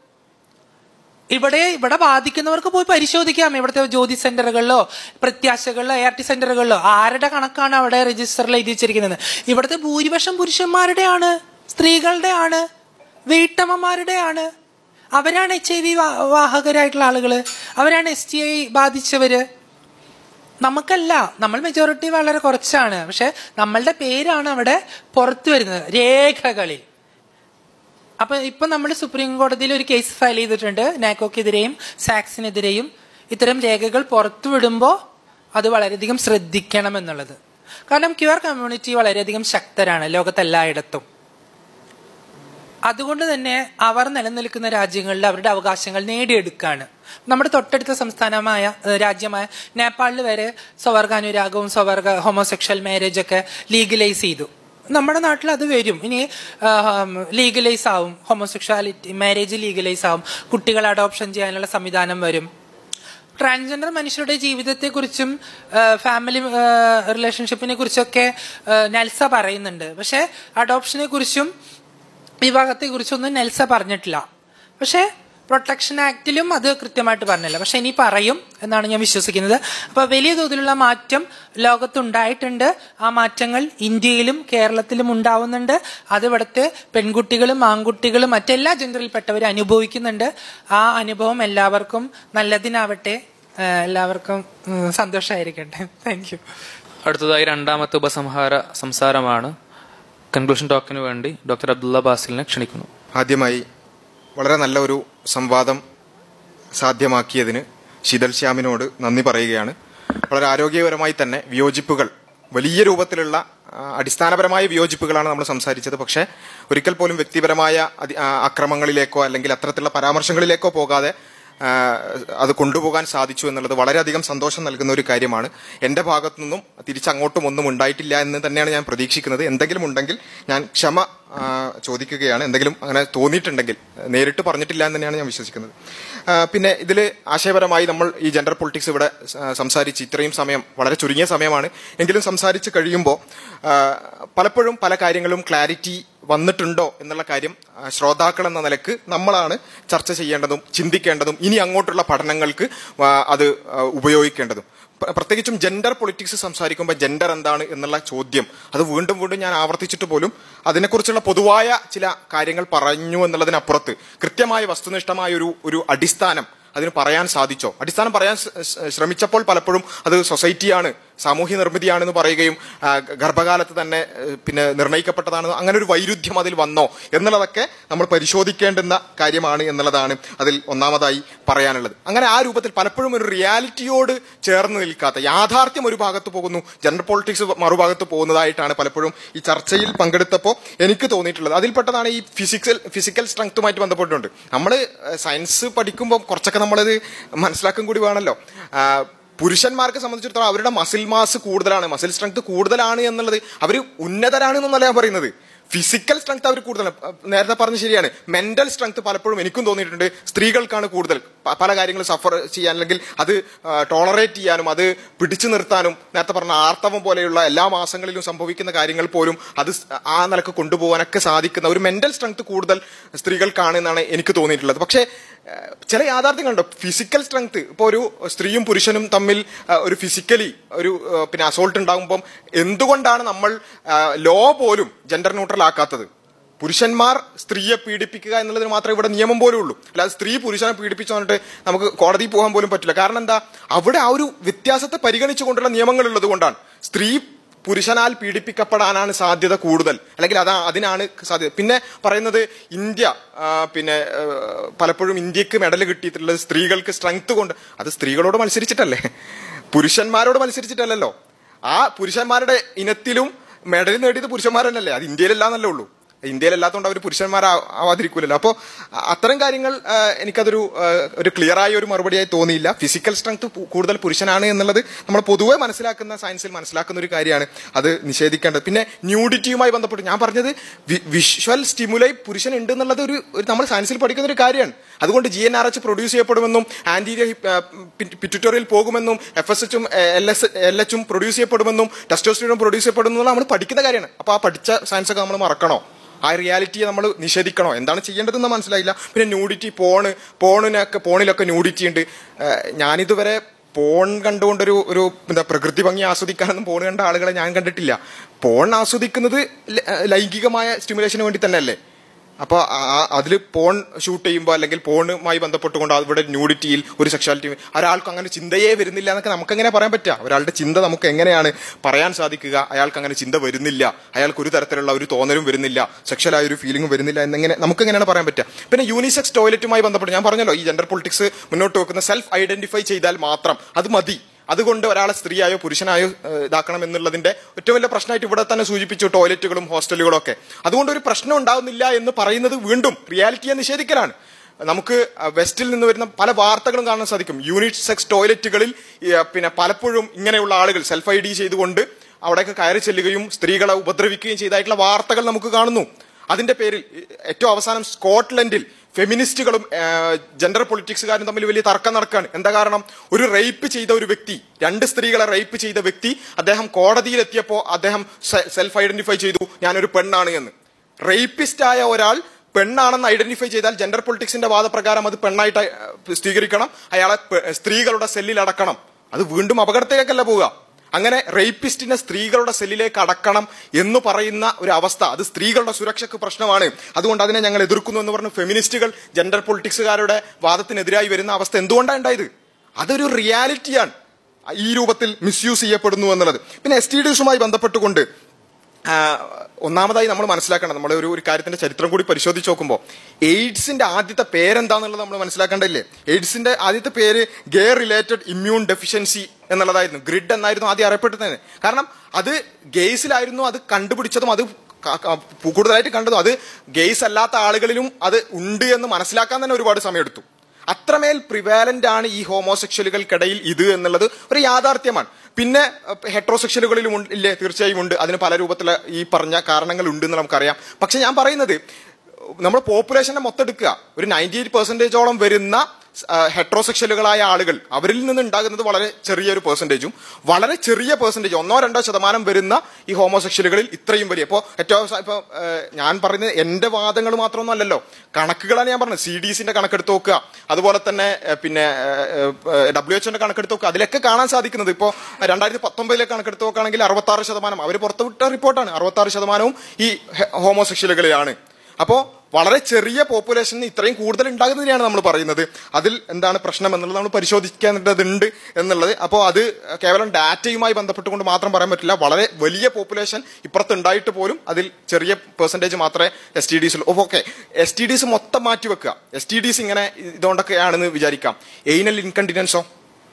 ഇവിടെ ഇവിടെ ബാധിക്കുന്നവർക്ക് പോയി പരിശോധിക്കാം ഇവിടുത്തെ ജ്യോതി സെന്ററുകളിലോ പ്രത്യാശകളിലോ എ ആർ ടി സെന്ററുകളിലോ ആരുടെ കണക്കാണ് അവിടെ രജിസ്റ്ററിൽ എഴുതി വെച്ചിരിക്കുന്നത് ഇവിടുത്തെ ഭൂരിപക്ഷം പുരുഷന്മാരുടെയാണ് സ്ത്രീകളുടെയാണ് വീട്ടമ്മമാരുടെയാണ് അവരാണ് എച്ച് ഐ വി വാഹകരായിട്ടുള്ള ആളുകള് അവരാണ് എസ് ടി ഐ ബാധിച്ചവര് നമുക്കല്ല നമ്മൾ മെജോറിറ്റി വളരെ കുറച്ചാണ് പക്ഷെ നമ്മളുടെ പേരാണ് അവിടെ പുറത്തു വരുന്നത് രേഖകളിൽ അപ്പൊ ഇപ്പൊ നമ്മൾ സുപ്രീം കോടതിയിൽ ഒരു കേസ് ഫയൽ ചെയ്തിട്ടുണ്ട് നാക്കോക്കെതിരെയും സാക്സിനെതിരെയും ഇത്തരം രേഖകൾ പുറത്തുവിടുമ്പോൾ അത് വളരെയധികം ശ്രദ്ധിക്കണം എന്നുള്ളത് കാരണം ക്യു ആർ കമ്മ്യൂണിറ്റി വളരെയധികം ശക്തരാണ് ലോകത്തെല്ലായിടത്തും അതുകൊണ്ട് തന്നെ അവർ നിലനിൽക്കുന്ന രാജ്യങ്ങളിൽ അവരുടെ അവകാശങ്ങൾ നേടിയെടുക്കുകയാണ് നമ്മുടെ തൊട്ടടുത്ത സംസ്ഥാനമായ ഏഹ് രാജ്യമായ നേപ്പാളിൽ വരെ സ്വവർഗാനുരാഗവും സ്വവർഗ ഹോമോസെക്ഷൽ മാരേജ് ഒക്കെ ലീഗലൈസ് ചെയ്തു നമ്മുടെ നാട്ടിൽ അത് വരും ഇനി ലീഗലൈസ് ആവും ഹോമോസെക്ഷാലിറ്റി മാരേജ് ലീഗലൈസ് ആവും കുട്ടികൾ അഡോപ്ഷൻ ചെയ്യാനുള്ള സംവിധാനം വരും ട്രാൻസ്ജെൻഡർ മനുഷ്യരുടെ ജീവിതത്തെക്കുറിച്ചും ഫാമിലി റിലേഷൻഷിപ്പിനെ കുറിച്ചൊക്കെ നെൽസ പറയുന്നുണ്ട് പക്ഷെ അഡോപ്ഷനെ കുറിച്ചും വിവാഹത്തെ കുറിച്ചൊന്നും നെൽസ പറഞ്ഞിട്ടില്ല പക്ഷെ പ്രൊട്ടക്ഷൻ ആക്ടിലും അത് കൃത്യമായിട്ട് പറഞ്ഞില്ല പക്ഷെ ഇനി പറയും എന്നാണ് ഞാൻ വിശ്വസിക്കുന്നത് അപ്പൊ വലിയ തോതിലുള്ള മാറ്റം ലോകത്തുണ്ടായിട്ടുണ്ട് ആ മാറ്റങ്ങൾ ഇന്ത്യയിലും കേരളത്തിലും ഉണ്ടാവുന്നുണ്ട് അത് ഇവിടുത്തെ പെൺകുട്ടികളും ആൺകുട്ടികളും മറ്റെല്ലാ ജെൻഡറിൽപ്പെട്ടവരും അനുഭവിക്കുന്നുണ്ട് ആ അനുഭവം എല്ലാവർക്കും നല്ലതിനാവട്ടെ ഏഹ് എല്ലാവർക്കും ഉം, സന്തോഷമായിരിക്കട്ടെ താങ്ക് യു അടുത്തതായി രണ്ടാമത്തെ ഉപസംഹാര സംസാരമാണ് കൺക്ലൂഷൻ ടോക്കിന് വേണ്ടി ഡോക്ടർ അബ്ദുള്ള ബാസിലിനെ ക്ഷണിക്കുന്നു ആദ്യമായി വളരെ നല്ല ഒരു സംവാദം സാധ്യമാക്കിയതിന് ശീതൽ ശ്യാമിനോട് നന്ദി പറയുകയാണ് വളരെ ആരോഗ്യപരമായി തന്നെ വിയോജിപ്പുകൾ വലിയ രൂപത്തിലുള്ള ആ, അടിസ്ഥാനപരമായ വിയോജിപ്പുകളാണ് നമ്മൾ സംസാരിച്ചത് പക്ഷേ ഒരിക്കൽ പോലും വ്യക്തിപരമായ അതി- ആ, അക്രമങ്ങളിലേക്കോ അല്ലെങ്കിൽ അത്തരത്തിലുള്ള പരാമർശങ്ങളിലേക്കോ പോകാതെ ആ, അത് കൊണ്ടുപോകാൻ സാധിച്ചു എന്നുള്ളത് വളരെയധികം സന്തോഷം നൽകുന്ന ഒരു കാര്യമാണ് എൻ്റെ ഭാഗത്തു നിന്നും തിരിച്ചങ്ങോട്ടും ഒന്നും ഉണ്ടായിട്ടില്ല എന്ന് തന്നെയാണ് ഞാൻ പ്രതീക്ഷിക്കുന്നത് എന്തെങ്കിലും ഉണ്ടെങ്കിൽ ഞാൻ ക്ഷമ ആ, ചോദിക്കുകയാണ് എന്തെങ്കിലും അങ്ങനെ തോന്നിയിട്ടുണ്ടെങ്കിൽ നേരിട്ട് പറഞ്ഞിട്ടില്ല എന്ന് തന്നെയാണ് ഞാൻ വിശ്വസിക്കുന്നത് ആ, പിന്നെ ഇതിൽ ആശയപരമായി നമ്മൾ ഈ ജെൻഡർ പൊളിറ്റിക്സ് ഇവിടെ ആ, സംസാരിച്ച് ഇത്രയും സമയം വളരെ ചുരുങ്ങിയ സമയമാണ് എങ്കിലും സംസാരിച്ച് കഴിയുമ്പോൾ ആ, പലപ്പോഴും പല കാര്യങ്ങളും ക്ലാരിറ്റി വന്നിട്ടുണ്ടോ എന്നുള്ള കാര്യം ആ, ശ്രോതാക്കൾ എന്ന നിലക്ക് നമ്മളാണ് ചർച്ച ചെയ്യേണ്ടതും ചിന്തിക്കേണ്ടതും ഇനി അങ്ങോട്ടുള്ള പഠനങ്ങൾക്ക് ആ, അത് ആ, ഉപയോഗിക്കേണ്ടതും പ്ര- പ്രത്യേകിച്ചും ജെൻഡർ പൊളിറ്റിക്സ് സംസാരിക്കുമ്പോൾ ജെൻഡർ എന്താണ് എന്നുള്ള ചോദ്യം അത് വീണ്ടും വീണ്ടും ഞാൻ ആവർത്തിച്ചിട്ട് പോലും അതിനെക്കുറിച്ചുള്ള പൊതുവായ ചില കാര്യങ്ങൾ പറഞ്ഞു എന്നുള്ളതിനപ്പുറത്ത് കൃത്യമായ വസ്തുനിഷ്ഠമായ ഒരു ഒരു അടിസ്ഥാനം അതിന് പറയാൻ സാധിച്ചോ അടിസ്ഥാനം പറയാൻ ശ്ര- ശ്ര- ശ്രമിച്ചപ്പോൾ പലപ്പോഴും അത് സൊസൈറ്റിയാണ് സാമൂഹ്യ നിർമ്മിതിയാണെന്ന് പറയുകയും ആ, ഗർഭകാലത്ത് തന്നെ ഏഹ്, പിന്നെ നിർണയിക്കപ്പെട്ടതാണെന്ന് അങ്ങനെ ഒരു വൈരുദ്ധ്യം അതിൽ വന്നോ എന്നുള്ളതൊക്കെ നമ്മൾ പരിശോധിക്കേണ്ടുന്ന കാര്യമാണ് എന്നുള്ളതാണ് അതിൽ ഒന്നാമതായി പറയാനുള്ളത് അങ്ങനെ ആ രൂപത്തിൽ പലപ്പോഴും ഒരു റിയാലിറ്റിയോട് ചേർന്ന് നിൽക്കാത്ത യാഥാർത്ഥ്യം ഒരു ഭാഗത്ത് പോകുന്നു ജെൻഡർ പൊളിറ്റിക്സ് മറുഭാഗത്ത് പോകുന്നതായിട്ടാണ് പലപ്പോഴും ഈ ചർച്ചയിൽ പങ്കെടുത്തപ്പോൾ എനിക്ക് തോന്നിയിട്ടുള്ളത് അതിൽപ്പെട്ടതാണ് ഈ ഫിസിക്കൽ ഫിസിക്കൽ സ്ട്രെങ്ത്തുമായിട്ട് ബന്ധപ്പെട്ടുണ്ട് നമ്മൾ സയൻസ് പഠിക്കുമ്പോൾ കുറച്ചൊക്കെ നമ്മളത് മനസ്സിലാക്കും കൂടി വേണമല്ലോ ആ, പുരുഷന്മാർക്ക് സംബന്ധിച്ചിടത്തോളം അവരുടെ മസിൽ മാസ് കൂടുതലാണ് മസിൽ സ്ട്രെങ്ത് കൂടുതലാണ് എന്നുള്ളത് അവർ ഉന്നതരാണ് എന്നല്ല ഞാൻ പറയുന്നത് ഫിസിക്കൽ സ്ട്രെങ്ത് അവർ കൂടുതലാണ് പ- നേരത്തെ പറഞ്ഞ ശരിയാണ് മെന്റൽ സ്ട്രെങ്ത് പലപ്പോഴും എനിക്കും തോന്നിയിട്ടുണ്ട് സ്ത്രീകൾക്കാണ് കൂടുതൽ പ- പല കാര്യങ്ങളും സഫർ ചെയ്യാൻ അല്ലെങ്കിൽ അത് ടോളറേറ്റ് ചെയ്യാനും അത് പിടിച്ചു നിർത്താനും നേരത്തെ പറഞ്ഞ ആർത്തവം പോലെയുള്ള എല്ലാ മാസങ്ങളിലും സംഭവിക്കുന്ന കാര്യങ്ങൾ പോലും അത് സ്- ആ നിലക്ക് കൊണ്ടുപോകാനൊക്കെ സാധിക്കുന്ന ഒരു മെന്റൽ സ്ട്രെങ്ത് കൂടുതൽ സ്ത്രീകൾക്കാണ് എന്നാണ് എനിക്ക് തോന്നിയിട്ടുള്ളത് പക്ഷേ ഏഹ്, ചില യാഥാർത്ഥ്യങ്ങളുണ്ട് ഫിസിക്കൽ സ്ട്രെങ്ത് ഇപ്പോൾ ഒരു സ്ത്രീയും പുരുഷനും തമ്മിൽ ആ, ഒരു ഫിസിക്കലി ഒരു ആ, പിന്നെ അസോൾട്ട് ഉണ്ടാകുമ്പം എന്തുകൊണ്ടാണ് നമ്മൾ ലോ പോലും ജെൻഡർ ന്യൂട്രൽ ആക്കാത്തത് പുരുഷന്മാർ സ്ത്രീയെ പീഡിപ്പിക്കുക എന്നുള്ളതിന് മാത്രമേ ഇവിടെ നിയമം പോലും ഉള്ളൂ അല്ലാതെ സ്ത്രീ പുരുഷനെ പീഡിപ്പിച്ചു പറഞ്ഞിട്ട് നമുക്ക് കോടതിയിൽ പോകാൻ പോലും പറ്റില്ല കാരണം എന്താ അവിടെ ആ ഒരു വ്യത്യാസത്തെ പരിഗണിച്ചുകൊണ്ടുള്ള നിയമങ്ങൾ ഉള്ളത് കൊണ്ടാണ് സ്ത്രീ പുരുഷനാൽ പീഡിപ്പിക്കപ്പെടാനാണ് സാധ്യത കൂടുതൽ അല്ലെങ്കിൽ അതാ അതിനാണ് സാധ്യത പിന്നെ പറയുന്നത് ഇന്ത്യ ആ, പിന്നെ ആ, പലപ്പോഴും ഇന്ത്യക്ക് മെഡൽ കിട്ടിയിട്ടുള്ളത് സ്ത്രീകൾക്ക് സ്ട്രെങ്ത് കൊണ്ട് അത് സ്ത്രീകളോട് മത്സരിച്ചിട്ടല്ലേ പുരുഷന്മാരോട് മത്സരിച്ചിട്ടല്ലല്ലോ ആ പുരുഷന്മാരുടെ ഇനത്തിലും മെഡൽ നേടിയത് പുരുഷന്മാർ തന്നെയല്ലേ അത് ഇന്ത്യയിലല്ലാന്നല്ലേ ഉള്ളൂ ഇന്ത്യയിലല്ലാത്തതുകൊണ്ട് അവർ പുരുഷന്മാരാവാതിരിക്കൂലല്ലോ അപ്പോൾ അത്തരം കാര്യങ്ങൾ ആ, എനിക്കതൊരു ആ, ഒരു ക്ലിയർ ആയ ഒരു മറുപടിയായി തോന്നിയില്ല ഫിസിക്കൽ സ്ട്രെങ്ത് കൂടുതൽ പുരുഷനാണ് എന്നുള്ളത് നമ്മൾ പൊതുവെ മനസ്സിലാക്കുന്ന സയൻസിൽ മനസ്സിലാക്കുന്ന ഒരു കാര്യമാണ് അത് നിഷേധിക്കേണ്ടത് പിന്നെ ന്യൂഡിറ്റിയുമായി ബന്ധപ്പെട്ട് ഞാൻ പറഞ്ഞത് വിഷ്വൽ സ്റ്റിമുലൈ പുരുഷൻ ഉണ്ട് എന്നുള്ളത് ഒരു ഒരു നമ്മൾ സയൻസിൽ പഠിക്കുന്ന ഒരു കാര്യമാണ് അതുകൊണ്ട് G N R H produce ചെയ്യപ്പെടുമെന്നും ആന്റീരിയർ പിറ്റുറ്റോറിയൽ പോകുമെന്നും എഫ് എസ് എച്ചും എൽ എസ് എൽ എച്ചും പ്രൊഡ്യൂസ് ചെയ്യപ്പെടുമെന്നും ടെസ്റ്റോസ്റ്റിനും പ്രൊഡ്യൂസ് ചെയ്യപ്പെടുമെന്നുള്ള നമ്മൾ പഠിക്കുന്ന കാര്യമാണ് അപ്പോൾ ആ പഠിച്ച സയൻസ് ഒക്കെ നമ്മൾ മറക്കണോ ആ റിയാലിറ്റിയെ നമ്മൾ നിഷേധിക്കണോ എന്താണ് ചെയ്യേണ്ടതെന്ന് മനസ്സിലായില്ല പിന്നെ ന്യൂഡിറ്റി പോണ് പോണിനൊക്കെ പോണിലൊക്കെ ന്യൂഡിറ്റി ഉണ്ട് ഏഹ് ഞാനിതുവരെ പോൺ കണ്ടുകൊണ്ടൊരു ഒരു എന്താ പ്രകൃതി ഭംഗി ആസ്വദിക്കാനൊന്നും പോൺ കണ്ട ആളുകളെ ഞാൻ കണ്ടിട്ടില്ല പോൺ ആസ്വദിക്കുന്നത് ല- ലൈംഗികമായ സ്റ്റിമുലേഷന് വേണ്ടി തന്നെ അല്ലേ അപ്പോൾ അതിൽ പോൺ ഷൂട്ട് ചെയ്യുമ്പോൾ അല്ലെങ്കിൽ പോണുമായി ബന്ധപ്പെട്ടുകൊണ്ട് അവിടെ ന്യൂഡിറ്റിയിൽ ഒരു സെക്ഷാലിറ്റി ഒരാൾക്ക് അങ്ങനെ ചിന്തയേ വരുന്നില്ല എന്നൊക്കെ നമുക്ക് എങ്ങനെ പറയാൻ പറ്റുക ഒരാളുടെ ചിന്ത നമുക്ക് എങ്ങനെയാണ് പറയാൻ സാധിക്കുക അയാൾക്ക് അങ്ങനെ ചിന്ത വരുന്നില്ല അയാൾക്ക് ഒരു തരത്തിലുള്ള ഒരു തോന്നലും വരുന്നില്ല സെക്ഷലായ ഒരു ഫീലിംഗും വരുന്നില്ല എന്നെങ്ങനെ നമുക്ക് എങ്ങനെയാണ് പറയാൻ പറ്റുക പിന്നെ യൂണിസെക്സ് ടോയ്ലറ്റുമായി ബന്ധപ്പെട്ട് ഞാൻ പറഞ്ഞല്ലോ ഈ ജെൻഡർ പൊളിറ്റിക്സ് മുന്നോട്ട് വെക്കുന്ന സെൽഫ് ഐഡന്റിഫൈ ചെയ്താൽ മാത്രം അത് മതി അതുകൊണ്ട് ഒരാളെ സ്ത്രീയായോ പുരുഷനായോ ഏഹ്, ഇതാക്കണം എന്നുള്ളതിന്റെ ഏറ്റവും വലിയ പ്രശ്നമായിട്ട് ഇവിടെ തന്നെ സൂചിപ്പിച്ചു ടോയ്ലറ്റുകളും ഹോസ്റ്റലുകളും ഒക്കെ അതുകൊണ്ട് ഒരു പ്രശ്നം ഉണ്ടാവുന്നില്ല എന്ന് പറയുന്നത് വീണ്ടും റിയാലിറ്റിയെ നിഷേധിക്കലാണ് നമുക്ക് അഹ്, വെസ്റ്റിൽ നിന്ന് വരുന്ന പല വാർത്തകളും കാണാൻ സാധിക്കും യൂണിറ്റ് സെക്സ് ടോയ്ലറ്റുകളിൽ ഈ, അഹ്, പിന്നെ പലപ്പോഴും ഇങ്ങനെയുള്ള ആളുകൾ സെൽഫ് ഐ ഡി ചെയ്തുകൊണ്ട് അവിടേക്ക് കയറി ചെല്ലുകയും സ്ത്രീകളെ ഉപദ്രവിക്കുകയും ചെയ്തായിട്ടുള്ള വാർത്തകൾ നമുക്ക് കാണുന്നു അതിന്റെ പേരിൽ ഏറ്റവും അവസാനം സ്കോട്ട്ലൻഡിൽ ഫെമിനിസ്റ്റുകളും ജെൻഡർ പൊളിറ്റിക്സുകാരും തമ്മിൽ വലിയ തർക്കം നടക്കുകയാണ് എന്താ കാരണം ഒരു റേപ്പ് ചെയ്ത ഒരു വ്യക്തി രണ്ട് സ്ത്രീകളെ റേപ്പ് ചെയ്ത വ്യക്തി അദ്ദേഹം കോടതിയിലെത്തിയപ്പോൾ അദ്ദേഹം സെൽഫ് ഐഡന്റിഫൈ ചെയ്തു ഞാനൊരു പെണ്ണാണ് എന്ന് റേപ്പിസ്റ്റ് ആയ ഒരാൾ പെണ്ണാണെന്ന് ഐഡന്റിഫൈ ചെയ്താൽ ജെൻഡർ പൊളിറ്റിക്സിന്റെ വാദപ്രകാരം അത് പെണ്ണായിട്ട് അഹ് സ്വീകരിക്കണം അയാളെ പെ- സ്ത്രീകളുടെ സെല്ലിൽ അടക്കണം അത് വീണ്ടും അപകടത്തിലേക്കല്ല പോവുക അങ്ങനെ റേപ്പിസ്റ്റിനെ സ്ത്രീകളുടെ സെല്ലിലേക്ക് അടക്കണം എന്ന് പറയുന്ന ഒരു അവസ്ഥ അത് സ്ത്രീകളുടെ സുരക്ഷയ്ക്ക് പ്രശ്നമാണ് അതുകൊണ്ട് അതിനെ ഞങ്ങൾ എതിർക്കുന്നു എന്ന് പറഞ്ഞ് ഫെമിനിസ്റ്റുകൾ ജെൻഡർ പൊളിറ്റിക്സുകാരുടെ വാദത്തിനെതിരായി വരുന്ന അവസ്ഥ എന്തുകൊണ്ടാണ് ഉണ്ടായത് അതൊരു റിയാലിറ്റിയാണ് ഈ രൂപത്തിൽ മിസ്യൂസ് ചെയ്യപ്പെടുന്നു എന്നുള്ളത് പിന്നെ എസ് ടി ഡിസുമായി ബന്ധപ്പെട്ടുകൊണ്ട് ആ, ഒന്നാമതായി നമ്മൾ മനസ്സിലാക്കണം നമ്മുടെ ഒരു ഒരു കാര്യത്തിന്റെ ചരിത്രം കൂടി പരിശോധിച്ച് നോക്കുമ്പോൾ എയ്ഡ്സിന്റെ ആദ്യത്തെ പേരെന്താന്നുള്ളത് നമ്മൾ മനസ്സിലാക്കേണ്ടതില്ലേ എയ്ഡ്സിന്റെ ആദ്യത്തെ പേര് ഗേ റിലേറ്റഡ് ഇമ്മ്യൂൺ ഡെഫിഷ്യൻസി എന്നുള്ളതായിരുന്നു ഗ്രിഡ് എന്നായിരുന്നു ആദ്യം അറിയപ്പെട്ടത് കാരണം അത് ഗെയ്സിലായിരുന്നു അത് കണ്ടുപിടിച്ചതും അത് ക- ക- കൂടുതലായിട്ട് കണ്ടതും അത് ഗെയ്സ് അല്ലാത്ത ആളുകളിലും അത് ഉണ്ട് എന്ന് മനസ്സിലാക്കാൻ തന്നെ ഒരുപാട് സമയമെടുത്തു അത്രമേൽ പ്രിവാലന്റ് ആണ് ഈ ഹോമോസെക്ഷലുകൾക്കിടയിൽ ഇത് എന്നുള്ളത് ഒരു യാഥാർത്ഥ്യമാണ് പിന്നെ ഹെട്രോസെക്ഷലുകളിലും ഉണ്ട് ഇല്ലേ തീർച്ചയായും ഉണ്ട് അതിന് പല രൂപത്തിലുള്ള ഈ പറഞ്ഞ കാരണങ്ങൾ ഉണ്ട് എന്ന് നമുക്കറിയാം പക്ഷെ ഞാൻ പറയുന്നത് നമ്മൾ പോപ്പുലേഷനെ മൊത്തം എടുക്കുക ഒരു നയൻറ്റി എയ്റ്റ് പെർസെൻറ്റേജോളം വരുന്ന ഹെട്രോസെക്ഷലുകളായ ആളുകൾ അവരിൽ നിന്ന് ഉണ്ടാകുന്നത് വളരെ ചെറിയൊരു പെർസെൻറ്റേജും വളരെ ചെറിയ പെർസെൻറ്റേജ് ഒന്നോ രണ്ടോ ശതമാനം വരുന്ന ഈ ഹോമോസെക്ഷലുകളിൽ ഇത്രയും വലിയ ഇപ്പോൾ ഏറ്റവും അവസാനം ഇപ്പോൾ ഞാൻ പറയുന്നത് എൻ്റെ വാദങ്ങൾ മാത്രമൊന്നും അല്ലല്ലോ കണക്കുകളാണ് ഞാൻ പറഞ്ഞത് സി ഡി സിന്റെ കണക്കെടുത്ത് നോക്കുക അതുപോലെ തന്നെ ഏഹ്, പിന്നെ ഡബ്ല്യു എച്ച്ഒന്റെ കണക്കെടുത്ത് നോക്കുക അതിലൊക്കെ കാണാൻ സാധിക്കുന്നത് ഇപ്പോൾ രണ്ടായിരത്തി പത്തൊമ്പതിലെ കണക്കെടുത്ത് നോക്കുകയാണെങ്കിൽ അറുപത്തി ആറ് ശതമാനം അവർ പുറത്തുവിട്ട റിപ്പോർട്ടാണ് അറുപത്തി ആറ് ശതമാനവും ഈ ഹോമോസെക്ഷലുകളിലാണ് അപ്പോൾ വളരെ ചെറിയ പോപ്പുലേഷന് ഇത്രയും കൂടുതൽ ഉണ്ടാകുന്നതിനെയാണ് നമ്മൾ പറയുന്നത് അതിൽ എന്താണ് പ്രശ്നം എന്നുള്ളത് നമ്മൾ പരിശോധിക്കേണ്ടതുണ്ട് എന്നുള്ളത് അപ്പോൾ അത് കേവലം ഡാറ്റയുമായി ബന്ധപ്പെട്ടുകൊണ്ട് മാത്രം പറയാൻ പറ്റില്ല വളരെ വലിയ പോപ്പുലേഷൻ ഇപ്പുറത്ത് ഉണ്ടായിട്ട് പോലും അതിൽ ചെറിയ പെർസെൻറ്റേജ് മാത്രമേ എസ് ടി ഡിസിൽ ഓക്കെ എസ് ടി ഡിസ് മൊത്തം മാറ്റി വെക്കുക എസ് ടി ഡിസ് ഇങ്ങനെ ഇതുകൊണ്ടൊക്കെയാണെന്ന് വിചാരിക്കാം എയ്നൽ ഇൻകണ്ടിനൻസോ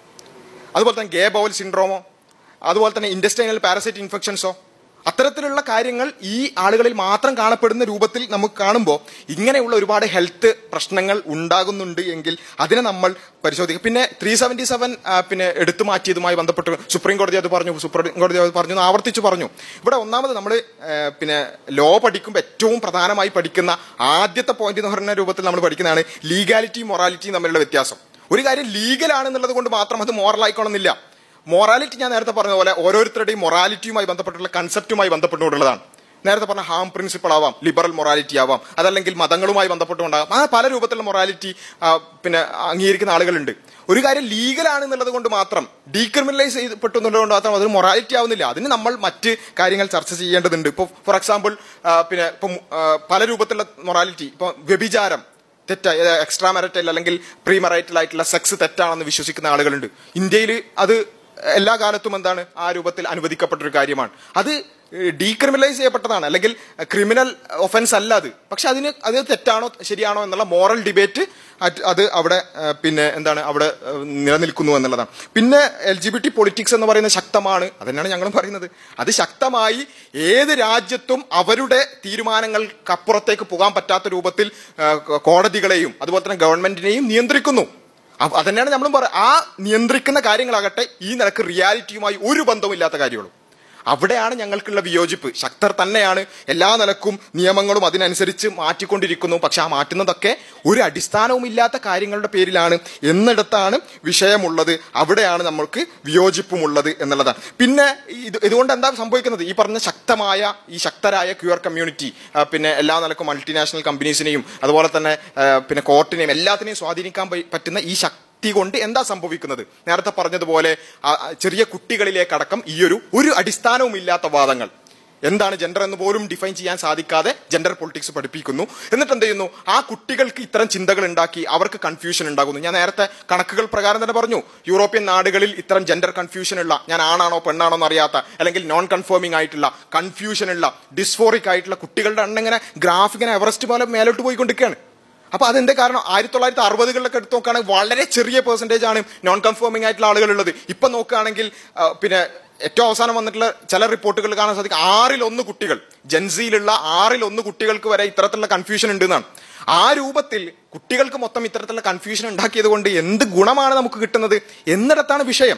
അതുപോലെ തന്നെ ഗേ ബൗൽ സിൻഡ്രോമോ അതുപോലെ തന്നെ ഇൻഡസ്ട്രിയൽ പാരസൈറ്റ് ഇൻഫെക്ഷൻസോ അത്തരത്തിലുള്ള കാര്യങ്ങൾ ഈ ആളുകളിൽ മാത്രം കാണപ്പെടുന്ന രൂപത്തിൽ നമുക്ക് കാണുമ്പോൾ ഇങ്ങനെയുള്ള ഒരുപാട് ഹെൽത്ത് പ്രശ്നങ്ങൾ ഉണ്ടാകുന്നുണ്ട് എങ്കിൽ അതിനെ നമ്മൾ പരിശോധിക്കും പിന്നെ ത്രീ സെവന്റി സെവൻ പിന്നെ എടുത്തു മാറ്റിയതുമായി ബന്ധപ്പെട്ട് സുപ്രീം കോടതി അത് പറഞ്ഞു സുപ്രീം കോടതി അത് പറഞ്ഞു എന്ന് ആവർത്തിച്ചു പറഞ്ഞു ഇവിടെ ഒന്നാമത് നമ്മൾ പിന്നെ ലോ പഠിക്കുമ്പോൾ ഏറ്റവും പ്രധാനമായി പഠിക്കുന്ന ആദ്യത്തെ പോയിന്റ് എന്ന് പറയുന്ന രൂപത്തിൽ നമ്മൾ പഠിക്കുന്നതാണ് ലീഗാലിറ്റിയും മൊറാലിറ്റിയും തമ്മിലുള്ള വ്യത്യാസം ഒരു കാര്യം ലീഗൽ ആണെന്നുള്ളത് കൊണ്ട് മാത്രം അത് മോറൽ ആയിക്കോണമെന്നില്ല മൊറാലിറ്റി ഞാൻ നേരത്തെ പറഞ്ഞ പോലെ ഓരോരുത്തരുടെയും മൊറാലിറ്റിയുമായി ബന്ധപ്പെട്ടുള്ള കൺസെപ്റ്റുമായി ബന്ധപ്പെട്ടുകൊണ്ടുള്ളതാണ് നേരത്തെ പറഞ്ഞ ഹാം പ്രിൻസിപ്പിൾ ആവാം ലിബറൽ മൊറാലിറ്റി ആവാം അതല്ലെങ്കിൽ മതങ്ങളുമായി ബന്ധപ്പെട്ടുകൊണ്ടാകാം ആ പല രൂപത്തിലുള്ള മൊറാലിറ്റി പിന്നെ അംഗീകരിക്കുന്ന ആളുകളുണ്ട് ഒരു കാര്യം ലീഗൽ ആണെന്നുള്ളത് കൊണ്ട് മാത്രം ഡീക്രിമിനലൈസ് ചെയ്യപ്പെട്ടു എന്നുള്ളത് കൊണ്ട് മാത്രം അതൊരു മൊറാലിറ്റി ആവുന്നില്ല അതിന് നമ്മൾ മറ്റ് കാര്യങ്ങൾ ചർച്ച ചെയ്യേണ്ടതുണ്ട് ഇപ്പോൾ ഫോർ എക്സാമ്പിൾ പിന്നെ ഇപ്പം പല രൂപത്തിലുള്ള മൊറാലിറ്റി ഇപ്പൊ വ്യഭിചാരം തെറ്റായി എക്സ്ട്രാ മെറിറ്റൽ അല്ലെങ്കിൽ പ്രീ മെറൈറ്റൽ ആയിട്ടുള്ള സെക്സ് തെറ്റാണെന്ന് വിശ്വസിക്കുന്ന ആളുകളുണ്ട് ഇന്ത്യയിൽ അത് എല്ലാ കാലത്തും എന്താണ് ആ രൂപത്തിൽ അനുവദിക്കപ്പെട്ടൊരു കാര്യമാണ് അത് ഡീക്രിമിനലൈസ് ചെയ്യപ്പെട്ടതാണ് അല്ലെങ്കിൽ ക്രിമിനൽ ഒഫൻസ് അല്ല അത് പക്ഷെ അതിന് അത് തെറ്റാണോ ശരിയാണോ എന്നുള്ള മോറൽ ഡിബേറ്റ് അത് അവിടെ ഏഹ്, പിന്നെ എന്താണ് അവിടെ ഏഹ്, നിലനിൽക്കുന്നു എന്നുള്ളതാണ് പിന്നെ L G B T politics എന്ന് പറയുന്നത് ശക്തമാണ് അതന്നെയാണ് ഞങ്ങളും പറയുന്നത് അത് ശക്തമായി ഏത് രാജ്യത്തും അവരുടെ തീരുമാനങ്ങൾക്കപ്പുറത്തേക്ക് പോകാൻ പറ്റാത്ത രൂപത്തിൽ ഏഹ്, കോടതികളെയും അതുപോലെ തന്നെ ഗവൺമെന്റിനെയും നിയന്ത്രിക്കുന്നു അ- അതന്നെയാണ് നമ്മളും പറയുക ആ നിയന്ത്രിക്കുന്ന കാര്യങ്ങളാകട്ടെ ഈ നിലക്ക് റിയാലിറ്റിയുമായി ഒരു ബന്ധവുമില്ലാത്ത കാര്യങ്ങളും അവിടെയാണ് ഞങ്ങൾക്കുള്ള വിയോജിപ്പ് ശക്തർ തന്നെയാണ് എല്ലാ നിലക്കും നിയമങ്ങളും അതിനനുസരിച്ച് മാറ്റിക്കൊണ്ടിരിക്കുന്നു പക്ഷെ ആ മാറ്റുന്നതൊക്കെ ഒരു അടിസ്ഥാനവും ഇല്ലാത്ത കാര്യങ്ങളുടെ പേരിലാണ് എന്നിടത്താണ് വിഷയമുള്ളത് അവിടെയാണ് നമ്മൾക്ക് വിയോജിപ്പുമുള്ളത് എന്നുള്ളതാണ് പിന്നെ ഇത് ഇതുകൊണ്ട് എന്താ സംഭവിക്കുന്നത് ഈ പറഞ്ഞ ശക്തമായ ഈ ശക്തരായ ക്യൂർ കമ്മ്യൂണിറ്റി പിന്നെ എല്ലാ നിലക്കും മൾട്ടിനാഷണൽ കമ്പനീസിനെയും അതുപോലെ തന്നെ ആ, പിന്നെ കോർട്ടിനെയും എല്ലാത്തിനെയും സ്വാധീനിക്കാൻ പ- പറ്റുന്ന ഈ ശക്തി കൊണ്ട് എന്താ സംഭവിക്കുന്നത് നേരത്തെ പറഞ്ഞതുപോലെ ആ, ആ, ചെറിയ കുട്ടികളിലേക്കടക്കം ഈ ഒരു ഒരു അടിസ്ഥാനവും ഇല്ലാത്ത വാദങ്ങൾ എന്താണ് ജെൻഡർ എന്ന് പോലും ഡിഫൈൻ ചെയ്യാൻ സാധിക്കാതെ ജെൻഡർ പൊളിറ്റിക്സ് പഠിപ്പിക്കുന്നു എന്നിട്ട് എന്ത് ചെയ്യുന്നു ആ കുട്ടികൾക്ക് ഇത്തരം ചിന്തകൾ ഉണ്ടാക്കി അവർക്ക് കൺഫ്യൂഷൻ ഉണ്ടാകുന്നു ഞാൻ നേരത്തെ കണക്കുകൾ പ്രകാരം തന്നെ പറഞ്ഞു യൂറോപ്യൻ നാടുകളിൽ ഇത്തരം ജെൻഡർ കൺഫ്യൂഷൻ ഉള്ള ഞാൻ ആണാണോ പെണ്ണാണോ എന്ന് അറിയാത്ത അല്ലെങ്കിൽ നോൺ കൺഫേമിംഗ് ആയിട്ടുള്ള കൺഫ്യൂഷൻ ഉള്ള ഡിസ്ഫോറിക് ആയിട്ടുള്ള കുട്ടികളുടെ എണ്ണം ഇങ്ങനെ ഗ്രാഫ് ഇങ്ങനെ എവറസ്റ്റ് പോലെ മേലോട്ട് പോയിക്കൊണ്ടിരിക്കുകയാണ് അപ്പൊ അതെന്താ കാരണം ആയിരത്തി തൊള്ളായിരത്തി അറുപതുകളിലൊക്കെ എടുത്ത് നോക്കുകയാണെങ്കിൽ വളരെ ചെറിയ പെർസെന്റേജ് ആണ് നോൺ കൺഫേമിംഗ് ആയിട്ടുള്ള ആളുകളുള്ളത് ഇപ്പൊ നോക്കുകയാണെങ്കിൽ ആ, പിന്നെ ഏറ്റവും അവസാനം വന്നിട്ടുള്ള ചില റിപ്പോർട്ടുകൾ കാണാൻ സാധിക്കും ആറിൽ ഒന്ന് കുട്ടികൾ ജൻസിയിലുള്ള ആറിൽ ഒന്ന് കുട്ടികൾക്ക് വരെ ഇത്തരത്തിലുള്ള കൺഫ്യൂഷൻ ഉണ്ട് എന്നാണ് ആ രൂപത്തിൽ കുട്ടികൾക്ക് മൊത്തം ഇത്തരത്തിലുള്ള കൺഫ്യൂഷൻ ഉണ്ടാക്കിയത് കൊണ്ട് എന്ത് ഗുണമാണ് നമുക്ക് കിട്ടുന്നത് എന്നിടത്താണ് വിഷയം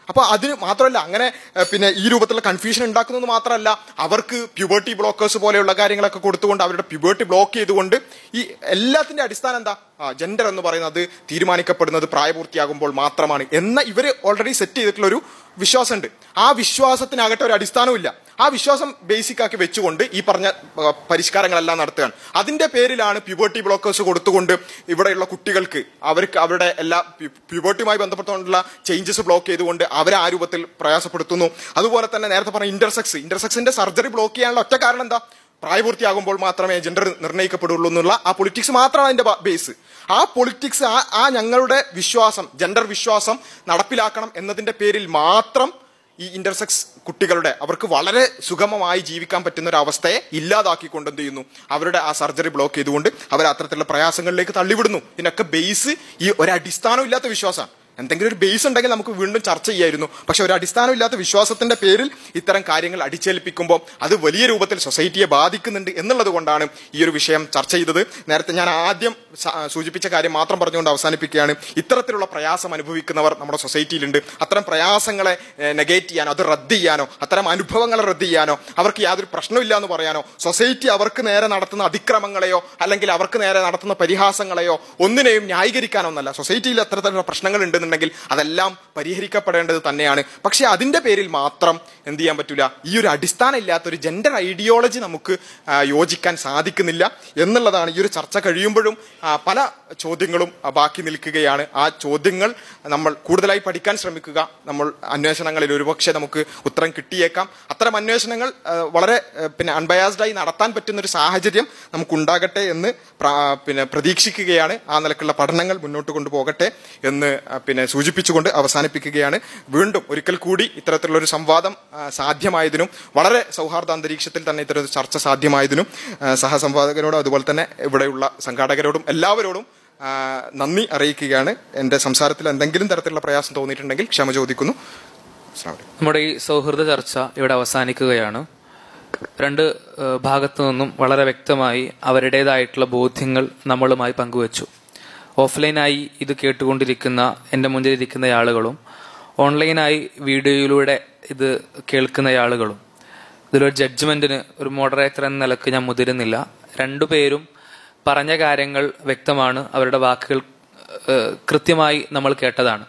അപ്പൊ അതിന് മാത്രമല്ല അങ്ങനെ ഏഹ്, പിന്നെ ഈ രൂപത്തിലുള്ള കൺഫ്യൂഷൻ ഉണ്ടാക്കുന്നത് മാത്രമല്ല അവർക്ക് പ്യൂബർട്ടി ബ്ലോക്കേഴ്സ് പോലെയുള്ള കാര്യങ്ങളൊക്കെ കൊടുത്തുകൊണ്ട് അവരുടെ പ്യൂബർട്ടി ബ്ലോക്ക് ചെയ്തുകൊണ്ട് ഈ എല്ലാത്തിന്റെ അടിസ്ഥാനം എന്താ ജെൻഡർ എന്ന് പറയുന്നത് തീരുമാനിക്കപ്പെടുന്നത് പ്രായപൂർത്തിയാകുമ്പോൾ മാത്രമാണ് എന്ന ഇവര് ഓൾറെഡി സെറ്റ് ചെയ്തിട്ടുള്ള ഒരു വിശ്വാസമുണ്ട് ആ വിശ്വാസത്തിനാകട്ടെ ഒരു അടിസ്ഥാനമില്ല ആ വിശ്വാസം ബേസിക് ആക്കി വെച്ചുകൊണ്ട് ഈ പറഞ്ഞ ആ, പരിഷ്കാരങ്ങളെല്ലാം നടത്തുകയാണ് അതിന്റെ പേരിലാണ് പ്യൂബർട്ടി ബ്ലോക്കേഴ്സ് കൊടുത്തുകൊണ്ട് ഇവിടെയുള്ള കുട്ടികൾക്ക് അവർക്ക് അവരുടെ എല്ലാ പ്യൂബർട്ടിയുമായി ബന്ധപ്പെട്ടുകൊണ്ടുള്ള ചേഞ്ചസ് ബ്ലോക്ക് ചെയ്തുകൊണ്ട് അവരെ ആ രൂപത്തിൽ പ്രയാസപ്പെടുത്തുന്നു അതുപോലെ തന്നെ നേരത്തെ പറഞ്ഞ ഇന്റർസെക്സ് ഇന്റർസെക്സിന്റെ സർജറി ബ്ലോക്ക് ചെയ്യാനുള്ള ഒറ്റ കാരണം എന്താ പ്രായപൂർത്തിയാകുമ്പോൾ മാത്രമേ ജെൻഡർ നിർണ്ണയിക്കപ്പെടുള്ളൂ എന്നുള്ള ആ പൊളിറ്റിക്സ് മാത്രമാണ് അതിന്റെ ബേസ് ആ പൊളിറ്റിക്സ് ആ ആ ഞങ്ങളുടെ വിശ്വാസം ജെൻഡർ വിശ്വാസം നടപ്പിലാക്കണം എന്നതിന്റെ പേരിൽ മാത്രം ഈ ഇന്റർസെക്സ് കുട്ടികളുടെ അവർക്ക് വളരെ സുഗമമായി ജീവിക്കാൻ പറ്റുന്ന ഒരു അവസ്ഥയെ ഇല്ലാതാക്കിക്കൊണ്ട് എന്ത് ചെയ്യുന്നു അവരുടെ ആ സർജറി ബ്ലോക്ക് ചെയ്തുകൊണ്ട് അവരെ അത്തരത്തിലുള്ള പ്രയാസങ്ങളിലേക്ക് തള്ളിവിടുന്നു ഇതിനൊക്കെ ബേസ് ഈ ഒരു അടിസ്ഥാനം ഇല്ലാത്ത വിശ്വാസമാണ് എന്തെങ്കിലും ഒരു ബേസ് ഉണ്ടെങ്കിൽ നമുക്ക് വീണ്ടും ചർച്ച ചെയ്യായിരുന്നു പക്ഷെ ഒരു അടിസ്ഥാനമില്ലാത്ത വിശ്വാസത്തിന്റെ പേരിൽ ഇത്തരം കാര്യങ്ങൾ അടിച്ചേൽപ്പിക്കുമ്പോൾ അത് വലിയ രൂപത്തിൽ സൊസൈറ്റിയെ ബാധിക്കുന്നുണ്ട് എന്നുള്ളത് കൊണ്ടാണ് ഈ ഒരു വിഷയം ചർച്ച ചെയ്തത് നേരത്തെ ഞാൻ ആദ്യം സ- സൂചിപ്പിച്ച കാര്യം മാത്രം പറഞ്ഞുകൊണ്ട് അവസാനിപ്പിക്കുകയാണ് ഇത്തരത്തിലുള്ള പ്രയാസം അനുഭവിക്കുന്നവർ നമ്മുടെ സൊസൈറ്റിയിലുണ്ട് അത്തരം പ്രയാസങ്ങളെ നെഗേറ്റ് ചെയ്യാനോ അത് റദ്ദ് ചെയ്യാനോ അത്തരം അനുഭവങ്ങളെ റദ്ദ് ചെയ്യാനോ അവർക്ക് യാതൊരു പ്രശ്നമില്ല എന്ന് പറയാനോ സൊസൈറ്റി അവർക്ക് നേരെ നടത്തുന്ന അതിക്രമങ്ങളെയോ അല്ലെങ്കിൽ അവർക്ക് നേരെ നടത്തുന്ന പരിഹാസങ്ങളെയോ ഒന്നിനെയും ന്യായീകരിക്കാനോ ഒന്നല്ല സൊസൈറ്റിയിൽ അത്തരത്തിലുള്ള പ്രശ്നങ്ങൾ ഉണ്ടെന്നുണ്ടെങ്കിൽ അതെല്ലാം പരിഹരിക്കപ്പെടേണ്ടത് തന്നെയാണ് പക്ഷെ അതിന്റെ പേരിൽ മാത്രം എന്ത് ചെയ്യാൻ പറ്റൂല ഈ ഒരു അടിസ്ഥാനം ഇല്ലാത്ത ഒരു ജെൻഡർ ഐഡിയോളജി നമുക്ക് ആ, യോജിക്കാൻ സാധിക്കുന്നില്ല എന്നുള്ളതാണ് ഈ ഒരു ചർച്ച കഴിയുമ്പോഴും ആ, പല ചോദ്യങ്ങളും ആ, ബാക്കി നിൽക്കുകയാണ് ആ ചോദ്യങ്ങൾ നമ്മൾ കൂടുതലായി പഠിക്കാൻ ശ്രമിക്കുക നമ്മൾ അന്വേഷണങ്ങളിൽ ഒരുപക്ഷെ നമുക്ക് ഉത്തരം കിട്ടിയേക്കാം അത്തരം അന്വേഷണങ്ങൾ ആ, വളരെ ആ, പിന്നെ അൺബയാസ്ഡായി നടത്താൻ പറ്റുന്ന ഒരു സാഹചര്യം നമുക്കുണ്ടാകട്ടെ എന്ന് പ്ര- പിന്നെ പ്രതീക്ഷിക്കുകയാണ് ആ നിലക്കുള്ള പഠനങ്ങൾ മുന്നോട്ട് കൊണ്ടുപോകട്ടെ എന്ന് ആ, പിന്നെ സൂചിപ്പിച്ചുകൊണ്ട് അവസാനിപ്പിക്കുകയാണ് വീണ്ടും ഒരിക്കൽ കൂടി ഇത്തരത്തിലുള്ള ഒരു സംവാദം ആ, സാധ്യമായതിനും വളരെ സൗഹാർദ്ദ അന്തരീക്ഷത്തിൽ തന്നെ ഇത്തരം ചർച്ച സാധ്യമായതിനും ആ, സഹസംവാദകരോടും അതുപോലെ തന്നെ ഇവിടെയുള്ള സംഘാടകരോടും എല്ലാവരോടും ആ, നന്ദി അറിയിക്കുകയാണ് എന്റെ സംസാരത്തിൽ എന്തെങ്കിലും തരത്തിലുള്ള പ്രയാസം തോന്നിയിട്ടുണ്ടെങ്കിൽ ക്ഷമ ചോദിക്കുന്നു അസ്സലാമു അലൈക്കും. നമ്മുടെ ഈ സൗഹൃദ ചർച്ച ഇവിടെ അവസാനിക്കുകയാണ് രണ്ട് ഏഹ്, ഭാഗത്തു നിന്നും വളരെ വ്യക്തമായി അവരുടേതായിട്ടുള്ള ബോധ്യങ്ങൾ നമ്മളുമായി പങ്കുവച്ചു ഓഫ്ലൈനായി ഇത് കേട്ടുകൊണ്ടിരിക്കുന്ന എൻ്റെ മുന്നിലിരിക്കുന്ന ആളുകളും ഓൺലൈനായി വീഡിയോയിലൂടെ ഇത് കേൾക്കുന്ന ആളുകളും ഇതിലൊരു ജഡ്ജ്മെന്റിന് ഒരു മോഡറേറ്റർ എന്ന നിലക്ക് ഞാൻ മുതിരുന്നില്ല രണ്ടുപേരും പറഞ്ഞ കാര്യങ്ങൾ വ്യക്തമാണ് അവരുടെ വാക്കുകൾ ഏഹ്, കൃത്യമായി നമ്മൾ കേട്ടതാണ്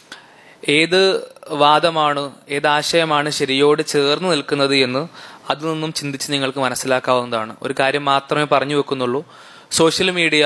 ഏത് വാദമാണ് ഏത് ആശയമാണ് ശരിയോട് ചേർന്ന് നിൽക്കുന്നത് എന്ന് അതിൽ നിന്നും ചിന്തിച്ച് നിങ്ങൾക്ക് മനസ്സിലാക്കാവുന്നതാണ് ഒരു കാര്യം മാത്രമേ പറഞ്ഞു വെക്കുന്നുള്ളൂ സോഷ്യൽ മീഡിയ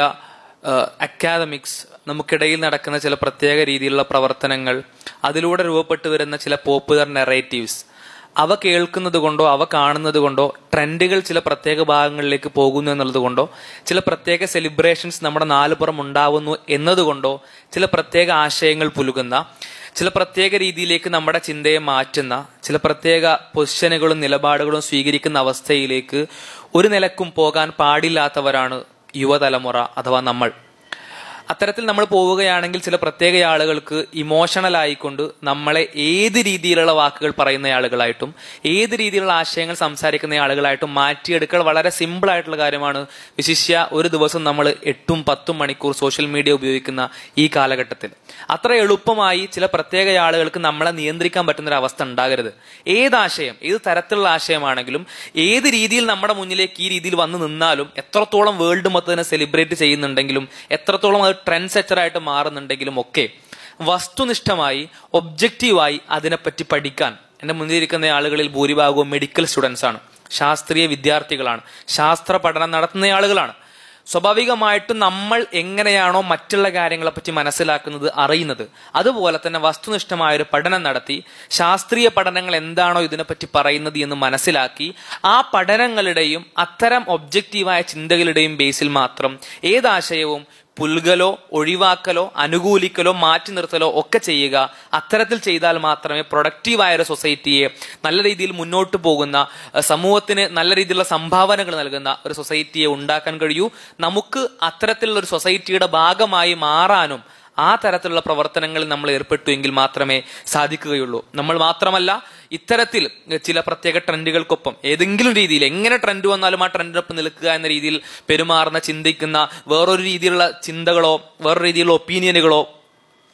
അക്കാദമിക്സ് നമുക്കിടയിൽ നടക്കുന്ന ചില പ്രത്യേക രീതിയിലുള്ള പ്രവർത്തനങ്ങൾ അതിലൂടെ രൂപപ്പെട്ടു വരുന്ന ചില പോപ്പുലർ നെറേറ്റീവ്സ് അവ കേൾക്കുന്നത് കൊണ്ടോ അവ കാണുന്നത് കൊണ്ടോ ട്രെൻഡുകൾ ചില പ്രത്യേക ഭാഗങ്ങളിലേക്ക് പോകുന്നു എന്നുള്ളത് കൊണ്ടോ ചില പ്രത്യേക സെലിബ്രേഷൻസ് നമ്മുടെ നാലുപുറം ഉണ്ടാവുന്നു എന്നതുകൊണ്ടോ ചില പ്രത്യേക ആശയങ്ങൾ പുലുകുന്ന ചില പ്രത്യേക രീതിയിലേക്ക് നമ്മുടെ ചിന്തയെ മാറ്റുന്ന ചില പ്രത്യേക പൊസിഷനുകളും നിലപാടുകളും സ്വീകരിക്കുന്ന അവസ്ഥയിലേക്ക് ഒരു നിലക്കും പോകാൻ പാടില്ലാത്തവരാണ് യുവതലമുറ അഥവാ നമ്മൾ അത്തരത്തിൽ നമ്മൾ പോവുകയാണെങ്കിൽ ചില പ്രത്യേക ആളുകൾക്ക് ഇമോഷണൽ ആയിക്കൊണ്ട് നമ്മളെ ഏത് രീതിയിലുള്ള വാക്കുകൾ പറയുന്ന ആളുകളായിട്ടും ഏത് രീതിയിലുള്ള ആശയങ്ങൾ സംസാരിക്കുന്ന ആളുകളായിട്ടും മാറ്റിയെടുക്കൽ വളരെ സിമ്പിൾ ആയിട്ടുള്ള കാര്യമാണ് വിശിഷ്യ ഒരു ദിവസം നമ്മൾ എട്ടും പത്തും മണിക്കൂർ സോഷ്യൽ മീഡിയ ഉപയോഗിക്കുന്ന ഈ കാലഘട്ടത്തിൽ അത്ര എളുപ്പമായി ചില പ്രത്യേക ആളുകൾക്ക് നമ്മളെ നിയന്ത്രിക്കാൻ പറ്റുന്ന ഒരു അവസ്ഥ ഉണ്ടാകരുത് ഏത് ആശയം ഏത് തരത്തിലുള്ള ആശയമാണെങ്കിലും ഏത് രീതിയിൽ നമ്മുടെ മുന്നിലേക്ക് ഈ രീതിയിൽ വന്നു നിന്നാലും എത്രത്തോളം വേൾഡ് മൊത്തത്തിനെ സെലിബ്രേറ്റ് ചെയ്യുന്നുണ്ടെങ്കിലും എത്രത്തോളം അത് ട്രെൻഡ് സെറ്ററായിട്ട് മാറുന്നുണ്ടെങ്കിലും ഒക്കെ വസ്തുനിഷ്ഠമായി ഒബ്ജക്റ്റീവായി അതിനെപ്പറ്റി പഠിക്കാൻ എന്റെ മുന്നിലിരിക്കുന്ന ആളുകളിൽ ഭൂരിഭാഗവും മെഡിക്കൽ സ്റ്റുഡൻസ് ആണ് ശാസ്ത്രീയ വിദ്യാർത്ഥികളാണ് ശാസ്ത്ര പഠനം നടത്തുന്ന ആളുകളാണ് സ്വാഭാവികമായിട്ടും നമ്മൾ എങ്ങനെയാണോ മറ്റുള്ള കാര്യങ്ങളെപ്പറ്റി മനസ്സിലാക്കുന്നത് അറിയുന്നത് അതുപോലെ തന്നെ വസ്തുനിഷ്ഠമായ ഒരു പഠനം നടത്തി ശാസ്ത്രീയ പഠനങ്ങൾ എന്താണോ ഇതിനെപ്പറ്റി പറയുന്നത് എന്ന് മനസ്സിലാക്കി ആ പഠനങ്ങളുടെയും അത്തരം ഒബ്ജക്റ്റീവായ ചിന്തകളുടെയും ബേസിൽ മാത്രം ഏതാശയവും പുൽകലോ ഒഴിവാക്കലോ അനുകൂലിക്കലോ മാറ്റി നിർത്തലോ ഒക്കെ ചെയ്യുക അത്തരത്തിൽ ചെയ്താൽ മാത്രമേ പ്രൊഡക്റ്റീവായ ഒരു സൊസൈറ്റിയെ നല്ല രീതിയിൽ മുന്നോട്ട് പോകുന്ന അഹ് സമൂഹത്തിന് നല്ല രീതിയിലുള്ള സംഭാവനകൾ നൽകുന്ന ഒരു സൊസൈറ്റിയെ ഉണ്ടാക്കാൻ കഴിയൂ നമുക്ക് അത്തരത്തിലുള്ള ഒരു സൊസൈറ്റിയുടെ ഭാഗമായി മാറാനും ആ തരത്തിലുള്ള പ്രവർത്തനങ്ങളിൽ നമ്മൾ ഏർപ്പെട്ടു എങ്കിൽ മാത്രമേ സാധിക്കുകയുള്ളൂ നമ്മൾ മാത്രമല്ല ഇത്തരത്തിൽ ചില പ്രത്യേക ട്രെൻഡുകൾക്കൊപ്പം ഏതെങ്കിലും രീതിയിൽ എങ്ങനെ ട്രെൻഡ് വന്നാലും ആ ട്രെൻഡിനൊപ്പം നിൽക്കുക എന്ന രീതിയിൽ പെരുമാറുന്ന ചിന്തിക്കുന്ന വേറൊരു രീതിയിലുള്ള ചിന്തകളോ വേറൊരു രീതിയിലുള്ള ഒപ്പീനിയനുകളോ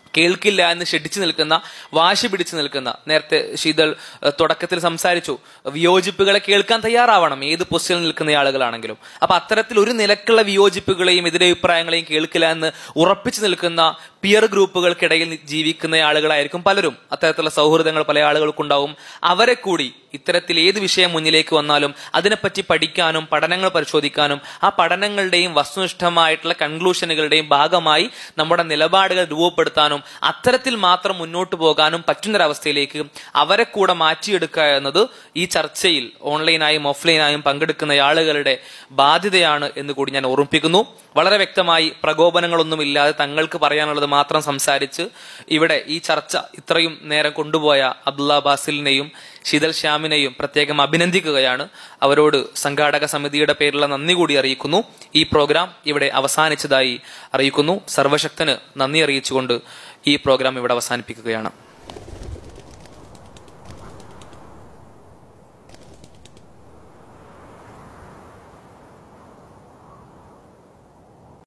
കേൾക്കില്ല എന്ന് ഷെഡിച്ചു നിൽക്കുന്ന വാശി പിടിച്ചു നിൽക്കുന്ന നേരത്തെ ശീതൾ ഏഹ്, തുടക്കത്തിൽ സംസാരിച്ചു വിയോജിപ്പുകളെ കേൾക്കാൻ തയ്യാറാവണം ഏത് പൊസിഷനിൽ നിൽക്കുന്ന ആളുകളാണെങ്കിലും അപ്പൊ അത്തരത്തിൽ ഒരു നിലക്കുള്ള വിയോജിപ്പുകളെയും എതിരഭിപ്രായങ്ങളെയും കേൾക്കില്ല എന്ന് ഉറപ്പിച്ചു നിൽക്കുന്ന പിയർ ഗ്രൂപ്പുകൾക്കിടയിൽ ജീവിക്കുന്ന ആളുകളായിരിക്കും പലരും അത്തരത്തിലുള്ള സൗഹൃദങ്ങൾ പല ആളുകൾക്കുണ്ടാവും അവരെ കൂടി ഇത്തരത്തിൽ ഏത് വിഷയം മുന്നിലേക്ക് വന്നാലും അതിനെപ്പറ്റി പഠിക്കാനും പഠനങ്ങൾ പരിശോധിക്കാനും ആ പഠനങ്ങളുടെയും വസ്തുനിഷ്ഠമായിട്ടുള്ള കൺക്ലൂഷനുകളുടെയും ഭാഗമായി നമ്മുടെ നിലപാടുകൾ രൂപപ്പെടുത്താനും അത്തരത്തിൽ മാത്രം മുന്നോട്ട് പോകാനും പറ്റുന്നൊരവസ്ഥയിലേക്ക് അവരെ കൂടെ മാറ്റിയെടുക്കുക എന്നത് ഈ ചർച്ചയിൽ ഓൺലൈനായും ഓഫ്ലൈനായും പങ്കെടുക്കുന്ന ആളുകളുടെ ബാധ്യതയാണ് എന്ന് കൂടി ഞാൻ ഓർമ്മിപ്പിക്കുന്നു വളരെ വ്യക്തമായി പ്രകോപനങ്ങളൊന്നും ഇല്ലാതെ തങ്ങൾക്ക് പറയാനുള്ളത് മാത്രം സംസാരിച്ച് ഇവിടെ ഈ ചർച്ച ഇത്രയും നേരം കൊണ്ടുപോയ അബ്ദുള്ള ബാസിലിനെയും ശീതൽ ശ്യാമിനെയും പ്രത്യേകം അഭിനന്ദിക്കുകയാണ് അവരോട് സംഘാടക സമിതിയുടെ പേരിലുള്ള നന്ദി കൂടി അറിയിക്കുന്നു ഈ പ്രോഗ്രാം ഇവിടെ അവസാനിച്ചതായി അറിയിക്കുന്നു സർവശക്തന് നന്ദി അറിയിച്ചുകൊണ്ട് ഈ പ്രോഗ്രാം ഇവിടെ അവസാനിപ്പിക്കുകയാണ്